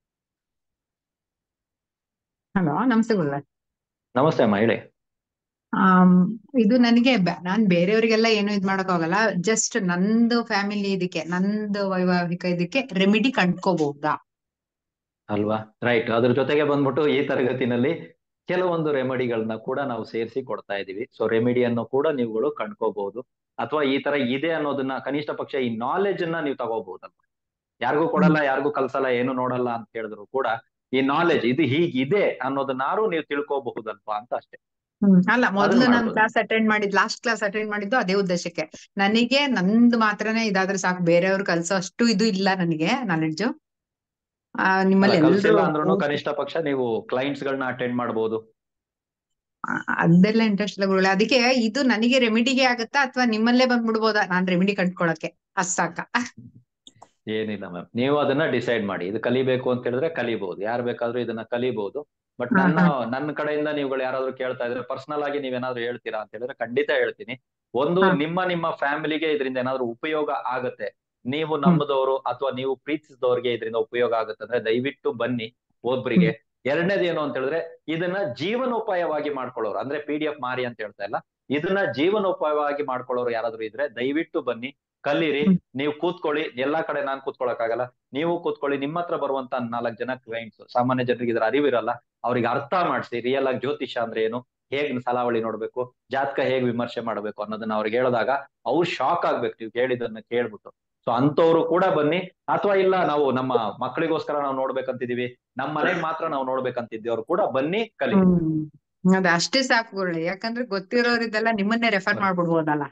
ಹಲೋ ನಮಸ್ತೆ ಗುರು ನಮಸ್ತೆ ಅಮ್ಮ ಹೇಳಿ ಆಮ್, ಇದು ನನಗೆ ಬ- ನಾನ್ ಬೇರೆಯವರಿಗೆಲ್ಲ ಏನು ಇದ್ ಮಾಡಕ್ ಹೋಗಲ್ಲ ಜಸ್ಟ್ ನಂದು ಫ್ಯಾಮಿಲಿ ಇದಕ್ಕೆ ನಂದು ವೈವಾಹಿಕ ಇದಕ್ಕೆ ರೆಮಿಡಿ ಕಂಡ್ಕೋಬಹುದಾ ಅಲ್ವಾ ರೈಟ್ ಅದ್ರ ಜೊತೆಗೆ ಬಂದ್ಬಿಟ್ಟು ಈ ತರಗತಿನಲ್ಲಿ ಕೆಲವೊಂದು ರೆಮಿಡಿಗಳನ್ನ ಕೂಡ ನಾವು ಸೇರಿಸಿ ಕೊಡ್ತಾ ಇದೀವಿ ಸೊ ರೆಮಿಡಿಯನ್ನು ಕೂಡ ನೀವುಗಳು ಕಂಡ್ಕೋಬಹುದು ಅಥವಾ ಈ ತರ ಇದೆ ಅನ್ನೋದನ್ನ ಕನಿಷ್ಠ ಪಕ್ಷ ಈ ನಾಲೆಜ್ ಅನ್ನ ನೀವು ತಗೋಬಹುದಲ್ವಾ ಯಾರಿಗೂ ಕೊಡಲ್ಲ ಯಾರಿಗೂ ಕಲ್ಸಲ್ಲ ಏನು ನೋಡಲ್ಲ ಅಂತ ಹೇಳಿದ್ರು ಕೂಡ ಈ ನಾಲೆಜ್ ಇದು ಹೀಗಿದೆ ಅನ್ನೋದನ್ನಾರು ನೀವು ತಿಳ್ಕೋಬಹುದಲ್ವಾ ಅಂತ ಅಷ್ಟೇ ಹ್ಮ್ ಅಲ್ಲ ಮೊದ್ಲು ನಾನು ಮಾಡ್ಬೋದು. ಕ್ಲಾಸ್ ಅಟೆಂಡ್ ಮಾಡಿದ್ ಲಾಸ್ಟ್ ಕ್ಲಾಸ್ ಅಟೆಂಡ್ ಮಾಡಿದ್ದು ಅದೇ ಉದ್ದೇಶಕ್ಕೆ ನನಗೆ ನಂದು ಮಾತ್ರನೇ ಇದಾದ್ರೆ ಸಾಕು ಬೇರೆಯವ್ರು ಕಲ್ಸೋ ಅಷ್ಟು ಇದು ಇಲ್ಲ ನನಗೆ ನಾಲೆಡ್ಜ್ ಆ ನಿಮ್ಮಲ್ಲಿ ಅಲ್ಲ, ಕಲ್ಸಿಲ್ಲ ಅಂದ್ರೂ ಎಲ್ರು ಕನಿಷ್ಠ ಪಕ್ಷ ನೀವು ಕ್ಲೈಂಟ್ಸ್ ಗಳನ್ನ ಅಟೆಂಡ್ ಮಾಡಬಹುದು ಆ, ಅದೆಲ್ಲ ಇಂಟ್ರೆಸ್ಟ್ ಇಲ್ಲ ಗುರುಗಳೇ ಅದಕ್ಕೆ ಇದು ನನಗೆ ರೆಮಿಡಿಗೆ ಆಗತ್ತಾ ಅಥವಾ ನಿಮ್ಮಲ್ಲೇ ಬಂದ್ಬಿಡ್ಬೋದಾ ನಾನ್ ರೆಮಿಡಿ ಕಂಡ್ಕೊಳಕ್ಕೆ ಅಷ್ಟ್ ಸಾಕ ಏನಿಲ್ಲ ಮ್ಯಾಮ್ ನೀವು ಅದನ್ನ ಡಿಸೈಡ್ ಮಾಡಿ ಇದು ಕಲಿಬೇಕು ಅಂತ ಹೇಳಿದ್ರೆ ಕಲಿಬಹುದು ಯಾರು ಬೇಕಾದ್ರೂ ಇದನ್ನ ಕಲಿಬಹುದು ಬಟ್ ಹಾ, ನನ್ನ ನನ್ನ ಕಡೆಯಿಂದ ನೀವುಗಳು ಯಾರಾದ್ರೂ ಕೇಳ್ತಾ ಇದ್ರೆ ಪರ್ಸನಲ್ ಆಗಿ ನೀವೇನಾದ್ರೂ ಹೇಳ್ತೀರಾ ಅಂತ ಹೇಳಿದ್ರೆ ಖಂಡಿತ ಹೇಳ್ತೀನಿ ಒಂದು ಹಾ. ನಿಮ್ಮ ನಿಮ್ಮ ಫ್ಯಾಮಿಲಿಗೆ ಇದರಿಂದ ಏನಾದ್ರೂ ಉಪಯೋಗ ಆಗತ್ತೆ ನೀವು ನಂಬದವರು ಅಥವಾ ನೀವು ಪ್ರೀತಿಸಿದವ್ರಿಗೆ ಇದರಿಂದ ಉಪಯೋಗ ಆಗುತ್ತೆ ಅಂದ್ರೆ ದಯವಿಟ್ಟು ಬನ್ನಿ ಒಬ್ರಿಗೆ ಎರಡನೇದು ಏನು ಅಂತ ಹೇಳಿದ್ರೆ ಇದನ್ನ ಜೀವನೋಪಾಯವಾಗಿ ಮಾಡ್ಕೊಳ್ಳೋರು ಅಂದ್ರೆ ಪಿ ಡಿ ಎಫ್ ಮಾರಿ ಅಂತ ಹೇಳ್ತಾ ಇಲ್ಲ ಇದನ್ನ ಜೀವನೋಪಾಯವಾಗಿ ಮಾಡ್ಕೊಳ್ಳೋರು ಯಾರಾದ್ರೂ ಇದ್ರೆ ದಯವಿಟ್ಟು ಬನ್ನಿ ಕಲೀರಿ ಹ್ಮ್. ನೀವು ಕೂತ್ಕೊಳ್ಳಿ ಎಲ್ಲಾ ಕಡೆ ನಾನ್ ಕೂತ್ಕೊಳಕ್ ಆಗಲ್ಲ ನೀವು ಕೂತ್ಕೊಳ್ಳಿ ನಿಮ್ಮ ಹತ್ರ ಬರುವಂತ ನಾಲ್ಕು ಜನ ಕ್ಲೈಂಟ್ಸ್ ಸಾಮಾನ್ಯ ಜನರಿಗೆ ಇದ್ರ ಅರಿವಿರಲ್ಲ ಅವ್ರಿಗೆ ಅರ್ಥ ಮಾಡಿಸಿ ರಿಯಲ್ ಆಗಿ ಜ್ಯೋತಿಷ ಅಂದ್ರೆ ಏನು ಹೇಗ್ ಸಲಾವಳಿ ನೋಡ್ಬೇಕು ಜಾತಕ ಹೇಗ್ ವಿಮರ್ಶೆ ಮಾಡ್ಬೇಕು ಅನ್ನೋದನ್ನ ಅವ್ರಿಗೆ ಹೇಳಿದಾಗ ಅವ್ರು ಶಾಕ್ ಆಗ್ಬೇಕು ನೀವು ಕೇಳಿದನ್ನ ಕೇಳ್ಬಿಟ್ಟು ಸೊ ಅಂತವ್ರು ಕೂಡ ಬನ್ನಿ ಅಥವಾ ಇಲ್ಲ ನಾವು ನಮ್ಮ ಮಕ್ಕಳಿಗೋಸ್ಕರ ನಾವು ನೋಡ್ಬೇಕಂತಿದೀವಿ ನಮ್ಮ ಮನೆಗ್ ಮಾತ್ರ ನಾವು ನೋಡ್ಬೇಕಂತಿದ್ದೇವ್ರು ಕೂಡ ಬನ್ನಿ ಕಲಿ ಹ್ಮ್ ಅದೇ ಅಷ್ಟೇ ಸಾಕು ಗುರುಗಳೇ ಯಾಕಂದ್ರೆ ಗೊತ್ತಿರೋರಿದ್ದೆಲ್ಲ ನಿಮ್ಮನ್ನೇ ರೆಫರ್ ಮಾಡ್ಬಿಡ್ಬೋದಲ್ಲ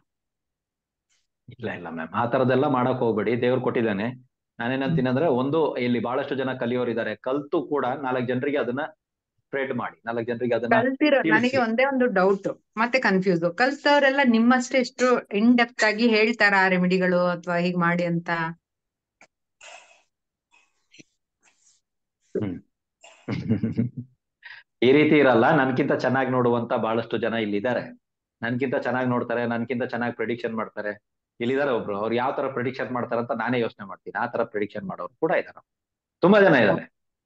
ಇಲ್ಲ ಇಲ್ಲ ಮ್ಯಾಮ್ ಆ ತರದೆಲ್ಲ ಮಾಡಕ್ ಹೋಗ್ಬೇಡಿ ದೇವ್ರು ಕೊಟ್ಟಿದ್ದಾನೆ ನಾನೇನಂತೀನಿ ಅಂದ್ರೆ ಒಂದು ಇಲ್ಲಿ ಬಹಳಷ್ಟು ಜನ ಕಲಿಯೋರಿದ್ದಾರೆ ಕಲ್ತು ಕೂಡ ನಾಲ್ಕು ಜನರಿಗೆ ಅದನ್ನ ಸ್ಪ್ರೆಡ್ ಮಾಡಿ ನಾಲ್ಕು ಜನರಿಗೆ ಅದನ್ನ ಕಲ್ತಿರೋ ತಿಳಿಸಿ. ನನಗೆ ಒಂದೇ ಒಂದು ಡೌಟ್ ಮತ್ತೆ ಕನ್ಫ್ಯೂಸ್ ಕಲ್ತವ್ರೆಲ್ಲ ನಿಮ್ಮಷ್ಟೇ ಎಷ್ಟು ಇನ್ ಡೆಪ್ತ್ ಆಗಿ ಹೇಳ್ತಾರ ರೆಮಿಡಿಗಳು ಅಥವಾ ಹೀಗ್ ಮಾಡಿ ಅಂತ ಈ ರೀತಿ ಇರಲ್ಲ ನನ್ಕಿಂತ ಚೆನ್ನಾಗಿ ನೋಡುವಂತ ಬಹಳಷ್ಟು ಜನ ಇಲ್ಲಿದ್ದಾರೆ ನನ್ಕಿಂತ ಚೆನ್ನಾಗಿ ನೋಡ್ತಾರೆ ನನ್ಕಿಂತ ಚೆನ್ನಾಗಿ ಪ್ರಿಡಿಕ್ಷನ್ ಮಾಡ್ತಾರೆ ಇಲ್ಲಿದ್ದಾರೆ ಒಬ್ರು ಅವ್ರು ಯಾವ ತರ ಪ್ರಿಡಿಕ್ಷನ್ ಮಾಡ್ತಾರೆ ಅಂತ ನಾನೇ ಯೋಚನೆ ಮಾಡ್ತೀನಿ ಆ ತರ ಪ್ರಿಡಿಕ್ಷನ್ ಮಾಡೋರು ಕೂಡ ಇದ್ದಾರೆ ತುಂಬಾ ಜನ ಇದ್ದಾರೆ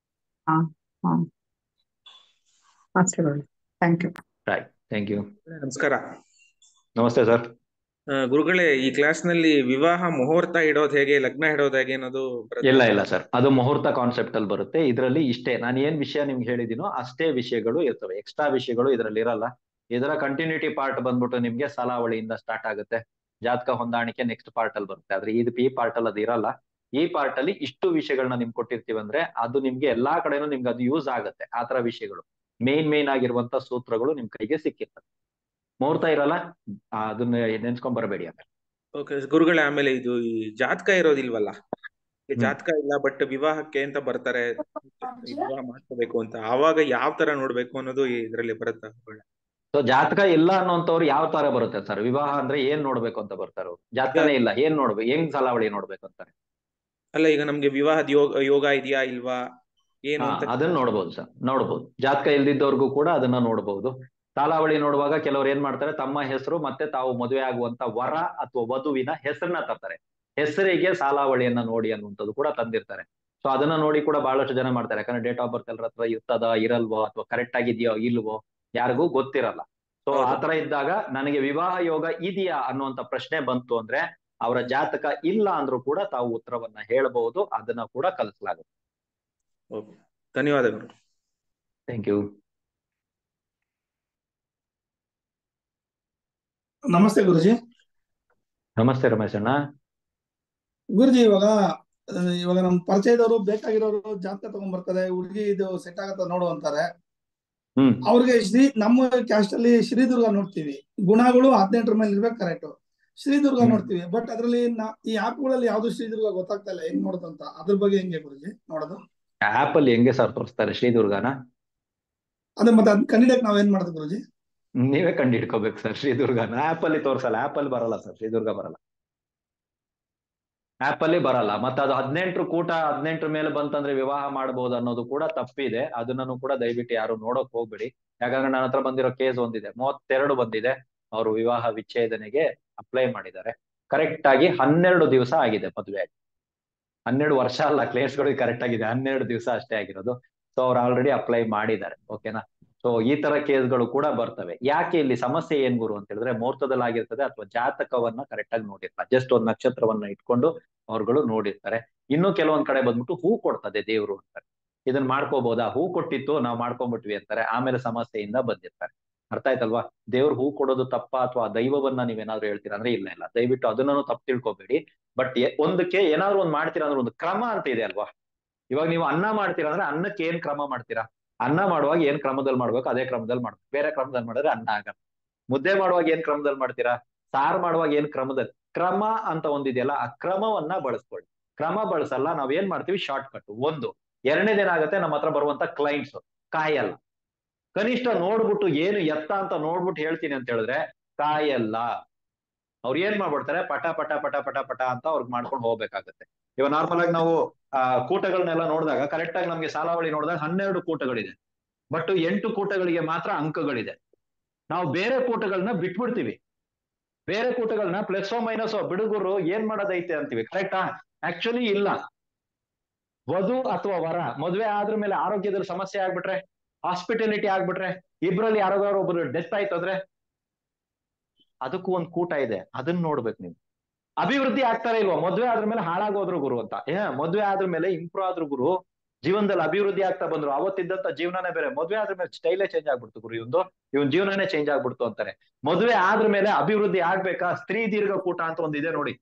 ಅಷ್ಟೇ ಗುರುಗಳೇ ಥ್ಯಾಂಕ್ ಯು ಥ್ಯಾಂಕ್ ಯು ನಮಸ್ಕಾರ ನಮಸ್ತೆ ಸರ್ ಆ, ಗುರುಗಳೇ ಈ ಕ್ಲಾಸ್ ನಲ್ಲಿ ವಿವಾಹ ಮುಹೂರ್ತ ಇಡೋದು ಹೇಗೆ ಲಗ್ನ ಇಡೋದು ಹೇಗೆ ಅನ್ನೋದು ಬರುತ್ತೆ? ಇಲ್ಲ ಇಲ್ಲ ಸರ್ ಅದು ಮುಹೂರ್ತ ಕಾನ್ಸೆಪ್ಟ್ ಅಲ್ಲಿ ಬರುತ್ತೆ ಇದರಲ್ಲಿ ಇಷ್ಟೇ ನಾನು ಏನ್ ವಿಷಯ ನಿಮ್ಗೆ ಹೇಳಿದೀನೋ ಅಷ್ಟೇ ವಿಷಯಗಳು ಇರ್ತವೆ ಎಕ್ಸ್ಟ್ರಾ ವಿಷಯಗಳು ಇದರಲ್ಲಿ ಇರಲ್ಲ ಇದರ ಕಂಟಿನ್ಯೂಟಿ ಪಾರ್ಟ್ ಬಂದ್ಬಿಟ್ಟು ನಿಮ್ಗೆ ಸಲಾವಳಿಯಿಂದ ಸ್ಟಾರ್ಟ್ ಆಗುತ್ತೆ ಜಾತಕ ಹೊಂದಾಣಿಕೆ ನೆಕ್ಸ್ಟ್ ಪಾರ್ಟ್ ಅಲ್ಲಿ ಬರುತ್ತೆ ಆದ್ರೆ ಇದು ಈ ಪಾರ್ಟ್ ಅಲ್ಲಿ ಅದು ಇರಲ್ಲ ಈ ಪಾರ್ಟ್ ಅಲ್ಲಿ ಇಷ್ಟು ವಿಷಯಗಳನ್ನ ನಿಮ್ಗೆ ಕೊಟ್ಟಿರ್ತೀವಿ ಅಂದ್ರೆ ಅದು ನಿಮ್ಗೆ ಎಲ್ಲಾ ಕಡೆನೂ ನಿಮ್ಗೆ ಅದು ಯೂಸ್ ಆಗುತ್ತೆ ಆ ತರ ವಿಷಯಗಳು ಮೇನ್ ಮೇನ್ ಆಗಿರುವಂತ ಸೂತ್ರಗಳು ನಿಮ್ ಕೈಗೆ ಸಿಕ್ಕಿರ್ತವೆ ಮುಹೂರ್ತ ಇರಲ್ಲ ಆ, ಅದನ್ನ ನೆನ್ಸ್ಕೊಂಡ್ ಬರಬೇಡಿ ಆಮೇಲೆ ಓಕೆ ಗುರುಗಳೇ ಆಮೇಲೆ ಇದು ಈ ಜಾತಕ ಇರೋದಿಲ್ವಲ್ಲ ಈ ಹ್ಮ್. ಜಾತಕ ಇಲ್ಲ ಬಟ್ ವಿವಾಹಕ್ಕೆ ಅಂತ ಬರ್ತಾರೆ ಈ ವಿವಾಹ ಮಾಡ್ಕೋಬೇಕು ಅಂತ ಆವಾಗ ಯಾವ ತರ ನೋಡ್ಬೇಕು ಅನ್ನೋದು ಇದರಲ್ಲಿ ಬರುತ್ತಾ ಗುರುಗಳೇ? ಸೊ ಜಾತಕ ಇಲ್ಲ ಅನ್ನೋಂಥವ್ರು ಯಾವ ತರ ಬರುತ್ತೆ ಸರ್ ವಿವಾಹ ಅಂದ್ರೆ ಏನ್ ನೋಡ್ಬೇಕು ಅಂತ ಬರ್ತಾರ ಅವ್ರು ಜಾತಕನೇ ಇಲ್ಲ ಏನ್ ನೋಡ್ಬೇಕು ಹೆಂಗ್ ಸಲಾವಳಿ ನೋಡ್ಬೇಕು ಅಂತಾರೆ ಅಲ್ಲ ಈಗ ನಮ್ಗೆ ವಿವಾಹದ ಯೋಗ ಯೋಗ ಇದೆಯಾ ಇಲ್ವಾ ಏನು ಹಾ ಅಂತ ಅದನ್ನ ನೋಡ್ಬೋದು ಸರ್ ನೋಡ್ಬೋದು ಜಾತಕ ಇಲ್ದಿದ್ದವ್ರಿಗೂ ಕೂಡ ಅದನ್ನ ನೋಡ್ಬೋದು ಸಾಲಾವಳಿ ನೋಡುವಾಗ ಕೆಲವ್ರು ಏನ್ ಮಾಡ್ತಾರೆ ತಮ್ಮ ಹೆಸರು ಮತ್ತೆ ತಾವು ಮದುವೆ ಆಗುವಂತ ವರ ಅಥವಾ ವಧುವಿನ ಹೆಸರನ್ನ ತರ್ತಾರೆ ಹೆಸರಿಗೆ ಸಾಲಾವಳಿಯನ್ನ ನೋಡಿ ಅನ್ನುವಂಥದ್ದು ಕೂಡ ತಂದಿರ್ತಾರೆ ಸೊ ಅದನ್ನ ನೋಡಿ ಕೂಡ ಬಹಳಷ್ಟು ಜನ ಮಾಡ್ತಾರೆ ಯಾಕಂದ್ರೆ ಡೇಟ್ ಆಫ್ ಬರ್ತ್ ಎಲ್ಲರ ಹತ್ರ ಇರ್ತದ ಇರಲ್ವೋ ಅಥವಾ ಕರೆಕ್ಟ್ ಆಗಿದೆಯೋ ಇಲ್ವೋ ಯಾರಿಗೂ ಗೊತ್ತಿರಲ್ಲ ಸೊ ಹೌದು. ಆತರ ಇದ್ದಾಗ ನನಗೆ ವಿವಾಹ ಯೋಗ ಇದೆಯಾ ಅನ್ನುವಂತ ಪ್ರಶ್ನೆ ಬಂತು ಅಂದ್ರೆ ಅವರ ಜಾತಕ ಇಲ್ಲ ಅಂದ್ರೂ ಕೂಡ ತಾವು ಉತ್ತರವನ್ನ ಹೇಳಬಹುದು ಅದನ್ನ ಕೂಡ ಕಲಿಸಲಾಗುತ್ತೆ ಓಕೆ ಧನ್ಯವಾದಗಳು ಥ್ಯಾಂಕ್ ಯು ನಮಸ್ತೆ ಗುರುಜಿ ನಮಸ್ತೆ ರಮೇಶ್ ಅಣ್ಣ ಗುರುಜಿ ಇವಾಗ ಆ, ಇವಾಗ ನಮ್ ಪರಿಚಯದವರು ಬೇಕಾಗಿರೋರು ಜಾತಕ ತಗೊಂಡ್ ಬರ್ತಾರೆ ಹುಡುಗಿ ಇದು ಸೆಟ್ ಆಗತ್ತ ನೋಡು ಅಂತಾರೆ ಹ್ಮ್ ಅವ್ರಿಗೆ ಶ್ರೀ ನಮ್ಮ ಕ್ಯಾಸ್ಟ್ ಅಲ್ಲಿ ಶ್ರೀದುರ್ಗ ನೋಡ್ತೀವಿ ಗುಣಗಳು ಹದಿನೆಂಟರ ಮೇಲೆ ಇರ್ಬೇಕು ಕರೆಕ್ಟ್ ಶ್ರೀದುರ್ಗ ಹ್ಮ್. ನೋಡ್ತೀವಿ ಬಟ್ ಅದ್ರಲ್ಲಿ ನಾ- ಈ ಆಪ್ ಗಳಲ್ಲಿ ಯಾವ್ದು ಶ್ರೀದುರ್ಗ ಗೊತ್ತಾಗ್ತಾ ಇಲ್ಲ ಹೆಂಗ್ ನೋಡೋದಂತ ಅದ್ರ ಬಗ್ಗೆ ಹೆಂಗೆ ಗುರುಜಿ ನೋಡೋದು ಆಪ್ ಅಲ್ಲಿ ಹೆಂಗೆ ಸರ್ ತೋರಿಸ್ತಾರೆ ಶ್ರೀದುರ್ಗನ ಅದೇ ಮತ್ತೆ ಅದ್ ಕಂಡಿಡಕ್ ನಾವ್ ಏನ್ ಮಾಡೋದು ಗುರುಜಿ ನೀವೇ ಕಂಡು ಹಿಡ್ಕೋಬೇಕು ಸರ್ ಶ್ರೀದುರ್ಗನ ಆಪ್ ಅಲ್ಲಿ ತೋರ್ಸಲ್ಲ ಆಪ್ ಅಲ್ಲಿ ಬರಲ್ಲ ಸರ್ ಶ್ರೀದುರ್ಗ ಬರಲ್ಲ ಆಪ್ ಅಲ್ಲಿ ಬರಲ್ಲ ಮತ್ತೆ ಅದು ಹದಿನೆಂಟು ಕೂಟ ಹದಿನೆಂಟರ ಮೇಲೆ ಬಂತಂದ್ರೆ ವಿವಾಹ ಮಾಡಬಹುದು ಅನ್ನೋದು ಕೂಡ ತಪ್ಪಿದೆ ಅದನ್ನೂ ಕೂಡ ದಯವಿಟ್ಟು ಯಾರು ನೋಡಕ್ ಹೋಗ್ಬೇಡಿ ಯಾಕಂದ್ರೆ ನನ್ನ ಹತ್ರ ಬಂದಿರೋ ಕೇಸ್ ಒಂದಿದೆ ಮೂವತ್ತೆರಡು ಬಂದಿದೆ ಅವರು ವಿವಾಹ ವಿಚ್ಛೇದನೆಗೆ ಅಪ್ಲೈ ಮಾಡಿದ್ದಾರೆ ಕರೆಕ್ಟ್ ಆಗಿ ಹನ್ನೆರಡು ದಿವಸ ಆಗಿದೆ ಮದುವೆ ಆಗಿ ಹನ್ನೆರಡು ವರ್ಷ ಅಲ್ಲ ಕ್ಲೇಮ್ಸ್ ಗಳಿಗೆ ಕರೆಕ್ಟ್ ಆಗಿದೆ ಹನ್ನೆರಡು ದಿವಸ ಅಷ್ಟೇ ಆಗಿರೋದು ಸೊ ಅವ್ರು ಆಲ್ರೆಡಿ ಅಪ್ಲೈ ಮಾಡಿದ್ದಾರೆ ಓಕೆನಾ ಸೊ ಈ ತರ ಕೇಸ್ಗಳು ಕೂಡ ಬರ್ತವೆ ಯಾಕೆ ಇಲ್ಲಿ ಸಮಸ್ಯೆ ಏನ್ ಗುರು ಅಂತ ಹೇಳಿದ್ರೆ ಮುಹೂರ್ತದಲ್ಲಿ ಆಗಿರ್ತದೆ ಅಥವಾ ಜಾತಕವನ್ನ ಕರೆಕ್ಟ್ ಆಗಿ ನೋಡಿರ್ತಾರೆ ಜಸ್ಟ್ ಒಂದ್ ನಕ್ಷತ್ರವನ್ನ ಇಟ್ಕೊಂಡು ಅವ್ರುಗಳು ನೋಡಿರ್ತಾರೆ ಇನ್ನು ಕೆಲವೊಂದ್ ಕಡೆ ಬಂದ್ಬಿಟ್ಟು ಹೂ ಕೊಡ್ತದೆ ದೇವ್ರು ಅಂತಾರೆ ಇದನ್ನ ಮಾಡ್ಕೋಬಹುದಾ ಹೂ ಕೊಟ್ಟಿತ್ತು ನಾವು ಮಾಡ್ಕೊಂಡ್ಬಿಟ್ವಿ ಅಂತಾರೆ ಆಮೇಲೆ ಸಮಸ್ಯೆಯಿಂದ ಬಂದಿರ್ತಾರೆ ಅರ್ಥ ಆಯ್ತಲ್ವಾ ದೇವ್ರು ಹೂ ಕೊಡೋದು ತಪ್ಪ ಅಥವಾ ದೈವವನ್ನ ನೀವೇನಾದ್ರು ಹೇಳ್ತೀರಾ ಅಂದ್ರೆ ಇಲ್ಲ ಇಲ್ಲ ದಯವಿಟ್ಟು ಅದನ್ನೂ ತಪ್ಪು ತಿಳ್ಕೊಬೇಡಿ ಬಟ್ ಒಂದಕ್ಕೆ ಏನಾದ್ರು ಒಂದ್ ಮಾಡ್ತೀರಾ ಅಂದ್ರೆ ಒಂದು ಕ್ರಮ ಅಂತ ಇದೆ ಅಲ್ವಾ ಇವಾಗ ನೀವು ಅನ್ನ ಮಾಡ್ತೀರಾ ಅಂದ್ರೆ ಅನ್ನಕ್ಕೆ ಏನ್ ಕ್ರಮ ಮಾಡ್ತೀರಾ ಅನ್ನ ಮಾಡುವಾಗ ಏನ್ ಕ್ರಮದಲ್ಲಿ ಮಾಡ್ಬೇಕು ಅದೇ ಕ್ರಮದಲ್ಲಿ ಮಾಡ್ಬೇಕು ಬೇರೆ ಕ್ರಮದಲ್ಲಿ ಮಾಡಿದ್ರೆ ಅನ್ನ ಆಗಲ್ಲ ಮುದ್ದೆ ಮಾಡುವಾಗ ಏನ್ ಕ್ರಮದಲ್ಲಿ ಮಾಡ್ತೀರಾ ಸಾರು ಮಾಡುವಾಗ ಏನ್ ಕ್ರಮದಲ್ಲಿ ಕ್ರಮ ಅಂತ ಒಂದಿದೆಯಲ್ಲ ಆ ಕ್ರಮವನ್ನ ಬಳಸ್ಕೊಳ್ಳಿ ಕ್ರಮ ಬಳಸಲ್ಲ ನಾವ್ ಏನ್ ಮಾಡ್ತೀವಿ ಶಾರ್ಟ್ ಕಟ್ ಒಂದು ಎರಡನೇದೇನಾಗತ್ತೆ ನಮ್ಮ ಹತ್ರ ಬರುವಂತ ಕ್ಲೈಂಟ್ಸ್ ಕಾಯಲ್ಲ ಕನಿಷ್ಠ ನೋಡ್ಬಿಟ್ಟು ಏನು ಎತ್ತ ಅಂತ ನೋಡ್ಬಿಟ್ಟು ಹೇಳ್ತೀನಿ ಅಂತ ಹೇಳಿದ್ರೆ ಕಾಯಲ್ಲ ಅವ್ರು ಏನ್ ಮಾಡ್ಬಿಡ್ತಾರೆ ಪಟ ಪಟ ಪಟ ಪಟ ಪಟ ಅಂತ ಅವ್ರಿಗೆ ಮಾಡ್ಕೊಂಡು ಹೋಗ್ಬೇಕಾಗತ್ತೆ ಇವಾಗ ನಾರ್ಮಲ್ ಆಗಿ ನಾವು ಆ ಕೂಟಗಳನ್ನೆಲ್ಲ ನೋಡಿದಾಗ ಕರೆಕ್ಟ್ ಆಗಿ ನಮ್ಗೆ ಸಾಲಾವಳಿ ನೋಡಿದಾಗ ಹನ್ನೆರಡು ಕೂಟಗಳಿದೆ ಬಟ್ ಎಂಟು ಕೂಟಗಳಿಗೆ ಮಾತ್ರ ಅಂಕಗಳಿದೆ ನಾವು ಬೇರೆ ಕೂಟಗಳನ್ನ ಬಿಟ್ಬಿಡ್ತೀವಿ ಬೇರೆ ಕೂಟಗಳನ್ನ ಪ್ಲಸ್ ಮೈನಸ್ ಬಿಡುಗರು ಏನ್ ಮಾಡೋದೈತೆ ಅಂತೀವಿ ಕರೆಕ್ಟಾ ಆಕ್ಚುಲಿ ಇಲ್ಲ ವಧು ಅಥವಾ ವರ ಮದುವೆ ಆದ್ರ ಮೇಲೆ ಆರೋಗ್ಯದಲ್ಲಿ ಸಮಸ್ಯೆ ಆಗ್ಬಿಟ್ರೆ ಹಾಸ್ಪಿಟಾಲಿಟಿ ಆಗ್ಬಿಟ್ರೆ ಇಬ್ರಲ್ಲಿ ಯಾರಿಗಾರು ಒಬ್ರು ಡೆತ್ ಆಯ್ತು ಅಂದ್ರೆ ಅದಕ್ಕೂ ಒಂದ್ ಕೂಟ ಇದೆ ಅದನ್ನ ನೋಡ್ಬೇಕು ನೀವು ಅಭಿವೃದ್ಧಿ ಆಗ್ತಾರೆ ಇಲ್ವಾ ಮದ್ವೆ ಆದ್ರ ಮೇಲೆ ಹಾಳಾಗೋದ್ರು ಗುರು ಅಂತ ಏ ಮದ್ವೆ ಆದ್ರ ಮೇಲೆ ಇಂಪ್ರೂವ್ ಆದ್ರು ಗುರು ಜೀವನದಲ್ಲಿ ಅಭಿವೃದ್ಧಿ ಆಗ್ತಾ ಬಂದ್ರು ಅವತ್ತಿದ್ದಂತ ಜೀವನನೇ ಬೇರೆ ಮದ್ವೆ ಆದ್ರ ಮೇಲೆ ಸ್ಟೈಲೇ ಚೇಂಜ್ ಆಗ್ಬಿಡ್ತು ಗುರು ಇವಂದು ಇವನ್ ಜೀವನನೇ ಚೇಂಜ್ ಆಗ್ಬಿಡ್ತು ಅಂತಾರೆ ಮದ್ವೆ ಆದ್ರ ಮೇಲೆ ಅಭಿವೃದ್ಧಿ ಆಗ್ಬೇಕಾ ಸ್ತ್ರೀ ದೀರ್ಘ ಕೂಟ ಅಂತ ಒಂದಿದೆ ನೋಡಿ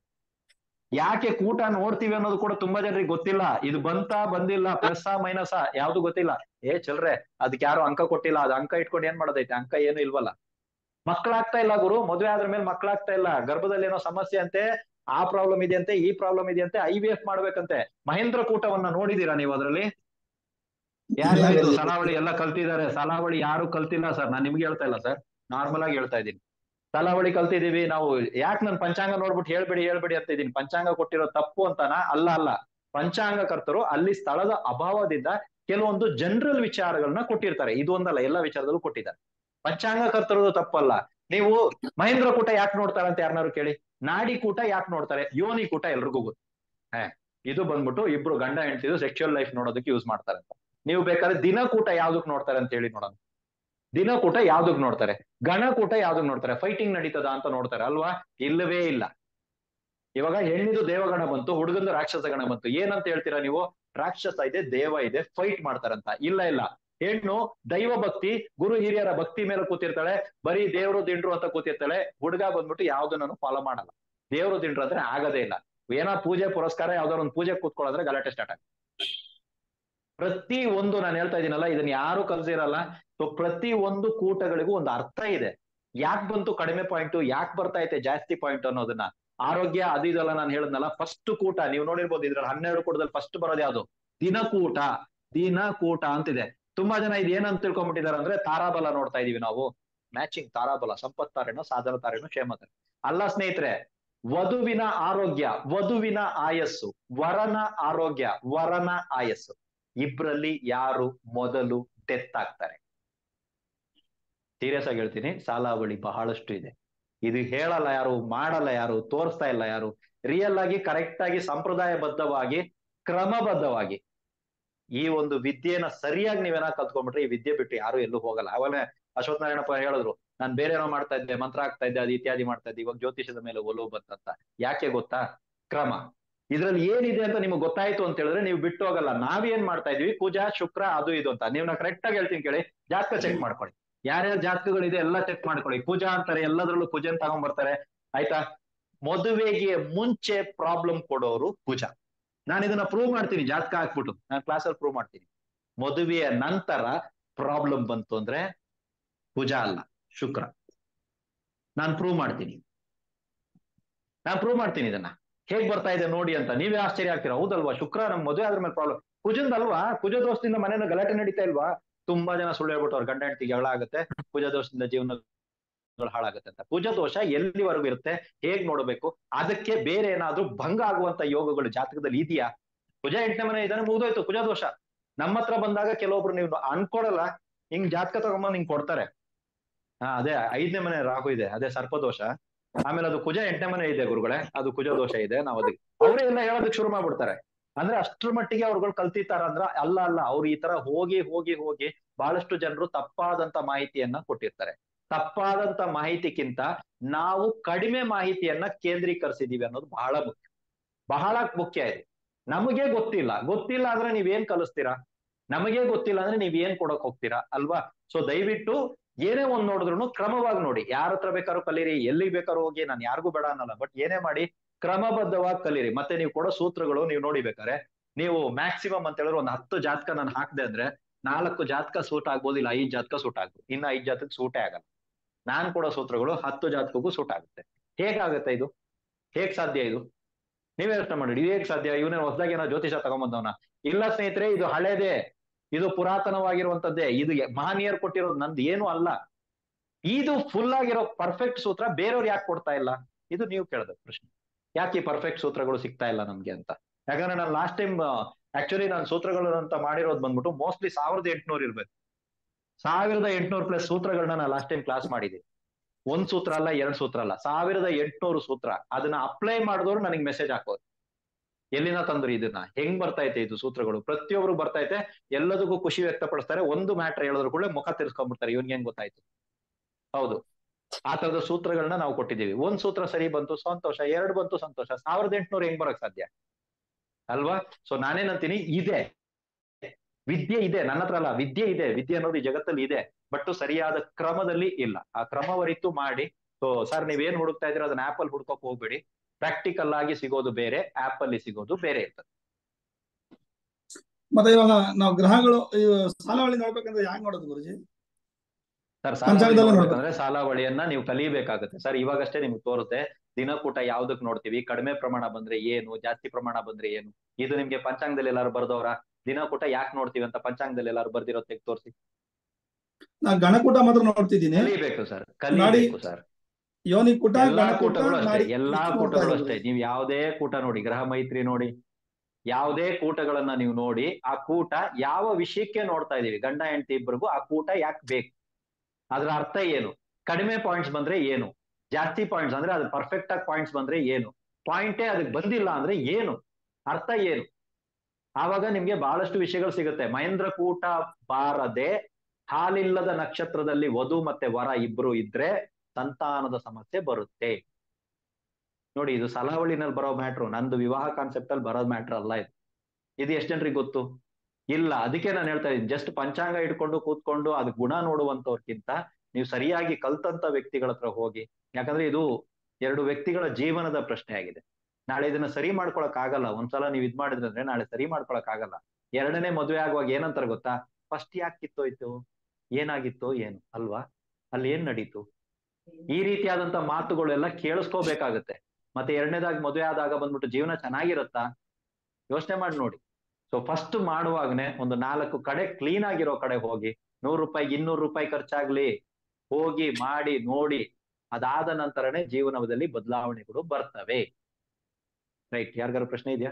ಯಾಕೆ ಕೂಟ ನೋಡ್ತೀವಿ ಅನ್ನೋದು ಕೂಡ ತುಂಬಾ ಜನರಿಗೆ ಗೊತ್ತಿಲ್ಲ ಇದು ಬಂತ ಬಂದಿಲ್ಲ ಪ್ಲಸ್ ಮೈನಸ್ ಯಾವ್ದು ಗೊತ್ತಿಲ್ಲ ಏ ಚಲ್ರೆ ಅದಕ್ಕೆ ಯಾರು ಅಂಕ ಕೊಟ್ಟಿಲ್ಲ ಅದು ಅಂಕ ಇಟ್ಕೊಂಡು ಏನ್ ಮಾಡೋದೈತೆ ಅಂಕ ಏನು ಇಲ್ವಲ್ಲ ಮಕ್ಕಳಾಗ್ತಾ ಇಲ್ಲ ಗುರು ಮದ್ವೆ ಆದ್ರ ಮೇಲೆ ಮಕ್ಕಳಾಗ್ತಾ ಇಲ್ಲ ಗರ್ಭದಲ್ಲಿ ಏನೋ ಸಮಸ್ಯೆ ಅಂತೆ ಆ ಪ್ರಾಬ್ಲಮ್ ಇದೆಯಂತೆ ಈ ಪ್ರಾಬ್ಲಮ್ ಇದೆಯಂತೆ ಐ ವಿ ಎಫ್ ಮಾಡ್ಬೇಕಂತೆ ಮಹೇಂದ್ರ ಕೂಟವನ್ನ ನೋಡಿದೀರಾ ನೀವು ಅದ್ರಲ್ಲಿ ಯಾರು ಇಲ್ಲ, ಹೇಳಿದ್ದು ಇಲ್ಲ. ಸಲಾವಳಿ ಎಲ್ಲ ಕಲ್ತಿದ್ದಾರೆ ಸಲಾವಳಿ ಯಾರು ಕಲ್ತಿಲ್ಲ ಸರ್ ನಾನ್ ನಿಮ್ಗೆ ಹೇಳ್ತಾ ಇಲ್ಲ ಸರ್ ನಾರ್ಮಲ್ ಆಗಿ ಹೇಳ್ತಾ ಇದ್ದೀನಿ ಸಲಾವಳಿ ಕಲ್ತಿದೀವಿ ನಾವು ಯಾಕೆ ನನ್ ಪಂಚಾಂಗ ನೋಡ್ಬಿಟ್ಟು ಹೇಳ್ಬೇಡಿ ಹೇಳ್ಬೇಡಿ ಅಂತ ಇದೀನಿ ಪಂಚಾಂಗ ಕೊಟ್ಟಿರೋ ತಪ್ಪು ಅಂತಾನ ಅಲ್ಲ ಅಲ್ಲ ಪಂಚಾಂಗ ಕರ್ತರು ಅಲ್ಲಿ ಸ್ಥಳದ ಅಭಾವದಿಂದ ಕೆಲವೊಂದು ಜನರಲ್ ವಿಚಾರಗಳನ್ನ ಕೊಟ್ಟಿರ್ತಾರೆ ಇದು ಒಂದಲ್ಲ ಎಲ್ಲ ವಿಚಾರದಲ್ಲೂ ಕೊಟ್ಟಿದ್ದಾರೆ ಪಂಚಾಂಗ ಕರ್ತರದು ತಪ್ಪಲ್ಲ ನೀವು ಮಹೇಂದ್ರ ಕೂಟ ಯಾಕೆ ನೋಡ್ತಾರೆ ಅಂತ ಯಾರನ್ನಾರು ಕೇಳಿ ನಾಡಿ ಕೂಟ ಯಾಕೆ ನೋಡ್ತಾರೆ ಯೋನಿ ಕೂಟ ಎಲ್ರಿಗೂ ಗೊತ್ತು ಹೇ ಇದು ಬಂದ್ಬಿಟ್ಟು ಇಬ್ರು ಗಂಡ ಹೆಂಡತಿದು ಸೆಕ್ಷುವಲ್ ಲೈಫ್ ನೋಡೋದಕ್ಕೆ ಯೂಸ್ ಮಾಡ್ತಾರೆ ಅಂತ ನೀವು ಬೇಕಾದ್ರೆ ದಿನಕೂಟ ಯಾವ್ದಕ್ ನೋಡ್ತಾರೆ ಅಂತ ಹೇಳಿ ನೋಡೋಣ ದಿನಕೂಟ ಯಾವ್ದಕ್ ನೋಡ್ತಾರೆ ಗಣಕೂಟ ಯಾವ್ದಕ್ ನೋಡ್ತಾರೆ ಫೈಟಿಂಗ್ ನಡೀತದ ಅಂತ ನೋಡ್ತಾರೆ ಅಲ್ವಾ ಇಲ್ಲವೇ ಇಲ್ಲ ಇವಾಗ ಹೆಣ್ಣಿದು ದೇವಗಣ ಬಂತು ಹುಡುಗಂದು ರಾಕ್ಷಸ ಗಣ ಬಂತು ಏನಂತ ಹೇಳ್ತೀರಾ ನೀವು ರಾಕ್ಷಸ ಇದೆ ದೇವ ಇದೆ ಫೈಟ್ ಮಾಡ್ತಾರಂತ ಇಲ್ಲ ಇಲ್ಲ ಹೆಣ್ಣು ದೈವ ಭಕ್ತಿ ಗುರು ಹಿರಿಯರ ಭಕ್ತಿ ಮೇಲೆ ಕೂತಿರ್ತಾಳೆ ಬರೀ ದೇವ್ರು ದಿಂಡ್ರು ಅಂತ ಕೂತಿರ್ತಾಳೆ ಹುಡುಗ ಬಂದ್ಬಿಟ್ಟು ಯಾವ್ದನ್ನು ಫಾಲೋ ಮಾಡಲ್ಲ ದೇವ್ರು ದಿಂಡ್ರು ಅಂದ್ರೆ ಆಗದೇ ಇಲ್ಲ ಏನೋ ಪೂಜೆ ಪುರಸ್ಕಾರ ಯಾವ್ದಾದ್ರು ಒಂದು ಪೂಜೆ ಕೂತ್ಕೊಳ್ಳೋದ್ರೆ ಗಲಾಟೆ ಸ್ಟಾರ್ಟ್ ಆಗುತ್ತೆ ಪ್ರತಿ ಒಂದು ನಾನು ಹೇಳ್ತಾ ಇದೀನಲ್ಲ ಇದನ್ನ ಯಾರು ಕಲ್ಸಿರಲ್ಲ ಸೊ ಪ್ರತಿ ಒಂದು ಕೂಟಗಳಿಗೂ ಒಂದು ಅರ್ಥ ಇದೆ ಯಾಕೆ ಬಂತು ಕಡಿಮೆ ಪಾಯಿಂಟ್ ಯಾಕೆ ಬರ್ತಾ ಐತೆ ಜಾಸ್ತಿ ಪಾಯಿಂಟ್ ಅನ್ನೋದನ್ನ ಆರೋಗ್ಯ ಅದು ಇದೆಲ್ಲ ನಾನು ಹೇಳಿದ್ನಲ್ಲ ಫಸ್ಟ್ ಕೂಟ ನೀವು ನೋಡಿರ್ಬೋದು ಇದ್ರಲ್ಲಿ ಹನ್ನೆರಡು ಕೂಟದಲ್ಲಿ ಫಸ್ಟ್ ಬರೋದು ಯಾವ್ದು ದಿನಕೂಟ ದಿನಕೂಟ ಅಂತಿದೆ ತುಂಬಾ ಜನ ಇದು ಏನಂತ ತಿಳ್ಕೊಂಡ್ಬಿಟ್ಟಿದ್ದಾರೆ ಅಂದ್ರೆ ತಾರಾಬಲ ನೋಡ್ತಾ ಇದೀವಿ ನಾವು ಮ್ಯಾಚಿಂಗ್ ತಾರಾಬಲ ಸಂಪತ್ ತಾರೇನೋ ಸಾಧನ ತಾರೇನೋ ಕ್ಷೇಮ ತಾರೇನೋ ಅಲ್ಲ ಸ್ನೇಹಿತರೆ ವಧುವಿನ ಆರೋಗ್ಯ ವಧುವಿನ ಆಯಸ್ಸು ವರನ ಆರೋಗ್ಯ ವರನ ಆಯಸ್ಸು ಇಬ್ರಲ್ಲಿ ಯಾರು ಮೊದಲು ಡೆತ್ ಆಗ್ತಾರೆ ಸೀರಿಯಸ್ ಆಗಿ ಹೇಳ್ತೀನಿ ಸಾಲಾವಳಿ ಬಹಳಷ್ಟು ಇದೆ ಇದು ಹೇಳಲ್ಲ ಯಾರು ಮಾಡಲ್ಲ ಯಾರು ತೋರಿಸ್ತಾ ಇಲ್ಲ ಯಾರು ರಿಯಲ್ ಆಗಿ ಕರೆಕ್ಟ್ ಆಗಿ ಸಂಪ್ರದಾಯಬದ್ಧವಾಗಿ ಕ್ರಮಬದ್ಧವಾಗಿ ಈ ಒಂದು ವಿದ್ಯೆನ ಸರಿಯಾಗಿ ನೀವೇನ ಕಲ್ತ್ಕೊಂಡ್ಬಿಟ್ರೆ ಈ ವಿದ್ಯೆ ಬಿಟ್ಟು ಯಾರು ಎಲ್ಲೂ ಹೋಗಲ್ಲ ಅವಾಗಲೇ ಅಶ್ವಥ್ ನಾರಾಯಣಪ್ಪ ಹೇಳಿದ್ರು ನಾನ್ ಬೇರೆ ಏನೋ ಮಾಡ್ತಾ ಇದ್ದೆ ಮಂತ್ರ ಆಗ್ತಾ ಇದ್ದೆ ಅದು ಇತ್ಯಾದಿ ಮಾಡ್ತಾ ಇದ್ದೆ ಇವಾಗ ಜ್ಯೋತಿಷದ ಮೇಲೆ ಒಲವು ಬಂತಂತ ಯಾಕೆ ಗೊತ್ತಾ ಕ್ರಮ ಇದ್ರಲ್ಲಿ ಏನಿದೆ ಅಂತ ನಿಮ್ಗೆ ಗೊತ್ತಾಯ್ತು ಅಂತ ಹೇಳಿದ್ರೆ ನೀವು ಬಿಟ್ಟು ಹೋಗಲ್ಲ ನಾವೇನ್ ಮಾಡ್ತಾ ಇದೀವಿ ಕುಜ ಶುಕ್ರ ಅದು ಇದು ಅಂತ ನೀವು ನಾ ಕರೆಕ್ಟ್ ಆಗಿ ಹೇಳ್ತೀನಿ ಕೇಳಿ ಜಾತಕ ಚೆಕ್ ಮಾಡ್ಕೊಳ್ಳಿ ಯಾರ್ಯಾರ ಜಾತಕಗಳಿದೆ ಎಲ್ಲ ಚೆಕ್ ಮಾಡ್ಕೊಳ್ಳಿ ಪೂಜಾ ಅಂತಾರೆ ಎಲ್ಲದ್ರಲ್ಲೂ ಪೂಜೆನ್ ತಗೊಂಡ್ ಬರ್ತಾರೆ ಆಯ್ತಾ ಮದುವೆಗೆ ಮುಂಚೆ ಪ್ರಾಬ್ಲಮ್ ಕೊಡೋರು ಕುಜ ನಾನು ಇದನ್ನ ಪ್ರೂವ್ ಮಾಡ್ತೀನಿ ಜಾತಕ ಹಾಕ್ಬಿಟ್ಟು ನಾನು ಕ್ಲಾಸಲ್ಲಿ ಪ್ರೂವ್ ಮಾಡ್ತೀನಿ ಮದುವೆಯ ನಂತರ ಪ್ರಾಬ್ಲಮ್ ಬಂತು ಅಂದ್ರೆ ಕುಜ ಅಲ್ಲ ಶುಕ್ರ ನಾನು ಪ್ರೂವ್ ಮಾಡ್ತೀನಿ ನಾನು ಪ್ರೂವ್ ಮಾಡ್ತೀನಿ ಇದನ್ನ ಹೇಗ್ ಬರ್ತಾ ಇದೆ ನೋಡಿ ಅಂತ ನೀವೇ ಆಶ್ಚರ್ಯ ಆಗ್ತೀರಾ ಹೌದಲ್ವಾ ಶುಕ್ರ ನಮ್ ಮದುವೆ ಆದ್ರ ಮೇಲೆ ಪ್ರಾಬ್ಲಮ್ ಕುಜಂದಲ್ವಾ ಕುಜ ದೋಷದಿಂದ ಮನೇನ ಗಲಾಟೆ ನಡೀತಾ ಇಲ್ವಾ ತುಂಬಾ ಜನ ಸುಳ್ಳು ಹೇಳ್ಬಿಟ್ಟು ಅವ್ರ ಗಂಡ ಹೆಂಡತಿ ಜಗಳ ಆಗುತ್ತೆ ಕುಜ ದೋಷದಿಂದ ಜೀವನ ಹಾಳಾಗುತ್ತೆ ಅಂತ ಕುಜ ದೋಷ ಎಲ್ಲಿವರೆಗೂ ಇರುತ್ತೆ ಹೇಗ್ ನೋಡಬೇಕು ಅದಕ್ಕೆ ಬೇರೆ ಏನಾದ್ರೂ ಭಂಗ ಆಗುವಂತ ಯೋಗಗಳು ಜಾತಕದಲ್ಲಿ ಇದೆಯಾ ಕುಜ ಎಂಟನೇ ಮನೆ ಇದಾನೆ ಮುಗಿದೋಯ್ತು ಕುಜ ದೋಷ ನಮ್ಮ ಹತ್ರ ಬಂದಾಗ ಕೆಲವೊಬ್ರು ನೀವು ಅನ್ಕೊಡಲ್ಲ ಹಿಂಗ್ ಜಾತಕ ತಗೊಂಬಂದ್ ಹಿಂಗ್ ಕೊಡ್ತಾರೆ ಹಾ ಅದೇ ಐದನೇ ಮನೆ ರಾಹು ಇದೆ ಅದೇ ಸರ್ಪದೋಷ ಆಮೇಲೆ ಅದು ಕುಜ ಎಂಟನೇ ಮನೆ ಇದೆ ಗುರುಗಳೇ ಅದು ಕುಜ ದೋಷ ಇದೆ ನಾವು ಅದಕ್ಕೆ ಅವರೇ ಎಲ್ಲ ಹೇಳೋದಕ್ಕೆ ಶುರು ಮಾಡ್ಬಿಡ್ತಾರೆ ಅಂದ್ರೆ ಅಷ್ಟ್ರ ಮಟ್ಟಿಗೆ ಅವ್ರುಗಳು ಕಲ್ತಿತ್ತಾರ ಅಂದ್ರ ಅಲ್ಲ ಅಲ್ಲ ಅವ್ರು ಈ ತರ ಹೋಗಿ ಹೋಗಿ ಹೋಗಿ ಬಹಳಷ್ಟು ಜನರು ತಪ್ಪಾದಂತ ಮಾಹಿತಿಯನ್ನ ಕೊಟ್ಟಿರ್ತಾರೆ ತಪ್ಪಾದಂತ ಮಾಹಿತಿಗಿಂತ ನಾವು ಕಡಿಮೆ ಮಾಹಿತಿಯನ್ನ ಕೇಂದ್ರೀಕರಿಸಿದೀವಿ ಅನ್ನೋದು ಬಹಳ ಮುಖ್ಯ ಬಹಳ ಮುಖ್ಯ ಇದೆ ನಮಗೆ ಗೊತ್ತಿಲ್ಲ ಗೊತ್ತಿಲ್ಲ ಅಂದ್ರೆ ನೀವೇನ್ ಕಲಿಸ್ತೀರಾ ನಮಗೆ ಗೊತ್ತಿಲ್ಲ ಅಂದ್ರೆ ನೀವ್ ಏನ್ ಕೊಡಕ್ ಹೋಗ್ತೀರಾ ಅಲ್ವಾ ಸೊ ದಯವಿಟ್ಟು ಏನೇ ಒಂದ್ ನೋಡಿದ್ರು ಕ್ರಮವಾಗಿ ನೋಡಿ ಯಾರ ಹತ್ರ ಬೇಕಾದ್ರೂ ಕಲೀರಿ ಎಲ್ಲಿಗೆ ಬೇಕಾದ್ರೂ ಹೋಗಿ ನಾನು ಯಾರಿಗೂ ಬೇಡ ಅನ್ನಲ್ಲ ಬಟ್ ಏನೇ ಮಾಡಿ ಕ್ರಮಬದ್ಧವಾಗಿ ಕಲೀರಿ ಮತ್ತೆ ನೀವು ಕೊಡೋ ಸೂತ್ರಗಳು ನೀವು ನೋಡಿಬೇಕಾರೆ ನೀವು ಮ್ಯಾಕ್ಸಿಮಮ್ ಅಂತ ಹೇಳಿದ್ರೆ ಒಂದು ಹತ್ತು ಜಾತಕ ನಾನು ಹಾಕ್ದೆ ಅಂದ್ರೆ ನಾಲ್ಕು ಜಾತಕ ಸೂಟ್ ಆಗ್ಬೋದು ಇಲ್ಲ ಐದ್ ಜಾತಕ ಸೂಟ್ ಆಗ್ಬೋದು ಇನ್ನ ಐದ್ ಜಾತಕ ಸೂಟೇ ಆಗಲ್ಲ ನಾನ್ ಕೊಡೋ ಸೂತ್ರಗಳು ಹತ್ತು ಜಾತಕಕ್ಕೂ ಸೂಟ್ ಆಗುತ್ತೆ ಹೇಗಾಗುತ್ತೆ ಇದು ಹೇಗ್ ಸಾಧ್ಯ ಇದು ನೀವೇ ಯೋಚನೆ ಮಾಡಿ ಇದು ಹೇಗ್ ಸಾಧ್ಯ ಇವನೇ ಹೊಸದಾಗಿ ಏನೋ ಜ್ಯೋತಿಷ ತಗೊಂಬಂದವನ ಇಲ್ಲ ಸ್ನೇಹಿತರೆ ಇದು ಹಳೇದೇ ಇದು ಪುರಾತನವಾಗಿರುವಂತದ್ದೇ ಇದು ಮಹನೀಯರು ಕೊಟ್ಟಿರೋದು ನಂದು ಏನು ಅಲ್ಲ ಇದು ಫುಲ್ ಆಗಿರೋ ಪರ್ಫೆಕ್ಟ್ ಸೂತ್ರ ಬೇರೆಯವ್ರು ಯಾಕೆ ಕೊಡ್ತಾ ಇಲ್ಲ ಇದು ನೀವು ಕೇಳಬೇಕು ಪ್ರಶ್ನೆ ಯಾಕೆ ಈ ಪರ್ಫೆಕ್ಟ್ ಸೂತ್ರಗಳು ಸಿಗ್ತಾ ಇಲ್ಲ ನಮ್ಗೆ ಅಂತ ಯಾಕಂದ್ರೆ ನಾನು ಲಾಸ್ಟ್ ಟೈಮ್ ಆಕ್ಚುಲಿ ನಾನು ಸೂತ್ರಗಳು ಅಂತ ಮಾಡಿರೋದು ಬಂದ್ಬಿಟ್ಟು ಮೋಸ್ಟ್ಲಿ ಸಾವಿರದ ಎಂಟುನೂರು ಇರ್ಬೇಕು ಸಾವಿರದ ಎಂಟುನೂರು ಪ್ಲಸ್ ಸೂತ್ರಗಳನ್ನ ನಾನು ಲಾಸ್ಟ್ ಟೈಮ್ ಕ್ಲಾಸ್ ಮಾಡಿದ್ದೀನಿ ಒಂದ್ ಸೂತ್ರ ಅಲ್ಲ ಎರಡ್ ಸೂತ್ರ ಅಲ್ಲ ಸಾವಿರದ ಎಂಟುನೂರು ಸೂತ್ರ ಅದನ್ನ ಅಪ್ಲೈ ಮಾಡಿದವರು ನನಗೆ ಮೆಸೇಜ್ ಹಾಕೋದು ಎಲ್ಲಿನ ತಂದ್ರಿ ಇದನ್ನ ಹೆಂಗ್ ಬರ್ತೈತೆ ಇದು ಸೂತ್ರಗಳು ಪ್ರತಿಯೊಬ್ರು ಬರ್ತೈತೆ ಎಲ್ಲದಕ್ಕೂ ಖುಷಿ ವ್ಯಕ್ತಪಡಿಸ್ತಾರೆ ಒಂದು ಮ್ಯಾಟ್ರ್ ಹೇಳಿದ್ರು ಕೂಡ ಮುಖ ತಿರ್ಸ್ಕೊಂಡ್ಬಿಡ್ತಾರೆ ಇವ್ನಿಗೆ ಹೆಂಗ್ ಗೊತ್ತಾಯ್ತು ಹೌದು ಆ ತರದ ಸೂತ್ರಗಳನ್ನ ನಾವು ಕೊಟ್ಟಿದ್ದೀವಿ ಒಂದ್ ಸೂತ್ರ ಸರಿ ಬಂತು ಸಂತೋಷ ಎರಡು ಬಂತು ಸಂತೋಷ ಸಾವಿರದ ಎಂಟುನೂರು ಹೆಂಗ್ ಬರಕ್ ಸಾಧ್ಯ ಅಲ್ವಾ ಸೊ ನಾನೇನಂತೀನಿ ಇದೆ ವಿದ್ಯೆ ಇದೆ ನನ್ನ ಹತ್ರ ಅಲ್ಲ ವಿದ್ಯೆ ಇದೆ ವಿದ್ಯೆ ಅನ್ನೋದು ಈ ಜಗತ್ತಲ್ಲಿ ಇದೆ ಬಟ್ ಸರಿಯಾದ ಕ್ರಮದಲ್ಲಿ ಇಲ್ಲ ಆ ಕ್ರಮವರಿತು ಮಾಡಿ ಸೊ ಸರ್ ನೀವೇನ್ ಹುಡುಕ್ತಾ ಇದ್ದೀರಾ ಅದನ್ನ ಆಪ್ ಅಲ್ಲಿ ಹುಡ್ಕೋಕ್ ಹೋಗ್ಬೇಡಿ ಪ್ರಾಕ್ಟಿಕಲ್ ಆಗಿ ಸಿಗೋದು ಬೇರೆ ಆಪ್ ಅಲ್ಲಿ ಸಿಗೋದು ಬೇರೆ ಇರ್ತದೆ ಮತ್ತೆ ಇವಾಗ ನಾವು ಗ್ರಹಗಳು ಇವು ಸಾಲಾವಳಿ ನೋಡ್ಬೇಕಂದ್ರೆ ಯಾಕೆ ನೋಡೋದು ಗುರುಜಿ ಸರ್ ಪಂಚಾಂಗದಲ್ಲೂ ಸಾಲಾವಳಿ ನೋಡ್ಬೇಕು. ನೋಡ್ಬೇಕಂದ್ರೆ ಸಾಲಾವಳಿಯನ್ನ ನೀವು ಕಲಿಬೇಕಾಗುತ್ತೆ ಸರ್ ಇವಾಗಷ್ಟೇ ನಿಮ್ಗೆ ತೋರುತ್ತೆ ದಿನಕೂಟ ಯಾವ್ದಕ್ ನೋಡ್ತೀವಿ ಕಡಿಮೆ ಪ್ರಮಾಣ ಬಂದ್ರೆ ಏನು ಜಾಸ್ತಿ ಪ್ರಮಾಣ ಬಂದ್ರೆ ಏನು ಇದು ನಿಮ್ಗೆ ಪಂಚಾಂಗದಲ್ಲಿ ಎಲ್ಲಾರು ಬರ್ದವ್ರ ದಿನಕೂಟ ಯಾಕೆ ನೋಡ್ತೀವಿ ಅಂತ ಪಂಚಾಂಗದಲ್ಲಿ ಎಲ್ಲಾರು ಬರ್ದಿರೋ ತೆಗ್ ತೋರಿಸಿ ನಾ ಗಣಕೂಟ ಮಾತ್ರ ನೋಡ್ತಿದ್ದೀನಿ ಕಲಿಬೇಕು ಸರ್ ಕಲಿಬೇಕು ಸರ್ ಯೋನಿ ಕೂಟ ಎಲ್ಲಾ ಗಣಕೂಟ ಕೂಟಗಳು ಅಷ್ಟೇ ನಾಡಿ ಎಲ್ಲಾ ನೋಡ್ತಾ ಕೂಟಗಳು ಇದ್ದೀನಿ. ಅಷ್ಟೇ ನೀವು ಯಾವುದೇ ಕೂಟ ನೋಡಿ ಗ್ರಹ ಮೈತ್ರಿ ನೋಡಿ ಯಾವುದೇ ಕೂಟಗಳನ್ನ ನೀವು ನೋಡಿ ಆ ಕೂಟ ಯಾವ ವಿಷಯಕ್ಕೆ ನೋಡ್ತಾ ಇದೀವಿ ಗಂಡ ಹೆಂಡತಿ ಇಬ್ಬರಿಗೂ ಆ ಕೂಟ ಯಾಕೆ ಬೇಕು ಅದ್ರ ಅರ್ಥ ಏನು ಕಡಿಮೆ ಪಾಯಿಂಟ್ಸ್ ಬಂದ್ರೆ ಏನು ಜಾಸ್ತಿ ಪಾಯಿಂಟ್ಸ್ ಅಂದ್ರೆ ಅದು ಪರ್ಫೆಕ್ಟ್ ಆಗಿ ಪಾಯಿಂಟ್ಸ್ ಬಂದ್ರೆ ಏನು ಪಾಯಿಂಟೇ ಅದಕ್ಕೆ ಬಂದಿಲ್ಲ ಅಂದ್ರೆ ಏನು ಅರ್ಥ ಏನು ಆವಾಗ ನಿಮ್ಗೆ ಬಹಳಷ್ಟು ವಿಷಯಗಳು ಸಿಗುತ್ತೆ ಮಹೇಂದ್ರ ಕೂಟ ಬಾರದೆ ಹಾಲಿಲ್ಲದ ನಕ್ಷತ್ರದಲ್ಲಿ ವಧು ಮತ್ತೆ ವರ ಇಬ್ರು ಇದ್ರೆ ಸಂತಾನದ ಸಮಸ್ಯೆ ಬರುತ್ತೆ ನೋಡಿ ಇದು ಸಲಾವಳಿನಲ್ಲಿ ಬರೋ ಮ್ಯಾಟ್ರು ನಂದು ವಿವಾಹ ಕಾನ್ಸೆಪ್ಟ್ ಅಲ್ಲಿ ಬರೋ ಮ್ಯಾಟ್ರ್ ಅಲ್ಲ ಇದು ಇದು ಎಷ್ಟು ಜನರಿಗೆ ಗೊತ್ತು ಇಲ್ಲ ಅದಕ್ಕೆ ನಾನು ಹೇಳ್ತಾ ಇದ್ದೀನಿ ಜಸ್ಟ್ ಪಂಚಾಂಗ ಇಟ್ಕೊಂಡು ಕೂತ್ಕೊಂಡು ಅದ್ ಗುಣ ನೋಡುವಂತವ್ರಿಗಿಂತ ನೀವು ಸರಿಯಾಗಿ ಕಲ್ತಂತ ವ್ಯಕ್ತಿಗಳ ಹತ್ರ ಹೋಗಿ ಯಾಕಂದ್ರೆ ಇದು ಎರಡು ವ್ಯಕ್ತಿಗಳ ಜೀವನದ ಪ್ರಶ್ನೆ ಆಗಿದೆ ನಾಳೆ ಇದನ್ನ ಸರಿ ಮಾಡ್ಕೊಳಕ್ ಆಗಲ್ಲ ಒಂದ್ಸಲ ನೀವು ಇದ್ ಮಾಡಿದ್ರಂದ್ರೆ ನಾಳೆ ಸರಿ ಮಾಡ್ಕೊಳಕ್ ಆಗಲ್ಲ ಎರಡನೇ ಮದುವೆ ಆಗುವಾಗ ಏನಂತಾರೆ ಗೊತ್ತಾ ಫಸ್ಟ್ ಯಾಕೆ ಕಿತ್ತೋಯ್ತು ಏನಾಗಿತ್ತೋ ಏನು ಅಲ್ವಾ ಅಲ್ಲಿ ಏನ್ ನಡೀತು ಈ ರೀತಿಯಾದಂತ ಮಾತುಗಳೆಲ್ಲ ಕೇಳಿಸ್ಕೋಬೇಕಾಗತ್ತೆ ಮತ್ತೆ ಎರಡನೇದಾಗಿ ಮದುವೆ ಆದಾಗ ಬಂದ್ಬಿಟ್ಟು ಜೀವನ ಚೆನ್ನಾಗಿರುತ್ತಾ ಯೋಚನೆ ಮಾಡಿ ನೋಡಿ ಸೊ ಫಸ್ಟ್ ಮಾಡುವಾಗನೆ ಒಂದು ನಾಲ್ಕು ಕಡೆ ಕ್ಲೀನ್ ಆಗಿರೋ ಕಡೆ ಹೋಗಿ ನೂರು ರೂಪಾಯಿ ಇನ್ನೂರು ರೂಪಾಯಿ ಖರ್ಚಾಗ್ಲಿ ಹೋಗಿ ಮಾಡಿ ನೋಡಿ ಅದಾದ ನಂತರನೇ ಜೀವನದಲ್ಲಿ ಬದಲಾವಣೆಗಳು ಬರ್ತವೆ ರೈಟ್ ಯಾರಿಗಾರು ಪ್ರಶ್ನೆ ಇದೆಯಾ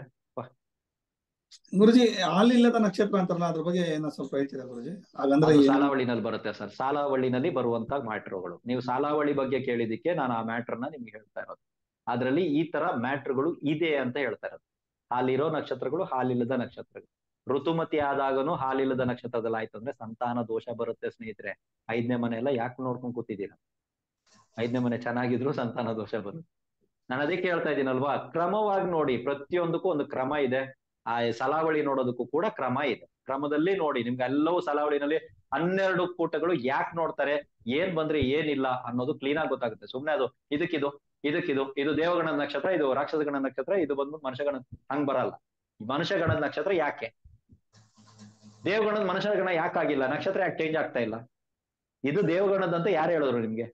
ಗುರುಜಿ ಹಾಲಿಲ್ಲದ ನಕ್ಷತ್ರ ಅಂತಾರಲ್ಲ ಅದ್ರ ಬಗ್ಗೆ ಏನೋ ಸ್ವಲ್ಪ ಹೇಳ್ತೀರಾ ಗುರುಜಿ ಹಾಗಂದ್ರೆ ಅದು ಏನು? ಸಾಲಾವಳಿನಲ್ಲಿ ಬರುತ್ತೆ ಸರ್ ಸಾಲಾವಳಿನಲ್ಲಿ ಬರುವಂತ ಮ್ಯಾಟ್ರುಗಳು ನೀವು ಸಾಲಾವಳಿ ಬಗ್ಗೆ ಕೇಳಿದಿಕ್ಕೆ ನಾನು ಆ ಮ್ಯಾಟ್ರನ್ನ ನಿಮ್ಗೆ ಹೇಳ್ತಾ ಇರೋದು ಅದ್ರಲ್ಲಿ ಈ ತರ ಮ್ಯಾಟ್ರುಗಳು ಇದೆ ಅಂತ ಹೇಳ್ತಾ ಇರೋದು ಹಾಲಿರೋ ನಕ್ಷತ್ರಗಳು ಹಾಲಿಲ್ಲದ ನಕ್ಷತ್ರಗಳು ಋತುಮತಿ ಆದಾಗನು ಹಾಲಿಲ್ಲದ ನಕ್ಷತ್ರದಲ್ಲಿ ಆಯ್ತು ಅಂದ್ರೆ ಸಂತಾನ ದೋಷ ಬರುತ್ತೆ ಸ್ನೇಹಿತರೆ ಐದನೇ ಮನೆ ಎಲ್ಲ ಯಾಕೆ ನೋಡ್ಕೊಂಡ್ ಕೂತಿದ್ದೀರಾ ಐದನೇ ಮನೆ ಚೆನ್ನಾಗಿದ್ರು ಸಂತಾನ ದೋಷ ಬರುತ್ತೆ ನಾನು ಅದಕ್ಕೆ ಹೇಳ್ತಾ ಇದ್ದೀನಲ್ವಾ ಕ್ರಮವಾಗಿ ನೋಡಿ ಪ್ರತಿಯೊಂದಕ್ಕೂ ಒಂದು ಕ್ರಮ ಇದೆ ಆ ಸಲಾವಳಿ ನೋಡೋದಕ್ಕೂ ಕೂಡ ಕ್ರಮ ಇದೆ ಕ್ರಮದಲ್ಲಿ ನೋಡಿ ನಿಮ್ಗೆ ಎಲ್ಲವೂ ಸಲಾವಳಿನಲ್ಲಿ ಹನ್ನೆರಡು ಕೂಟಗಳು ಯಾಕೆ ನೋಡ್ತಾರೆ ಏನ್ ಬಂದ್ರೆ ಏನಿಲ್ಲ ಅನ್ನೋದು ಕ್ಲೀನ್ ಆಗಿ ಗೊತ್ತಾಗುತ್ತೆ ಸುಮ್ನೆ ಅದು ಇದಕ್ಕಿದು ಇದಕ್ಕಿದು ಇದು ದೇವಗಣದ ನಕ್ಷತ್ರ ಇದು ರಾಕ್ಷಸಗಣದ ನಕ್ಷತ್ರ ಇದು ಬಂದ್ಬಿಟ್ಟು ಮನುಷ್ಯಗಣ ಹಂಗ್ ಬರಲ್ಲ ಮನುಷ್ಯಗಣದ ನಕ್ಷತ್ರ ಯಾಕೆ ದೇವಗಣದ ಮನುಷ್ಯಗಣ ಯಾಕಾಗಿಲ್ಲ ನಕ್ಷತ್ರ ಯಾಕೆ ಚೇಂಜ್ ಆಗ್ತಾ ಇಲ್ಲ ಇದು ದೇವಗಣದಂತ ಯಾರು ಹೇಳಿದ್ರು ನಿಮ್ಗೆ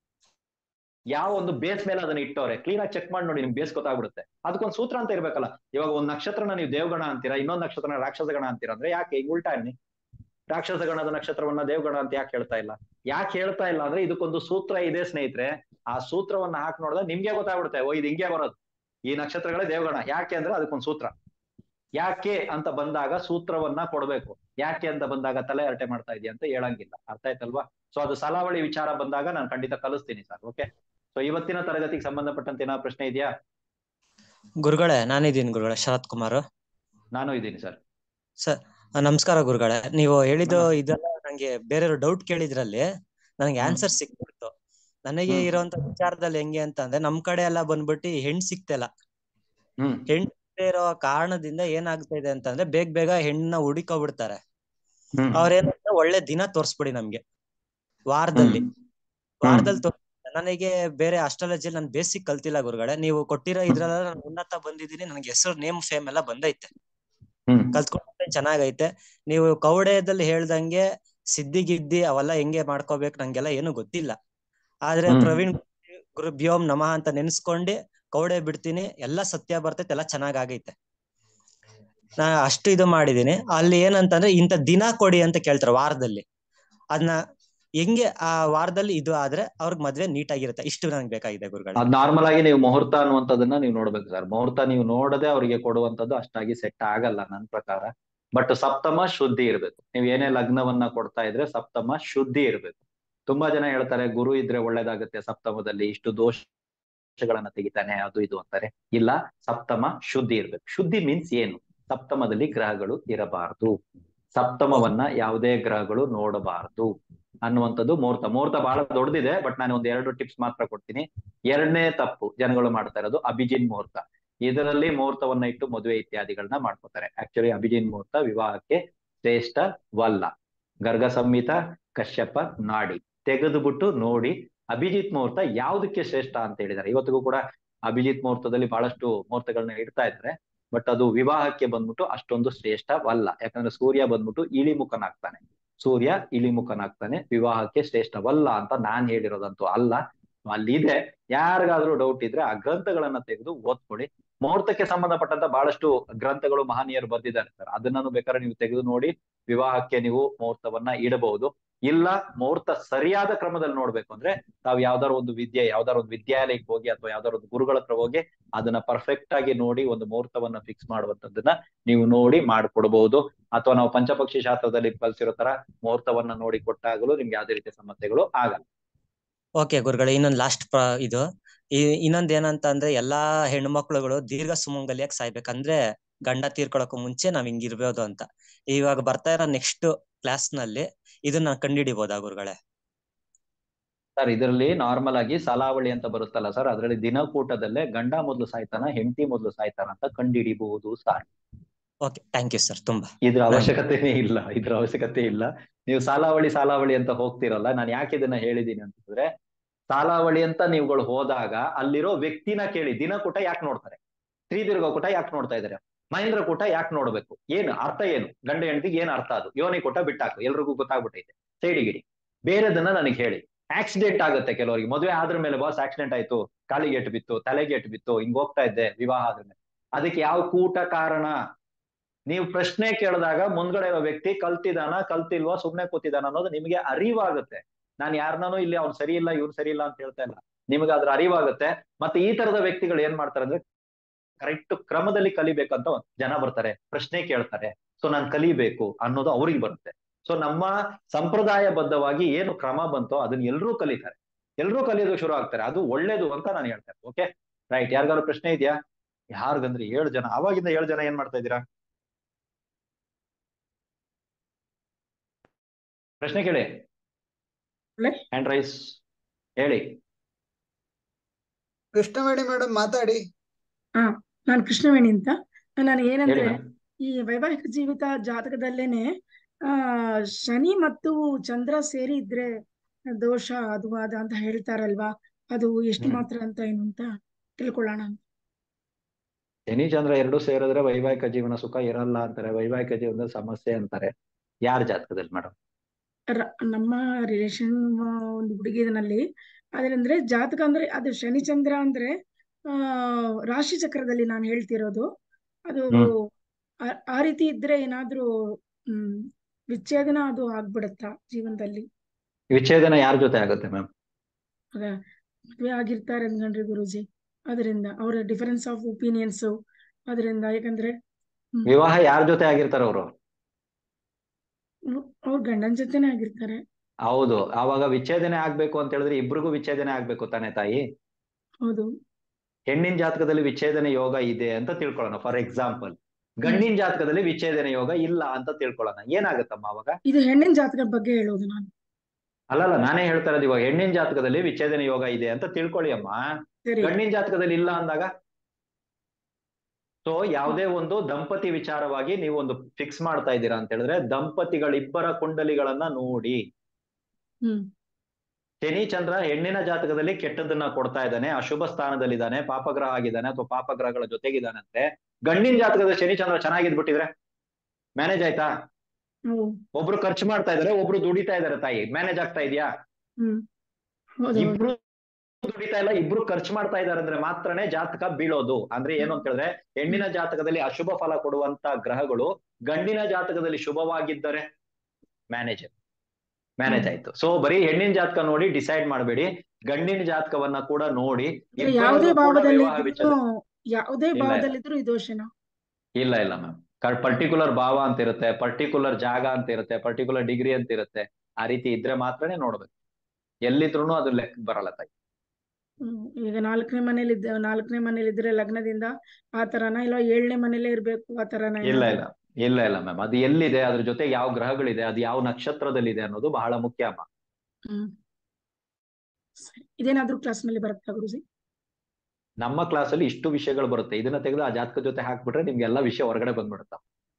ಯಾವ ಒಂದು ಬೇಸ್ ಮೇಲೆ ಅದನ್ನ ಇಟ್ಟವ್ರೆ ಕ್ಲೀನ್ ಆಗಿ ಚೆಕ್ ಮಾಡಿ ನೋಡಿ ನಿಮ್ಗೆ ಬೇಸ್ ಗೊತ್ತಾಗ್ಬಿಡುತ್ತೆ ಅದಕ್ಕೊಂದು ಸೂತ್ರ ಅಂತ ಇರ್ಬೇಕಲ್ಲ ಇವಾಗ ಒಂದ್ ನಕ್ಷತ್ರನ ನೀವು ದೇವಗಣ ಅಂತೀರಾ ಇನ್ನೊಂದ್ ನಕ್ಷತ್ರನ ರಾಕ್ಷಸಗಣ ಅಂತೀರಾ ಅಂದ್ರೆ ಯಾಕೆ ಈಗ ಉಲ್ಟಾ ಅನ್ನಿ ರಾಕ್ಷಸ ಗಣದ ನಕ್ಷತ್ರವನ್ನ ದೇವಗಣ ಅಂತ ಯಾಕೆ ಹೇಳ್ತಾ ಇಲ್ಲ ಯಾಕೆ ಹೇಳ್ತಾ ಇಲ್ಲ ಅಂದ್ರೆ ಇದಕ್ಕೊಂದು ಸೂತ್ರ ಇದೆ ಸ್ನೇಹಿತರೆ ಆ ಸೂತ್ರವನ್ನ ಹಾಕಿ ನೋಡಿದ್ರೆ ನಿಮ್ಗೆ ಗೊತ್ತಾಗ್ಬಿಡುತ್ತೆ ಓ ಇದು ಹಿಂಗೆ ಬರೋದು ಈ ನಕ್ಷತ್ರಗಳೇ ದೇವಗಣ ಯಾಕೆ ಅಂದ್ರೆ ಅದಕ್ಕೊಂದು ಸೂತ್ರ ಯಾಕೆ ಅಂತ ಬಂದಾಗ ಸೂತ್ರವನ್ನ ಕೊಡ್ಬೇಕು ಯಾಕೆ ಅಂತ ಬಂದಾಗ ತಲೆ ಹರಟೆ ಮಾಡ್ತಾ ಇದೆಯಾ ಅಂತ ಹೇಳಂಗಿಲ್ಲ ಅರ್ಥ ಆಯ್ತಲ್ವಾ ಸೊ ಅದು ಸಲಾವಳಿ ವಿಚಾರ ಬಂದಾಗ ನಾನು ಖಂಡಿತ ಕಲಿಸ್ತೀನಿ ಸರ್ ಓಕೆ ಸೊ ಇವತ್ತಿನ ತರಗತಿಗೆ ಸಂಬಂಧಪಟ್ಟಂತೆ ಏನಾದ್ರು ಪ್ರಶ್ನೆ ಇದೆಯಾ ಗುರುಗಳೇ ನಾನಿದ್ದೀನಿ ಗುರುಗಳೇ ಶರತ್ ಕುಮಾರ್ ನಾನು ಇದ್ದೀನಿ ಸರ್ ಆ, ನಮಸ್ಕಾರ ಗುರುಗಳೇ ನೀವು ಹೇಳಿದ್ದು ಇದೆಲ್ಲ ನಂಗೆ ಬೇರೆಯವ್ರು ಡೌಟ್ ಕೇಳಿದ್ರಲ್ಲಿ ನನಗೆ ಹ್ಮ್. ಆನ್ಸರ್ ಸಿಕ್ಬಿಡ್ತು ನನಗೆ ಹ್ಮ್. ಇರೋಂತ ವಿಚಾರದಲ್ಲಿ ಹೆಂಗೆ ಅಂತ ಅಂದ್ರೆ ನಮ್ ಕಡೆ ಎಲ್ಲ ಬಂದ್ಬಿಟ್ಟು ಹೆಣ್ ಸಿಕ್ತಿಲ್ಲ ಹ್ಮ್ ಹೆಣ್ ಸಿಗದೆ ಇರೋ ಕಾರಣದಿಂದ ಏನಾಗ್ತಾ ಇದೆ ಅಂತಂದ್ರೆ ಬೇಗ ಬೇಗ ಹೆಣ್ಣನ್ನ ಹುಡುಕೋಬಿಡ್ತಾರೆ ಹ್ಮ್ ಅವ್ರೇನಂದ್ರೆ ಒಳ್ಳೆ ದಿನ ತೋರ್ಸ್ಬಿಡಿ ನಮ್ಗೆ ವಾರದಲ್ಲಿ ವಾರದಲ್ಲಿ ತೋರ್ಸ್ ನನಗೆ ಬೇರೆ ಅಸ್ಟ್ರಾಲಜಿ ನಾನು ಬೇಸಿಕ್ ಕಲ್ತಿಲ್ಲ ಗುರುಗಳೇ ನೀವು ಕೊಟ್ಟಿರೋ ಇದ್ರಲ್ಲ ನಾನು ಉನ್ನತ ಬಂದಿದ್ದೀನಿ ನನಗೆ ಹೆಸರು ನೇಮ್ ಫೇಮ್ ಎಲ್ಲ ಬಂದೈತೆ ಹ್ಮ್ ಕಲ್ತ್ಕೊಂಡ್ರೆ ಚೆನ್ನಾಗೈತೆ ನೀವು ಕವಡೆದಲ್ಲಿ ಹೇಳ್ದಂಗೆ ಸಿದ್ಧಿ ಗಿದ್ದಿ ಅವೆಲ್ಲ ಹೆಂಗೆ ಮಾಡ್ಕೋಬೇಕು ನಂಗೆಲ್ಲ ಏನು ಗೊತ್ತಿಲ್ಲ ಆದ್ರೆ ಹ್ಮ್. ಪ್ರವೀಣ್ ಗುರುಭ್ಯೋಮ್ ನಮಃ ಅಂತ ನೆನ್ಸ್ಕೊಂಡು ಕವಡೆ ಬಿಡ್ತೀನಿ ಎಲ್ಲ ಸತ್ಯ ಬರ್ತೈತೆ ಎಲ್ಲ ಚೆನ್ನಾಗೈತೆ ನಾ ಅಷ್ಟು ಇದು ಮಾಡಿದೀನಿ ಅಲ್ಲಿ ಏನಂತಂದ್ರೆ ಇಂಥ ದಿನ ಕೊಡಿ ಅಂತ ಕೇಳ್ತಾರೆ ವಾರದಲ್ಲಿ ಅದನ್ನ ಹೆಂಗೆ ಆ ವಾರದಲ್ಲಿ ಇದು ಆದ್ರೆ ಅವ್ರಿಗೆ ಮದ್ವೆ ನೀಟ್ ಆಗಿರುತ್ತೆ ಇಷ್ಟು ನಂಗೆ ಬೇಕಾಗಿದೆ ಗುರುಗಳೇ ಅದ್ ನಾರ್ಮಲ್ ಆಗಿ ನೀವು ಮುಹೂರ್ತ ಅನ್ನುವಂಥದ್ದನ್ನ ನೀವು ನೋಡ್ಬೇಕು ಸರ್ ಮುಹೂರ್ತ ನೀವು ನೋಡದೆ ಅವರಿಗೆ ಕೊಡುವಂತದ್ದು ಅಷ್ಟಾಗಿ ಸೆಟ್ ಆಗಲ್ಲ ನನ್ನ ಪ್ರಕಾರ ಬಟ್ ಸಪ್ತಮ ಶುದ್ಧಿ ಇರ್ಬೇಕು ನೀವು ಏನೇ ಲಗ್ನವನ್ನ ಕೊಡ್ತಾ ಇದ್ರೆ ಸಪ್ತಮ ಶುದ್ಧಿ ಇರ್ಬೇಕು ತುಂಬಾ ಜನ ಹೇಳ್ತಾರೆ ಗುರು ಇದ್ರೆ ಒಳ್ಳೇದಾಗುತ್ತೆ ಸಪ್ತಮದಲ್ಲಿ ಇಷ್ಟು ದೋಷಗಳನ್ನ ತೆಗಿತಾನೆ ಅದು ಇದು ಅಂತಾರೆ ಇಲ್ಲ ಸಪ್ತಮ ಶುದ್ಧಿ ಇರ್ಬೇಕು ಶುದ್ಧಿ ಮೀನ್ಸ್ ಏನು ಸಪ್ತಮದಲ್ಲಿ ಗ್ರಹಗಳು ಇರಬಾರದು ಸಪ್ತಮವನ್ನ ಯಾವುದೇ ಗ್ರಹಗಳು ನೋಡಬಾರದು ಅನ್ನುವಂಥದ್ದು ಮುಹೂರ್ತ ಮುಹೂರ್ತ ಬಹಳ ದೊಡ್ಡದಿದೆ ಬಟ್ ನಾನು ಒಂದ್ ಎರಡು ಟಿಪ್ಸ್ ಮಾತ್ರ ಕೊಡ್ತೀನಿ ಎರಡನೇ ತಪ್ಪು ಜನಗಳು ಮಾಡ್ತಾ ಇರೋದು ಅಭಿಜಿನ್ ಮುಹೂರ್ತ ಇದರಲ್ಲಿ ಮುಹೂರ್ತವನ್ನ ಇಟ್ಟು ಮದುವೆ ಇತ್ಯಾದಿಗಳನ್ನ ಮಾಡ್ಕೋತಾರೆ ಆಕ್ಚುಲಿ ಅಭಿಜಿನ್ ಮುಹೂರ್ತ ವಿವಾಹಕ್ಕೆ ಶ್ರೇಷ್ಠವಲ್ಲ ಗರ್ಗ ಸಂಹಿತ ಕಶ್ಯಪ ನಾಡಿ ತೆಗೆದುಬಿಟ್ಟು ನೋಡಿ ಅಭಿಜಿತ್ ಮುಹೂರ್ತ ಯಾವ್ದಕ್ಕೆ ಶ್ರೇಷ್ಠ ಅಂತ ಹೇಳಿದ್ದಾರೆ ಇವತ್ತಿಗೂ ಕೂಡ ಅಭಿಜಿತ್ ಮುಹೂರ್ತದಲ್ಲಿ ಬಹಳಷ್ಟು ಮುಹೂರ್ತಗಳನ್ನ ಇಡ್ತಾ ಇದ್ದಾರೆ ಬಟ್ ಅದು ವಿವಾಹಕ್ಕೆ ಬಂದ್ಬಿಟ್ಟು ಅಷ್ಟೊಂದು ಶ್ರೇಷ್ಠವಲ್ಲ ಯಾಕಂದ್ರೆ ಸೂರ್ಯ ಬಂದ್ಬಿಟ್ಟು ಇಳಿಮುಖನಾಗ್ತಾನೆ ಸೂರ್ಯ ಇಳಿಮುಖನಾಗ್ತಾನೆ ವಿವಾಹಕ್ಕೆ ಶ್ರೇಷ್ಠವಲ್ಲ ಅಂತ ನಾನ್ ಹೇಳಿರೋದಂತೂ ಅಲ್ಲ ಅಲ್ಲಿದೆ ಯಾರಿಗಾದ್ರೂ ಡೌಟ್ ಇದ್ರೆ ಆ ಗ್ರಂಥಗಳನ್ನ ತೆಗೆದು ಓದ್ಕೊಳ್ಳಿ ಮುಹೂರ್ತಕ್ಕೆ ಸಂಬಂಧಪಟ್ಟಂತ ಬಹಳಷ್ಟು ಗ್ರಂಥಗಳು ಮಹನೀಯರು ಬರ್ದಿದ್ದಾರೆ ಸರ್ ಅದನ್ನೂ ಬೇಕಾದ್ರೆ ನೀವು ತೆಗೆದು ನೋಡಿ ವಿವಾಹಕ್ಕೆ ನೀವು ಮುಹೂರ್ತವನ್ನ ಇಡಬಹುದು ಇಲ್ಲ ಮುಹೂರ್ತ ಸರಿಯಾದ ಕ್ರಮದಲ್ಲಿ ನೋಡ್ಬೇಕು ಅಂದ್ರೆ ತಾವು ಯಾವ್ದಾರು ಒಂದು ವಿದ್ಯೆ ಯಾವ್ದಾರು ಒಂದು ವಿದ್ಯಾಲಯಕ್ಕೆ ಹೋಗಿ ಅಥವಾ ಯಾವ್ದಾರು ಒಂದು ಗುರುಗಳ ಹತ್ರ ಹೋಗಿ ಅದನ್ನ ಪರ್ಫೆಕ್ಟ್ ಆಗಿ ನೋಡಿ ಒಂದು ಮುಹೂರ್ತವನ್ನ ಫಿಕ್ಸ್ ಮಾಡುವಂತದ್ದನ್ನ ನೀವು ನೋಡಿ ಮಾಡ್ಕೊಡ್ಬಹುದು ಅಥವಾ ನಾವು ಪಂಚಪಕ್ಷಿ ಶಾಸ್ತ್ರದಲ್ಲಿ ಕಲ್ಸಿರೋ ತರ ಮುಹೂರ್ತವನ್ನ ನೋಡಿ ಕೊಟ್ಟಾಗಲೂ ನಿಮ್ಗೆ ಯಾವುದೇ ರೀತಿಯ ಸಮಸ್ಯೆಗಳು ಆಗಲ್ಲ ಓಕೆ ಗುರುಗಳೇ ಇನ್ನೊಂದ್ ಲಾಸ್ಟ್ ಇದು ಈ ಇನ್ನೊಂದ್ ಏನಂತ ಅಂದ್ರೆ ಎಲ್ಲಾ ಹೆಣ್ಮಕ್ಳುಗಳು ದೀರ್ಘ ಸುಮಂಗಲಿಯಾಗಿ ಸಾಯ್ಬೇಕಂದ್ರೆ ಗಂಡ ತೀರ್ಕೊಳಕ್ಕೂ ಮುಂಚೆ ನಾವ್ ಹಿಂಗಿರ್ಬೋದು ಅಂತ ಇವಾಗ ಬರ್ತಾ ಇರೋ ನೆಕ್ಸ್ಟ್ ಕ್ಲಾಸ್ ನಲ್ಲಿ ಇದನ್ನ ಕಂಡಿಡಿಬೋದಾ ಗುರುಗಳೇ ಸರ್ ಇದರಲ್ಲಿ ನಾರ್ಮಲ್ ಆಗಿ ಸಲಾವಳಿ ಅಂತ ಬರುತ್ತಲ್ಲ ಸರ್ ಅದರಲ್ಲಿ ದಿನಕೂಟದಲ್ಲೇ ಗಂಡ ಮೊದಲು ಸಾಯ್ತಾನ ಹೆಂಡತಿ ಮೊದಲು ಸಾಯ್ತಾನ ಅಂತ ಕಂಡಿಡಿಬಹುದು sir okay thank you sir ತುಂಬಾ ಇದ್ರ ಅವಶ್ಯಕತೆನೇ ಇಲ್ಲ ಇದ್ರ ಅವಶ್ಯಕತೆ ಇಲ್ಲ ನೀವು ಸಾಲಾವಳಿ ಸಾಲಾವಳಿ ಅಂತ ಹೋಗ್ತಿರಲ್ಲ ನಾನು ಯಾಕೆ ಇದನ್ನ ಹೇಳಿದೀನಿ ಅಂತಂದ್ರೆ ಸಾಲಾವಳಿ ಅಂತ ನೀವುಗಳು ಹೋದಾಗ ಅಲ್ಲಿರೋ ವ್ಯಕ್ತಿನ ಕೇಳಿ ದಿನಕೂಟ ಯಾಕೆ ನೋಡ್ತಾರೆ ತ್ರಿದೀರ್ಘ ಕೂಟ ಯಾಕೆ ನೋಡ್ತಾ ಇದಾರೆ ಮಹೇಂದ್ರ ಕೂಟ ಯಾಕೆ ನೋಡ್ಬೇಕು ಏನು ಅರ್ಥ ಏನು ಗಂಡ ಹೆಂಡತಿಗೆ ಏನ್ ಅರ್ಥ ಅದು ಯೋನಿ ಕೂಟ ಬಿಟ್ಟಾಕು ಎಲ್ರಿಗೂ ಗೊತ್ತಾಗ್ಬಿಟ್ಟೈತೆ ಸೈಡಿಗಿಡಿ ಬೇರೆದನ್ನ ನನಗೆ ಹೇಳಿ ಆಕ್ಸಿಡೆಂಟ್ ಆಗುತ್ತೆ ಕೆಲವರಿಗೆ ಮದುವೆ ಆದ್ರ ಮೇಲೆ ಬಾಸ್ ಆಕ್ಸಿಡೆಂಟ್ ಆಯ್ತು ಕಾಲಿಗೆ ಏಟು ಬಿತ್ತು ತಲೆಗೆ ಏಟು ಬಿತ್ತು ಹಿಂಗ್ ಹೋಗ್ತಾ ಇದ್ದೆ ವಿವಾಹ ಆದ್ಮೇಲೆ ಅದಕ್ಕೆ ಯಾವ ಕೂಟ ಕಾರಣ ನೀವು ಪ್ರಶ್ನೆ ಕೇಳಿದಾಗ ಮುಂದ್ಗಡೆ ಇರೋ ವ್ಯಕ್ತಿ ಕಲ್ತಿದಾನ ಕಲ್ತಿಲ್ವಾ ಸುಮ್ನೆ ಕೂತಿದಾನ ಅನ್ನೋದು ನಿಮಗೆ ಅರಿವಾಗುತ್ತೆ ನಾನು ಯಾರನ್ನೂ ಇಲ್ಲಿ ಅವ್ನು ಸರಿ ಇಲ್ಲ ಇವ್ರು ಸರಿ ಇಲ್ಲ ಅಂತ ಹೇಳ್ತಾ ಇಲ್ಲ ನಿಮಗೆ ಅದ್ರ ಅರಿವಾಗುತ್ತೆ ಮತ್ತೆ ಈ ತರದ ವ್ಯಕ್ತಿಗಳು ಏನ್ ಮಾಡ್ತಾರೆ ಅಂದ್ರೆ ಕರೆಕ್ಟ್ ಕ್ರಮದಲ್ಲಿ ಕಲಿಬೇಕಂತ ಜನ ಬರ್ತಾರೆ ಪ್ರಶ್ನೆ ಕೇಳ್ತಾರೆ ಸೊ ನಾನ್ ಕಲಿಬೇಕು ಅನ್ನೋದು ಅವ್ರಿಗೆ ಬರುತ್ತೆ ಸೊ ನಮ್ಮ ಸಂಪ್ರದಾಯಬದ್ಧವಾಗಿ ಏನು ಕ್ರಮ ಬಂತೋ ಅದನ್ನ ಎಲ್ರೂ ಕಲಿತಾರೆ ಎಲ್ರೂ ಕಲಿಯೋದು ಶುರು ಆಗ್ತಾರೆ ಅದು ಒಳ್ಳೇದು ಅಂತ ನಾನು ಹೇಳ್ತೇನೆ ಓಕೆ ರೈಟ್ ಯಾರಿಗಾದ್ರು ಪ್ರಶ್ನೆ ಇದೆಯಾ ಯಾರಿಗಂದ್ರೆ ಏಳು ಜನ ಅವಾಗಿಂದ ಏಳು ಜನ ಏನ್ ಮಾಡ್ತಾ ಇದ್ದೀರಾ ಪ್ರಶ್ನೆ ಕೇಳಿ ಹ್ಯಾಂಡ್ ರೈಸ್ ಹೇಳಿ ಕೃಷ್ಣವೇಣಿ ಮೇಡಮ್ ಮಾತಾಡಿ ನಾನು ಕೃಷ್ಣವೇಣಿ ಅಂತ ನಾನು ಹೇಳಿ ಏನಂದ್ರೆ ma'am. ಈ ವೈವಾಹಿಕ ಜೀವಿತ ಜಾತಕದಲ್ಲೇನೆ ಆ ಶನಿ ಮತ್ತು ಚಂದ್ರ ಸೇರಿ ಇದ್ರೆ ದೋಷ ಅದು ಅದ ಅಂತ ಹೇಳ್ತಾರಲ್ವಾ ಅದು ಎಷ್ಟು ಹ್ಮ್. ಮಾತ್ರ ಅಂತ ಏನು ಅಂತ ತಿಳ್ಕೊಳ್ಳೋಣ ಅಂತ. ಶನಿ ಚಂದ್ರ ಎರಡು ಸೇರಿದ್ರೆ ವೈವಾಹಿಕ ಜೀವನ ಸುಖ ಇರಲ್ಲ ಅಂತಾರೆ ವೈವಾಹಿಕ ಜೀವನದ ಸಮಸ್ಯೆ ಅಂತಾರೆ ಯಾರ ಜಾತಕದಲ್ಲಿ ಮೇಡಮ್ ರ- ನಮ್ಮ ರಿಲೇಶನ್ ಒಂದು ಹುಡುಗಿನಲ್ಲಿ ಅದೇನಂದ್ರೆ ಜಾತಕ ಅಂದ್ರೆ ಅದು ಶನಿಚಂದ್ರ ಅಂದ್ರೆ ಆ ರಾಶಿ ಚಕ್ರದಲ್ಲಿ ನಾನು ಹೇಳ್ತಿರೋದು ಅದು ಹ್ಮ್. ಆ- ಆ ರೀತಿ ಇದ್ರೆ ಏನಾದ್ರೂ ಹ್ಮ್ ವಿಚ್ಛೇದನ ಅದು ಆಗ್ಬಿಡತ್ತಾ ಜೀವನದಲ್ಲಿ ವಿಚ್ಛೇದನ ಯಾರ ಜೊತೆ ಆಗುತ್ತೆ ಮ್ಯಾಮ್ ಅದ ಮದ್ವೆ ಆಗಿರ್ತಾರೆ ಅನ್ಕಂಡ್ರಿ ಗುರುಜಿ ಅದರಿಂದ ಅವರ ಡಿಫರೆನ್ಸ್ ಆಫ್ ಒಪಿನಿಯನ್ಸ್ ಅದರಿಂದ ಯಾಕಂದ್ರೆ ಹ್ಮ್, ವಿವಾಹ ಯಾರ ಜೊತೆ ಆಗಿರ್ತಾರ ಅವರು ಅವ್ರ ಗಂಡನ ಜೊತೆನೆ ಆಗಿರ್ತಾರೆ ಹೌದು ಆವಾಗ ವಿಚ್ಛೇದನೆ ಆಗ್ಬೇಕು ಅಂತ ಹೇಳಿದ್ರೆ ಇಬ್ರಿಗೂ ವಿಚ್ಛೇದನೆ ಆಗ್ಬೇಕು ತಾನೇ ತಾಯಿ ಹೌದು ಹೆಣ್ಣಿನ ಜಾತಕದಲ್ಲಿ ವಿಚ್ಛೇದನೆ ಯೋಗ ಇದೆ ಅಂತ ತಿಳ್ಕೊಳ್ಳೋಣ ಫಾರ್ ಎಕ್ಸಾಂಪಲ್ ಗಂಡಿನ ಜಾತಕದಲ್ಲಿ ವಿಚ್ಛೇದನೆ ಯೋಗ ಇಲ್ಲ ಅಂತ ತಿಳ್ಕೊಳ್ಳೋಣ ಏನಾಗುತ್ತಮ್ಮ ಅವಾಗ ಇದು ಹೆಣ್ಣಿನ ಜಾತಕದ ಬಗ್ಗೆ ಹೇಳೋದು ನಾನು ಅಲ್ಲಲ್ಲ ನಾನೇ ಹೇಳ್ತಾ ಇರೋದು ಇವಾಗ ಹೆಣ್ಣಿನ ಜಾತಕದಲ್ಲಿ ವಿಚ್ಛೇದನೆ ಯೋಗ ಇದೆ ಅಂತ ತಿಳ್ಕೊಳ್ಳಿ ಅಮ್ಮ ಸರಿ ಗಂಡಿನ ಜಾತಕದಲ್ಲಿ ಇಲ್ಲ ಅಂದಾಗ ಸೊ ಯಾವುದೇ ಒಂದು ದಂಪತಿ ವಿಚಾರವಾಗಿ ನೀವು ಒಂದು ಫಿಕ್ಸ್ ಮಾಡ್ತಾ ಇದ್ದೀರಾ ಅಂತ ಹೇಳಿದ್ರೆ ದಂಪತಿಗಳಿಬ್ಬರ ಕುಂಡಲಿಗಳನ್ನ ನೋಡಿ ಹ್ಮ್ ಶನಿ ಚಂದ್ರ ಹೆಣ್ಣಿನ ಜಾತಕದಲ್ಲಿ ಕೆಟ್ಟದನ್ನ ಕೊಡ್ತಾ ಇದ್ದಾನೆ ಅಶುಭ ಸ್ಥಾನದಲ್ಲಿದ್ದಾನೆ ಪಾಪಗ್ರಹ ಆಗಿದ್ದಾನೆ ಅಥವಾ ಪಾಪಗ್ರಹಗಳ ಜೊತೆಗಿದ್ದಾನಂತೆ ಗಂಡಿನ ಜಾತಕದ ಶನಿ ಚಂದ್ರ ಚೆನ್ನಾಗಿದ್ಬಿಟ್ಟಿದ್ರೆ ಮ್ಯಾನೇಜ್ ಆಯ್ತಾ ಹ್ಮ್ ಒಬ್ರು ಖರ್ಚು ಮಾಡ್ತಾ ಇದಾರೆ ಒಬ್ರು ದುಡಿತಾ ಇದಾರೆ ತಾಯಿ ಮ್ಯಾನೇಜ್ ಆಗ್ತಾ ಇದೆಯಾ ಹ್ಮ್ ಹೌದು ಹೌದು ಇಬ್ರು ದುಡಿತಾ ಇಲ್ಲ ಇಬ್ರು ಖರ್ಚು ಮಾಡ್ತಾ ಇದಾರೆ ಅಂದ್ರೆ ಮಾತ್ರನೇ ಜಾತಕ ಬೀಳೋದು ಅಂದ್ರೆ ಏನು ಅಂತ ಹೇಳಿದ್ರೆ ಹೆಣ್ಣಿನ ಜಾತಕದಲ್ಲಿ ಅಶುಭ ಫಲ ಕೊಡುವಂತ ಗ್ರಹಗಳು ಗಂಡಿನ ಜಾತಕದಲ್ಲಿ ಶುಭವಾಗಿದ್ದರೆ ಮ್ಯಾನೇಜ್ ಮ್ಯಾನೇಜ್ ಆಯ್ತು ಸೊ ಬರೀ ಹೆಣ್ಣಿನ ಜಾತಕ ನೋಡಿ ಡಿಸೈಡ್ ಮಾಡಬೇಡಿ ಗಂಡಿನ ಜಾತಕವನ್ನ ಕೂಡ ನೋಡಿ ಅಂದ್ರೆ ಇಬ್ಬರಲ್ಲೂ ಯಾವುದೇ ಕೂಡ ಭಾವದಲ್ಲಿ ವಿವಾಹ ವಿಚ್ಛೇದನ ಯಾವುದೇ ಇಲ್ಲ. ಭಾವದಲ್ಲಿದ್ರು ಈ ದೋಷನ ಇಲ್ಲ ಇಲ್ಲ ಮ್ಯಾಮ್ ಪರ್ಟಿಕ್ಯುಲರ್ ಭಾವ ಅಂತ ಇರುತ್ತೆ ಪರ್ಟಿಕ್ಯುಲರ್ ಜಾಗ ಅಂತ ಇರುತ್ತೆ ಪರ್ಟಿಕ್ಯುಲರ್ ಡಿಗ್ರಿ ಅಂತ ಇರುತ್ತೆ ಆ ರೀತಿ ಇದ್ರೆ ಮಾತ್ರನೇ ನೋಡ್ಬೇಕು ಎಲ್ಲಿದ್ರು ಅದು ಲೆಕ್ಕ ಬರಲ್ಲ ತಾಯಿ ಹ್ಮ್. ಈಗ ನಾಲ್ಕನೇ ಮನೇಲಿ ಇದ್ದ ನಾಲ್ಕನೇ ಮನೇಲಿ ಇದ್ರೆ ಲಗ್ನದಿಂದ ಆ ತರನ ಇಲ್ಲ ಏಳನೇ ಮನೇಲೇ ಇರ್ಬೇಕು ಆ ತರನ ಇಲ್ಲ ಏನಾದ್ರು? ಇಲ್ಲ ಇಲ್ಲ ಇಲ್ಲ ಮ್ಯಾಮ್ ಅದು ಎಲ್ಲಿದೆ ಅದ್ರ ಜೊತೆ ಯಾವ ಗ್ರಹಗಳಿದೆ ಅದು ಯಾವ ನಕ್ಷತ್ರದಲ್ಲಿದೆ ಅನ್ನೋದು ಬಹಳ ಮುಖ್ಯ ಅಮ್ಮ ಹ್ಮ್ ಸರಿ. ಇದೇನಾದ್ರೂ ಕ್ಲಾಸ್ ನಲ್ಲಿ ಬರುತ್ತಾ ಗುರುಜಿ ನಮ್ಮ ಕ್ಲಾಸ್ ಅಲ್ಲಿ ಇಷ್ಟು ವಿಷಯಗಳು ಬರುತ್ತೆ ಇದನ್ನ ತೆಗೆದು ಆ ಜಾತಕ ಜೊತೆ ಹಾಕ್ಬಿಟ್ರೆ ನಿಮ್ಗೆ ಎಲ್ಲಾ ವಿಷಯ ಹೊರಗಡೆ ಬಂದ್ಬಿಡುತ್ತೆ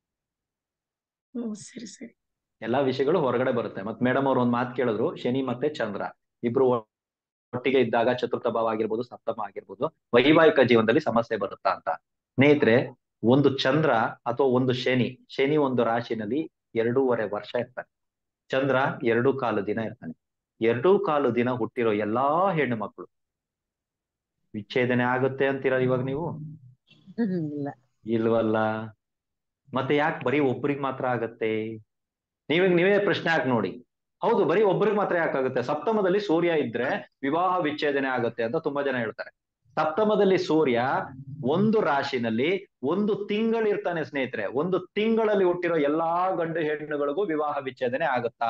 ಓ ಸರಿ ಸರಿ ಎಲ್ಲಾ ವಿಷಯಗಳು ಹೊರಗಡೆ ಬರುತ್ತೆ ಮತ್ ಮೇಡಮ್ ಅವ್ರು ಒಂದ್ ಮಾತು ಕೇಳಿದ್ರು ಶನಿ ಮತ್ತೆ ಚಂದ್ರ ಇಬ್ರು ಒಟ್ಟಿಗೆ ಇದ್ದಾಗ ಚತುರ್ಥ ಭಾವ ಆಗಿರ್ಬೋದು ಸಪ್ತಮ ಆಗಿರ್ಬೋದು ವೈವಾಹಿಕ ಜೀವನದಲ್ಲಿ ಸಮಸ್ಯೆ ಬರುತ್ತಾ ಅಂತ ಸ್ನೇಹಿತರೆ ಒಂದು ಚಂದ್ರ ಅಥವಾ ಒಂದು ಶನಿ ಶನಿ ಒಂದು ರಾಶಿನಲ್ಲಿ ಎರಡೂವರೆ ವರ್ಷ ಇರ್ತಾನೆ ಚಂದ್ರ ಎರಡು ಕಾಲು ದಿನ ಇರ್ತಾನೆ ಎರಡೂ ಕಾಲು ದಿನ ಹುಟ್ಟಿರೋ ಎಲ್ಲಾ ಹೆಣ್ಣು ಮಕ್ಕಳು ವಿಚ್ಛೇದನೆ ಆಗುತ್ತೆ ಅಂತೀರಾ ಇವಾಗ ನೀವು ಇಲ್ಲ ಇಲ್ವಲ್ಲ ಮತ್ತೆ ಯಾಕೆ ಬರೀ ಒಬ್ರಿಗೆ ಮಾತ್ರ ಆಗತ್ತೆ ನೀವೀಗ ನೀವೇ ಪ್ರಶ್ನೆ ಹಾಕಿ ನೋಡಿ ಹೌದು ಬರೀ ಒಬ್ರಿಗೆ ಮಾತ್ರ ಯಾಕಾಗುತ್ತೆ ಸಪ್ತಮದಲ್ಲಿ ಸೂರ್ಯ ಇದ್ರೆ ವಿವಾಹ ವಿಚ್ಛೇದನೆ ಆಗುತ್ತೆ ಅಂತ ತುಂಬಾ ಜನ ಹೇಳ್ತಾರೆ ಸಪ್ತಮದಲ್ಲಿ ಸೂರ್ಯ ಒಂದು ರಾಶಿನಲ್ಲಿ ಒಂದು ತಿಂಗಳಿರ್ತಾನೆ ಸ್ನೇಹಿತರೆ ಒಂದು ತಿಂಗಳಲ್ಲಿ ಹುಟ್ಟಿರೋ ಎಲ್ಲಾ ಗಂಡು ಹೆಣ್ಣುಗಳಿಗೂ ವಿವಾಹ ವಿಚ್ಛೇದನೆ ಆಗುತ್ತಾ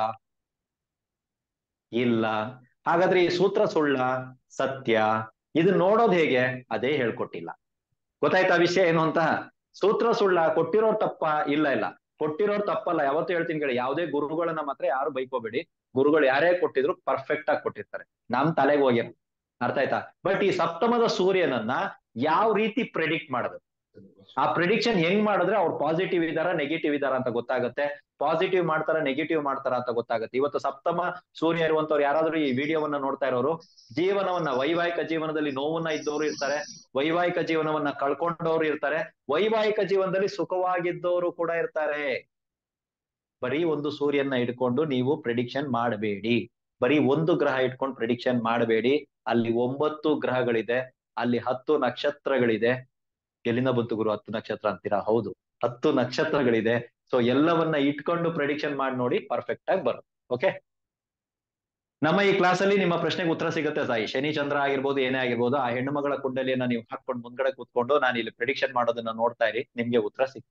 ಇಲ್ಲ ಹಾಗಾದ್ರೆ ಈ ಸೂತ್ರ ಸುಳ್ಳ ಸತ್ಯ ಇದು ನೋಡೋದು ಹೇಗೆ ಅದೇ ಹೇಳ್ಕೊಟ್ಟಿಲ್ಲ ಗೊತ್ತಾಯ್ತಾ ವಿಷಯ ಏನು ಅಂತ ಸೂತ್ರ ಸುಳ್ಳ ಕೊಟ್ಟಿರೋರ್ ತಪ್ಪ ಇಲ್ಲ ಇಲ್ಲ ಕೊಟ್ಟಿರೋರ್ ತಪ್ಪಲ್ಲ ಯಾವತ್ತೂ ಹೇಳ್ತೀನಿ ಕೇಳಿ ಯಾವುದೇ ಗುರುಗಳನ್ನ ಮಾತ್ರ ಯಾರು ಬೈಕೋಬೇಡಿ ಗುರುಗಳು ಯಾರೇ ಕೊಟ್ಟಿದ್ರು ಪರ್ಫೆಕ್ಟ್ ಆಗಿ ಕೊಟ್ಟಿರ್ತಾರೆ ನಮ್ ತಲೆಗೆ ಹೋಗ್ಯಾರ ಅರ್ಥ ಆಯ್ತಾ ಬಟ್ ಈ ಸಪ್ತಮದ ಸೂರ್ಯನನ್ನ ಯಾವ ರೀತಿ ಪ್ರೆಡಿಕ್ಟ್ ಮಾಡೋದು ಆ ಪ್ರಿಡಿಕ್ಷನ್ ಹೆಂಗ್ ಮಾಡಿದ್ರೆ ಅವ್ರು ಪಾಸಿಟಿವ್ ಇದಾರ ನೆಗೆಟಿವ್ ಇದಾರ ಅಂತ ಗೊತ್ತಾಗುತ್ತೆ ಪಾಸಿಟಿವ್ ಮಾಡ್ತಾರ ನೆಗೆಟಿವ್ ಮಾಡ್ತಾರ ಅಂತ ಗೊತ್ತಾಗುತ್ತೆ ಇವತ್ತು ಸಪ್ತಮ ಸೂರ್ಯ ಇರುವಂತವ್ರು ಯಾರಾದ್ರೂ ಈ ವಿಡಿಯೋವನ್ನ ನೋಡ್ತಾ ಇರೋರು ಜೀವನವನ್ನ ವೈವಾಹಿಕ ಜೀವನದಲ್ಲಿ ನೋವನ್ನ ಇದ್ದವರು ಇರ್ತಾರೆ ವೈವಾಹಿಕ ಜೀವನವನ್ನ ಕಳ್ಕೊಂಡವ್ರು ಇರ್ತಾರೆ ವೈವಾಹಿಕ ಜೀವನದಲ್ಲಿ ಸುಖವಾಗಿದ್ದವರು ಕೂಡ ಇರ್ತಾರೆ ಬರೀ ಒಂದು ಸೂರ್ಯನ ಇಟ್ಕೊಂಡು ನೀವು ಪ್ರಿಡಿಕ್ಷನ್ ಮಾಡಬೇಡಿ ಬರೀ ಒಂದು ಗ್ರಹ ಇಟ್ಕೊಂಡು ಪ್ರಿಡಿಕ್ಷನ್ ಮಾಡಬೇಡಿ ಅಲ್ಲಿ ಒಂಬತ್ತು ಗ್ರಹಗಳಿದೆ ಅಲ್ಲಿ ಹತ್ತು ನಕ್ಷತ್ರಗಳಿದೆ ಎಲ್ಲಿಂದ ಬಂತು ಗುರು ಹತ್ತು ನಕ್ಷತ್ರ ಅಂತೀರಾ ಹೌದು ಹತ್ತು ನಕ್ಷತ್ರಗಳಿದೆ ಸೊ ಎಲ್ಲವನ್ನ ಇಟ್ಕೊಂಡು ಪ್ರಿಡಿಕ್ಷನ್ ಮಾಡಿ ನೋಡಿ ಪರ್ಫೆಕ್ಟ್ ಆಗಿ ಬರುತ್ತೆ ಓಕೆ ನಮ್ಮ ಈ ಕ್ಲಾಸ್ ಅಲ್ಲಿ ನಿಮ್ಮ ಪ್ರಶ್ನೆಗೆ ಉತ್ತರ ಸಿಗುತ್ತೆ ತಾಯಿ ಶನಿ ಚಂದ್ರ ಆಗಿರ್ಬೋದು ಏನೇ ಆಗಿರ್ಬೋದು ಆ ಹೆಣ್ಣು ಮಗಳ ಕುಂಡಲಿಯನ್ನ ನೀವು ಹಾಕೊಂಡು ಮುಂದ್ಗಡೆ ಕೂತ್ಕೊಂಡು ನಾನು ಇಲ್ಲಿ ಪ್ರಿಡಿಕ್ಷನ್ ಮಾಡೋದನ್ನ ನೋಡ್ತಾ ಇರಿ ನಿಮ್ಗೆ ಉತ್ತರ ಸಿಗ್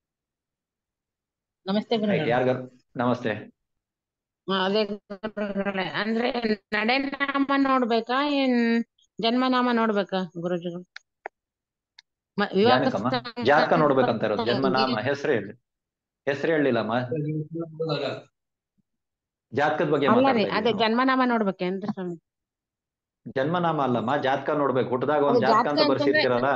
ನಮಸ್ತೆ ಗುರುಗಳೇ ಯಾರಿಗಾರು ನಮಸ್ತೆ ಹಾ, ಅದೇ ಗುರುಗಳೇ ಅಂದ್ರೆ ನಡೆನಾಮ ನೋಡ್ಬೇಕಾ ಏನ್ ಜನ್ಮನಾಮ ನೋಡ್ಬೇಕಾ ಗುರುಜಿಗಳು ಮ- ವಿವಾಹ ಜಾನಕಮ್ಮ ಸಂಬಂಧ ಜಾತಕ ನೋಡ್ಬೇಕಂತ ಇರೋದು ಜನ್ಮ ನಾಮ ಹೆಸರು ಹೇಳಿ ಹೆಸರು ಹೇಳಿಲ್ಲಮ್ಮ ಜಾತಕದ ಬಗ್ಗೆ ಅಲ್ಲ ಮಾತಾಡ್ತಾ ರೀ ಇದೀವಿ ಅದೇ ನಾವು. ಜನ್ಮನಾಮ ನೋಡ್ಬೇಕೇನ್ರಿ ಸ್ವಾಮಿ ಜನ್ಮನಾಮ ಅಲ್ಲಮ್ಮ ಜಾತಕ ನೋಡ್ಬೇಕು ಹುಟ್ಟದಾಗ ಒಂದ್ ಅದು ಜಾತಕ ಜಾತಕ ಅಂತ ಅಂತಂದ್ರೆ- ಬರ್ಸಿರ್ತೀರಲ್ಲ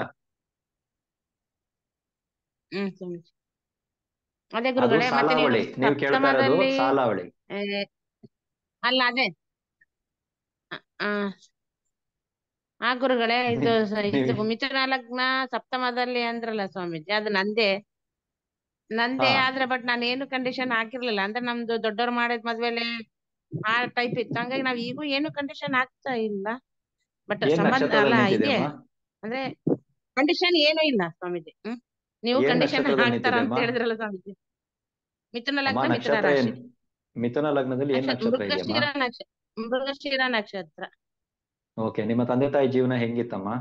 ಹ್ಮ್ ಸ್ವಾಮಿ ಅದೇ ಅದು ಗುರುಗಳೇ ಮತ್ತೆ ನೀವು ಸಾಲಾವಳಿ ನೀವು ಕೇಳ್ತಾ ಇರೋದು ಸಪ್ತಮದಲ್ಲಿ ಸಾಲಾವಳಿ ಏ, ಅಲ್ಲ ಅದೇ ಆ, ಆ, ಆ ಗುರುಗಳೇ ಇದು ಸ- ಇದು ನೀವು- ಮಿಥುನ ಲಗ್ನ ಸಪ್ತಮದಲ್ಲಿ ಅಂದ್ರಲ್ಲ ಸ್ವಾಮೀಜಿ ಅದು ನಂದೇ ನಂದೇ ಹಾ. ಆದ್ರೆ ಬಟ್ ನಾನು ಏನು ಕಂಡೀಷನ್ ಹಾಕಿರ್ಲಿಲ್ಲ ಅಂದ್ರೆ ನಮ್ದು ದೊಡ್ಡವ್ರು ಮಾಡಿದ ಮದ್ವೆಲೆ ಆ ಟೈಪ್ ಇತ್ತು ಹಂಗಾಗಿ ನಾವ್ ಈಗೂ ಏನು ಕಂಡೀಷನ್ ಹಾಕ್ತಾ ಇಲ್ಲ ಬಟ್ ಏನ್ ಸಂಬಂಧ ನಕ್ಷತ್ರದಲ್ಲಿ ಅಲ್ಲ ನಿಂತಿದೆ ಇದೆ ಅಮ್ಮ ಅಂದ್ರೆ ಕಂಡೀಷನ್ ಏನು ಇಲ್ಲ ಸ್ವಾಮೀಜಿ ಹ್ಮ್ ನೀವು ಏನ್ ಕಂಡೀಷನ್ ನಕ್ಷತ್ರದಲ್ಲಿ ಹಾಕ್ತಾರ ಅಂತ ನಿಂತಿದೆ ಅಮ್ಮ? ಹೇಳಿದ್ರಲ್ಲ ಸ್ವಾಮೀಜಿ ಮಿಥುನ ಅಮ್ಮ ಲಗ್ನ ಮಿಥುನ ನಕ್ಷತ್ರ ರಾಶಿ ಏನ್ ಮಿಥುನ ಲಗ್ನದಲ್ಲಿ ಏನ್ ನಕ್ಷತ್ರ ನಕ್ಷತ್ರ ಇದೆಯಮ್ಮ ಮೃಗಶಿರ ನಕ್ಷ ಮೃಗಶಿರ ನಕ್ಷತ್ರ ಓಕೆ ನಿಮ್ಮ ತಂದೆ ತಾಯಿ ಜೀವನ ಹೆಂಗಿತ್ತಮ್ಮ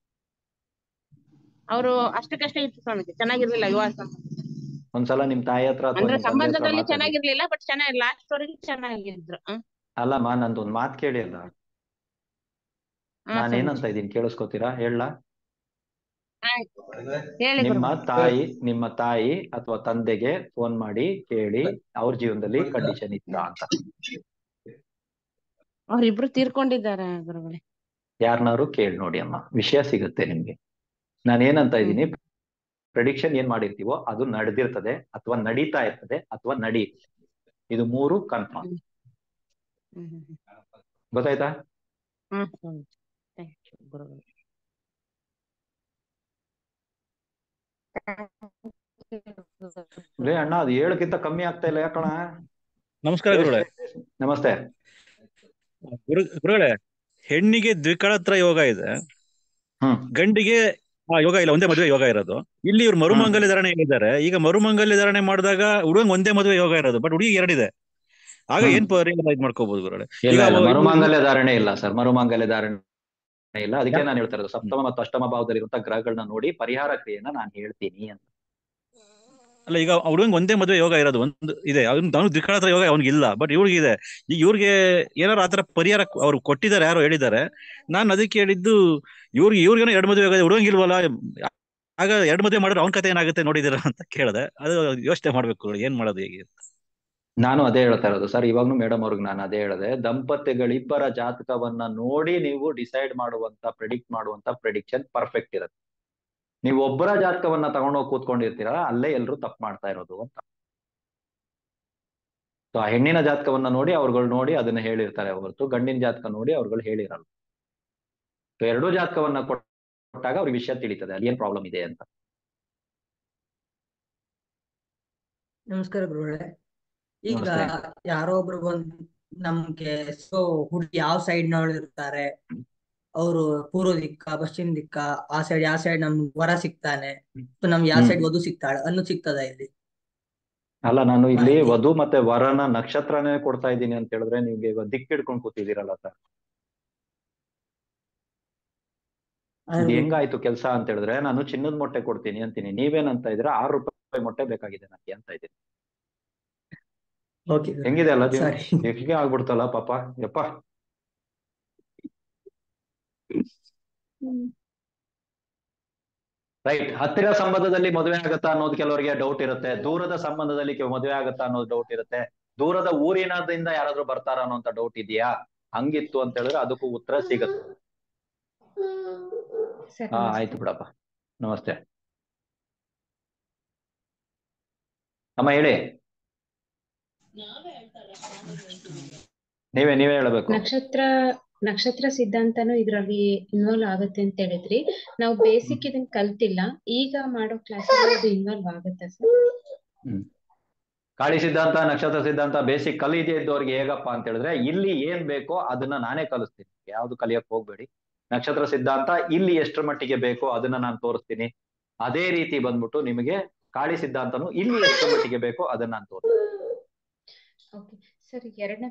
ಅವರು ಅಷ್ಟಕ್ಕಷ್ಟೇ ಇತ್ತು ಸ್ವಾಮೀಜಿ ಚೆನ್ನಾಗಿರ್ಲಿಲ್ಲ ವಿವಾಹ ಸಂಬಂಧ ಒಂದ್ಸಲ ನಿಮ್ ತಾಯಿ ಹತ್ರ ಅಥವಾ ಅಂದ್ರೆ ನಿಮ್ ತಂದೆ ಹತ್ರ ಸಂಬಂಧದಲ್ಲಿ ಮಾತಾಡಿ ಚೆನ್ನಾಗಿರ್ಲಿಲ್ಲ ಬಟ್ ಚೆನ್ನಾಗಿ ಲಾಸ್ಟ್ ವರೆಗೆ ಚೆನ್ನಾಗಿದ್ರು ಹ್ಮ್ ಅಲ್ಲಮ್ಮ ನಂದು ಒಂದ್ ಮಾತ್ ಕೇಳಿ ಅಲ್ಲ ಹಾ ನಾನ್ ಸ್ವಾಮೀಜಿ ಏನಂತ ಇದೀನಿ ಕೇಳಿಸ್ಕೊತೀರಾ ಹೇಳ ಆಯ್ತು ಹೇಳಿ ನಿಮ್ಮ ಗುರುಗಳೇ ತಾಯಿ ನಿಮ್ಮ ತಾಯಿ ಅಥವಾ ತಂದೆಗೆ ಫೋನ್ ಮಾಡಿ ಕೇಳಿ ಅವ್ರ ಜೀವನದಲ್ಲಿ ಕಂಡೀಷನ್ ಇತ್ತ ಅಂತ ಅವ್ರಿಬ್ರು ತೀರ್ಕೊಂಡಿದ್ದಾರೆ ಗುರುಗಳೇ ಯಾರನ್ನಾರು ಕೇಳಿ ನೋಡಿ ಅಮ್ಮ ವಿಷಯ ಸಿಗುತ್ತೆ ನಿಮ್ಗೆ ನಾನು ಏನಂತ ಇದ್ದೀನಿ ಪ್ರೆಡಿಕ್ಷನ್ ಏನ್ ಮಾಡಿರ್ತೀವೋ ಅದು ನಡೆದಿರ್ತದೆ ಅಥವಾ ನಡೀತಾ ಇರ್ತದೆ ಅಥವಾ ನಡೆಯುತ್ತೆ ಇದು ಮೂರು ಕನ್ಫರ್ಮ್ ಹ್ಮ್ ಹ್ಮ್ ಹ್ಮ್ ಗೊತ್ತಾಯ್ತಾ ಹಾ ಸ್ವಾಮೀಜಿ ಥ್ಯಾಂಕ್ ಯು ಗುರುಗಳೇ ಲೇ ಅಣ್ಣ ಅದು ಏಳಕ್ಕಿಂತ ಕಮ್ಮಿ ಆಗ್ತಾ ಇಲ್ಲ ಯಾಕಣ ನಮಸ್ಕಾರ ಗುರುಗಳೇ ನಮಸ್ತೆ ಗುರು ಗುರುಗಳೇ ಹೆಣ್ಣಿಗೆ ದ್ವಿಕಳತ್ರ ಯೋಗ ಇದೆ ಹ್ಮ್ ಗಂಡಿಗೆ ಆ ಯೋಗ ಇಲ್ಲ ಒಂದೇ ಮದುವೆ ಯೋಗ ಇರೋದು ಇಲ್ಲಿ ಇವ್ರು ಮರುಮಂಗಲ್ಯ ಧಾರಣೆ ಹೇಳಿದ್ದಾರೆ ಈಗ ಮರುಮಂಗಲ್ಯ ಧಾರಣೆ ಮಾಡಿದಾಗ ಹುಡುಗಂಗ್ ಒಂದೇ ಮದುವೆ ಯೋಗ ಇರೋದು ಬಟ್ ಹುಡುಗಿ ಎರಡಿದೆ ಆಗ ಹ್ಮ್. ಏನ್ ಪರಿಹಾರ ಇದ್ ಮಾಡ್ಕೋಬಹುದು ಗುರುಗಳೇ ಇಲ್ಲ ಈಗ ಇಲ್ಲ ಅವ- ಮರುಮಾಂಗಲ್ಯ ಧಾರಣೆ ಇಲ್ಲ ಸರ್ ಮರುಮಾಂಗಲ್ಯ ಧಾರಣೆ ಇಲ್ಲ ಅದಕ್ಕೆ ನಾನು ಹೇಳ್ತಾ ಇರೋದು ಸಪ್ತಮ ಮತ್ತು ಅಷ್ಟಮ ಭಾವದಲ್ಲಿರುವಂತಹ ಗ್ರಹಗಳನ್ನ ನೋಡಿ ಪರಿಹಾರ ಕ್ರಿಯೆನ ನಾನು ಹೇಳ್ತೀನಿ ಅಂತ ಅಲ್ಲ ಈಗ ಹುಡುಗಂಗ್ ಒಂದೇ ಮದುವೆ ಯೋಗ ಇರೋದು ಒಂದು ಇದೆ ಅವ್ನು ಅವ್ನು ದ್ವಿಕಳತ್ರ ಯೋಗ ಅವ್ನಿಗೆ ಇಲ್ಲ ಬಟ್ ಇವ್ರಿಗೆ ಇದೆ ಈಗ ಇವ್ರಿಗೆ ಏನಾರು ಆತರ ಪರಿಹಾರ ಅವ್ರು ಕೊಟ್ಟಿದ್ದಾರೆ ಯಾರೋ ಹೇಳಿದ್ದಾರೆ ನಾನು ಅದಕ್ಕೆ ಹೇಳಿದ್ದು ಇವ್ರಿಗೆ ಇವ್ರಿಗೇನೋ ಎರಡು ಮದುವೆ ಯೋಗ ಹುಡುಗಂಗ್ ಇಲ್ವಲ್ಲ ಆಗ ಎರಡು ಮದುವೆ ಮಾಡಿದ್ರೆ ಅವ್ನ ಕತೆ ಏನಾಗುತ್ತೆ ನೋಡಿದಿರ ಅಂತ ಕೇಳಿದೆ ಅದು ಯೋಚನೆ ಮಾಡ್ಬೇಕು ಏನ್ ಮಾಡೋದು ಹೇಗೆ ನಾನು ಅದೇ ಹೇಳ್ತಾ ಇರೋದು ಸರ್ ಇವಾಗ್ನು ಮೇಡಮ್ ಅವ್ರಿಗೆ ನಾನು ಅದೇ ಹೇಳಿದೆ ದಂಪತಿಗಳಿಬ್ಬರ ಜಾತಕವನ್ನ ನೋಡಿ ನೀವು ಡಿಸೈಡ್ ಮಾಡುವಂತ ಪ್ರಿಡಿಕ್ಟ್ ಮಾಡುವಂತ ಪ್ರಿಡಿಕ್ಷನ್ ಪರ್ಫೆಕ್ಟ್ ಇರುತ್ತೆ ನೀವು ಒಬ್ಬರ ಜಾತಕವನ್ನ ತಗೊಂಡೋಗಿ ಕೂತ್ಕೊಂಡಿರ್ತೀರಲ್ಲ ಅಲ್ಲೇ ಎಲ್ರು ತಪ್ಪು ಮಾಡ್ತಾ ಇರೋದು ಅಂತ ಸೊ ಆ ಹೆಣ್ಣಿನ ಜಾತಕವನ್ನ ನೋಡಿ ಅವ್ರುಗಳು ನೋಡಿ ಅದನ್ನ ಹೇಳಿರ್ತಾರೆ ಹೊರತು ಗಂಡಿನ ಜಾತಕ ನೋಡಿ ಅವ್ರುಗಳು ಹೇಳಿರಲ್ಲ ಸೊ ಎರಡೂ ಜಾತಕವನ್ನ ಕೊಟ್ಟಾಗ ಅವ್ರಿಗೆ ವಿಷಯ ತಿಳಿತದೆ ಅಲ್ಲಿ ಏನ್ ಪ್ರಾಬ್ಲಮ್ ಇದೆ ಅಂತ ನಮಸ್ಕಾರ ಗುರುಗಳೇ ಈಗ ನಮಸ್ತೆ. ಯಾರೋ ಒಬ್ರು ಬಂದ್ ನಮ್ಗೆ ಸೊ ಹುಡುಗಿ ಯಾವ ಸೈಡ್ ನೋಡಿರ್ತಾರೆ ಅವರು ಪೂರ್ವ ದಿಕ್ಕ ಪಶ್ಚಿಮ ದಿಕ್ಕ ಆ ಸೈಡ್ ಯಾವ ಸೈಡ್ ನಮ್ ವರ ಸಿಗ್ತಾನೆ ಸೊ ನಮ್ಗೆ ಯಾವ ಹ್ಮ್. ಸೈಡ್ ವಧು ಸಿಗ್ತಾಳೆ ಅನ್ನೋದು ಸಿಗ್ತದ ಇಲ್ಲಿ ಅಲ್ಲ ನಾನು ಇಲ್ಲಿ ಮಾಹಿತಿ. ವಧು ಮತ್ತೆ ವರನ ನಕ್ಷತ್ರನೇ ಕೊಡ್ತಾ ಇದ್ದೀನಿ ಅಂತ ಹೇಳಿದ್ರೆ ನಿಮ್ಗೆ ಇವಾಗ ದಿಕ್ಕ್ ಹಿಡ್ಕೊಂಡು ಕೂತಿದ್ದೀರಲ್ಲ ಸರ್ ಇದು ಹೆಂಗಾಯ್ತು ಕೆಲಸ ಅಂತ ಹೇಳಿದ್ರೆ ನಾನು ಚಿನ್ನದ ಮೊಟ್ಟೆ ಕೊಡ್ತೀನಿ ಅಂತೀನಿ ನೀವೇನಂತ ಇದ್ರೆ ಆರು ರೂಪಾಯಿ ಮೊಟ್ಟೆ ಬೇಕಾಗಿದೆ ನನಗೆ ಅಂತ ಇದ್ದೀನಿ ಓಕೆ ಹೆಂಗಿದೆ ಅಲ್ಲ ಜೀವನ ಸರಿ ಹೆಂಗೆ ಆಗ್ಬಿಡ್ತಲ್ಲ ಪಾಪ ಯಪ್ಪ ರೈಟ್ ಹತ್ತಿರ ಸಂಬಂಧದಲ್ಲಿ ಮದುವೆ ಆಗತ್ತಾ ಅನ್ನೋದು ಕೆಲವರಿಗೆ ಡೌಟ್ ಇರುತ್ತೆ ದೂರದ ಸಂಬಂಧದಲ್ಲಿ ಕೆಲ- ಮದುವೆ ಆಗತ್ತಾ ಅನ್ನೋದು ಡೌಟ್ ಇರುತ್ತೆ ದೂರದ ಊರಿನದಿಂದ ಯಾರಾದ್ರೂ ಬರ್ತಾರ ಅನ್ನೋಂತ ಡೌಟ್ ಇದೆಯಾ ಹಂಗಿತ್ತು ಅಂತ ಹೇಳಿದ್ರೆ ಅದಕ್ಕೂ ಉತ್ತರ ಸಿಗುತ್ತೆ ಸರ್ ಹಾ ನಮಸ್ತೆ. ಆಯ್ತು ಬಿಡಪ್ಪ ನಮಸ್ತೆ ಅಮ್ಮ ಹೇಳಿ ನೀವೇ ನೀವೇ ಹೇಳ್ಬೇಕು ನಕ್ಷತ್ರ ನಕ್ಷತ್ರ ಸಿದ್ಧಾಂತನೂ ಇದ್ರಲ್ಲಿ ಇನ್ವಾಲ್ವ್ ಆಗುತ್ತೆ ಅಂತ ಹೇಳಿದ್ರಿ ನಾವು ಬೇಸಿಕ್ ಇದನ್ನ ಕಲ್ತಿಲ್ಲ ಈಗ ಮಾಡೋ ಕ್ಲಾಸ್ ಅದು ಇನ್ವಾಲ್ವ್ ಆಗುತ್ತಾ ಸರ್ ಹ್ಮ್ ಕಾಳಿ ಸಿದ್ಧಾಂತ ನಕ್ಷತ್ರ ಸಿದ್ಧಾಂತ ಬೇಸಿಕ್ ಕಲಿಯದೇ ಇದ್ದವ್ರಿಗೆ ಹೇಗಪ್ಪ ಅಂತ ಹೇಳಿದ್ರೆ ಇಲ್ಲಿ ಏನ್ ಬೇಕೋ ಅದನ್ನ ನಾನೇ ಕಲಿಸ್ತೀನಿ ಯಾವ್ದು ಕಲಿಯಕ್ ಹೋಗ್ಬೇಡಿ ನಕ್ಷತ್ರ ಸಿದ್ಧಾಂತ ಇಲ್ಲಿ ಎಷ್ಟರ ಮಟ್ಟಿಗೆ ಬೇಕೋ ಅದನ್ನ ನಾನು ತೋರಿಸ್ತೀನಿ ಅದೇ ರೀತಿ ಬಂದ್ಬಿಟ್ಟು ನಿಮಗೆ ಕಾಳಿ ಸಿದ್ಧಾಂತನು ಇಲ್ಲಿ ಎಷ್ಟರ ಮಟ್ಟಿಗೆ ಬೇಕೋ ಅದನ್ನ ನಾನು ತೋರಿಸ್ತೀನಿ ಓಕೆ ಸರ್ ಎರಡನೇ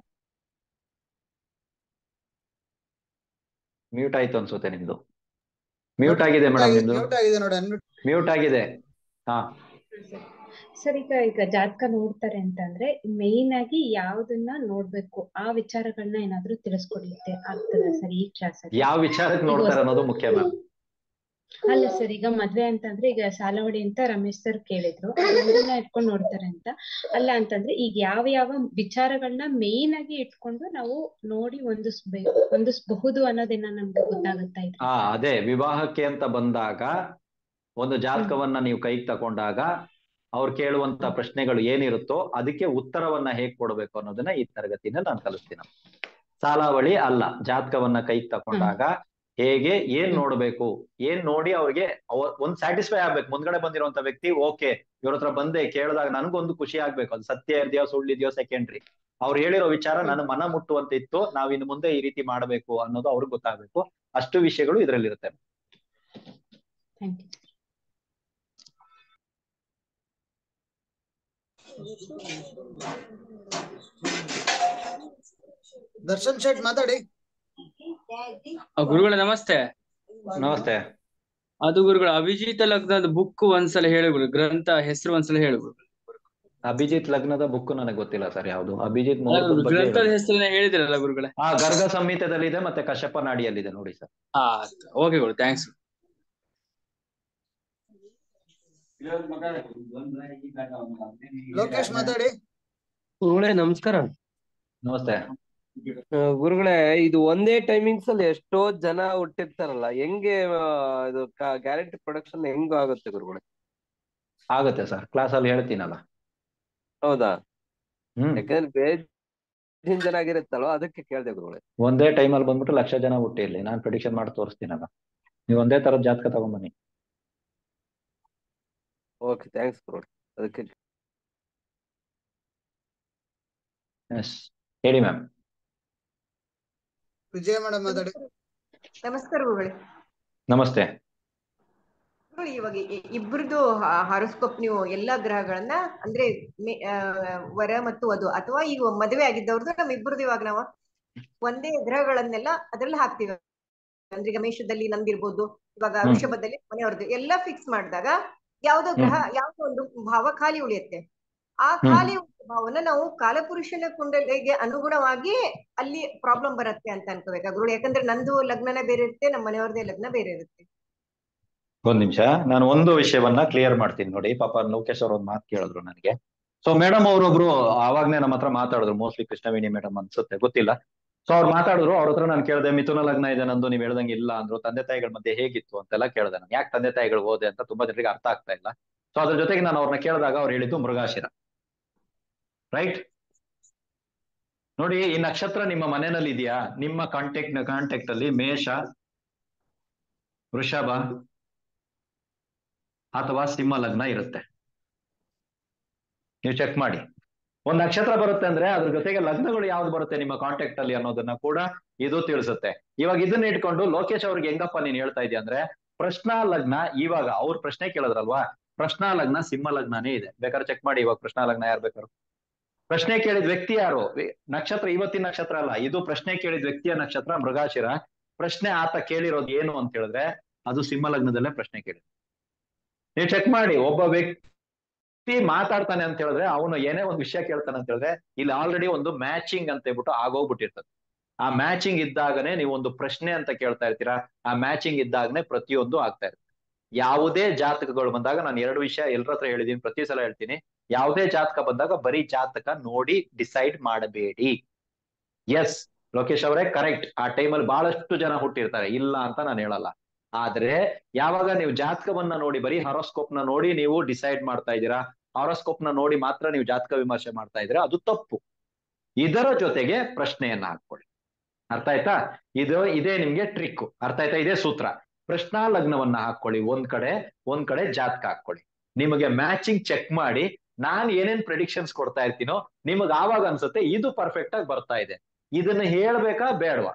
ಮ್ಯೂಟ್ ಆಯ್ತು ಅನ್ಸುತ್ತೆ ನಿಮ್ದು ಮ್ಯೂಟ್ ಆಗಿದೆ ಮೇಡಮ್ ನಿಮ್ದು ಮ್ಯೂಟ್ ಆಗಿದೆ ನೋಡಿ ಅನ್ಮ್ಯೂಟ್ ಮ್ಯೂಟ್ ಆಗಿದೆ ಹಾ ಸರ್ ಈಗ ಈಗ ಜಾತಕ ನೋಡ್ತಾರೆ ಅಂತಂದ್ರೆ ಮೇನ್ ಆಗಿ ಯಾವ್ದನ್ನ ನೋಡ್ಬೇಕು ಆ ವಿಚಾರಗಳನ್ನ ಏನಾದ್ರೂ ತಿಳಿಸ್ಕೊಡ್ಲಿಕ್ಕೆ ಆಗ್ತದ ಸರ್ ಈ ಕ್ಲಾಸ್ ಅಲ್ಲಿ ಯಾವ ವಿಚಾರಕ್ಕೆ ಈಗ ನೋಡ್ತಾರೆ ಹೊಸ- ಅನ್ನೋದು ಮುಖ್ಯ ಮ್ಯಾಮ್ ಅಲ್ಲ ಸರ್ ಈಗ ಮದ್ವೆ ಅಂತಂದ್ರೆ ಈಗ ಸಾಲವಡಿ ಅಂತ ರಮೇಶ್ ಸರ್ ಕೇಳಿದ್ರು ಅದನ್ನ ಇಟ್ಕೊಂಡು ನೋಡ್ತಾರೆ ಅಂತ ಅಲ್ಲ ಅಂತಂದ್ರೆ ಈಗ ಯಾವ ಯಾವ ವಿಚಾರಗಳನ್ನ ಮೇನ್ ಆಗಿ ಇಟ್ಕೊಂಡು ನಾವು ನೋಡಿ ಹೊಂದಿಸ್ಬೇಕು ಹೊಂದಿಸಬಹುದು ಅನ್ನೋದನ್ನ ನಮ್ಗೆ ಗೊತ್ತಾಗುತ್ತಾ ಇದೆ ಹಾ ಅದೇ ವಿವಾಹಕ್ಕೆ ಅಂತ ಬಂದಾಗ ಒಂದು ಜಾತಕವನ್ನ ನೀವು ಕೈಗೆ ತಕೊಂಡಾಗ ಅವ್ರು ಕೇಳುವಂತ ಪ್ರಶ್ನೆಗಳು ಏನಿರುತ್ತೋ ಅದಕ್ಕೆ ಉತ್ತರವನ್ನ ಹೇಗ್ ಕೊಡ್ಬೇಕು ಅನ್ನೋದನ್ನ ಈ ತರಗತಿನ ನಾನು ಕಲಿಸ್ತೀನಿ ಸಾಲಾವಳಿ ಅಲ್ಲ ಜಾತಕವನ್ನ ಕೈಗೆ ತಕೊಂಡಾಗ ಹೇಗೆ ಏನ್ ನೋಡ್ಬೇಕು ಏನ್ ನೋಡಿ ಅವ್ರಿಗೆ ಅವ್ರ ಒಂದ್ ಸ್ಯಾಟಿಸ್ಫೈ ಆಗ್ಬೇಕು ಮುಂದ್ಗಡೆ ಬಂದಿರುವಂತ ವ್ಯಕ್ತಿ ಓಕೆ ಇವ್ರ ಹತ್ರ ಬಂದೆ ಕೇಳಿದಾಗ ನನ್ಗೊಂದು ಖುಷಿ ಆಗ್ಬೇಕು ಅದು ಸತ್ಯ ಇದೆಯೋ ಸುಳ್ಳಿದೆಯೋ ಸೆಕೆಂಡ್ರಿ ಅವ್ರು ಹೇಳಿರೋ ವಿಚಾರ ನನ್ನ ಮನ ಮುಟ್ಟುವಂತ ಇತ್ತು ನಾವ್ ಇನ್ನು ಮುಂದೆ ಈ ರೀತಿ ಮಾಡ್ಬೇಕು ಅನ್ನೋದು ಅವ್ರಿಗೆ ಗೊತ್ತಾಗ್ಬೇಕು ಅಷ್ಟು ವಿಷಯಗಳು ಇದ್ರಲ್ಲಿ ಇರುತ್ತೆ ಥ್ಯಾಂಕ್ ಯು ದರ್ಶನ್ ಶೆಟ್ ಮಾತಾಡಿ ಆ, ಗುರುಗಳೇ ನಮಸ್ತೆ ನಮಸ್ತೆ ಅದು ಗುರುಗಳ ಅಭಿಜಿತ ಲಗ್ನದ ಬುಕ್ ಒಂದ್ಸಲ ಹೇಳಿ ಗುರು ಗ್ರಂಥ ಹೆಸರು ಒಂದ್ಸಲ ಹೇಳಿ ಗುರು ಅಭಿಜಿತ್ ಲಗ್ನದ ಬುಕ್ ನನಗೆ ಗೊತ್ತಿಲ್ಲ ಸರ್ ಯಾವುದು ಅಭಿಜಿತ್ ಅಲ್ಲ ಮುಹೂರ್ತದ ಗುರು, ಬಗ್ಗೆ ಗ್ರಂಥದ ಹೇಳಿ. ಹೆಸರನ್ನ ಹೇಳಿದಿರಲ್ಲ ಗುರುಗಳೇ ಆ ಗರ್ಗ ಸಂಹಿತದಲ್ಲಿ ಇದೆ ಮತ್ತೆ ಕಶ್ಯಪ ನಾಡಿಯಲ್ಲಿದೆ ನೋಡಿ ಸರ್ ಹಾ ಓಕೆ ಗುರು ಥ್ಯಾಂಕ್ಸ್ ಲೋಕೇಶ್ ಮಾತಾಡಿ ಗುರುಗಳೇ ನಮಸ್ಕಾರ ನಮಸ್ತೆ ಆ, ಗುರುಗಳೇ ಇದು ಒಂದೇ ಟೈಮಿಂಗ್ಸ್ ಅಲ್ಲಿ ಎಷ್ಟೋ ಜನ ಹುಟ್ಟಿರ್ತಾರಲ್ಲ ಹೆಂಗೆ ಆ, ಇದು ಗ್ಯಾರಂಟಿ ಪ್ರೊಡಕ್ಷನ್ ಹೆಂಗ್ ಆಗುತ್ತೆ ಗುರುಗಳೇ ಆಗುತ್ತೆ ಸರ್ ಕ್ಲಾಸ್ ಅಲ್ಲಿ ಹೇಳ್ತೀನಲ್ಲ ಹೌದಾ ಹ್ಮ್ ಯಾಕಂದ್ರೆ ಬೇರೆ ಜನ ಆಗಿರುತ್ತಲ್ವ ಅದಕ್ಕೆ ಕೇಳ್ದೆ ಗುರುಗಳೇ ಒಂದೇ ಟೈಮ್ ಅಲ್ಲಿ ಬಂದ್ಬಿಟ್ಟು ಲಕ್ಷ ಜನ ಹುಟ್ಟಿರ್ಲಿ ನಾನ್ ಪ್ರಿಡಿಕ್ಷನ್ ಮಾಡಿ ತೋರಿಸ್ತೀನಲ್ಲ ನೀವು ಒಂದೇ ತರದ ಜಾತಕ ತಗೊಂಬನ್ನಿ ಓಕೆ ಥ್ಯಾಂಕ್ಸ್ ಗುರುಗಳೇ ಅದಕ್ಕೆ ಎಸ್ ಹೇಳಿ ಮ್ಯಾಮ್ ವಿಜಯ ಮೇಡಮ್ ಮಾತಾಡಿ ನಮಸ್ಕಾರ ಗುರುಗಳೇ ನಮಸ್ತೆ ಗುರುಗಳೇ, ಇವಾಗ ಇ- ಇಬ್ರದ್ದು ಹಾರೋಸ್ಕೋಪ್ ನೀವು ಎಲ್ಲಾ ಗ್ರಹಗಳನ್ನ ಅಂದ್ರೆ ಮೆ- ಆ, ವರ ಮತ್ತು ವಧು ಅಥವಾ ಈಗ ಮದುವೆ ಆಗಿದ್ದವ್ರದ್ದು ನಮ್ ಇಬ್ರದ್ದು ಇವಾಗ ನಾವು ಒಂದೇ ಗ್ರಹಗಳನ್ನೆಲ್ಲ ಅದ್ರಲ್ಲಿ ಹಾಕ್ತಿವಿ ಅಂದ್ರೆ ಈಗ ಮೇಷದಲ್ಲಿ ನಂದಿರ್ಬೋದು ಇವಾಗ ಹ್ಮ್. ವೃಷಭದಲ್ಲಿ ಮನೆಯವ್ರದ್ದು ಎಲ್ಲ ಫಿಕ್ಸ್ ಮಾಡಿದಾಗ ಯಾವ್ದೋ ಗ್ರಹ ಯಾವ್ದೋ ಒಂದು ಭಾವ ಖಾಲಿ ಉಳಿಯುತ್ತೆ ಆ ಹ್ಮ್. ಖಾಲಿ ಉಳಿದ ಭಾವನ ನಾವು ಕಾಲಪುರುಷನ ಕುಂಡಲಿಗೆ ಅನುಗುಣವಾಗಿ ಅಲ್ಲಿ ಪ್ರಾಬ್ಲಮ್ ಬರುತ್ತೆ ಅಂತ ಅನ್ಕೋಬೇಕಾ ಗುರುಗಳು ಯಾಕಂದ್ರೆ ನಂದು ಲಗ್ನನೇ ಬೇರೆ ಇರುತ್ತೆ ನಮ್ಮ ಮನೆಯವ್ರದೇ ಲಗ್ನ ಬೇರೆ ಇರುತ್ತೆ ಒಂದ್ ನಿಮಿಷ ನಾನು ಒಂದು ವಿಷಯವನ್ನ ಕ್ಲಿಯರ್ ಮಾಡ್ತೀನಿ ನೋಡಿ ಪಾಪ ಲೋಕೇಶ್ ಅವ್ರ ಒಂದ್ ಮಾತು ಕೇಳಿದ್ರು ನನಗೆ ಸೊ ಮೇಡಮ್ ಅವರೊಬ್ರು ಆವಾಗ್ನೇ ನಮ್ಮ ಹತ್ರ ಮಾತಾಡಿದ್ರು ಮೋಸ್ಟ್ಲಿ ಕೃಷ್ಣವೇಣಿ ಮೇಡಮ್ ಅನ್ಸುತ್ತೆ ಗೊತ್ತಿಲ್ಲ ಸೊ ಅವ್ರು ಮಾತಾಡಿದ್ರು ಅವ್ರ ಹತ್ರ ನಾನು ಕೇಳಿದೆ ಮಿಥುನ ಲಗ್ನ ಇದೆ ನಂದು ನೀವ್ ಹೇಳ್ದಂಗೆ ಇಲ್ಲ ಅಂದ್ರು ತಂದೆ ತಾಯಿಗಳ ಮಧ್ಯೆ ಹೇಗಿತ್ತು ಅಂತೆಲ್ಲ ಕೇಳಿದೆ ನಾನು ಯಾಕೆ ತಂದೆ ತಾಯಿಗಳು ಹೋದೆ ಅಂತ ತುಂಬಾ ಜನರಿಗೆ ಅರ್ಥ ಆಗ್ತಾ ಇಲ್ಲ ಸೊ ಅದ್ರ ಜೊತೆಗೆ ನಾನು ಅವ್ರನ್ನ ಕೇಳಿದಾಗ ಅವ್ರು ಹೇಳಿದ್ದು ಮೃಗಾಶಿರ ರೈಟ್ ನೋಡಿ ಈ ನಕ್ಷತ್ರ ನಿಮ್ಮ ಮನೆಯಲ್ಲಿ ಇದೆಯಾ ನಿಮ್ಮ ಕಾಂಟ್ಯಾಕ್ಟ್ ಕಾಂಟ್ಯಾಕ್ಟ್ ಅಲ್ಲಿ ಮೇಷ ವೃಷಭ ಅಥವಾ ಸಿಂಹ ಲಗ್ನ ಇರುತ್ತೆ ನೀವು ಚೆಕ್ ಮಾಡಿ ಒಂದ್ ನಕ್ಷತ್ರ ಬರುತ್ತೆ ಅಂದ್ರೆ ಅದ್ರ ಜೊತೆಗೆ ಲಗ್ನಗಳು ಯಾವ್ದು ಬರುತ್ತೆ ನಿಮ್ಮ ಕಾಂಟ್ಯಾಕ್ಟ್ ಅಲ್ಲಿ ಅನ್ನೋದನ್ನ ಕೂಡ ಇದು ತಿಳಿಸುತ್ತೆ ಇವಾಗ ಇದನ್ನ ಇಟ್ಕೊಂಡು ಲೋಕೇಶ್ ಅವ್ರಿಗೆ ಹೆಂಗಪ್ಪ ನೀನ್ ಹೇಳ್ತಾ ಇದೀಯ ಅಂದ್ರೆ ಪ್ರಶ್ನಾ ಲಗ್ನ ಇವಾಗ ಅವ್ರ ಪ್ರಶ್ನೆ ಕೇಳಿದ್ರಲ್ವಾ ಪ್ರಶ್ನಾ ಲಗ್ನ ಸಿಂಹ ಲಗ್ನನೇ ಇದೆ ಬೇಕಾದ್ರೆ ಚೆಕ್ ಮಾಡಿ ಇವಾಗ ಪ್ರಶ್ನಾ ಲಗ್ನ ಯಾರು ಬೇಕಾದ್ರು ಪ್ರಶ್ನೆ ಕೇಳಿದ ವ್ಯಕ್ತಿ ಯಾರು ವಿ- ನಕ್ಷತ್ರ ಇವತ್ತಿನ ನಕ್ಷತ್ರ ಅಲ್ಲ ಇದು ಪ್ರಶ್ನೆ ಕೇಳಿದ ವ್ಯಕ್ತಿಯ ನಕ್ಷತ್ರ ಮೃಗಾಶಿರ ಪ್ರಶ್ನೆ ಆತ ಕೇಳಿರೋದು ಏನು ಅಂತ ಹೇಳಿದ್ರೆ ಅದು ಸಿಂಹ ಲಗ್ನದಲ್ಲೇ ಪ್ರಶ್ನೆ ಕೇಳಿದ ನೀವು ಚೆಕ್ ಮಾಡಿ ಒಬ್ಬ ವ್ಯಕ್ತಿ ಮಾತಾಡ್ತಾನೆ ಅಂತ ಹೇಳಿದ್ರೆ ಅವನು ಏನೇ ಒಂದು ವಿಷಯ ಕೇಳ್ತಾನೆ ಅಂತ ಹೇಳಿದ್ರೆ ಇಲ್ಲಿ ಆಲ್ರೆಡಿ ಒಂದು ಮ್ಯಾಚಿಂಗ್ ಅಂತ ಹೇಳ್ಬಿಟ್ಟು ಆಗೋಗ್ಬಿಟ್ಟಿರ್ತದೆ ಆ ಮ್ಯಾಚಿಂಗ್ ಇದ್ದಾಗನೇ ನೀವು ಒಂದು ಪ್ರಶ್ನೆ ಅಂತ ಕೇಳ್ತಾ ಇರ್ತೀರಾ ಆ ಮ್ಯಾಚಿಂಗ್ ಇದ್ದಾಗನೇ ಪ್ರತಿಯೊಂದು ಆಗ್ತಾ ಇರುತ್ತೆ ಯಾವುದೇ ಜಾತಕಗಳು ಬಂದಾಗ ನಾನು ಎರಡು ವಿಷಯ ಎಲ್ಲರ ಹತ್ರ ಹೇಳಿದೀನಿ ಪ್ರತಿ ಸಲ ಹೇಳ್ತೀನಿ ಯಾವುದೇ ಜಾತಕ ಬಂದಾಗ ಬರೀ ಜಾತಕ ನೋಡಿ ಡಿಸೈಡ್ ಮಾಡಬೇಡಿ ಎಸ್ ಲೋಕೇಶ್ ಅವರೇ ಕರೆಕ್ಟ್ ಆ ಟೈಮಲ್ಲಿ ಬಹಳಷ್ಟು ಜನ ಹುಟ್ಟಿರ್ತಾರೆ ಇಲ್ಲ ಅಂತ ನಾನು ಹೇಳಲ್ಲ ಆದ್ರೆ ಯಾವಾಗ ನೀವು ಜಾತಕವನ್ನ ನೋಡಿ ಬರೀ ಹಾರೋಸ್ಕೋಪ್ ನ ನೋಡಿ ನೀವು ಡಿಸೈಡ್ ಮಾಡ್ತಾ ಇದ್ದೀರಾ ಹಾರೋಸ್ಕೋಪ್ ನ ನೋಡಿ ಮಾತ್ರ ನೀವು ಜಾತಕ ವಿಮರ್ಶೆ ಮಾಡ್ತಾ ಇದ್ದೀರಾ ಅದು ತಪ್ಪು ಇದರ ಜೊತೆಗೆ ಪ್ರಶ್ನೆಯನ್ನ ಹಾಕೊಳ್ಳಿ ಅರ್ಥ ಆಯ್ತಾ ಇದು ಇದೇ ನಿಮ್ಗೆ ಟ್ರಿಕ್ ಅರ್ಥ ಆಯ್ತಾ ಇದೇ ಸೂತ್ರ ಪ್ರಶ್ನಾ ಲಗ್ನವನ್ನ ಹಾಕೊಳ್ಳಿ ಒಂದ್ ಕಡೆ ಒಂದ್ ಕಡೆ ಜಾತಕ ಹಾಕೊಳ್ಳಿ ನಿಮಗೆ ಮ್ಯಾಚಿಂಗ್ ಚೆಕ್ ಮಾಡಿ ನಾನ್ ಏನೇನ್ ಪ್ರಿಡಿಕ್ಷನ್ಸ್ ಕೊಡ್ತಾ ಇರ್ತೀನೋ ನಿಮಗ್ ಆವಾಗ ಅನ್ಸುತ್ತೆ ಇದು ಪರ್ಫೆಕ್ಟ್ ಆಗಿ ಬರ್ತಾ ಇದೆ ಇದನ್ನ ಹೇಳ್ಬೇಕಾ ಬೇಡವಾ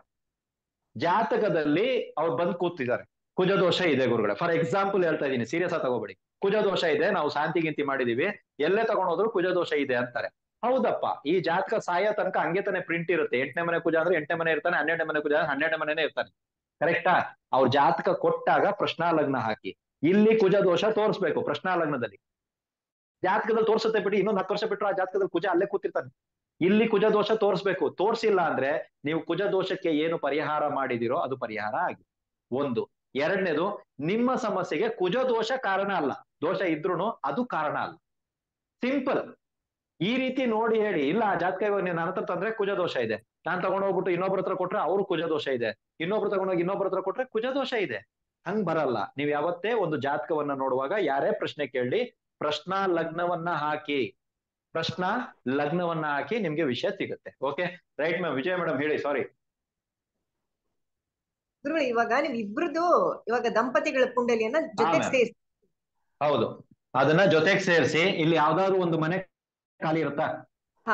ಜಾತಕದಲ್ಲಿ ಅವ್ರು ಬಂದು ಕೂತಿದ್ದಾರೆ ಕುಜ ದೋಷ ಇದೆ ಗುರುಗಳೇ ಫಾರ್ ಎಕ್ಸಾಂಪಲ್ ಹೇಳ್ತಾ ಇದೀನಿ ಸೀರಿಯಸ್ ಆಗಿ ತಗೋಬೇಡಿ ಕುಜ ದೋಷ ಇದೆ ನಾವು ಶಾಂತಿ ಗಿಂತಿ ಮಾಡಿದೀವಿ ಎಲ್ಲೇ ತಗೊಂಡೋದ್ರು ಕುಜ ದೋಷ ಇದೆ ಅಂತಾರೆ ಹೌದಪ್ಪ ಈ ಜಾತಕ ಸಾಯೋ ತನಕ ಹಂಗೆ ತಾನೆ ಪ್ರಿಂಟ್ ಇರುತ್ತೆ ಎಂಟನೇ ಮನೆ ಕುಜ ಅಂದ್ರೆ ಎಂಟನೇ ಮನೆ ಇರ್ತಾನೆ ಹನ್ನೆರಡನೇ ಮನೆ ಕುಜ ಅಂದ್ರೆ ಹನ್ನೆರಡನೇ ಮನೆನೇ ಇರ್ತಾನೆ ಕರೆಕ್ಟಾ ಅವ್ರ ಜಾತಕ ಕೊಟ್ಟಾಗ ಪ್ರಶ್ನಾ ಲಗ್ನ ಹಾಕಿ ಇಲ್ಲಿ ಕುಜ ದೋಷ ತೋರಿಸ್ಬೇಕು ಪ್ರಶ್ನಾ ಲಗ್ನದಲ್ಲಿ ಜಾತಕದಲ್ಲಿ ತೋರ್ಸುತ್ತೆ ಬಿಡಿ ಇನ್ನೊಂದು ಹತ್ತು ವರ್ಷ ಬಿಟ್ಟರು ಆ ಜಾತಕದಲ್ಲಿ ಕುಜ ಅಲ್ಲೇ ಕೂತಿರ್ತಾನೆ ಇಲ್ಲಿ ಕುಜ ದೋಷ ತೋರಿಸ್ಬೇಕು ತೋರ್ಸಿಲ್ಲ ಅಂದ್ರೆ ನೀವು ಕುಜ ದೋಷಕ್ಕೆ ಏನು ಪರಿಹಾರ ಮಾಡಿದಿರೋ ಅದು ಪರಿಹಾರ ಆಗಿ ಒಂದು ಎರಡನೇದು ನಿಮ್ಮ ಸಮಸ್ಯೆಗೆ ಕುಜ ದೋಷ ಕಾರಣ ಅಲ್ಲ ದೋಷ ಇದ್ರೂನು ಅದು ಕಾರಣ ಅಲ್ಲ ಸಿಂಪಲ್ ಈ ರೀತಿ ನೋಡಿ ಹೇಳಿ ಇಲ್ಲ ಆ ಜಾತಕ ಇವಾಗ ನೀವು ನನ್ನ ಹತ್ರ ತಂದ್ರೆ ಕುಜ ದೋಷ ಇದೆ ನಾನ್ ತಗೊಂಡ್ ಹೋಗ್ಬಿಟ್ಟು ಇನ್ನೊಬ್ರ ಹತ್ರ ಕೊಟ್ರೆ ಅವ್ರು ಕುಜ ದೋಷ ಇದೆ ಇನ್ನೊಬ್ರು ತಗೊಂಡೋಗಿ ಇನ್ನೊಬ್ರ ಹತ್ರ ಕೊಟ್ರೆ ಕುಜ ದೋಷ ಇದೆ ಹಂಗ್ ಬರಲ್ಲ ನೀವ್ ಯಾವತ್ತೇ ಒಂದು ಜಾತಕವನ್ನ ನೋಡುವಾಗ ಯಾರೇ ಪ್ರಶ್ನೆ ಕೇಳಿ ಪ್ರಶ್ನಾ ಲಗ್ನವನ್ನ ಹಾಕಿ ಪ್ರಶ್ನಾ ಲಗ್ನವನ್ನ ಹಾಕಿ ನಿಮ್ಗೆ ವಿಷಯ ಸಿಗುತ್ತೆ okay right ma'am Vijay madam ಹೇಳಿ ಸಾರಿ ಗುರುಗಳು ಇವಾಗ ನಿಮ್ ಇಬ್ರದು ಇವಾಗ ದಂಪತಿಗಳ ಕುಂಡಲಿಯನ್ನ ಜೊತೆಗೆ ಆಮೇಲೆ. ಸೇರಿಸಿ ಹೌದು ಅದನ್ನ ಜೊತೆಗೆ ಸೇರಿಸಿ ಇಲ್ಲಿ ಯಾವ್ದಾದ್ರು ಒಂದು ಮನೆ ಖಾಲಿ ಇರುತ್ತಾ ಹಾ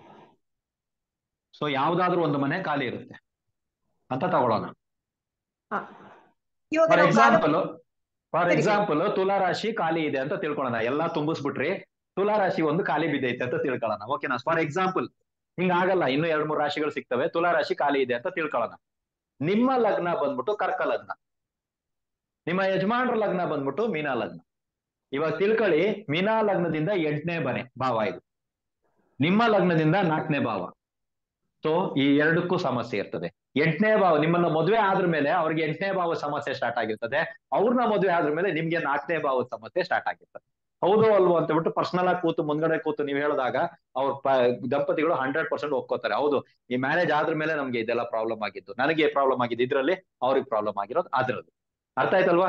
ಸೊ ಯಾವ್ದಾದ್ರು ಒಂದು ಮನೆ ಖಾಲಿ ಇರುತ್ತೆ ಅಂತ ತಗೊಳ್ಳೋಣ ಹಾ ಇವಾಗ ಫಾರ್ ನಾವು ಕಾಲ ಎಕ್ಸಾಂಪಲ್ ಫಾರ್ ಸರಿ, ಸರಿ. ಎಕ್ಸಾಂಪಲ್ ತುಲಾ ರಾಶಿ ಖಾಲಿ ಇದೆ ಅಂತ ತಿಳ್ಕೊಳ್ಳೋಣ ಎಲ್ಲಾ ತುಂಬಿಸ್ಬಿಟ್ರಿ ತುಲಾ ರಾಶಿ ಒಂದು ಖಾಲಿ ಬಿದ್ದೈತೆ ಅಂತ ತಿಳ್ಕೊಳ್ಳೋಣ ಓಕೆನಾ ಫಾರ್ ಎಕ್ಸಾಂಪಲ್ ಹಿಂಗ ಆಗಲ್ಲ ಇನ್ನು ಎರಡ್ ಮೂರು ರಾಶಿಗಳು ಸಿಗ್ತವೆ ತುಲಾ ರಾಶಿ ಖಾಲಿ ಇದೆ ಅಂತ ತಿಳ್ಕೊಳ್ಳೋಣ ನಿಮ್ಮ ಲಗ್ನ ಬಂದ್ಬಿಟ್ಟು ಕರ್ಕ ಲಗ್ನ ನಿಮ್ಮ ಯಜಮಾನ್ರ ಲಗ್ನ ಬಂದ್ಬಿಟ್ಟು ಮೀನಾ ಲಗ್ನ ಇವಾಗ ತಿಳ್ಕೊಳ್ಳಿ ಮೀನಾ ಲಗ್ನದಿಂದ ಎಂಟನೇ ಮನೆ ಭಾವ ಇದು ನಿಮ್ಮ ಲಗ್ನದಿಂದ ನಾಲ್ಕನೇ ಭಾವ ಸೊ ಈ ಎರಡಕ್ಕೂ ಸಮಸ್ಯೆ ಇರ್ತದೆ ಎಂಟನೇ ಭಾವ ನಿಮ್ಮನ್ನ ಮದುವೆ ಆದ್ರ ಮೇಲೆ ಅವ್ರಿಗೆ ಎಂಟನೇ ಭಾವ ಸಮಸ್ಯೆ ಸ್ಟಾರ್ಟ್ ಆಗಿರ್ತದೆ ಅವ್ರನ್ನ ಮದುವೆ ಆದ್ರ ಮೇಲೆ ನಿಮ್ಗೆ ನಾಲ್ಕನೇ ಭಾವದ ಸಮಸ್ಯೆ ಸ್ಟಾರ್ಟ್ ಆಗಿರ್ತದೆ ಹೌದು ಅಲ್ವೋ ಅಂತ ಬಿಟ್ಟು ಪರ್ಸನಲ್ ಆಗಿ ಕೂತು ಮುಂದ್ಗಡೆ ಕೂತು ನೀವು ಹೇಳಿದಾಗ ಅವ್ರ ಪ- ದಂಪತಿಗಳು ಹಂಡ್ರೆಡ್ ಪರ್ಸೆಂಟ್ ಒಪ್ಕೋತಾರೆ ಹೌದು ಈ ಮ್ಯಾರೇಜ್ ಆದ್ರ ಮೇಲೆ ನಮ್ಗೆ ಇದೆಲ್ಲ ಪ್ರಾಬ್ಲಮ್ ಆಗಿದ್ದು ನನಗೆ ಪ್ರಾಬ್ಲಮ್ ಆಗಿದ್ದು ಇದ್ರಲ್ಲಿ ಅವ್ರಿಗೆ ಪ್ರಾಬ್ಲಮ್ ಆಗಿರೋದು ಅದ್ರಲ್ಲಿ ಅರ್ಥ ಆಯ್ತಲ್ವಾ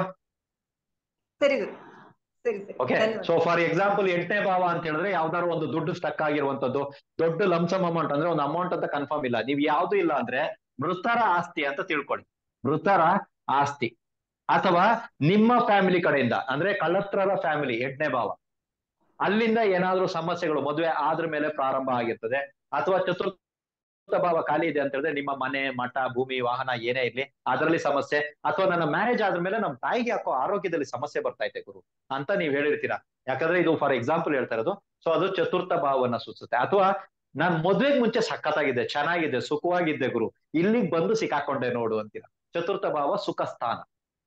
ಸರಿ ಗುರು ಸರಿ ಸರಿ ಓಕೆ ಧನ್ಯವಾದ ಸೊ ಫಾರ್ ಎಕ್ಸಾಂಪಲ್ ಎಂಟನೇ ಭಾವ ಅಂತ ಹೇಳಿದ್ರೆ ಯಾವ್ದಾದ್ರು ಒಂದು ದುಡ್ಡು ಸ್ಟಕ್ ಆಗಿರುವಂತದ್ದು ದೊಡ್ಡ ಲಂಸಮ್ ಅಮೌಂಟ್ ಅಂದ್ರೆ ಒಂದು ಅಮೌಂಟ್ ಅಂತ ಕನ್ಫರ್ಮ್ ಇಲ್ಲ ನೀವ್ ಯಾವ್ದು ಇಲ್ಲ ಅಂದ್ರೆ ಮೃತರ ಆಸ್ತಿ ಅಂತ ತಿಳ್ಕೊಳ್ಳಿ ಮೃತರ ಆಸ್ತಿ ಅಥವಾ ನಿಮ್ಮ ಫ್ಯಾಮಿಲಿ ಕಡೆಯಿಂದ ಅಂದ್ರೆ ಕಳ್ಳತ್ರರ ಫ್ಯಾಮಿಲಿ ಎಂಟನೇ ಭಾವ ಅಲ್ಲಿಂದ ಏನಾದ್ರೂ ಸಮಸ್ಯೆಗಳು ಮದುವೆ ಆದ್ರ ಮೇಲೆ ಪ್ರಾರಂಭ ಆಗಿರ್ತದೆ ಅಥವಾ ಚತುರ್ಥ ಭಾವ ಖಾಲಿ ಇದೆ ಅಂತ ಹೇಳಿದ್ರೆ ನಿಮ್ಮ ಮನೆ ಮಠ ಭೂಮಿ ವಾಹನ ಏನೇ ಇರ್ಲಿ ಅದರಲ್ಲಿ ಸಮಸ್ಯೆ ಅಥವಾ ನನ್ನ ಮ್ಯಾರೇಜ್ ಆದ್ಮೇಲೆ ನಮ್ ತಾಯಿಗೆ ಯಾಕೋ ಆರೋಗ್ಯದಲ್ಲಿ ಸಮಸ್ಯೆ ಬರ್ತಾ ಇದೆ ಗುರು ಅಂತ ನೀವ್ ಹೇಳಿರ್ತೀರಾ ಯಾಕಂದ್ರೆ ಇದು ಫಾರ್ ಎಕ್ಸಾಂಪಲ್ ಹೇಳ್ತಾ ಇರೋದು ಸೊ ಅದು ಚತುರ್ಥ ಭಾವವನ್ನ ಸೂಚಿಸುತ್ತೆ ಅಥವಾ ನಾನ್ ಮದ್ವೆಗ್ ಮುಂಚೆ ಸಖತ್ತಾಗಿದ್ದೆ ಚೆನ್ನಾಗಿದ್ದೆ ಸುಖವಾಗಿದ್ದೆ ಗುರು ಇಲ್ಲಿಗ್ ಬಂದು ಸಿಕ್ಕಾಕೊಂಡೆ ನೋಡು ಅಂತೀರಾ ಚತುರ್ಥ ಭಾವ ಸುಖ ಸ್ಥಾನ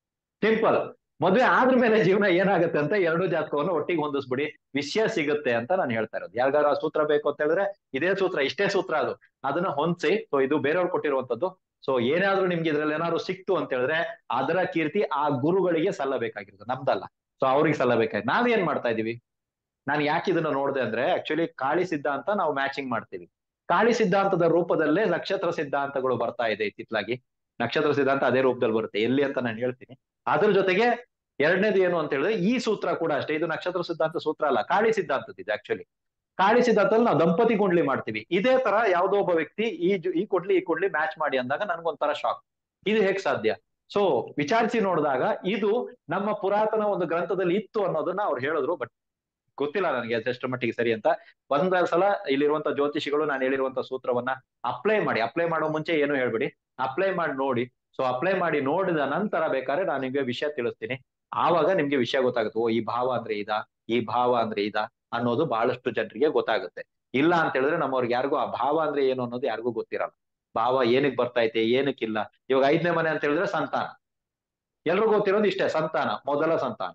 ಸಿಂಪಲ್ ಮದ್ವೆ ಆದ್ರ ಮೇಲೆ ಜೀವನ ಏನಾಗುತ್ತೆ ಅಂತ ಎರಡು ಜಾತಕವನ್ನು ಒಟ್ಟಿಗೆ ಹೊಂದಿಸ್ಬಿಡಿ ವಿಷಯ ಸಿಗುತ್ತೆ ಅಂತ ನಾನು ಹೇಳ್ತಾ ಇರೋದು ಯಾರಿಗಾರ ಆ ಸೂತ್ರ ಬೇಕು ಅಂತ ಹೇಳಿದ್ರೆ ಇದೇ ಸೂತ್ರ ಇಷ್ಟೇ ಸೂತ್ರ ಅದು ಅದನ್ನ ಹೊಂದಿಸಿ ಸೊ ಇದು ಬೇರೆಯವ್ರು ಕೊಟ್ಟಿರುವಂತದ್ದು ಸೊ ಏನಾದ್ರೂ ನಿಮ್ಗೆ ಇದ್ರಲ್ಲಿ ಏನಾದ್ರು ಸಿಕ್ತು ಅಂತ ಹೇಳಿದ್ರೆ ಅದರ ಕೀರ್ತಿ ಆ ಗುರುಗಳಿಗೆ ಸಲ್ಲಬೇಕಾಗಿರೋದು ನಮ್ದಲ್ಲ ಸೊ ಅವ್ರಿಗೆ ಸಲ್ಲಬೇಕಾಗಿ ನಾವೇನ್ ಮಾಡ್ತಾ ಇದೀವಿ ನಾನು ಯಾಕೆ ಇದನ್ನ ನೋಡಿದೆ ಅಂದ್ರೆ ಆಕ್ಚುಲಿ ಕಾಳಿ ಸಿದ್ಧಾಂತ ನಾವು ಮ್ಯಾಚಿಂಗ್ ಮಾಡ್ತೀವಿ ಕಾಳಿ ಸಿದ್ಧಾಂತದ ರೂಪದಲ್ಲೇ ನಕ್ಷತ್ರ ಸಿದ್ಧಾಂತಗಳು ಬರ್ತಾ ಇದೆ ಇತ್ತಿತ್ಲಾಗಿ ನಕ್ಷತ್ರ ಸಿದ್ಧಾಂತ ಅದೇ ರೂಪದಲ್ಲಿ ಬರುತ್ತೆ ಎಲ್ಲಿ ಅಂತ ನಾನು ಹೇಳ್ತೀನಿ ಅದ್ರ ಜೊತೆಗೆ ಎರಡನೇದು ಏನು ಅಂತ ಹೇಳಿದ್ರೆ ಈ ಸೂತ್ರ ಕೂಡ ಅಷ್ಟೇ ಇದು ನಕ್ಷತ್ರ ಸಿದ್ಧಾಂತ ಸೂತ್ರ ಅಲ್ಲ ಕಾಳಿ ಸಿದ್ಧಾಂತದಿದೆ ಆಕ್ಚುಲಿ ಕಾಳಿ ಸಿದ್ಧಾಂತದಲ್ಲಿ ನಾವು ದಂಪತಿ ಕುಂಡ್ಲಿ ಮಾಡ್ತೀವಿ ಇದೇ ತರ ಯಾವ್ದೋ ಒಬ್ಬ ವ್ಯಕ್ತಿ ಈ ಜು- ಈ ಕೊಡ್ಲಿ ಈ ಕೊಡ್ಲಿ ಮ್ಯಾಚ್ ಮಾಡಿ ಅಂದಾಗ ನನ್ಗೊಂಥರ ಶಾಕ್ ಇದು ಹೇಗ್ ಸಾಧ್ಯ ಸೊ ವಿಚಾರಿಸಿ ನೋಡಿದಾಗ ಇದು ನಮ್ಮ ಪುರಾತನ ಒಂದು ಗ್ರಂಥದಲ್ಲಿ ಇತ್ತು ಅನ್ನೋದನ್ನ ಅವ್ರು ಹೇಳಿದ್ರು ಬಟ್ ಗೊತ್ತಿಲ್ಲ ನನಗೆ ಅದೆಷ್ಟು ಮಟ್ಟಿಗೆ ಸರಿ ಅಂತ ಒಂದ್ ಸಲ ಇಲ್ಲಿರುವಂತ ಜ್ಯೋತಿಷಿಗಳು ನಾನು ಹೇಳಿರುವಂತ ಸೂತ್ರವನ್ನ ಅಪ್ಲೈ ಮಾಡಿ ಅಪ್ಲೈ ಮಾಡೋ ಮುಂಚೆ ಏನು ಹೇಳ್ಬಿಡಿ ಅಪ್ಲೈ ಮಾಡಿ ನೋಡಿ ಸೊ ಅಪ್ಲೈ ಮಾಡಿ ನೋಡಿದ ನಂತರ ಬೇಕಾದ್ರೆ ನಾನು ನಿಮ್ಗೆ ವಿಷಯ ತಿಳಿಸ್ತೀನಿ ಆವಾಗ ನಿಮ್ಗೆ ವಿಷಯ ಗೊತ್ತಾಗುತ್ತೆ ಓ ಈ ಭಾವ ಅಂದ್ರೆ ಇದಾ ಈ ಭಾವ ಅಂದ್ರೆ ಇದಾ ಅನ್ನೋದು ಬಹಳಷ್ಟು ಜನರಿಗೆ ಗೊತ್ತಾಗುತ್ತೆ ಇಲ್ಲ ಅಂತ ಹೇಳಿದ್ರೆ ನಮ್ಮವ್ರಿಗೆ ಯಾರಿಗೂ ಆ ಭಾವ ಅಂದ್ರೆ ಏನು ಅನ್ನೋದು ಯಾರಿಗೂ ಗೊತ್ತಿರಲ್ಲ ಭಾವ ಏನಕ್ ಬರ್ತೈತೆ ಏನಕ್ಕಿಲ್ಲ ಇವಾಗ ಐದನೇ ಮನೆ ಅಂತ ಹೇಳಿದ್ರೆ ಸಂತಾನ ಎಲ್ರಿಗೂ ಗೊತ್ತಿರೋದು ಇಷ್ಟೇ ಸಂತಾನ ಮೊದಲ ಸಂತಾನ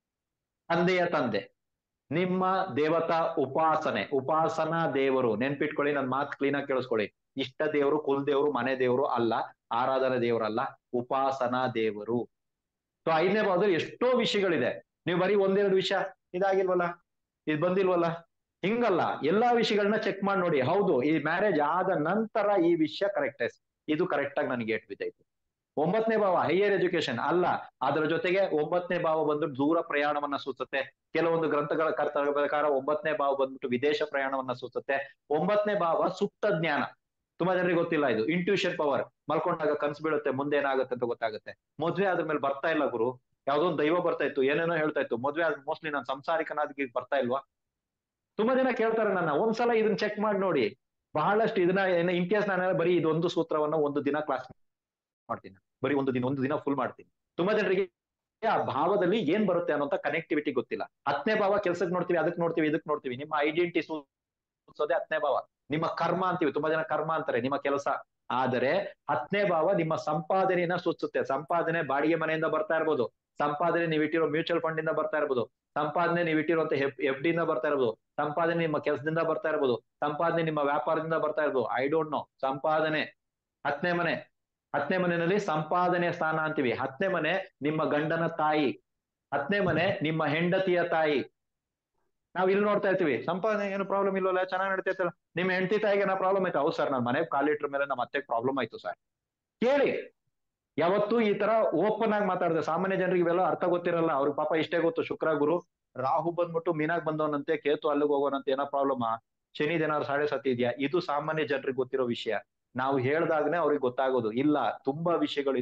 ತಂದೆಯ ತಂದೆ ನಿಮ್ಮ ದೇವತಾ ಉಪಾಸನೆ ಉಪಾಸನಾ ದೇವರು ನೆನ್ಪಿಟ್ಕೊಳ್ಳಿ ನನ್ ಮಾತು ಕ್ಲೀನ್ ಆಗಿ ಕೇಳಿಸ್ಕೊಳ್ಳಿ ಇಷ್ಟ ದೇವರು ಕುಲ್ ದೇವರು ಮನೆ ದೇವರು ಅಲ್ಲ ಆರಾಧನಾ ದೇವರಲ್ಲ ಉಪಾಸನಾ ದೇವರು ಸೊ ಐದನೇ ಭಾಗದಲ್ಲಿ ಎಷ್ಟೋ ವಿಷಯಗಳಿದೆ ನೀವು ಬರೀ ಒಂದೆರಡು ವಿಷಯ ಇದಾಗಿಲ್ವಲ್ಲ ಇದು ಬಂದಿಲ್ವಲ್ಲ ಹಿಂಗಲ್ಲ ಎಲ್ಲಾ ವಿಷಯಗಳನ್ನ ಚೆಕ್ ಮಾಡಿ ನೋಡಿ ಹೌದು ಈ ಮ್ಯಾರೇಜ್ ಆದ ನಂತರ ಈ ವಿಷಯ ಕರೆಕ್ಟ್ ಇದು ಕರೆಕ್ಟ್ ಆಗಿ ನನಗೆ ಏಟ್ ಬಿದ್ದೈತೆ ಒಂಬತ್ತನೇ ಭಾವ ಹೈಯರ್ ಎಜುಕೇಶನ್ ಅಲ್ಲ ಅದರ ಜೊತೆಗೆ ಒಂಬತ್ತನೇ ಭಾವ ಬಂದು ದೂರ ಪ್ರಯಾಣವನ್ನ ಸೂಚಿಸುತ್ತೆ ಕೆಲವೊಂದು ಗ್ರಂಥಗಳ ಕರ್ತ ಪ್ರಕಾರ ಒಂಬತ್ತನೇ ಭಾವ ಬಂದ್ಬಿಟ್ಟು ವಿದೇಶ ಪ್ರಯಾಣವನ್ನ ಸೂಚಿಸುತ್ತೆ ಒಂಬತ್ತನೇ ಭಾವ ಸುಪ್ತ ಜ್ಞಾನ ತುಂಬಾ ಜನರಿಗೆ ಗೊತ್ತಿಲ್ಲ ಇದು ಇಂಟ್ಯೂಷನ್ ಪವರ್ ಮಲ್ಕೊಂಡಾಗ ಕನ್ಸು ಬೀಳುತ್ತೆ ಮುಂದೆ ಏನಾಗುತ್ತೆ ಅಂತ ಗೊತ್ತಾಗುತ್ತೆ ಮದ್ವೆ ಆದ್ರ ಮೇಲೆ ಬರ್ತಾ ಇಲ್ಲ ಗುರು ಯಾವ್ದೋ ಒಂದು ದೈವ ಬರ್ತಾ ಇತ್ತು ಏನೇನೋ ಹೇಳ್ತಾ ಇತ್ತು ಮದ್ವೆ ಆದ್ ಮೋಸ್ಟ್ಲಿ ನಾನು ಸಂಸಾರಿಕನಾದ ಬರ್ತಾ ಇಲ್ವಾ ತುಂಬಾ ಜನ ಕೇಳ್ತಾರೆ ನನ್ನ ಒಂದ್ಸಲ ಇದನ್ನ ಚೆಕ್ ಮಾಡಿ ನೋಡಿ ಬಹಳಷ್ಟು ಇದನ್ನ ಏನ ಇನ್ ಕೇಸ್ ನಾನು ಬರೀ ಇದೊಂದು ಸೂತ್ರವನ್ನ ಒಂದು ದಿನ ಕ್ಲಾಸ್ ಮಾಡ್ತೀನಿ ಬರೀ ಒಂದು ದಿನ ಒಂದು ದಿನ ಫುಲ್ ಮಾಡ್ತೀನಿ ತುಂಬಾ ಜನರಿಗೆ ಆ ಭಾವದಲ್ಲಿ ಏನ್ ಬರುತ್ತೆ ಅನ್ನೋಂತ ಕನೆಕ್ಟಿವಿಟಿ ಗೊತ್ತಿಲ್ಲ ಹತ್ತನೇ ಭಾವ ಕೆಲ್ಸಕ್ಕೆ ನೋಡ್ತೀವಿ ಅದಕ್ಕೆ ನೋಡ್ತೀವಿ ಇದಕ್ ನೋಡ್ತೀವಿ ನಿಮ್ಮ ಐಡೆಂಟಿಟಿ ಸೂಚಿಸೋದೇ ಹತ್ತನೇ ಭಾವ ನಿಮ್ಮ ಕರ್ಮ ಅಂತೀವಿ ತುಂಬಾ ಜನ ಕರ್ಮ ಅಂತಾರೆ ನಿಮ್ಮ ಕೆಲಸ ಆದರೆ ಹತ್ತನೇ ಭಾವ ನಿಮ್ಮ ಸಂಪಾದನೆಯನ್ನ ಸೂಚಿಸುತ್ತೆ ಸಂಪಾದನೆ ಬಾಡಿಗೆ ಮನೆಯಿಂದ ಬರ್ತಾ ಇರ್ಬೋದು ಸಂಪಾದನೆ ನೀವು ಇಟ್ಟಿರೋ ಮ್ಯೂಚುವಲ್ ಫಂಡ್ ಇಂದ ಬರ್ತಾ ಇರ್ಬೋದು ಸಂಪಾದನೆ ನೀವು ಇಟ್ಟಿರುವಂತ ಎಫ್ ಡಿ ಇಂದ ಬರ್ತಾ ಇರ್ಬೋದು ಸಂಪಾದನೆ ನಿಮ್ಮ ಕೆಲಸದಿಂದ ಬರ್ತಾ ಇರ್ಬೋದು ಸಂಪಾದನೆ ನಿಮ್ಮ ವ್ಯಾಪಾರದಿಂದ ಬರ್ತಾ ಇರ್ಬೋದು ಐ ಡೋಂಟ್ ನೋ ಸಂಪಾದನೆ ಹತ್ತನೇ ಮನೆ ಹತ್ತನೇ ಮನೆಯಲ್ಲಿ ಸಂಪಾದನೆ ಸ್ಥಾನ ಅಂತೀವಿ ಹತ್ತನೇ ಮನೆ ನಿಮ್ಮ ಗಂಡನ ತಾಯಿ ಹತ್ತನೇ ಮನೆ ನಿಮ್ಮ ಹೆಂಡತಿಯ ತಾಯಿ ನಾವ್ ಇಲ್ಲಿ ನೋಡ್ತಾ ಇರ್ತೀವಿ ಸಂಪಾದನೆ ಏನು ಪ್ರಾಬ್ಲಮ್ ಇಲ್ವಲ್ಲ ಚೆನ್ನಾಗಿ ನಡೀತೈತಲ್ಲ ನಿಮ್ಮ ಹೆಂಡತಿ ತಾಯಿಗೆ ಏನೋ ಪ್ರಾಬ್ಲಮ್ ಆಯ್ತು ಹೌದು ಸರ್ ನನ್ನ ಮನೆ ಕಾಲಿಟ್ರ ಮೇಲೆ ನಮ್ಮ ಅತ್ತೆ ಪ್ರಾಬ್ಲಮ್ ಆಯ್ತು ಸರ್ ಕೇಳಿ ಯಾವತ್ತು ಈ ತರ ಓಪನ್ ಆಗಿ ಮಾತಾಡಿದೆ ಸಾಮಾನ್ಯ ಜನರಿಗೆ ಇವೆಲ್ಲ ಅರ್ಥ ಗೊತ್ತಿರಲ್ಲ ಅವ್ರಿಗೆ ಪಾಪ ಇಷ್ಟೇ ಗೊತ್ತು ಶುಕ್ರ ಗುರು ರಾಹು ಬಂದ್ಬಿಟ್ಟು ಮೀನಾಗ್ ಬಂದವನಂತೆ ಕೇತು ಅಲ್ಲಿಗೆ ಹೋಗೋನಂತೆ ಏನೋ ಪ್ರಾಬ್ಲಮ್ ಶನಿದ್ ಏನಾದ್ರು ಸಾಡೆ ಸತಿ ಇದೆಯಾ ಇದು ಸಾಮಾನ್ಯ ಜನರಿಗೆ ಗೊತ್ತಿರೋ ವಿಷಯ ನಾವು ಹೇಳ್ದಾಗನೆ ಅವ್ರಿಗೆ ಗೊತ್ತಾಗೋದು ಇಲ್ಲ ತುಂಬಾ ವಿಷಯಗಳಿದೆ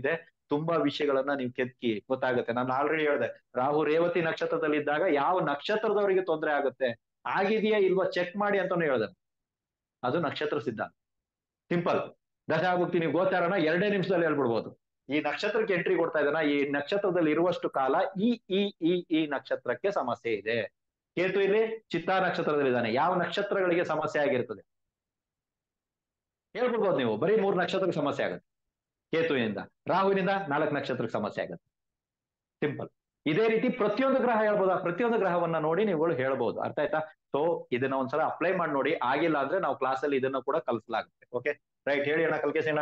ತುಂಬಾ ವಿಷಯಗಳನ್ನ ನೀವು ಕೆತ್ಕಿ ಗೊತ್ತಾಗುತ್ತೆ ನಾನು ಆಲ್ರೆಡಿ ಹೇಳಿದೆ ರಾಹು ರೇವತಿ ನಕ್ಷತ್ರದಲ್ಲಿ ಇದ್ದಾಗ ಯಾವ ನಕ್ಷತ್ರದವರಿಗೆ ತೊಂದರೆ ಆಗುತ್ತೆ ಆಗಿದೆಯಾ ಇಲ್ವಾ ಚೆಕ್ ಮಾಡಿ ಅಂತಾನು ಹೇಳಿದೆ ಅದು ನಕ್ಷತ್ರ ಸಿದ್ಧಾಂತ ಸಿಂಪಲ್ ದಶಾಭುಕ್ತಿ ನೀವು ಗೋಚಾರನ ಎರಡೇ ನಿಮಿಷದಲ್ಲಿ ಹೇಳ್ಬಿಡ್ಬೋದು ಈ ನಕ್ಷತ್ರಕ್ಕೆ ಎಂಟ್ರಿ ಕೊಡ್ತಾ ಇದ್ದಾನ ಈ ನಕ್ಷತ್ರದಲ್ಲಿ ಇರುವಷ್ಟು ಕಾಲ ಈ ಈ ಈ ಈ ನಕ್ಷತ್ರಕ್ಕೆ ಸಮಸ್ಯೆ ಇದೆ ಕೇತು ಇಲ್ಲಿ ಚಿತ್ತಾ ನಕ್ಷತ್ರದಲ್ಲಿ ಇದ್ದಾನೆ ಯಾವ ನಕ್ಷತ್ರಗಳಿಗೆ ಸಮಸ್ಯೆ ಆಗಿರ್ತದೆ ಹೇಳ್ಬಿಡ್ಬೋದು ನೀವು ಬರೀ ಮೂರು ನಕ್ಷತ್ರಕ್ಕೆ ಸಮಸ್ಯೆ ಆಗುತ್ತೆ ಕೇತುವಿನಿಂದ ರಾಹುವಿನಿಂದ ನಾಲ್ಕು ನಕ್ಷತ್ರಕ್ಕೆ ಸಮಸ್ಯೆ ಆಗುತ್ತೆ ಸಿಂಪಲ್ ಇದೇ ರೀತಿ ಪ್ರತಿಯೊಂದು ಗ್ರಹ ಹೇಳ್ಬೋದಾ ಪ್ರತಿಯೊಂದು ಗ್ರಹವನ್ನ ನೋಡಿ ನೀವುಗಳು ಹೇಳ್ಬೋದು ಅರ್ಥ ಆಯ್ತಾ ಸೊ ಇದನ್ನ ಒಂದ್ಸಲ ಅಪ್ಲೈ ಮಾಡಿ ನೋಡಿ ಆಗಿಲ್ಲ ಅಂದ್ರೆ ನಾವು ಕ್ಲಾಸ್ ಅಲ್ಲಿ ಇದನ್ನ ಕೂಡ ಕಲಿಸಲಾಗುತ್ತೆ ಓಕೆ ರೈಟ್ ಹೇಳಿ ಅಣ್ಣ ಕಲ್ಕೇಶಣ್ಣ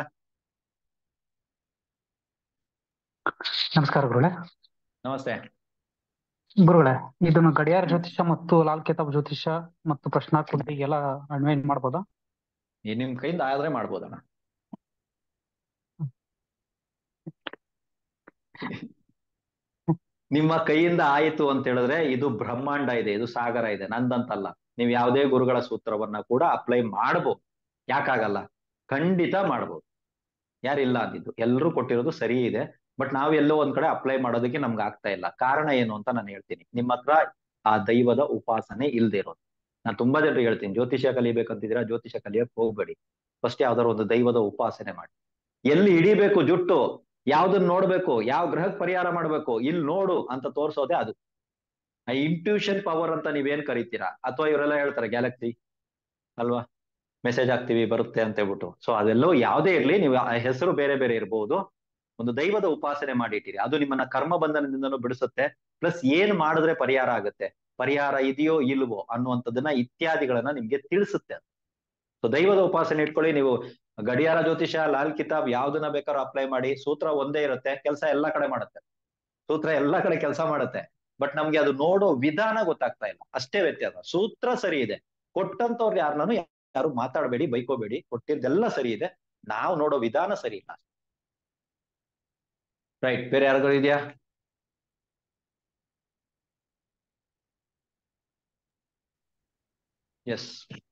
ನಮಸ್ಕಾರ ಗುರುಗಳೇ ನಮಸ್ತೆ ಗುರುಗಳೇ ಇದನ್ನು ಗಡಿಯಾರ ಜ್ಯೋತಿಷ ಮತ್ತು ಲಾಲ್ ಕಿತಾಬ್ ಜ್ಯೋತಿಷ ಮತ್ತು ಪ್ರಶ್ನಾರ್ಥ ಎಲ್ಲ ಅನ್ವಯ ಮಾಡ್ಬೋದಾ ಈ ನಿಮ್ ಕೈಯಿಂದ ಆದ್ರೆ ಮಾಡ್ಬೋದಣ್ಣ ನಿಮ್ಮ ಕೈಯಿಂದ ಆಯಿತು ಅಂತ ಹೇಳಿದ್ರೆ ಇದು ಬ್ರಹ್ಮಾಂಡ ಇದೆ ಇದು ಸಾಗರ ಇದೆ ನಂದಂತಲ್ಲ ನೀವು ಯಾವುದೇ ಗುರುಗಳ ಸೂತ್ರವನ್ನ ಕೂಡ ಅಪ್ಲೈ ಮಾಡ್ಬೋದು ಯಾಕಾಗಲ್ಲ ಖಂಡಿತ ಮಾಡ್ಬೋದು ಯಾರಿಲ್ಲ ಅಂದಿದ್ದು ಎಲ್ಲರೂ ಕೊಟ್ಟಿರೋದು ಸರಿ ಇದೆ ಬಟ್ ನಾವು ಎಲ್ಲೋ ಒಂದ್ ಕಡೆ ಅಪ್ಲೈ ಮಾಡೋದಕ್ಕೆ ನಮ್ಗೆ ಆಗ್ತಾ ಇಲ್ಲ ಕಾರಣ ಏನು ಅಂತ ನಾನು ಹೇಳ್ತೀನಿ ನಿಮ್ಮ ಹತ್ರ ಆ ದೈವದ ಉಪಾಸನೆ ಇಲ್ದೇ ಇರೋದು ನಾನು ತುಂಬಾ ಜನರಿಗೆ ಹೇಳ್ತೀನಿ ಜ್ಯೋತಿಷ್ಯ ಕಲಿಬೇಕಂತಿದ್ದೀರಾ ಜ್ಯೋತಿಷ್ಯ ಕಲಿಯಕ್ ಹೋಗ್ಬೇಡಿ ಫಸ್ಟ್ ಯಾವ್ದಾದ್ರು ಒಂದು ದೈವದ ಉಪಾಸನೆ ಮಾಡಿ ಎಲ್ಲಿ ಹಿಡಿಬೇಕು ಜುಟ್ಟು ಯಾವ್ದನ್ನ ನೋಡ್ಬೇಕು ಯಾವ ಗ್ರಹಕ್ಕೆ ಪರಿಹಾರ ಮಾಡ್ಬೇಕು ಇಲ್ಲಿ ನೋಡು ಅಂತ ತೋರ್ಸೋದೇ ಅದು ಆ ಇಂಟ್ಯೂಷನ್ ಪವರ್ ಅಂತ ನೀವೇನ್ ಕರಿತೀರಾ ಅಥವಾ ಇವರೆಲ್ಲ ಹೇಳ್ತಾರೆ ಗ್ಯಾಲಕ್ಸಿ ಅಲ್ವಾ ಮೆಸೇಜ್ ಹಾಕ್ತಿವಿ ಬರುತ್ತೆ ಅಂತ ಹೇಳ್ಬಿಟ್ಟು ಸೊ ಅದೆಲ್ಲವೂ ಯಾವುದೇ ಇರ್ಲಿ ನೀವು ಆ ಹೆಸರು ಬೇರೆ ಬೇರೆ ಇರಬಹುದು ಒಂದು ದೈವದ ಉಪಾಸನೆ ಮಾಡಿಟ್ಟಿರಿ ಅದು ನಿಮ್ಮನ್ನ ಕರ್ಮ ಬಂಧನದಿಂದನೂ ಬಿಡಿಸುತ್ತೆ ಪ್ಲಸ್ ಏನ್ ಮಾಡಿದ್ರೆ ಪರಿಹಾರ ಆಗುತ್ತೆ ಪರಿಹಾರ ಇದೆಯೋ ಇಲ್ವೋ ಅನ್ನುವಂಥದ್ದನ್ನ ಇತ್ಯಾದಿಗಳನ್ನ ನಿಮ್ಗೆ ತಿಳಿಸುತ್ತೆ ಸೊ ದೈವದ ಉಪಾಸನೆ ಇಟ್ಕೊಳ್ಳಿ ನೀವು ಗಡಿಯಾರ ಜ್ಯೋತಿಷ ಲಾಲ್ ಕಿತಾಬ್ ಯಾವ್ದನ್ನ ಬೇಕಾದ್ರೂ ಅಪ್ಲೈ ಮಾಡಿ ಸೂತ್ರ ಒಂದೇ ಇರುತ್ತೆ ಕೆಲಸ ಎಲ್ಲಾ ಕಡೆ ಮಾಡುತ್ತೆ ಸೂತ್ರ ಎಲ್ಲಾ ಕಡೆ ಕೆಲಸ ಮಾಡುತ್ತೆ ಬಟ್ ನಮ್ಗೆ ಅದು ನೋಡೋ ವಿಧಾನ ಗೊತ್ತಾಗ್ತಾ ಇಲ್ಲ ಅಷ್ಟೇ ವ್ಯತ್ಯಾಸ ಸೂತ್ರ ಸರಿ ಇದೆ ಕೊಟ್ಟಂತವ್ರು ಯಾರನ್ನೂ ಯಾರು ಮಾತಾಡಬೇಡಿ ಬೈಕೋಬೇಡಿ ಕೊಟ್ಟಿದ್ದೆಲ್ಲ ಸರಿ ಇದೆ ನಾವು ನೋಡೋ ವಿಧಾನ ಸರಿ ಇಲ್ಲ ರೈಟ್ ಬೇರೆ ಯಾರಿಗಾರು ಇದೆಯಾ ಎಸ್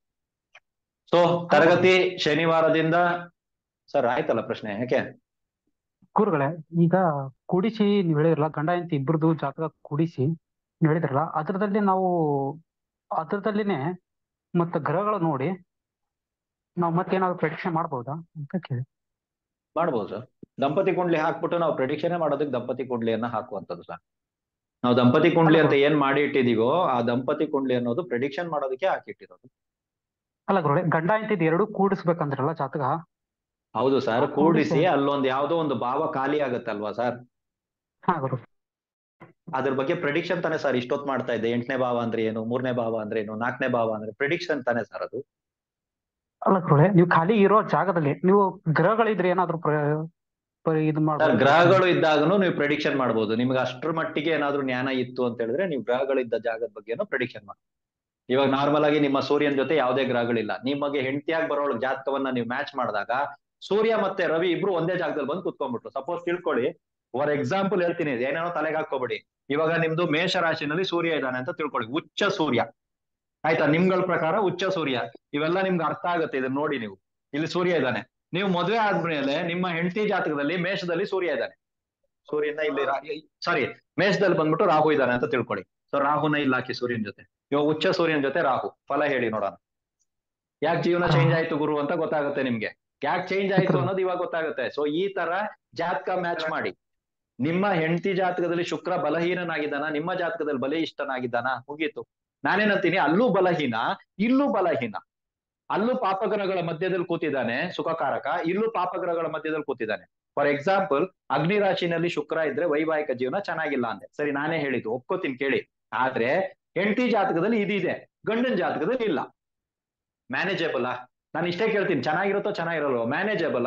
ಸೊ ತರಗತಿ ಶನಿವಾರದಿಂದ ಸರ್ ಆಯ್ತಲ್ಲ ಪ್ರಶ್ನೆ ಯಾಕೆ ಗುರುಗಳೇ ಈಗ ಕೂಡಿಸಿ ನೀವು ಹೇಳಿದ್ರಲ್ಲ ಗಂಡ ಹೆಂಡತಿ ಇಬ್ಬರದು ಜಾತಕ ಕೂಡಿಸಿ ನೀವು ಹೇಳಿದ್ರಲ್ಲ ಅದ್ರದಲ್ಲಿ ನಾವು ಅದ್ರದಲ್ಲಿನೇ ಮತ್ತೆ ಗ್ರಹಗಳು ನೋಡಿ ನಾವು ಮತ್ತೇನಾದ್ರು ಪ್ರೆಡಿಕ್ಷನ್ ಮಾಡ್ಬೋದಾ ಅಂತ ಕೇಳಿ ಮಾಡ್ಬೋದು ಸರ್ ದಂಪತಿ ಕುಂಡ್ಲಿ ಹಾಕ್ಬಿಟ್ಟು ನಾವು ಪ್ರೆಡಿಕ್ಷನ್ ಮಾಡೋದಕ್ಕೆ ದಂಪತಿ ಕುಂಡ್ಲಿಯನ್ನ ಹಾಕುವಂಥದ್ದು ಸರ್ ನಾವು ದಂಪತಿ ಕುಂಡ್ಲಿ ಅಂತ ಏನ್ ಮಾಡಿ ಇಟ್ಟಿದೀವೋ ಆ ದಂಪತಿ ಕುಂಡ್ಲಿ ಅನ್ನೋದು ಪ್ರೆಡಿಕ್ಷನ್ ಮಾಡೋದಕ್ಕೆ ಹಾಕಿಟ್ಟಿರೋದು ಅಲ್ಲ ಗುರುಗಳೇ ಗಂಡ ಹೆಂಡತಿ ಎರಡು ಕೂಡಿಸ್ಬೇಕಂದ್ರಲ್ಲ ಜಾತಕ ಹೌದು ಸರ್ ಆ ಕೂಡಿಸಿ ಕೂಡಿಸಿ- ಅಲ್ಲೊಂದು ಯಾವ್ದೋ ಒಂದು ಭಾವ ಖಾಲಿ ಆಗತ್ತಲ್ವಾ ಸರ್ ಹಾ ಗುರು ಅದ್ರ ಬಗ್ಗೆ ಪ್ರೆಡಿಕ್ಷನ್ ತಾನೆ ಸರ್ ಇಷ್ಟೊತ್ತು ಮಾಡ್ತಾ ಇದ್ದೆ ಎಂಟನೇ ಭಾವ ಅಂದ್ರೆ ಏನು ಮೂರನೇ ಭಾವ ಅಂದ್ರೆ ಏನು ನಾಲ್ಕನೇ ಭಾವ ಅಂದ್ರೆ ಪ್ರೆಡಿಕ್ಷನ್ ತಾನೆ ಸರ್ ಅದು ಅಲ್ಲ ಗುರುಗಳೇ ನೀವು ಖಾಲಿ ಇರೋ ಜಾಗದಲ್ಲಿ ನೀವು ಗ್ರಹಗಳಿದ್ರೆ ಏನಾದ್ರು ಪ್ರ- ಪ- ಇದು ಸರ್ ಮಾಡ್ಬೋದು ಗ್ರಹಗಳು ಇದ್ದಾಗನು ನೀವು ಪ್ರೆಡಿಕ್ಷನ್ ಮಾಡ್ಬೋದು ನಿಮ್ಗೆ ಅಷ್ಟ್ರ ಮಟ್ಟಿಗೆ ಏನಾದ್ರೂ ಜ್ಞಾನ ಇತ್ತು ಅಂತ ಹೇಳಿದ್ರೆ ನೀವು ಗ್ರಹಗಳಿದ್ದ ಜಾಗದ ಬಗ್ಗೆನೂ ಪ್ರೆಡಿಕ್ಷನ್ ಮಾಡಿ ಇವಾಗ ನಾರ್ಮಲ್ ಆಗಿ ನಿಮ್ಮ ಸೂರ್ಯನ ಜೊತೆ ಯಾವುದೇ ಗ್ರಹಗಳಿಲ್ಲ ನಿಮಗೆ ಹೆಂಡತಿಯಾಗಿ ಬರೋಳ ಜಾತಕವನ್ನ ನೀವು ಮ್ಯಾಚ್ ಮಾಡಿದಾಗ ಸೂರ್ಯ ಮತ್ತೆ ರವಿ ಇಬ್ರು ಒಂದೇ ಜಾಗದಲ್ಲಿ ಬಂದು ಕುತ್ಕೊಂಡ್ಬಿಟ್ರು ಸಪೋಸ್ ತಿಳ್ಕೊಳ್ಳಿ ಫಾರ್ ಎಕ್ಸಾಂಪಲ್ ಹೇಳ್ತೀನಿ ಏನೇನೋ ತಲೆಗೆ ಹಾಕೋಬೇಡಿ ಇವಾಗ ನಿಮ್ದು ಮೇಷ ರಾಶಿನಲ್ಲಿ ಸೂರ್ಯ ಇದ್ದಾನೆ ಅಂತ ತಿಳ್ಕೊಳ್ಳಿ ಉಚ್ಚ ಸೂರ್ಯ ಆಯ್ತಾ ನಿಮ್ಗಳ ಪ್ರಕಾರ ಉಚ್ಚ ಸೂರ್ಯ ಇವೆಲ್ಲ ನಿಮ್ಗೆ ಅರ್ಥ ಆಗುತ್ತೆ ಇದನ್ನ ನೋಡಿ ನೀವು ಇಲ್ಲಿ ಸೂರ್ಯ ಇದ್ದಾನೆ ನೀವು ಮದುವೆ ಆದ್ಮೇಲೆ ನಿಮ್ಮ ಹೆಂಡತಿ ಜಾತಕದಲ್ಲಿ ಮೇಷದಲ್ಲಿ ಸೂರ್ಯ ಇದ್ದಾನೆ ಸೂರ್ಯನ ಇಲ್ಲಿ ಸಾರಿ ಮೇಷದಲ್ಲಿ ಬಂದ್ಬಿಟ್ಟು ರಾಹು ಇದ್ದಾನೆ ಅಂತ ತಿಳ್ಕೊಳ್ಳಿ ಸೊ ರಾಹುನ ಇಲ್ಲಿ ಹಾಕಿ ಸೂರ್ಯನ ಜೊತೆ ಇವಾಗ ಉಚ್ಚ ಸೂರ್ಯನ ಜೊತೆ ರಾಹು ಫಲ ಹೇಳಿ ನೋಡೋಣ ಯಾಕೆ ಜೀವನ ಚೇಂಜ್ ಆಯ್ತು ಗುರು ಅಂತ ಗೊತ್ತಾಗುತ್ತೆ ನಿಮ್ಗೆ ಯಾಕೆ ಚೇಂಜ್ ಆಯ್ತು ಅನ್ನೋದು ಇವಾಗ ಗೊತ್ತಾಗುತ್ತೆ ಸೊ ಈ ತರ ಜಾತಕ ಮ್ಯಾಚ್ ಮಾಡಿ ನಿಮ್ಮ ಹೆಂಡತಿ ಜಾತಕದಲ್ಲಿ ಶುಕ್ರ ಬಲಹೀನನಾಗಿದ್ದಾನ ನಿಮ್ಮ ಜಾತಕದಲ್ಲಿ ಬಲಿಷ್ಠನಾಗಿದ್ದಾನ ಮುಗೀತು ನಾನೇನಂತೀನಿ ಅಲ್ಲೂ ಬಲಹೀನ ಇಲ್ಲೂ ಬಲಹೀನ ಅಲ್ಲೂ ಪಾಪಗ್ರಹಗಳ ಮಧ್ಯದಲ್ಲಿ ಕೂತಿದ್ದಾನೆ ಸುಖಕಾರಕ ಇಲ್ಲೂ ಪಾಪಗ್ರಹಗಳ ಮಧ್ಯದಲ್ಲಿ ಕೂತಿದ್ದಾನೆ ಫಾರ್ ಎಕ್ಸಾಂಪಲ್ ಅಗ್ನಿ ರಾಶಿನಲ್ಲಿ ಶುಕ್ರ ಇದ್ರೆ ವೈವಾಹಿಕ ಜೀವನ ಚೆನ್ನಾಗಿಲ್ಲ ಅಂದೆ ಸರಿ ನಾನೇ ಹೇಳಿದ್ದು ಒಪ್ಕೋತೀನಿ ಕೇಳಿ ಆದ್ರೆ ಹೆಂಡತಿ ಜಾತಕದಲ್ಲಿ ಇದಿದೆ ಗಂಡನ ಜಾತಕದಲ್ಲಿ ಇಲ್ಲ ಮ್ಯಾನೇಜೇಬಲ್ ನಾನು ಇಷ್ಟೇ ಕೇಳ್ತೀನಿ ಚೆನ್ನಾಗಿರುತ್ತೋ ಚೆನ್ನಾಗಿರಲ್ವೋ ಮ್ಯಾನೇಜೇಬಲ್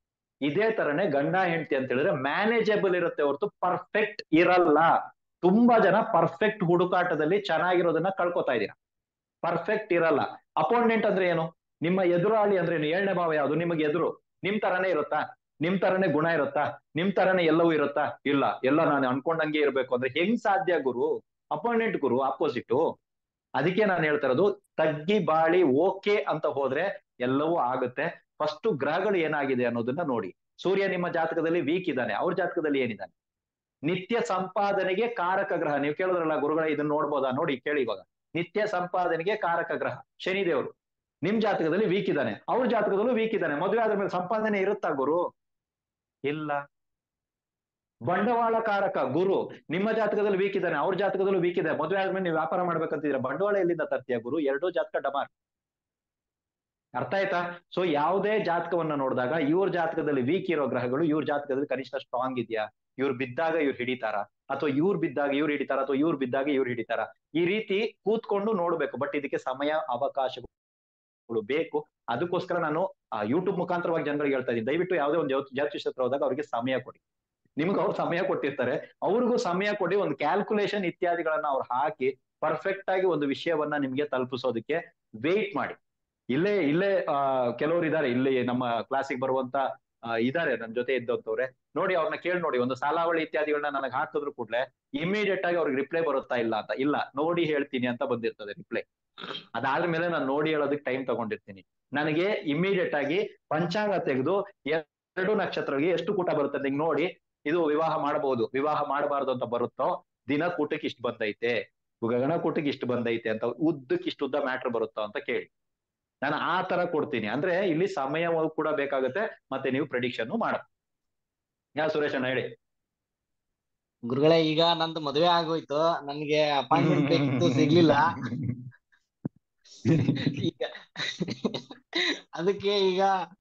ಇದೇ ತರನೇ ಗಂಡ ಹೆಂಡತಿ ಅಂತ ಹೇಳಿದ್ರೆ ಮ್ಯಾನೇಜೇಬಲ್ ಇರುತ್ತೆ ಹೊರತು ಪರ್ಫೆಕ್ಟ್ ಇರಲ್ಲ ತುಂಬಾ ಜನ ಪರ್ಫೆಕ್ಟ್ ಹುಡುಕಾಟದಲ್ಲಿ ಚೆನ್ನಾಗಿರೋದನ್ನ ಕಳ್ಕೊತಾ ಇದೀರ ಪರ್ಫೆಕ್ಟ್ ಇರಲ್ಲ ಅಪೋನೆಂಟ್ ಅಂದ್ರೆ ಏನು ನಿಮ್ಮ ಎದುರಾಳಿ ಅಂದ್ರೆ ಏನು ಏಳನೇ ಭಾವ ಯಾವುದು ನಿಮಗೆ ಎದುರು ನಿಮ್ ತರನೇ ಇರುತ್ತಾ ನಿಮ್ ತರನೇ ಗುಣ ಇರುತ್ತಾ ನಿಮ್ ತರನೇ ಎಲ್ಲವೂ ಇರುತ್ತಾ ಇಲ್ಲ ಎಲ್ಲ ನಾನು ಅನ್ಕೊಂಡಂಗೆ ಇರ್ಬೇಕು ಅಂದ್ರೆ ಹೆಂಗ್ ಸಾಧ್ಯ ಗುರು ಅಪೋನೆಂಟ್ ಗುರು ಆಪೋಸಿಟ್ ಅದಕ್ಕೆ ನಾನು ಹೇಳ್ತಾ ಇರೋದು ತಗ್ಗಿ ಬಾಳಿ ಓಕೆ ಅಂತ ಹೋದ್ರೆ ಎಲ್ಲವೂ ಆಗುತ್ತೆ ಫಸ್ಟ್ ಗ್ರಹಗಳು ಏನಾಗಿದೆ ಅನ್ನೋದನ್ನ ನೋಡಿ ಸೂರ್ಯ ನಿಮ್ಮ ಜಾತಕದಲ್ಲಿ ವೀಕ್ ಇದ್ದಾನೆ ಅವ್ರ ಜಾತಕದಲ್ಲಿ ಏನಿದ್ದಾನೆ ನಿತ್ಯ ಸಂಪಾದನೆಗೆ ಕಾರಕ ಗ್ರಹ ನೀವು ಕೇಳಿದ್ರಲ್ಲ ಗುರುಗಳ ಇದನ್ನ ನೋಡ್ಬೋದಾ ನೋಡಿ ಕೇಳಿ ಇವಾಗ ನಿತ್ಯ ಸಂಪಾದನೆಗೆ ಕಾರಕ ಗ್ರಹ ಶನಿದೇವರು ನಿಮ್ ಜಾತಕದಲ್ಲಿ ವೀಕ್ ಇದ್ದಾನೆ ಅವ್ರ ಜಾತಕದಲ್ಲೂ ವೀಕ್ ಇದ್ದಾನೆ ಮದುವೆ ಆದ ಮೇಲೆ ಸಂಪಾದನೆ ಇರುತ್ತಾ ಗುರು ಇಲ್ಲ ಬಂಡವಾಳ ಕಾರಕ ಗುರು ನಿಮ್ಮ ಜಾತಕದಲ್ಲಿ ವೀಕ್ ಇದ್ದಾನೆ ಅವ್ರ ಜಾತಕದಲ್ಲೂ ವೀಕ್ ಇದೆ ಮದುವೆ ಆದ್ಮೇಲೆ ನೀವು ವ್ಯಾಪಾರ ಮಾಡ್ಬೇಕಂತಿದ್ರೆ ಬಂಡವಾಳ ಎಲ್ಲಿಂದ ತರ್ತೀಯ ಗುರು ಎರಡೂ ಜಾತಕ ಡಮಾರ್ ಅರ್ಥ ಆಯ್ತಾ ಸೊ ಯಾವುದೇ ಜಾತಕವನ್ನ ನೋಡಿದಾಗ ಇವ್ರ ಜಾತಕದಲ್ಲಿ ವೀಕ್ ಇರೋ ಗ್ರಹಗಳು ಇವ್ರ ಜಾತಕದಲ್ಲಿ ಕನಿಷ್ಠ ಸ್ಟ್ರಾಂಗ್ ಇದೆಯಾ ಇವ್ರು ಬಿದ್ದಾಗ ಇವ್ರು ಹಿಡಿತಾರ ಅಥವಾ ಇವ್ರು ಬಿದ್ದಾಗ ಇವ್ರು ಹಿಡಿತಾರ ಅಥವಾ ಇವ್ರು ಬಿದ್ದಾಗ ಇವ್ರು ಹಿಡಿತಾರ ಈ ರೀತಿ ಕೂತ್ಕೊಂಡು ನೋಡ್ಬೇಕು ಬಟ್ ಇದಕ್ಕೆ ಸಮಯ ಅವಕಾಶಗಳು ಬೇಕು ಅದಕ್ಕೋಸ್ಕರ ನಾನು ಯೂಟ್ಯೂಬ್ ಮುಖಾಂತರವಾಗಿ ಜನಗಳಿಗೆ ಹೇಳ್ತಾ ಇದ್ದೀನಿ ದಯವಿಟ್ಟು ಯಾವುದೇ ಒಂದು ಜ್ಯೋತಿ- ಜ್ಯೋತಿಷ್ಯ ಹತ್ರ ಹೋದಾಗ ಅವ್ರಿಗೆ ಸಮಯ ಕೊಡಿ ನಿಮ್ಗೆ ಅವ್ರು ಸಮಯ ಕೊಟ್ಟಿರ್ತಾರೆ ಅವ್ರಿಗೂ ಸಮಯ ಕೊಡಿ ಒಂದು ಕ್ಯಾಲ್ಕುಲೇಷನ್ ಇತ್ಯಾದಿಗಳನ್ನ ಅವ್ರು ಹಾಕಿ ಪರ್ಫೆಕ್ಟ್ ಆಗಿ ಒಂದು ವಿಷಯವನ್ನ ನಿಮ್ಗೆ ತಲುಪಿಸೋದಕ್ಕೆ ವೇಟ್ ಮಾಡಿ ಇಲ್ಲೇ ಇಲ್ಲೇ ಆ ಕೆಲವರು ಇದಾರೆ ಇಲ್ಲಿ ನಮ್ಮ ಕ್ಲಾಸಿಗೆ ಬರುವಂತ ಆ, ಇದಾರೆ ನನ್ನ ಜೊತೆ ಇದ್ದಂತವ್ರೆ ನೋಡಿ ಅವ್ರನ್ನ ಕೇಳಿ ನೋಡಿ ಒಂದು ಸಾಲಾವಳಿ ಇತ್ಯಾದಿಗಳನ್ನ ನನಗೆ ಹಾಕಿದ್ರು ಕೂಡಲೇ ಇಮಿಡಿಯೇಟ್ ಆಗಿ ಅವ್ರಿಗೆ ರಿಪ್ಲೈ ಬರುತ್ತಾ ಇಲ್ಲ ಅಂತ ಇಲ್ಲ ನೋಡಿ ಹೇಳ್ತೀನಿ ಅಂತ ಬಂದಿರ್ತದೆ ರಿಪ್ಲೈ ಅದಾದ್ಮೇಲೆ ನಾನು ನೋಡಿ ಹೇಳೋದಕ್ಕೆ ಟೈಮ್ ತಗೊಂಡಿರ್ತೀನಿ ನನಗೆ ಇಮಿಡಿಯೇಟ್ ಆಗಿ ಪಂಚಾಂಗ ತೆಗೆದು ಎರಡು ನಕ್ಷತ್ರಗಳಿಗೆ ಎಷ್ಟು ಕೂಟ ಬರುತ್ತೆ ಅಂತ ಹಿಂಗ್ ನೋಡಿ ಇದು ವಿವಾಹ ಮಾಡಬಹುದು ವಿವಾಹ ಮಾಡಬಾರ್ದು ಅಂತ ಬರುತ್ತೋ ದಿನ ಕೂಟಕ್ಕೆ ಇಷ್ಟು ಬಂದೈತೆ ಗಗನ ಕೂಟಕ್ಕೆ ಇಷ್ಟು ಬಂದೈತೆ ಅಂತ ಉದ್ದಕ್ಕೆ ಇಷ್ಟು ಉದ್ದ ಮ್ಯಾಟ್ರ್ ಬರುತ್ತೋ ಅಂತ ಕೇಳಿ ನಾನು ಆ ತರ ಕೊಡ್ತೀನಿ ಅಂದ್ರೆ ಇಲ್ಲಿ ಸಮಯ ಕೂಡ ಬೇಕಾಗುತ್ತೆ ಮತ್ತೆ ನೀವು ಪ್ರೆಡಿಕ್ಷನ್ ಮಾಡ ಯಾ ಸುರೇಶ್ ಅಣ್ಣ ಹೇಳಿ ಗುರುಗಳೇ ಈಗ ನಂದು ಮದುವೆ ಆಗೋಯ್ತು ನನ್ಗೆ ಅಪಾಯಿಂಟ್ಮೆಂಟ್ ಬೇಕಿತ್ತು ಸಿಗ್ಲಿಲ್ಲ ಈಗ ಅದಕ್ಕೆ ಈಗ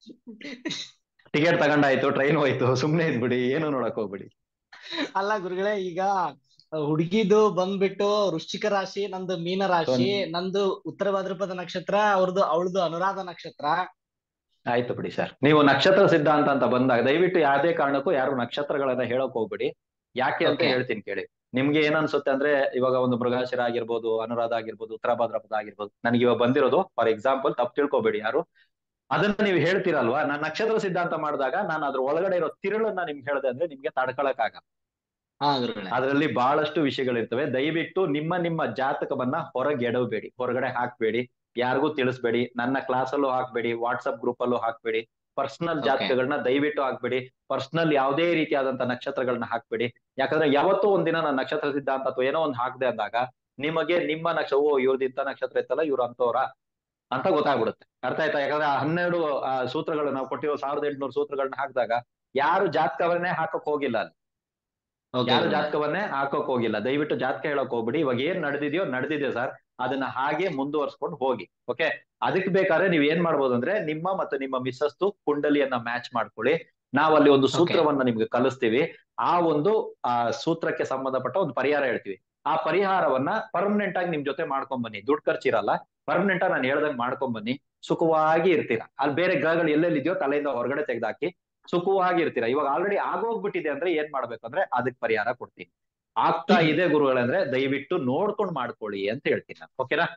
ಟಿಕೆಟ್ ತಗೊಂಡಾಯ್ತು ಟ್ರೈನ್ ಹೋಯ್ತು ಸುಮ್ನೆ ಇದ್ಬಿಡಿ ಏನು ನೋಡಕ್ ಹೋಗ್ಬಿಡಿ ಅಲ್ಲ ಗುರುಗಳೇ ಈಗ ಹುಡುಗಿದು ಬಂದ್ಬಿಟ್ಟು ವೃಶ್ಚಿಕ ರಾಶಿ ನಂದು ಮೀನ ರಾಶಿ ನಂದು ಉತ್ತರ ಭಾದ್ರಪದ ನಕ್ಷತ್ರ ಅವ್ರದ್ದು ಅವಳದು ಅನುರಾಧ ನಕ್ಷತ್ರ ಆಯ್ತು ಬಿಡಿ ಸರ್ ನೀವು ನಕ್ಷತ್ರ ಸಿದ್ಧಾಂತ ಅಂತ ಬಂದಾಗ ದಯವಿಟ್ಟು ಯಾವುದೇ ಕಾರಣಕ್ಕೂ ಯಾರು ನಕ್ಷತ್ರಗಳನ್ನ ಹೇಳಕ್ ಹೋಗ್ಬಿಡಿ ಯಾಕೆ ಅಂತ Okay. ಹೇಳ್ತೀನಿ ಕೇಳಿ ನಿಮ್ಗೆ ಏನ್ ಅನ್ಸುತ್ತೆ ಅಂದ್ರೆ ಇವಾಗ ಒಂದು ಮೃಗಶಿರ ಆಗಿರ್ಬೋದು ಅನುರಾಧ ಆಗಿರ್ಬೋದು ಉತ್ತರ ಭಾದ್ರಪದ ಆಗಿರ್ಬೋದು ನನಗೆ ಇವಾಗ ಬಂದಿರೋದು ಫಾರ್ ಎಕ್ಸಾಂಪಲ್ ತಪ್ಪು ತಿಳ್ಕೊಬೇಡಿ ಯಾರು ಅದನ್ನ ನೀವು ಹೇಳ್ತೀರಲ್ವಾ ನಾನು ನಕ್ಷತ್ರ ಸಿದ್ಧಾಂತ ಮಾಡಿದಾಗ ನಾನು ಅದ್ರ ಒಳಗಡೆ ಇರೋ ತಿರುಳನ್ನ ನಿಮ್ಗೆ ಹೇಳ್ದೆ ಅಂದ್ರೆ ನಿಮ್ಗೆ ತಡ್ಕೊಳಕ್ ಆಗಲ್ಲ ಹಾ ಗುರುಗಳೇ ಅದರಲ್ಲಿ ಬಹಳಷ್ಟು ವಿಷಯಗಳಿರ್ತವೆ ದಯವಿಟ್ಟು ನಿಮ್ಮ ನಿಮ್ಮ ಜಾತಕವನ್ನ ಹೊರಗೆ ಎಡವಬೇಡಿ ಹೊರಗಡೆ ಹಾಕ್ಬೇಡಿ ಯಾರಿಗೂ ತಿಳಿಸ್ಬೇಡಿ ನನ್ನ ಕ್ಲಾಸ್ ಅಲ್ಲೂ ಹಾಕ್ಬೇಡಿ ವಾಟ್ಸ್ಆಪ್ ಗ್ರೂಪ್ ಅಲ್ಲೂ ಹಾಕ್ಬೇಡಿ ಪರ್ಸನಲ್ Okay. ಜಾತಕಗಳನ್ನ ದಯವಿಟ್ಟು ಹಾಕ್ಬೇಡಿ ಪರ್ಸನಲ್ ಯಾವುದೇ ರೀತಿಯಾದಂತ ನಕ್ಷತ್ರಗಳನ್ನ ಹಾಕ್ಬೇಡಿ ಯಾಕಂದ್ರೆ ಯಾವತ್ತೋ ಒಂದಿನ ನಾನು ನಕ್ಷತ್ರ ಸಿದ್ಧಾಂತ ಅಥವಾ ಏನೋ ಒಂದು ಹಾಕ್ದೆ ಅಂದಾಗ ನಿಮಗೆ ನಿಮ್ಮ ನಕ್ಷತ್ರ ಓ ಇವ್ರದ್ದು ಇಂಥ ನಕ್ಷತ್ರ ಇತ್ತಲ್ಲ ಇವ್ರು ಅಂತವ್ರ ಅಂತ ಗೊತ್ತಾಗ್ಬಿಡುತ್ತೆ ಅರ್ಥ ಆಯ್ತಾ ಯಾಕಂದ್ರೆ ಆ ಹನ್ನೆರಡು ಆ, ಸೂತ್ರಗಳು ನಾವು ಕೊಟ್ಟಿರೋ ಸಾವಿರದ ಎಂಟುನೂರು ಸೂತ್ರಗಳನ್ನ ಹಾಕಿದಾಗ ಯಾರು ಜಾತಕವನ್ನೇ ಹಾಕಕ್ ಹೋಗಿಲ್ಲ ಅಲ್ಲಿ Okay, ಯಾರು ಗುರುಗಳೇ. ಜಾತಕವನ್ನೇ ಹಾಕೋಕ್ ಹೋಗಿಲ್ಲ ದಯವಿಟ್ಟು ಜಾತಕ ಹೇಳಕ್ ಹೋಗ್ಬಿಡಿ ಇವಾಗ ಏನ್ ನಡೆದಿದೆಯೋ ನಡೆದಿದೆ ಸರ್ ಅದನ್ನ ಹಾಗೆ ಮುಂದುವರ್ಸ್ಕೊಂಡು ಹೋಗಿ ಓಕೆ ಅದಕ್ಕೆ ಬೇಕಾದ್ರೆ ನೀವ್ ಏನ್ ಮಾಡ್ಬೋದು ಅಂದ್ರೆ ನಿಮ್ಮ ಮತ್ತು ನಿಮ್ಮ ಮಿಸ್ಸಸ್ತು ಕುಂಡಲಿಯನ್ನ ಮ್ಯಾಚ್ ಮಾಡ್ಕೊಳ್ಳಿ ನಾವಲ್ಲಿ ಒಂದು ಸೂತ್ರವನ್ನ ನಿಮ್ಗೆ ಕಲಿಸ್ತೀವಿ ಆ ಒಂದು ಆ ಸೂತ್ರಕ್ಕೆ ಸಂಬಂಧಪಟ್ಟ ಒಂದು ಪರಿಹಾರ ಹೇಳ್ತೀವಿ ಆ ಪರಿಹಾರವನ್ನ ಪರ್ಮನೆಂಟ್ ಆಗಿ ನಿಮ್ ಜೊತೆ ಮಾಡ್ಕೊಂಡ್ ಬನ್ನಿ ದುಡ್ಡು ಖರ್ಚಿರಲ್ಲ ಪರ್ಮನೆಂಟ್ ಆಗಿ ನಾನು ಹೇಳ್ದಂಗ್ ಮಾಡ್ಕೊಂಡ್ ಬನ್ನಿ ಸುಖವಾಗಿ ಇರ್ತೀರಾ ಅಲ್ಲಿ ಬೇರೆ ಗ್ರಹಗಳು ಎಲ್ಲೆಲ್ಲಿದೆಯೋ ತಲೆಯಿಂದ ಹೊರಗಡೆ ತೆಗ್ದಾಕಿ ಸುಖವಾಗಿ ಇರ್ತೀರಾ ಇವಾಗ ಆಲ್ರೆಡಿ ಆಗೋಗ್ಬಿಟ್ಟಿದೆ ಅಂದ್ರೆ ಏನ್ ಮಾಡ್ಬೇಕಂದ್ರೆ ಅದಕ್ಕೆ ಪರಿಹಾರ ಕೊಡ್ತೀನಿ ಆಗ್ತಾ ಇದೆ ಗುರುಗಳಂದ್ರೆ ದಯವಿಟ್ಟು ನೋಡ್ಕೊಂಡು ಮಾಡ್ಕೊಳ್ಳಿ ಅಂತ ಹೇಳ್ತೀನಿ ನಾನು ಓಕೆನಾ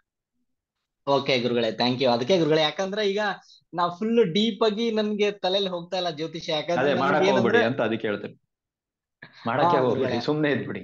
ಓಕೆ ಗುರುಗಳೇ ಥ್ಯಾಂಕ್ ಯು ಅದಕ್ಕೆ ಗುರುಗಳೇ ಯಾಕಂದ್ರೆ ಈಗ ನಾವ್ ಫುಲ್ ಡೀಪ್ ಆಗಿ ನನ್ಗೆ ತಲೆಯಲ್ಲಿ ಹೋಗ್ತಾ ಇಲ್ಲ ಜ್ಯೋತಿಷ್ಯ ಅದೇ ಯಾಕಂದ್ರೆ ಮಾಡಕ್ ನನ್ಗೆ ಹೋಗ್ಬಿಡಿ ಏನಂದ್ರೆ ಅಂತ ಅದಕ್ಕೆ ಹೇಳ್ತೀನಿ ಮಾಡಕ್ಕೆ ಹಾ, ಹೋಗ್ಬಿಡಿ ಗುರುಗಳೇ. ಸುಮ್ನೆ ಇದ್ಬಿಡಿ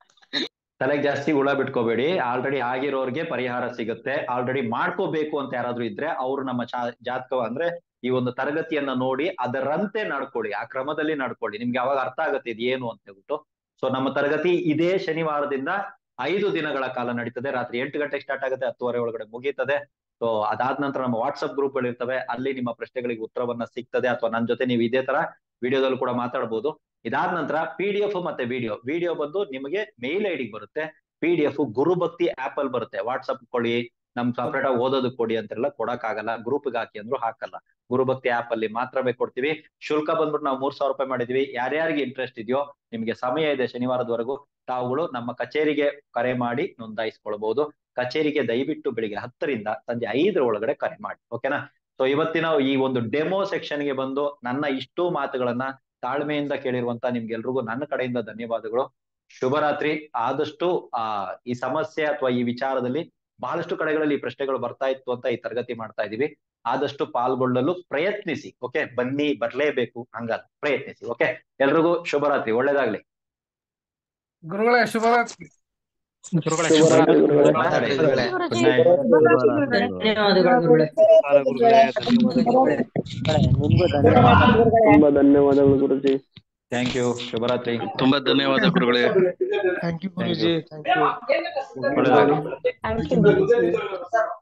ತಲೆಗೆ ಜಾಸ್ತಿ ಹುಳ ಬಿಟ್ಕೋಬೇಡಿ ಆಲ್ರೆಡಿ ಆಗಿರೋರ್ಗೆ ಪರಿಹಾರ ಸಿಗುತ್ತೆ ಆಲ್ರೆಡಿ ಮಾಡ್ಕೋಬೇಕು ಅಂತ ಯಾರಾದ್ರೂ ಇದ್ರೆ ಅವ್ರು ನಮ್ಮ ಚಾ- ಜಾತಕ ಅಂದ್ರೆ ಈ ಒಂದು ತರಗತಿಯನ್ನ ನೋಡಿ ಅದರಂತೆ ನಡ್ಕೊಳ್ಳಿ ಆ ಕ್ರಮದಲ್ಲಿ ನಡ್ಕೊಳ್ಳಿ ನಿಮ್ಗೆ ಅವಾಗ ಅರ್ಥ ಆಗುತ್ತೆ ಇದು ಏನು ಅಂತ ಹೇಳ್ಬಿಟ್ಟು ಸೊ ನಮ್ಮ ತರಗತಿ ಇದೇ ಶನಿವಾರದಿಂದ ಐದು ದಿನಗಳ ಕಾಲ ನಡೀತದೆ ರಾತ್ರಿ ಎಂಟು ಗಂಟೆಗೆ ಸ್ಟಾರ್ಟ್ ಆಗುತ್ತೆ ಹತ್ತುವರೆ ಒಳಗಡೆ ಮುಗೀತದೆ ಸೊ ಅದಾದ ನಂತರ ನಮ್ಮ ವಾಟ್ಸ್ಆಪ್ ಗ್ರೂಪ್ ಗಳಿರ್ತವೆ ಅಲ್ಲಿ ನಿಮ್ಮ ಪ್ರಶ್ನೆಗಳಿಗೆ ಉತ್ತರವನ್ನ ಸಿಗ್ತದೆ ಅಥವಾ ನನ್ನ ಜೊತೆ ನೀವು ಇದೇ ತರ ವಿಡಿಯೋದಲ್ಲೂ ಕೂಡ ಮಾತಾಡಬಹುದು ಇದಾದ ನಂತರ ಪಿ ಡಿ ಎಫ್ ಮತ್ತೆ ವಿಡಿಯೋ ವಿಡಿಯೋ ಬಂದು ನಿಮಗೆ ಮೇಲ್ ಐ ಡಿಗೆ ಬರುತ್ತೆ P D F Gurubhakti app ಅಲ್ಲಿ ಬರುತ್ತೆ ವಾಟ್ಸ್ಆಪ್ ಕೊಡಿ ನಮ್ ಸಪರೇಟ್ ಆಗಿ ಓದೋದಕ್ಕೆ ಕೊಡಿ ಅಂತೆಲ್ಲ ಕೊಡಕ್ ಆಗಲ್ಲ ಗ್ರೂಪ್ಗೆ ಹಾಕಿ ಅಂದ್ರು ಹಾಕಲ್ಲ ಗುರುಭಕ್ತಿ ಆಪ್ ಅಲ್ಲಿ ಮಾತ್ರವೇ ಕೊಡ್ತೀವಿ ಶುಲ್ಕ ಬಂದ್ಬಿಟ್ಟು ನಾವು ಮೂರ್ ಸಾವಿರ ರೂಪಾಯಿ ಮಾಡಿದ್ವಿ ಯಾರ್ಯಾರಿಗೆ ಇಂಟ್ರೆಸ್ಟ್ ಇದೆಯೋ ನಿಮ್ಗೆ ಸಮಯ ಇದೆ ಶನಿವಾರದವರೆಗೂ ತಾವುಗಳು ನಮ್ಮ ಕಚೇರಿಗೆ ಕರೆ ಮಾಡಿ ನೋಂದಾಯಿಸ್ಕೊಳ್ಬಹುದು ಕಚೇರಿಗೆ ದಯವಿಟ್ಟು ಬೆಳಿಗ್ಗೆ ಹತ್ತರಿಂದ ಸಂಜೆ ಐದರ ಒಳಗಡೆ ಕರೆ ಮಾಡಿ ಓಕೆನಾ ಸೊ ಇವತ್ತಿನ ಈ ಒಂದು ಡೆಮೋ ಸೆಕ್ಷನ್ ಗೆ ಬಂದು ನನ್ನ ಇಷ್ಟು ಮಾತುಗಳನ್ನ ತಾಳ್ಮೆಯಿಂದ ಕೇಳಿರುವಂತ ನಿಮ್ಗೆಲ್ರಿಗೂ ನನ್ನ ಕಡೆಯಿಂದ ಧನ್ಯವಾದಗಳು ಶುಭರಾತ್ರಿ ಆದಷ್ಟು ಆ ಈ ಸಮಸ್ಯೆ ಅಥವಾ ಈ ವಿಚಾರದಲ್ಲಿ ಬಹಳಷ್ಟು ಕಡೆಗಳಲ್ಲಿ ಈ ಪ್ರಶ್ನೆಗಳು ಬರ್ತಾ ಇತ್ತು ಅಂತ ಈ ತರಗತಿ ಮಾಡ್ತಾ ಇದೀವಿ ಆದಷ್ಟು ಪಾಲ್ಗೊಳ್ಳಲು ಪ್ರಯತ್ನಿಸಿ ಓಕೆ ಬನ್ನಿ ಬರ್ಲೇಬೇಕು ಹಂಗಲ್ಲ ಪ್ರಯತ್ನಿಸಿ ಓಕೆ ಎಲ್ರಿಗೂ ಶುಭರಾತ್ರಿ ಒಳ್ಳೇದಾಗ್ಲಿ ಗುರುಗಳೇ ಶುಭರಾತ್ರಿ ಗುರುಗಳೇ ಶುಭರಾತ್ರಿ ಶುಭರಾತ್ರಿ ಮಾತಾಡಿ ಗುರುಗಳೇ. ಗುಡ್ ನೈಟ್ ಧನ್ಯವಾದಗಳು ಗುರುಗಳೇ ನಿಮ್ಗೂ ಧನ್ಯವಾದ ತುಂಬಾ ಧನ್ಯವಾದಗಳು ಗುರುಜಿ ಥ್ಯಾಂಕ್ ಯು ಶುಭರಾತ್ರಿ ತುಂಬಾ ಧನ್ಯವಾದ ಗುರುಗಳೇ thank you Thank Guruji thank you ಒಳ್ಳೆದಾಗಲಿ Thank you, ಗುರುಜಿ.